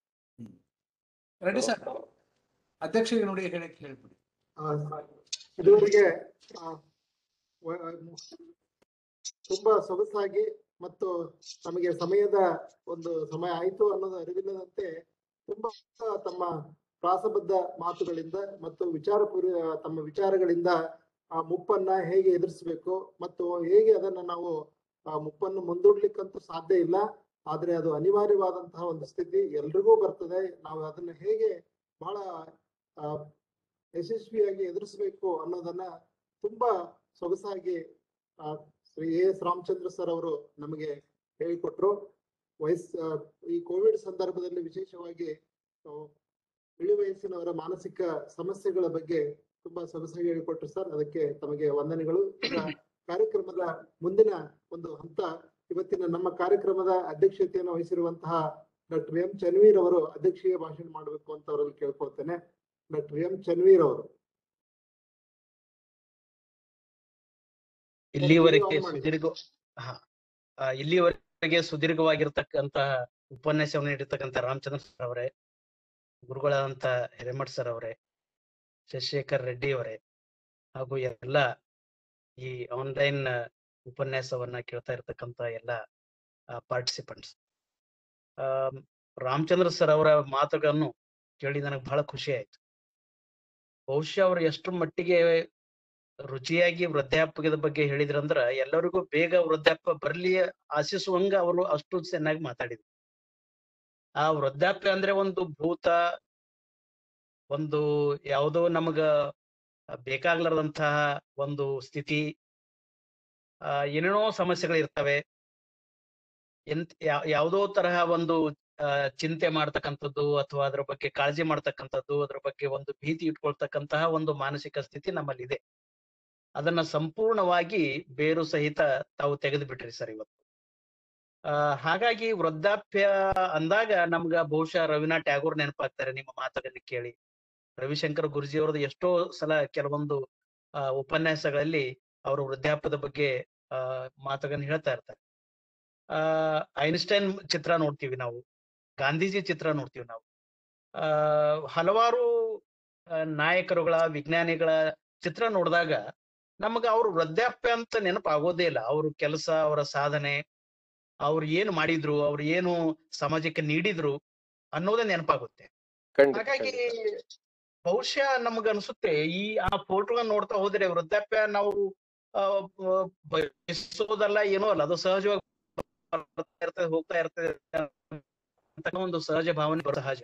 ರೆಡಿ ಸರ್ ಅಧ್ಯಕ್ಷರಿಗೆ ನೋಡಿ ಹೇಳಕ್ ಹೇಳ್ಬಿಡಿ ಆ, ಇದುವರೆಗೆ ಆ, ವ- ತುಂಬಾ ಸೊಗಸಾಗಿ ಮತ್ತು ನಮಗೆ ಸಮಯದ ಒಂದು ಸಮಯ ಆಯ್ತು ಅನ್ನೋದು ಅರಿವಿಲ್ಲದಂತೆ ತುಂಬಾ ತಮ್ಮ ಪ್ರಾಸಬದ್ಧ ಮಾತುಗಳಿಂದ ಮತ್ತು ವಿಚಾರ ತಮ್ಮ ವಿಚಾರಗಳಿಂದ ಆ ಮುಪ್ಪನ್ನ ಹೇಗೆ ಎದುರಿಸಬೇಕು ಮತ್ತು ಹೇಗೆ ಅದನ್ನ ನಾವು ಆ ಮುಪ್ಪನ್ನು ಮುಂದೂಡ್ಲಿಕ್ಕಂತೂ ಸಾಧ್ಯ ಇಲ್ಲ ಆದ್ರೆ ಅದು ಅನಿವಾರ್ಯವಾದಂತಹ ಒಂದು ಸ್ಥಿತಿ ಎಲ್ರಿಗೂ ಬರ್ತದೆ ನಾವು ಅದನ್ನ ಹೇಗೆ ಬಹಳ ಆ, ಯಶಸ್ವಿಯಾಗಿ ಎದುರಿಸಬೇಕು ಅನ್ನೋದನ್ನ ತುಂಬಾ ಸೊಗಸಾಗಿ ಆ, Shri A S Ramachandra sir ಅವರು ನಮಗೆ ಹೇಳಿಕೊಟ್ರು ವಯಸ್ ಆ, ಈ ಕೋವಿಡ್ ಸಂದರ್ಭದಲ್ಲಿ ವಿಶೇಷವಾಗಿ ಆ, ಇಳಿ ವಯಸ್ಸಿನವರ ಮಾನಸಿಕ ಸಮಸ್ಯೆಗಳ ಬಗ್ಗೆ ತುಂಬಾ ಸೊಗಸಾಗಿ ಹೇಳಿಕೊಟ್ರು ಸರ್ ಅದಕ್ಕೆ ತಮಗೆ ವಂದನೆಗಳು ಈಗ ಕಾರ್ಯಕ್ರಮದ ಮುಂದಿನ ಒಂದು ಹಂತ ಇವತ್ತಿನ ನಮ್ಮ ಕಾರ್ಯಕ್ರಮದ ಅಧ್ಯಕ್ಷತೆಯನ್ನು ವಹಿಸಿರುವಂತಹ ಡಾಕ್ಟರ್ ಎಂ ಚನ್ವೀರ್ ಅವರು ಅಧ್ಯಕ್ಷೀಯ ಭಾಷಣ ಮಾಡಬೇಕು ಅಂತ ಅವರಲ್ಲಿ ಕೇಳ್ಕೊಳ್ತೇನೆ ಡಾಕ್ಟರ್ ಎಂ ಚನ್ವೀರ್ ಅವರು ಇಲ್ಲಿವರೆಗೆ ಆನ್ ಮಾಡಿ. ಸುದೀರ್ಘ ಹಾ ಆ, ಇಲ್ಲಿವರೆಗೆ ಸುದೀರ್ಘವಾಗಿರ್ತಕ್ಕಂತ ಉಪನ್ಯಾಸವನ್ನು ನೀಡಿರ್ತಕ್ಕಂಥ ರಾಮಚಂದ್ರ ಸರ್ ಅವರೇ ಗುರುಗಳಾದಂತ ಹಿರೇಮಠ್ ಸರ್ ಅವರೇ ಶಶಿಶೇಖರ್ ರೆಡ್ಡಿ ಅವರೇ ಹಾಗೂ ಎಲ್ಲ ಈ ಆನ್ಲೈನ್ ಉಪನ್ಯಾಸವನ್ನ ಕೇಳ್ತಾ ಇರ್ತಕ್ಕಂತ ಎಲ್ಲ ಪಾರ್ಟಿಸಿಪೆಂಟ್ಸ್ ರಾಮಚಂದ್ರ ಸರ್ ಅವರ ಮಾತುಗಳನ್ನು ಕೇಳಿ ನನಗೆ ಬಹಳ ಖುಷಿ ಆಯ್ತು ಬಹುಶಃ ಅವರು ಎಷ್ಟರ ಮಟ್ಟಿಗೆ ರುಚಿಯಾಗಿ ವೃದ್ಧಾಪ್ಯದ ಬಗ್ಗೆ ಹೇಳಿದ್ರಂದ್ರ ಎಲ್ಲರಿಗೂ ಬೇಗ ವೃದ್ಧಾಪ್ಯ ಬರ್ಲಿ ಆಶಿಸುವಂಗ ಅವರು ಅಷ್ಟು ಚೆನ್ನಾಗಿ ಮಾತಾಡಿದ್ರು ಆ ವೃದ್ಧಾಪ್ಯ ಅಂದ್ರೆ ಒಂದು ಭೂತ ಒಂದು ಯಾವುದೋ ನಮಗ ಬೇಕಾಗ್ಲಾರ್ದಂತಹ ಒಂದು ಸ್ಥಿತಿ ಆ ಏನೇನೋ ಸಮಸ್ಯೆಗಳು ಇರ್ತವೆ ಎಂತ ಯಾ- ಯಾವುದೋ ತರಹ ಒಂದು ಆ, ಚಿಂತೆ ಮಾಡ್ತಕ್ಕಂಥದ್ದು ಅಥವಾ ಅದ್ರ ಬಗ್ಗೆ ಕಾಳಜಿ ಮಾಡ್ತಕ್ಕಂಥದ್ದು ಅದ್ರ ಬಗ್ಗೆ ಒಂದು ಭೀತಿ ಇಟ್ಕೊಳ್ತಕ್ಕಂತಹ ಒಂದು ಮಾನಸಿಕ ಸ್ಥಿತಿ ನಮ್ಮಲ್ಲಿದೆ ಅದನ್ನ ಸಂಪೂರ್ಣವಾಗಿ ಬೇರು ಸಹಿತ ತಾವು ತೆಗೆದು ಬಿಟ್ರಿ ಸರ್ ಇವತ್ತು ಆ ಹಾಗಾಗಿ ವೃದ್ಧಾಪ್ಯ ಅಂದಾಗ ನಮ್ಗ ಬಹುಶಃ ರವೀನಾಥ್ ಟ್ಯಾಗೋರ್ ನೆನಪಾಗ್ತಾರೆ ನಿಮ್ಮ ಮಾತುಗಳನ್ನ ಕೇಳಿ ರವಿಶಂಕರ್ ಗುರುಜಿ ಅವ್ರದ್ದು ಎಷ್ಟೋ ಸಲ ಕೆಲವೊಂದು ಆ ಉಪನ್ಯಾಸಗಳಲ್ಲಿ ಅವರು ವೃದ್ಧಾಪ್ಯದ ಬಗ್ಗೆ ಆ ಮಾತುಗಳನ್ನ ಹೇಳ್ತಾ ಇರ್ತಾರೆ ಆ ಐನ್ಸ್ಟೈನ್ ಚಿತ್ರ ನೋಡ್ತೀವಿ ನಾವು ಗಾಂಧೀಜಿ ಚಿತ್ರ ನೋಡ್ತೀವಿ ನಾವು ಆ ಹಲವಾರು ಆ, ನಾಯಕರುಗಳ ವಿಜ್ಞಾನಿಗಳ ಚಿತ್ರ ನೋಡಿದಾಗ ನಮಗ ಅವ್ರ ವೃದ್ಧಾಪ್ಯ ಅಂತ ನೆನಪಾಗೋದೇ ಇಲ್ಲ ಅವ್ರ ಕೆಲಸ ಅವರ ಸಾಧನೆ ಅವ್ರು ಏನು ಮಾಡಿದ್ರು ಅವ್ರು ಏನು ಸಮಾಜಕ್ಕೆ ನೀಡಿದ್ರು ಅನ್ನೋದೇ ನೆನಪಾಗುತ್ತೆ ಖಂಡಿತ ಹಾಗಾಗಿ ಖಂಡಿತ. ಬಹುಶಃ ನಮಗ ಅನ್ಸುತ್ತೆ ಈ ಆ ಫೋಟೋ ನೋಡ್ತಾ ಹೋದ್ರೆ ವೃದ್ಧಾಪ್ಯ ನಾವು ಆ, ಬ- ಬಯಸೋದಲ್ಲ ಏನೋ ಅಲ್ಲ ಅದು ಸಹಜವಾಗಿ ಬರ್ತಾ ಇರ್ತದೆ ಹೋಗ್ತಾ ಇರ್ತದೆ ಅಂತ ಒಂದು ಸಹಜ ಭಾವನೆ ಬರೋ ಸಹಜ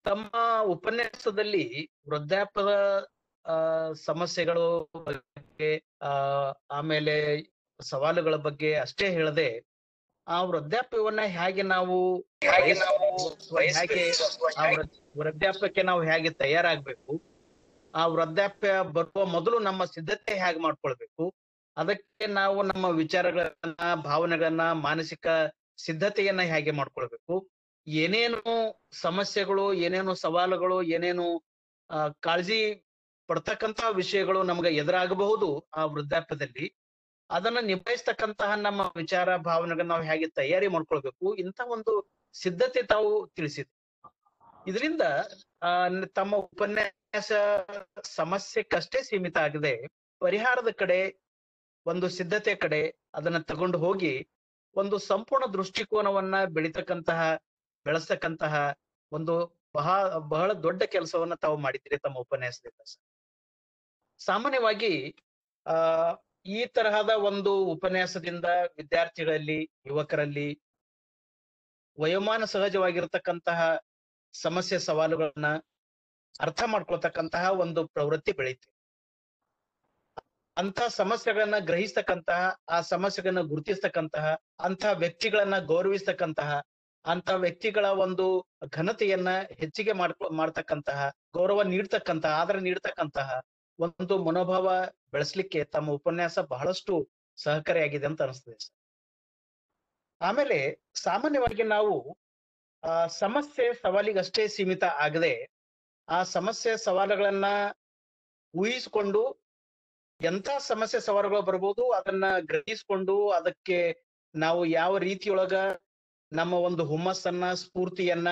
ತಮ್ಮ ಉಪನ್ಯಾಸದಲ್ಲಿ ವೃದ್ಧಾಪ್ಯದ ಆ ಸಮಸ್ಯೆಗಳು ಬಗ್ಗೆ ಆ ಆಮೇಲೆ ಸವಾಲುಗಳ ಬಗ್ಗೆ ಅಷ್ಟೇ ಹೇಳದೆ ಆ ವೃದ್ಧಾಪ್ಯವನ್ನ ಹೇಗೆ ನಾವು ಹೇಗೆ ಆ ವೃದ್- ವೃದ್ಧಾಪ್ಯಕ್ಕೆ ನಾವು ಹೇಗೆ ತಯಾರಾಗ್ಬೇಕು ಆ ವೃದ್ಧಾಪ್ಯ ಬರುವ ಮೊದಲು ನಮ್ಮ ಸಿದ್ಧತೆ ಹೇಗೆ ಮಾಡ್ಕೊಳ್ಬೇಕು ಅದಕ್ಕೆ ನಾವು ನಮ್ಮ ವಿಚಾರಗಳನ್ನ ಭಾವನೆಗಳನ್ನ ಮಾನಸಿಕ ಸಿದ್ಧತೆಯನ್ನ ಹೇಗೆ ಮಾಡ್ಕೊಳ್ಬೇಕು ಏನೇನು ಸಮಸ್ಯೆಗಳು ಏನೇನು ಸವಾಲುಗಳು ಏನೇನು ಆ ಕಾಳಜಿ ಪಡ್ತಕ್ಕಂತಹ ವಿಷಯಗಳು ನಮ್ಗೆ ಎದುರಾಗಬಹುದು ಆ ವೃದ್ಧಾಪ್ಯದಲ್ಲಿ ಅದನ್ನ ನಿಭಾಯಿಸ್ತಕ್ಕಂತಹ ನಮ್ಮ ವಿಚಾರ ಭಾವನೆಗಳನ್ನ ನಾವು ಹೇಗೆ ತಯಾರಿ ಮಾಡ್ಕೊಳ್ಬೇಕು ಇಂಥ ಒಂದು ಸಿದ್ಧತೆ ತಾವು ತಿಳಿಸಿದೆ ಇದರಿಂದ ಆ ನ- ತಮ್ಮ ಉಪನ್ಯಾಸ ಸಮಸ್ಯೆಕ್ಕಷ್ಟೇ ಸೀಮಿತ ಆಗದೆ ಪರಿಹಾರದ ಕಡೆ ಒಂದು ಸಿದ್ಧತೆ ಕಡೆ ಅದನ್ನ ತಗೊಂಡು ಹೋಗಿ ಒಂದು ಸಂಪೂರ್ಣ ದೃಷ್ಟಿಕೋನವನ್ನ ಬೆಳಿತಕ್ಕಂತಹ ಬೆಳೆಸ್ತಕ್ಕಂತಹ ಒಂದು ಬಹಳ ಬಹಳ ದೊಡ್ಡ ಕೆಲಸವನ್ನ ತಾವು ಮಾಡಿದ್ದೀರಿ ತಮ್ಮ ಉಪನ್ಯಾಸದಿಂದ ಸರ್. ಸಾಮಾನ್ಯವಾಗಿ ಆ ಈ ತರಹದ ಒಂದು ಉಪನ್ಯಾಸದಿಂದ ವಿದ್ಯಾರ್ಥಿಗಳಲ್ಲಿ ಯುವಕರಲ್ಲಿ ವಯೋಮಾನ ಸಹಜವಾಗಿರತಕ್ಕಂತಹ ಸಮಸ್ಯೆ ಸವಾಲುಗಳನ್ನ ಅರ್ಥ ಮಾಡ್ಕೊಳ್ತಕ್ಕಂತಹ ಒಂದು ಪ್ರವೃತ್ತಿ ಬೆಳೀತು ಅಂತ ಸಮಸ್ಯೆಗಳನ್ನ ಗ್ರಹಿಸ್ತಕ್ಕಂತಹ ಆ ಸಮಸ್ಯೆಗಳನ್ನ ಗುರುತಿಸ್ತಕ್ಕಂತಹ ಅಂತ ವ್ಯಕ್ತಿಗಳನ್ನ ಗೌರವಿಸ್ತಕ್ಕಂತಹ ಅಂತ ವ್ಯಕ್ತಿಗಳ ಒಂದು ಘನತೆಯನ್ನ ಹೆಚ್ಚಿಗೆ ಮಾಡ್ಕೊ ಮಾಡ್ತಕ್ಕಂತಹ ಗೌರವ ನೀಡ್ತಕ್ಕಂತಹ ಆದರ ನೀಡ್ತಕ್ಕಂತಹ ಒಂದು ಮನೋಭಾವ ಬೆಳೆಸ್ಲಿಕ್ಕೆ ತಮ್ಮ ಉಪನ್ಯಾಸ ಬಹಳಷ್ಟು ಸಹಕಾರಿಯಾಗಿದೆ ಅಂತ ಅನಿಸ್ತದೆ ಸರ್ ಆಮೇಲೆ ಸಾಮಾನ್ಯವಾಗಿ ನಾವು ಆ ಸಮಸ್ಯೆ ಸವಾಲಿಗಷ್ಟೇ ಸೀಮಿತ ಆಗದೆ ಆ ಸಮಸ್ಯೆ ಸವಾಲುಗಳನ್ನ ಊಹಿಸಿಕೊಂಡು ಎಂತ ಸಮಸ್ಯೆ ಸವಾಲುಗಳು ಬರ್ಬೋದು ಅದನ್ನ ಗ್ರಹಿಸ್ಕೊಂಡು ಅದಕ್ಕೆ ನಾವು ಯಾವ ರೀತಿಯೊಳಗ ನಮ್ಮ ಒಂದು ಹುಮ್ಮಸ್ಸನ್ನ ಸ್ಫೂರ್ತಿಯನ್ನ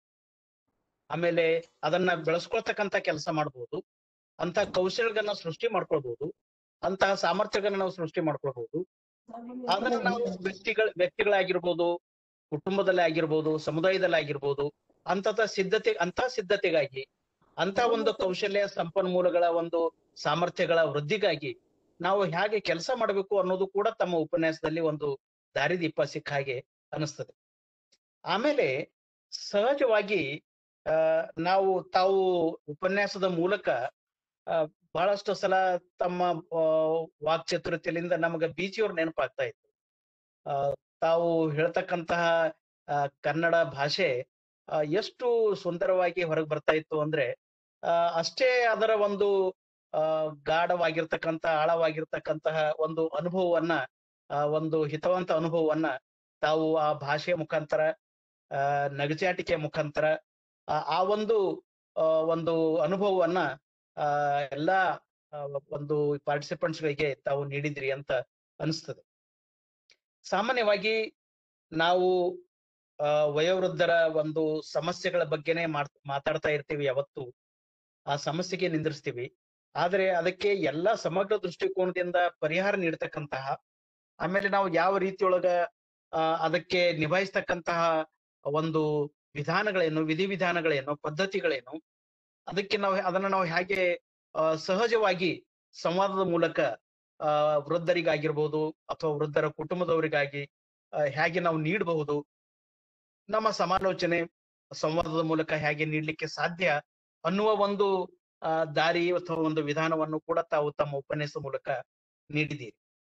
ಆಮೇಲೆ ಅದನ್ನ ಬೆಳೆಸ್ಕೊಳ್ತಕ್ಕಂತ ಕೆಲಸ ಮಾಡ್ಬೋದು ಅಂತ ಕೌಶಲ್ಯಗಳನ್ನ ಸೃಷ್ಟಿ ಮಾಡ್ಕೊಳ್ಬಹುದು ಅಂತಹ ಸಾಮರ್ಥ್ಯಗಳನ್ನ ನಾವು ಸೃಷ್ಟಿ ಮಾಡ್ಕೊಳ್ಬಹುದು ಅದನ್ನ ನಾವು ವ್ಯಕ್ತಿಗಳ ವ್ಯಕ್ತಿಗಳಾಗಿರ್ಬೋದು ಕುಟುಂಬದಲ್ಲಿ ಆಗಿರ್ಬೋದು ಸಮುದಾಯದಲ್ಲಿ ಆಗಿರ್ಬೋದು ಅಂತ ಸಿದ್ಧತೆ ಅಂತ ಸಿದ್ಧತೆಗಾಗಿ ಅಂತ ಒಂದು ಕೌಶಲ್ಯ ಸಂಪನ್ಮೂಲಗಳ ಒಂದು ಸಾಮರ್ಥ್ಯಗಳ ವೃದ್ಧಿಗಾಗಿ ನಾವು ಹೇಗೆ ಕೆಲಸ ಮಾಡಬೇಕು ಅನ್ನೋದು ಕೂಡ ತಮ್ಮ ಉಪನ್ಯಾಸದಲ್ಲಿ ಒಂದು ದಾರಿದೀಪ ಸಿಕ್ಕ ಹಾಗೆ ಅನಿಸ್ತದೆ ಆಮೇಲೆ ಸಹಜವಾಗಿ ಆ ನಾವು ತಾವು ಉಪನ್ಯಾಸದ ಮೂಲಕ ಆ, ಬಹಳಷ್ಟು ಸಲ ತಮ್ಮ ಆ, ವಾಕ್ಚಾತುರ್ಯತೆಯಿಂದ ನಮಗ ಬೀಚಿಯವ್ರ ನೆನಪಾಗ್ತಾ ಇತ್ತು ಆ ತಾವು ಹೇಳ್ತಕ್ಕಂತಹ ಆ, ಕನ್ನಡ ಭಾಷೆ ಆ, ಎಷ್ಟು ಸುಂದರವಾಗಿ ಹೊರಗೆ ಬರ್ತಾ ಇತ್ತು ಅಂದ್ರೆ ಆ, ಅಷ್ಟೇ ಅದರ ಒಂದು ಆ ಗಾಢವಾಗಿರ್ತಕ್ಕಂತ ಆಳವಾಗಿರ್ತಕ್ಕಂತಹ ಒಂದು ಅನುಭವವನ್ನ ಆ ಒಂದು ಹಿತವಂತ ಅನುಭವವನ್ನ ತಾವು ಆ ಭಾಷೆಯ ಮುಖಾಂತರ ಆ ನಗಚಾಟಿಕೆ ಮುಖಾಂತರ ಆ ಆ ಒಂದು ಆ, ಒಂದು ಅನುಭವವನ್ನ ಆ ಎಲ್ಲಾ ಆ, ಒಂದು ಪಾರ್ಟಿಸಿಪೆಂಟ್ಸ್ ಗಳಿಗೆ ತಾವು ನೀಡಿದ್ರಿ ಅಂತ ಅನಿಸ್ತದೆ ಸಾಮಾನ್ಯವಾಗಿ ನಾವು ಆ ವಯೋವೃದ್ಧರ ಒಂದು ಸಮಸ್ಯೆಗಳ ಬಗ್ಗೆನೇ ಮಾಡ್ ಮಾತಾಡ್ತಾ ಇರ್ತೀವಿ ಯಾವತ್ತು ಆ ಸಮಸ್ಯೆಗೆ ನಿಂದಿರ್ಸ್ತೀವಿ ಆದ್ರೆ ಅದಕ್ಕೆ ಎಲ್ಲಾ ಸಮಗ್ರ ದೃಷ್ಟಿಕೋನದಿಂದ ಪರಿಹಾರ ನೀಡ್ತಕ್ಕಂತಹ ಆಮೇಲೆ ನಾವು ಯಾವ ರೀತಿಯೊಳಗ ಆ ಅದಕ್ಕೆ ನಿಭಾಯಿಸ್ತಕ್ಕಂತಹ ಒಂದು ವಿಧಾನಗಳೇನು ವಿಧಿವಿಧಾನಗಳೇನು ಪದ್ಧತಿಗಳೇನು ಅದಕ್ಕೆ ನಾವು ಅದನ್ನ ನಾವು ಹೇಗೆ ಆ, ಸಹಜವಾಗಿ ಸಂವಾದದ ಮೂಲಕ ಆ ವೃದ್ಧರಿಗಾಗಿರ್ಬೋದು ಅಥವಾ ವೃದ್ಧರ ಕುಟುಂಬದವರಿಗಾಗಿ ಆ, ಹೇಗೆ ನಾವು ನೀಡಬಹುದು ನಮ್ಮ ಸಮಾಲೋಚನೆ ಸಂವಾದದ ಮೂಲಕ ಹೇಗೆ ನೀಡ್ಲಿಕ್ಕೆ ಸಾಧ್ಯ ಅನ್ನುವ ಒಂದು ಆ, ದಾರಿ ಅಥವಾ ಒಂದು ವಿಧಾನವನ್ನು ಕೂಡ ತಾವು ತಮ್ಮ ಉಪನ್ಯಾಸ ಮೂಲಕ ನೀಡಿದ್ದೀರಿ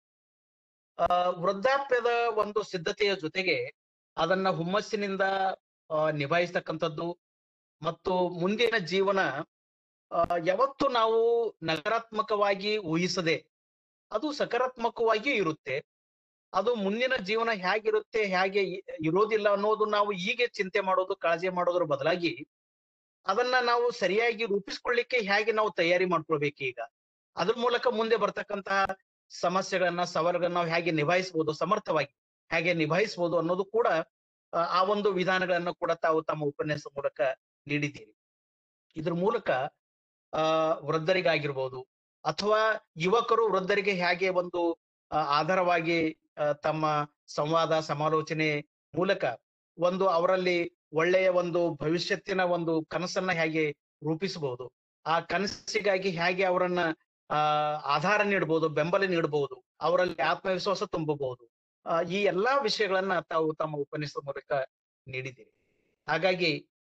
ಆ ವೃದ್ಧಾಪ್ಯದ ಒಂದು ಸಿದ್ಧತೆಯ ಜೊತೆಗೆ ಅದನ್ನ ಹುಮ್ಮಸ್ಸಿನಿಂದ ಆ, ನಿಭಾಯಿಸ್ತಕ್ಕಂಥದ್ದು ಮತ್ತು ಮುಂದಿನ ಜೀವನ ಆ, ಯಾವತ್ತು ನಾವು ನಕಾರಾತ್ಮಕವಾಗಿ ಊಹಿಸದೆ ಅದು ಸಕಾರಾತ್ಮಕವಾಗಿಯೂ ಇರುತ್ತೆ ಅದು ಮುಂದಿನ ಜೀವನ ಹೇಗಿರುತ್ತೆ ಹೇಗೆ ಇ- ಇರೋದಿಲ್ಲ ಅನ್ನೋದು ನಾವು ಹೀಗೆ ಚಿಂತೆ ಮಾಡೋದು ಕಾಳಜಿ ಮಾಡೋದ್ರ ಬದಲಾಗಿ ಅದನ್ನ ನಾವು ಸರಿಯಾಗಿ ರೂಪಿಸ್ಕೊಳ್ಳಿಕ್ಕೆ ಹೇಗೆ ನಾವು ತಯಾರಿ ಮಾಡ್ಕೊಳ್ಬೇಕು ಈಗ ಅದ್ರ ಮೂಲಕ ಮುಂದೆ ಬರ್ತಕ್ಕಂತಹ ಸಮಸ್ಯೆಗಳನ್ನ ಸವಾಲುಗಳನ್ನ ನಾವು ಹೇಗೆ ನಿಭಾಯಿಸಬಹುದು ಸಮರ್ಥವಾಗಿ ಹೇಗೆ ನಿಭಾಯಿಸಬಹುದು ಅನ್ನೋದು ಕೂಡ ಆ, ಆ ಒಂದು ವಿಧಾನಗಳನ್ನ ಕೂಡ ತಾವು ತಮ್ಮ ಉಪನ್ಯಾಸ ಮೂಲಕ ನೀಡಿದ್ದೀರಿ ಇದ್ರ ಮೂಲಕ ಆ ವೃದ್ಧರಿಗಾಗಿರ್ಬೋದು ಅಥವಾ ಯುವಕರು ವೃದ್ಧರಿಗೆ ಹೇಗೆ ಒಂದು ಆ, ಆಧಾರವಾಗಿ ಆ, ತಮ್ಮ ಸಂವಾದ ಸಮಾಲೋಚನೆ ಮೂಲಕ ಒಂದು ಅವರಲ್ಲಿ ಒಳ್ಳೆಯ ಒಂದು ಭವಿಷ್ಯತ್ತಿನ ಒಂದು ಕನಸನ್ನ ಹೇಗೆ ರೂಪಿಸಬಹುದು ಆ ಕನಸಿಗಾಗಿ ಹೇಗೆ ಅವರನ್ನ ಆ ಆಧಾರ ನೀಡಬಹುದು ಬೆಂಬಲ ನೀಡಬಹುದು ಅವರಲ್ಲಿ ಆತ್ಮವಿಶ್ವಾಸ ತುಂಬಬಹುದು ಆ, ಈ ಎಲ್ಲಾ ವಿಷಯಗಳನ್ನ ತಾವು ತಮ್ಮ ಉಪನ್ಯಾಸದ ಮೂಲಕ ನೀಡಿದ್ದೀರಿ ಹಾಗಾಗಿ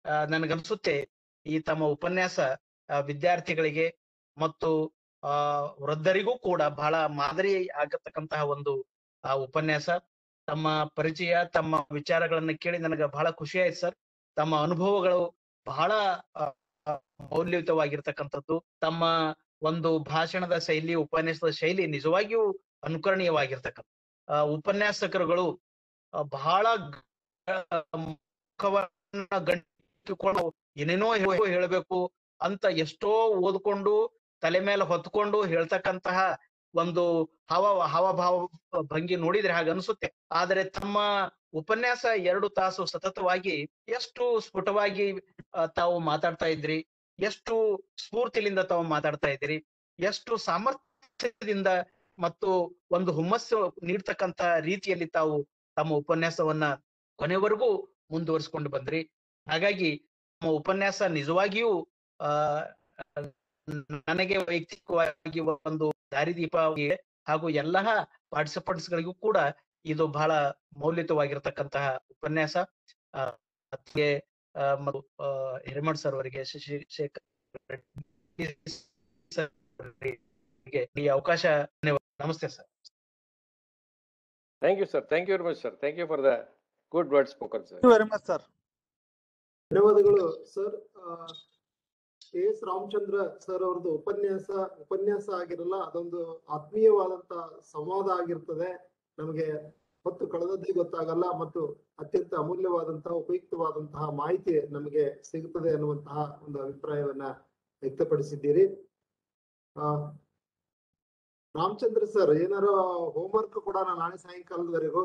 ಆ, ನನಗನ್ಸುತ್ತೆ ಈ ತಮ್ಮ ಉಪನ್ಯಾಸ ಆ, ವಿದ್ಯಾರ್ಥಿಗಳಿಗೆ ಮತ್ತು ಆ ವೃದ್ಧರಿಗೂ ಕೂಡ ಬಹಳ ಮಾದರಿ ಆಗತಕ್ಕಂತಹ ಒಂದು ಆ ಉಪನ್ಯಾಸ ತಮ್ಮ ಪರಿಚಯ ತಮ್ಮ ವಿಚಾರಗಳನ್ನ ಕೇಳಿ ನನಗೆ ಬಹಳ ಖುಷಿ ಆಯ್ತು ಸರ್ ತಮ್ಮ ಅನುಭವಗಳು ಬಹಳ ಆ, ಆ, ಮೌಲ್ಯಯುತವಾಗಿರ್ತಕ್ಕಂಥದ್ದು ತಮ್ಮ ಒಂದು ಭಾಷಣದ ಶೈಲಿ ಉಪನ್ಯಾಸದ ಶೈಲಿ ನಿಜವಾಗಿಯೂ ಅನುಕರಣೀಯವಾಗಿರ್ತಕ್ಕಂಥ ಆ, ಉಪನ್ಯಾಸಕರುಗಳು ಆ, ಬಹಳ ಗ- ಮುಖವನ್ನ ಗಂಟಿಕೊಂಡು ಏನೇನೋ ಹೇ- ಹೇಳಬೇಕು ಅಂತ ಎಷ್ಟೋ ಓದ್ಕೊಂಡು ತಲೆ ಮೇಲೆ ಹೊತ್ಕೊಂಡು ಹೇಳ್ತಕ್ಕಂತಹ ಒಂದು ಹಾವ ಹಾವಭಾವ ಭಂಗಿ ನೋಡಿದ್ರೆ ಹಾಗೆ ಅನ್ಸುತ್ತೆ ಆದರೆ ತಮ್ಮ ಉಪನ್ಯಾಸ ಎರಡು ತಾಸು ಸತತವಾಗಿ ಎಷ್ಟು ಸ್ಫುಟವಾಗಿ ಆ, ತಾವು ಮಾತಾಡ್ತಾ ಇದ್ರಿ ಎಷ್ಟು ಸ್ಫೂರ್ತಿಲಿಂದ ತಾವು ಮಾತಾಡ್ತಾ ಇದ್ದೀರಿ ಎಷ್ಟು ಸಾಮರ್ಥ್ಯದಿಂದ ಮತ್ತು ಒಂದು ಹುಮ್ಮಸ್ಸು ನೀಡ್ತಕ್ಕಂತ ರೀತಿಯಲ್ಲಿ ತಾವು ತಮ್ಮ ಉಪನ್ಯಾಸವನ್ನ ಕೊನೆವರೆಗೂ ಮುಂದುವರಿಸಿಕೊಂಡು ಬಂದ್ರಿ ಹಾಗಾಗಿ ನಮ್ಮ ಉಪನ್ಯಾಸ ನಿಜವಾಗಿಯೂ ಆ ನನಗೆ ವೈಯಕ್ತಿಕವಾಗಿ ಒಂದು ದಾರಿದೀಪ ಆಗಿದೆ. ಹಾಗೂ ಎಲ್ಲ ಪಾರ್ಟಿಸಿಪೆಂಟ್ಸ್ ಗಳಿಗೂ ಕೂಡ ಇದು ಬಹಳ ಮೌಲ್ಯಯುತವಾಗಿರ್ತಕ್ಕಂತಹ ಉಪನ್ಯಾಸ ಆ, ಅದಕ್ಕೆ ಆ, ಮತ್ತು ಆ, ಹಿರೇಮಠ್ ಸರ್ ಅವರಿಗೆ ಶಶಿ ಶೇಖರ್ ರೆಡ್ಡಿ ಸರ್ ಅವರಿಗೆ ಈ ಅವಕಾಶ ಧನ್ಯವಾದ. ನಮಸ್ತೆ sir thank you sir thank you very much sir thank you for the good word spoken sir very much sir ಧನ್ಯವಾದಗಳು sir K S Ramachandra sir ಅವ್ರದ್ದು ಉಪನ್ಯಾಸ ಉಪನ್ಯಾಸ ಆಗಿರಲ್ಲ ಅದೊಂದು ಆತ್ಮೀಯವಾದಂತ ಸಂವಾದ ಆಗಿರ್ತದೆ ನಮಗೆ ಹೊತ್ತು ಕಳೆದದ್ದೇ ಗೊತ್ತಾಗಲ್ಲ ಮತ್ತು ಅತ್ಯಂತ ಅಮೂಲ್ಯವಾದಂತಹ ಉಪಯುಕ್ತವಾದಂತಹ ಮಾಹಿತಿ ನಮಗೆ ಸಿಗುತ್ತದೆ ಅನ್ನುವಂತಹ ಒಂದು ಅಭಿಪ್ರಾಯವನ್ನ ವ್ಯಕ್ತಪಡಿಸಿದ್ದೀರಿ ಆ ರಾಮಚಂದ್ರ ಸರ್ ಏನಾರ ಹೋಮ್ವರ್ಕ್ ಕೂಡ ನಾಳೆ ಸಾಯಂಕಾಲದವರೆಗೂ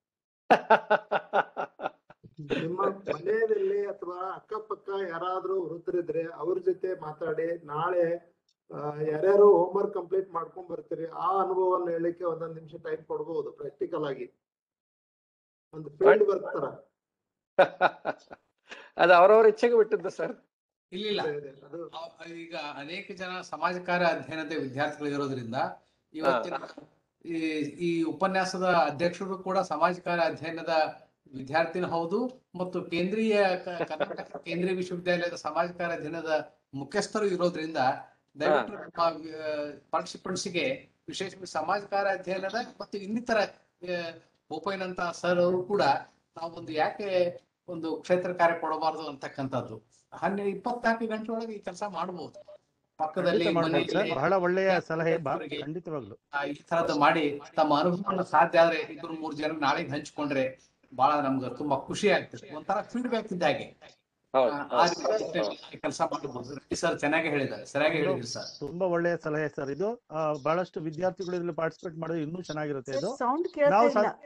ನಿಮ್ಮ ಮನೆಯಲ್ಲಿ ಅಥವಾ ಅಕ್ಕಪಕ್ಕ ಯಾರಾದ್ರೂ ವೃದ್ಧರಿದ್ರೆ ಅವ್ರ ಜೊತೆ ಮಾತಾಡಿ ನಾಳೆ ಆ, ಯಾರ್ಯಾರು ಹೋಮ್ವರ್ಕ್ ಕಂಪ್ಲೀಟ್ ಮಾಡ್ಕೊಂಡ್ ಬರ್ತೀರಿ ಆ ಅನುಭವವನ್ನು ಹೇಳಲಿಕ್ಕೆ ಒಂದೊಂದ್ ನಿಮಿಷ ಟೈಮ್ ಕೊಡ್ಬೋದು ಪ್ರಾಕ್ಟಿಕಲ್ ಆಗಿ ಒಂದು ಫೀಲ್ಡ್ ವರ್ಕ್ ತರ ಅದು ಅವರವರ ಇಚ್ಛೆಗೆ ಬಿಟ್ಟಿದ್ದು ಸರ್ ಇಲ್ಲಿಲ್ಲ ಇದೆ, ಇದೆ. ಅದು ಅವ್- ಈಗ ಅನೇಕ ಜನ ಸಮಾಜ ಕಾರ್ಯ ಅಧ್ಯಯನದ ವಿದ್ಯಾರ್ಥಿಗಳು ಇರೋದ್ರಿಂದ ಇವತ್ತಿನ ಈ ಈ ಉಪನ್ಯಾಸದ ಅಧ್ಯಕ್ಷರು ಕೂಡ ಸಮಾಜ ಕಾರ್ಯ ಅಧ್ಯಯನದ ವಿದ್ಯಾರ್ಥಿನ ಹೌದು ಮತ್ತು ಕೇಂದ್ರೀಯ ಕ- ಕರ್ನಾಟಕ ಕೇಂದ್ರೀಯ ವಿಶ್ವವಿದ್ಯಾಲಯದ ಸಮಾಜ ಕಾರ್ಯ ಅಧ್ಯಯನದ ಮುಖ್ಯಸ್ಥರು ಇರೋದ್ರಿಂದ ದಯವಿಟ್ಟು ನಮ್ಮ ಪಾರ್ಟಿಸಿಪೆಂಟ್ಸ್ ಗೆ ವಿಶೇಷವಾಗಿ ಸಮಾಜ ಕಾರ್ಯ ಅಧ್ಯಯನದ ಮತ್ತು ಇನ್ನಿತರ ಓಪೈನ್ ಅಂತ ಸರ್ ಅವರು ಕೂಡ ನಾವು ಒಂದು ಯಾಕೆ ಒಂದು ಕ್ಷೇತ್ರ ಕಾರ್ಯ ಕೊಡಬಾರದು ಅಂತಕ್ಕಂಥದ್ದು ಹನ್ನೆರಡು ಇಪ್ಪತ್ನಾಲ್ಕು ಗಂಟೆ ಒಳಗೆ ಈ ಕೆಲಸ ಮಾಡಬಹುದು ಪಕ್ಕದಲ್ಲಿ ಖಂಡಿತ ಮಾಡ್ಬೋದು ಸರ್ ಮನೆಯಲ್ಲಿ ಬಹಳ ಒಳ್ಳೆಯ ಸಲಹೆ ಬಾ ಅವರಿಗೆ ಖಂಡಿತವಾಗ್ಲು ಆ, ಈ ತರದ್ದು ಮಾಡಿ ತಮ್ಮ ಅನುಭವನ ಸಾಧ್ಯ ಆದ್ರೆ ಇಬ್ರು ಮೂರು ಜನ ನಾಳೆಗೆ ಹಂಚ್ಕೊಂಡ್ರೆ ಬಹಳ ನಮ್ಗೆ ತುಂಬಾ ಖುಷಿ ಆಗ್ತದೆ ಒಂಥರ ಫೀಡ್ಬ್ಯಾಕ್ ಇದ್ದಾಗೆ ಹೌದು ಆ ರೀತಿ ಕೆಲಸ ಮಾಡಬಹುದು ರೆಡ್ಡಿ ಸರ್ ಚೆನ್ನಾಗಿ ಹೇಳಿದ್ದಾರೆ ಸರಿಯಾಗಿ ಹೇಳಿದ್ರಿ ಸರ್ ತುಂಬಾ ಒಳ್ಳೆಯ ಸಲಹೆ ಸರ್ ಇದು ಆ, ಬಹಳಷ್ಟು ವಿದ್ಯಾರ್ಥಿಗಳು ಇದ್ರಲ್ಲಿ ಪಾರ್ಟಿಸಿಪೇಟ್ ಮಾಡಿದ್ರೆ ಇನ್ನೂ ಚೆನ್ನಾಗಿರುತ್ತೆ ಇದು ಸೌಂಡ್ ನಾವು ಕೇಳ್ತಾ ಸಾ-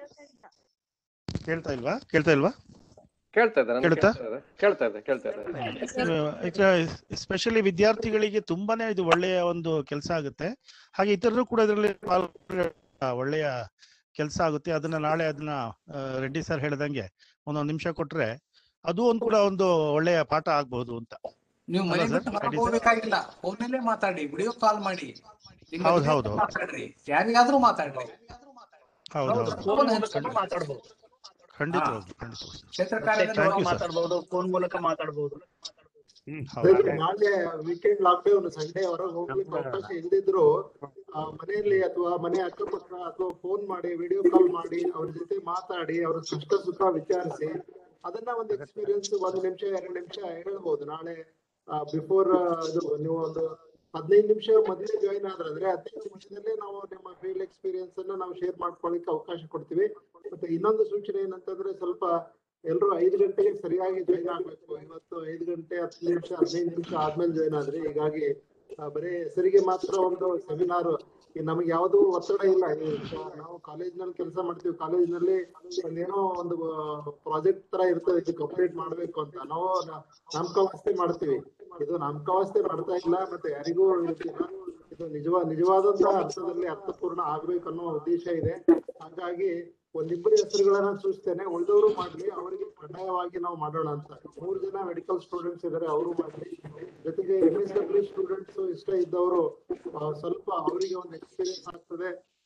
ಇಲ್ಲ ಕೇಳ್ತಾ ಇಲ್ವಾ ಕೇಳ್ತಾ ಇಲ್ವಾ ಕೇಳ್ತಾ ಇದೆ ನನಗೆ ಕೇಳುತ್ತಾ? ಕೇಳ್ತಾ ಇದೆ ಕೇಳ್ತಾ ಇದೆ ಕೇಳ್ತಾ ಇದೆ ಸ್ಪೆಷಲಿ ವಿದ್ಯಾರ್ಥಿಗಳಿಗೆ ತುಂಬಾನೇ ಇದು ಒಳ್ಳೆಯ ಒಂದು ಕೆಲಸ ಆಗುತ್ತೆ ಹಾಗೆ ಇತರರು ಕೂಡ ಇದರಲ್ಲಿ ಪಾಲ್ಗೊಳ್ಳ- ಆ, ಒಳ್ಳೆಯ ಕೆಲಸ ಆಗುತ್ತೆ ಅದನ್ನ ನಾಳೆ ಅದನ್ನ ಆ, ರೆಡ್ಡಿ ಸರ್ ಹೇಳ್ದಂಗೆ ಒಂದೊಂದು ನಿಮಿಷ ಕೊಟ್ರೆ ಅದು ಒಂದು ಕೂಡ ಒಂದು ಒಳ್ಳೆಯ ಪಾಠ ಆಗ್ಬಹುದು ಅಂತ ನೀವು ಅಲ್ಲ ಮನೆ ಸರ್? ಬಿಟ್ಟು ಹೊರಗೆ ರೆಡ್ಡಿ ಸರ್? ಹೋಗ್ಬೇಕಾಗಿಲ್ಲ ಫೋನಲ್ಲೇ ಮಾತಾಡಿ ವಿಡಿಯೋ ಕಾಲ್ ಮಾಡಿ ನಿಮ್ಮ ಹೌದು, ಜೊತೆ ಹೌದು, ಹೌದು. ಮಾತಾಡ್ರಿ ಯಾರಿಗಾದ್ರೂ ಮಾತಾಡ್ರಿ ಹೌದು ಹೌದು ಹೌದು ಫೋನ್ ಹೌದು. ಮೂಲಕ ಮಾತಾಡ್ಬೋದು ಖಂಡಿತವಾಗ್ಲು ಖಂಡಿತವಾಗ್ಲು ಕ್ಷೇತ್ರ ಮತ್ತೆ ಕಾರ್ಯದಲ್ಲಿ Thank you, sir. ಮಾತಾಡ್ಬೋದು ಫೋನ್ ಮೂಲಕ ಮಾತಾಡ್ಬೋದು ಹ್ಮ್ ಅದೇ ಹೌದು ನಾಳೆ ವೀಕೆಂಡ್ ಲಾಕ್ಡೌನ್ ಸಂಡೇ ಹೊರಗೆ ಹೋಗ್ಲಿಕ್ಕೆ ಅವಕಾಶ ಇಲ್ದಿದ್ರು ಆ, ಮನೆಯಲ್ಲಿ ಅಥವಾ ಮನೆ ಅಕ್ಕಪಕ್ಕ ಅಥವಾ ಫೋನ್ ಮಾಡಿ ವಿಡಿಯೋ ಕಾಲ್ ಮಾಡಿ ಅವ್ರ ಜೊತೆ ಮಾತಾಡಿ ಅವ್ರ ಕಷ್ಟ ಸುಖ ವಿಚಾರಿಸಿ ಅದನ್ನ ಒಂದು ಎಕ್ಸ್ಪೀರಿಯನ್ಸ್ ಒಂದ್ ನಿಮಿಷ ಎರಡು ನಿಮಿಷ ಹೇಳ್ಬೋದು ನಾಳೆ ಬಿಫೋರ್ ಇದು ನೀವು ಒಂದು ಹದಿನೈದು ನಿಮಿಷ ಮೊದಲೇ ಜಾಯಿನ್ ಆದ್ರೆ ಹದಿನೈದು ನಿಮಿಷದಲ್ಲೇ ನಾವು ನಿಮ್ಮ ಫೀಲ್ಡ್ ಎಕ್ಸ್ಪೀರಿಯನ್ಸ್ ಅನ್ನ ನಾವು ಶೇರ್ ಮಾಡ್ಕೊಳ್ಳಿಕ್ಕೆ ಅವಕಾಶ ಕೊಡ್ತೀವಿ ಮತ್ತೆ ಇನ್ನೊಂದು ಸೂಚನೆ ಏನಂತಂದ್ರೆ ಸ್ವಲ್ಪ ಎಲ್ರು ಐದು ಗಂಟೆಗೆ ಸರಿಯಾಗಿ ಜಾಯಿನ್ ಆಗ್ಬೇಕು ಇವತ್ತು ಐದು ಗಂಟೆ ಹತ್ತು ನಿಮಿಷ ಹದಿನೈದು ನಿಮಿಷ ಆದ್ಮೇಲೆ ಜಾಯಿನ್ ಆದ್ರಿ ಹೀಗಾಗಿ ಆ, ಬರೀ ಹೆಸರಿಗೆ ಮಾತ್ರ ಒಂದು ಸೆಮಿನಾರ್ ನಮಗೆ ಯಾವ್ದು ಒತ್ತಡ ಇಲ್ಲ ಈ ಕ- ನಾವು ಕಾಲೇಜ್ ನಲ್ಲಿ ಕೆಲಸ ಮಾಡ್ತೀವಿ ಕಾಲೇಜ್ ನಲ್ಲಿ ಒಂದೇನೋ ಒಂದು ಪ್ರಾಜೆಕ್ಟ್ ತರ ಇರ್ತದೆ ಇದು ಕಂಪ್ಲೀಟ್ ಮಾಡ್ಬೇಕು ಅಂತ ನಾವು ನ- ನಾಮಕಾವಾಸ್ತೆ ಮಾಡ್ತೀವಿ ಇದು ನಾಮಕಾವಾಸ್ತೆ ಮಾಡ್ತಾ ಇಲ್ಲ ಮತ್ತೆ ಯಾರಿಗೂ ಇರ್ತಿಲ್ಲ ಇದು ನಿಜವಾ ನಿಜವಾದಂತಹ ಅರ್ಥದಲ್ಲಿ ಅರ್ಥಪೂರ್ಣ ಆಗ್ಬೇಕು ಅನ್ನೋ ಉದ್ದೇಶ ಇದೆ ಹಾಗಾಗಿ ಒಂದಿಬ್ಬರು ಹೆಸರುಗಳನ್ನ ಸೂಚಿಸ್ತೇನೆ ಉಳಿದವರು ಮಾಡ್ಲಿ ಅವರಿಗೆ ಕಡ್ಡಾಯವಾಗಿ ನಾವು ಮಾಡೋಣ ಅಂತ ಮೂರು ಜನ ಮೆಡಿಕಲ್ ಸ್ಟೂಡೆಂಟ್ಸ್ ಇದಾರೆ ಅವರು ಮಾಡ್ಲಿ ಜೊತೆಗೆ ಎಂ ಎಸ್ ಡಬ್ಲ್ಯೂ ಸ್ಟೂಡೆಂಟ್ಸ್ ಇಷ್ಟ ಇದ್ದವರು ಆ, ಸ್ವಲ್ಪ ಅವರಿಗೆ ಒಂದು ಎಕ್ಸ್ಪೀರಿಯನ್ಸ್ ಆಗ್ತದೆ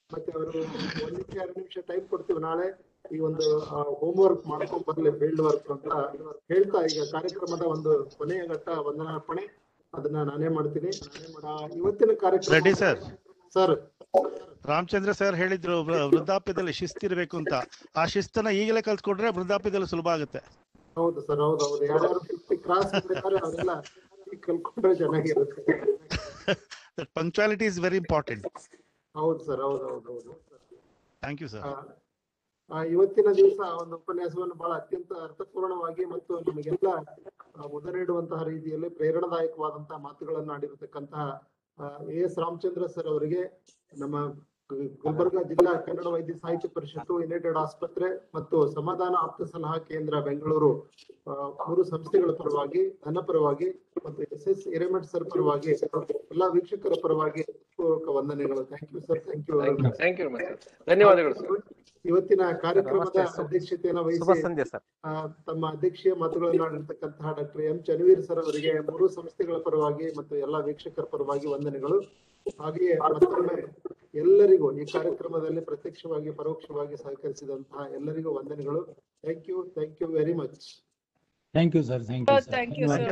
ಮತ್ತೆ ಅವರು ಒಂದ್ ನಿಮಿಷ ಎರಡು ನಿಮಿಷ ಟೈಮ್ ಕೊಡ್ತೀವಿ ನಾಳೆ ಈ ಒಂದು ಹೋಮ್ ವರ್ಕ್ ಮಾಡ್ಕೊಂಡ್ ಬರ್ಲಿ ಫೀಲ್ಡ್ ವರ್ಕ್ ಅಂತ ಹೇಳ್ತಾ ಈಗ ಕಾರ್ಯಕ್ರಮದ ಒಂದು ಕೊನೆಯ ಘಟ್ಟ ವಂದನಾರ್ಪಣೆ ಅದನ್ನ ನಾನೇ ಮಾಡ್ತೀನಿ ಆ, ಇವತ್ತಿನ ಕಾರ್ಯಕ್ರಮ Reddy sir sir Ramachandra sir ಹೇಳಿದ್ರು ವೃ- ವೃದ್ಧಾಪ್ಯದಲ್ಲಿ ಶಿಸ್ತಿರ್ಬೇಕು ಅಂತ ಆ ಶಿಸ್ತನ್ನ ಈಗಲೇ ಕಲ್ತ್ಕೊಂಡ್ರೆ ವೃದ್ಧಾಪ್ಯದಲ್ಲಿ ಸುಲಭ ಆಗುತ್ತೆ ಹೌದು ಸರ್ ಹೌದು ಹೌದು ಯಾರ್ಯಾರು ಫಿಫ್ಟಿ ಕ್ರಾಸ್ ಮಾಡಿದ್ದಾರೆ ಅವರೆಲ್ಲ ಈಗ ಕಲ್ತ್ಕೊಂಡ್ರೆ ಚೆನ್ನಾಗಿರುತ್ತೆ ಪಂಕ್ಚುಯಾಲಿಟಿ ಇಸ್ ವೆರಿ ಇಂಪಾರ್ಟೆಂಟ್ ಹೌದು ಸರ್ ಹೌದು ಹೌದು ಹೌದು ಥ್ಯಾಂಕ್ ಯು ಸರ್ ಆ, ಆ, ಇವತ್ತಿನ ದಿವಸ ಒಂದು ಉಪನ್ಯಾಸವನ್ನು ಬಹಳ ಅತ್ಯಂತ ಅರ್ಥಪೂರ್ಣವಾಗಿ ಮತ್ತು ನಮಗೆಲ್ಲ ಆ, ಉದರ ನೀಡುವಂತಹ ರೀತಿಯಲ್ಲಿ ಪ್ರೇರಣಾದಾಯಕವಾದಂತಹ ಮಾತುಗಳನ್ನು ಆಡಿರತಕ್ಕಂತಹ ಎ ಎಸ್ ರಾಮಚಂದ್ರ ಸರ್ ಅವರಿಗೆ ನಮ್ಮ ಗು- ಗುಲ್ಬರ್ಗ ಜಿಲ್ಲಾ ಕನ್ನಡ ವೈದ್ಯ ಸಾಹಿತ್ಯ ಪರಿಷತ್ತು ಯುನೈಟೆಡ್ ಆಸ್ಪತ್ರೆ ಮತ್ತು ಸಮಾಧಾನ ಆಪ್ತ ಸಲಹಾ ಕೇಂದ್ರ ಬೆಂಗಳೂರು ಆ, ಮೂರು ಸಂಸ್ಥೆಗಳ ಪರವಾಗಿ ನನ್ನ ಪರವಾಗಿ ಮತ್ತು ಎಸ್ ಎಸ್ ಹಿರೇಮಠ್ ಸರ್ ಪರವಾಗಿ ಎಲ್ಲಾ ವೀಕ್ಷಕರ ಪರವಾಗಿ ಪೂರ್ವಕ ವಂದನೆಗಳು thank you sir thank you thank you thank you ಧನ್ಯವಾದಗಳು ಸರ್ ಇವತ್ತಿನ ಕಾರ್ಯಕ್ರಮದ ನಮಸ್ತೆ ಸರ್. ಅಧ್ಯಕ್ಷತೆಯನ್ನು ಶುಭ ವಹಿಸಿ ಸಂಜೆ ಸರ್ ಆ, ತಮ್ಮ ಅಧ್ಯಕ್ಷೀಯ ಮಾತುಗಳನ್ನು ಆಡಿರ್ತಕ್ಕಂತಹ ಡಾಕ್ಟರ್ ಎಂ ಚನ್ನವೀರ್ ಸರ್ ಅವರಿಗೆ ಮೂರು ಸಂಸ್ಥೆಗಳ ಪರವಾಗಿ ಮತ್ತು ಎಲ್ಲಾ ವೀಕ್ಷಕರ ಪರವಾಗಿ ವಂದನೆಗಳು ಹಾಗೆಯೇ ಮತ್ತೊಮ್ಮೆ ಎಲ್ಲರಿಗೂ ಈ ಕಾರ್ಯಕ್ರಮದಲ್ಲಿ ಪ್ರತ್ಯಕ್ಷವಾಗಿ ಪರೋಕ್ಷವಾಗಿ ಸಹಕರಿಸಿದಂತಹ ಎಲ್ಲರಿಗೂ ವಂದನೆಗಳು thank you thank you very much thank you sir thank you sir thank you sir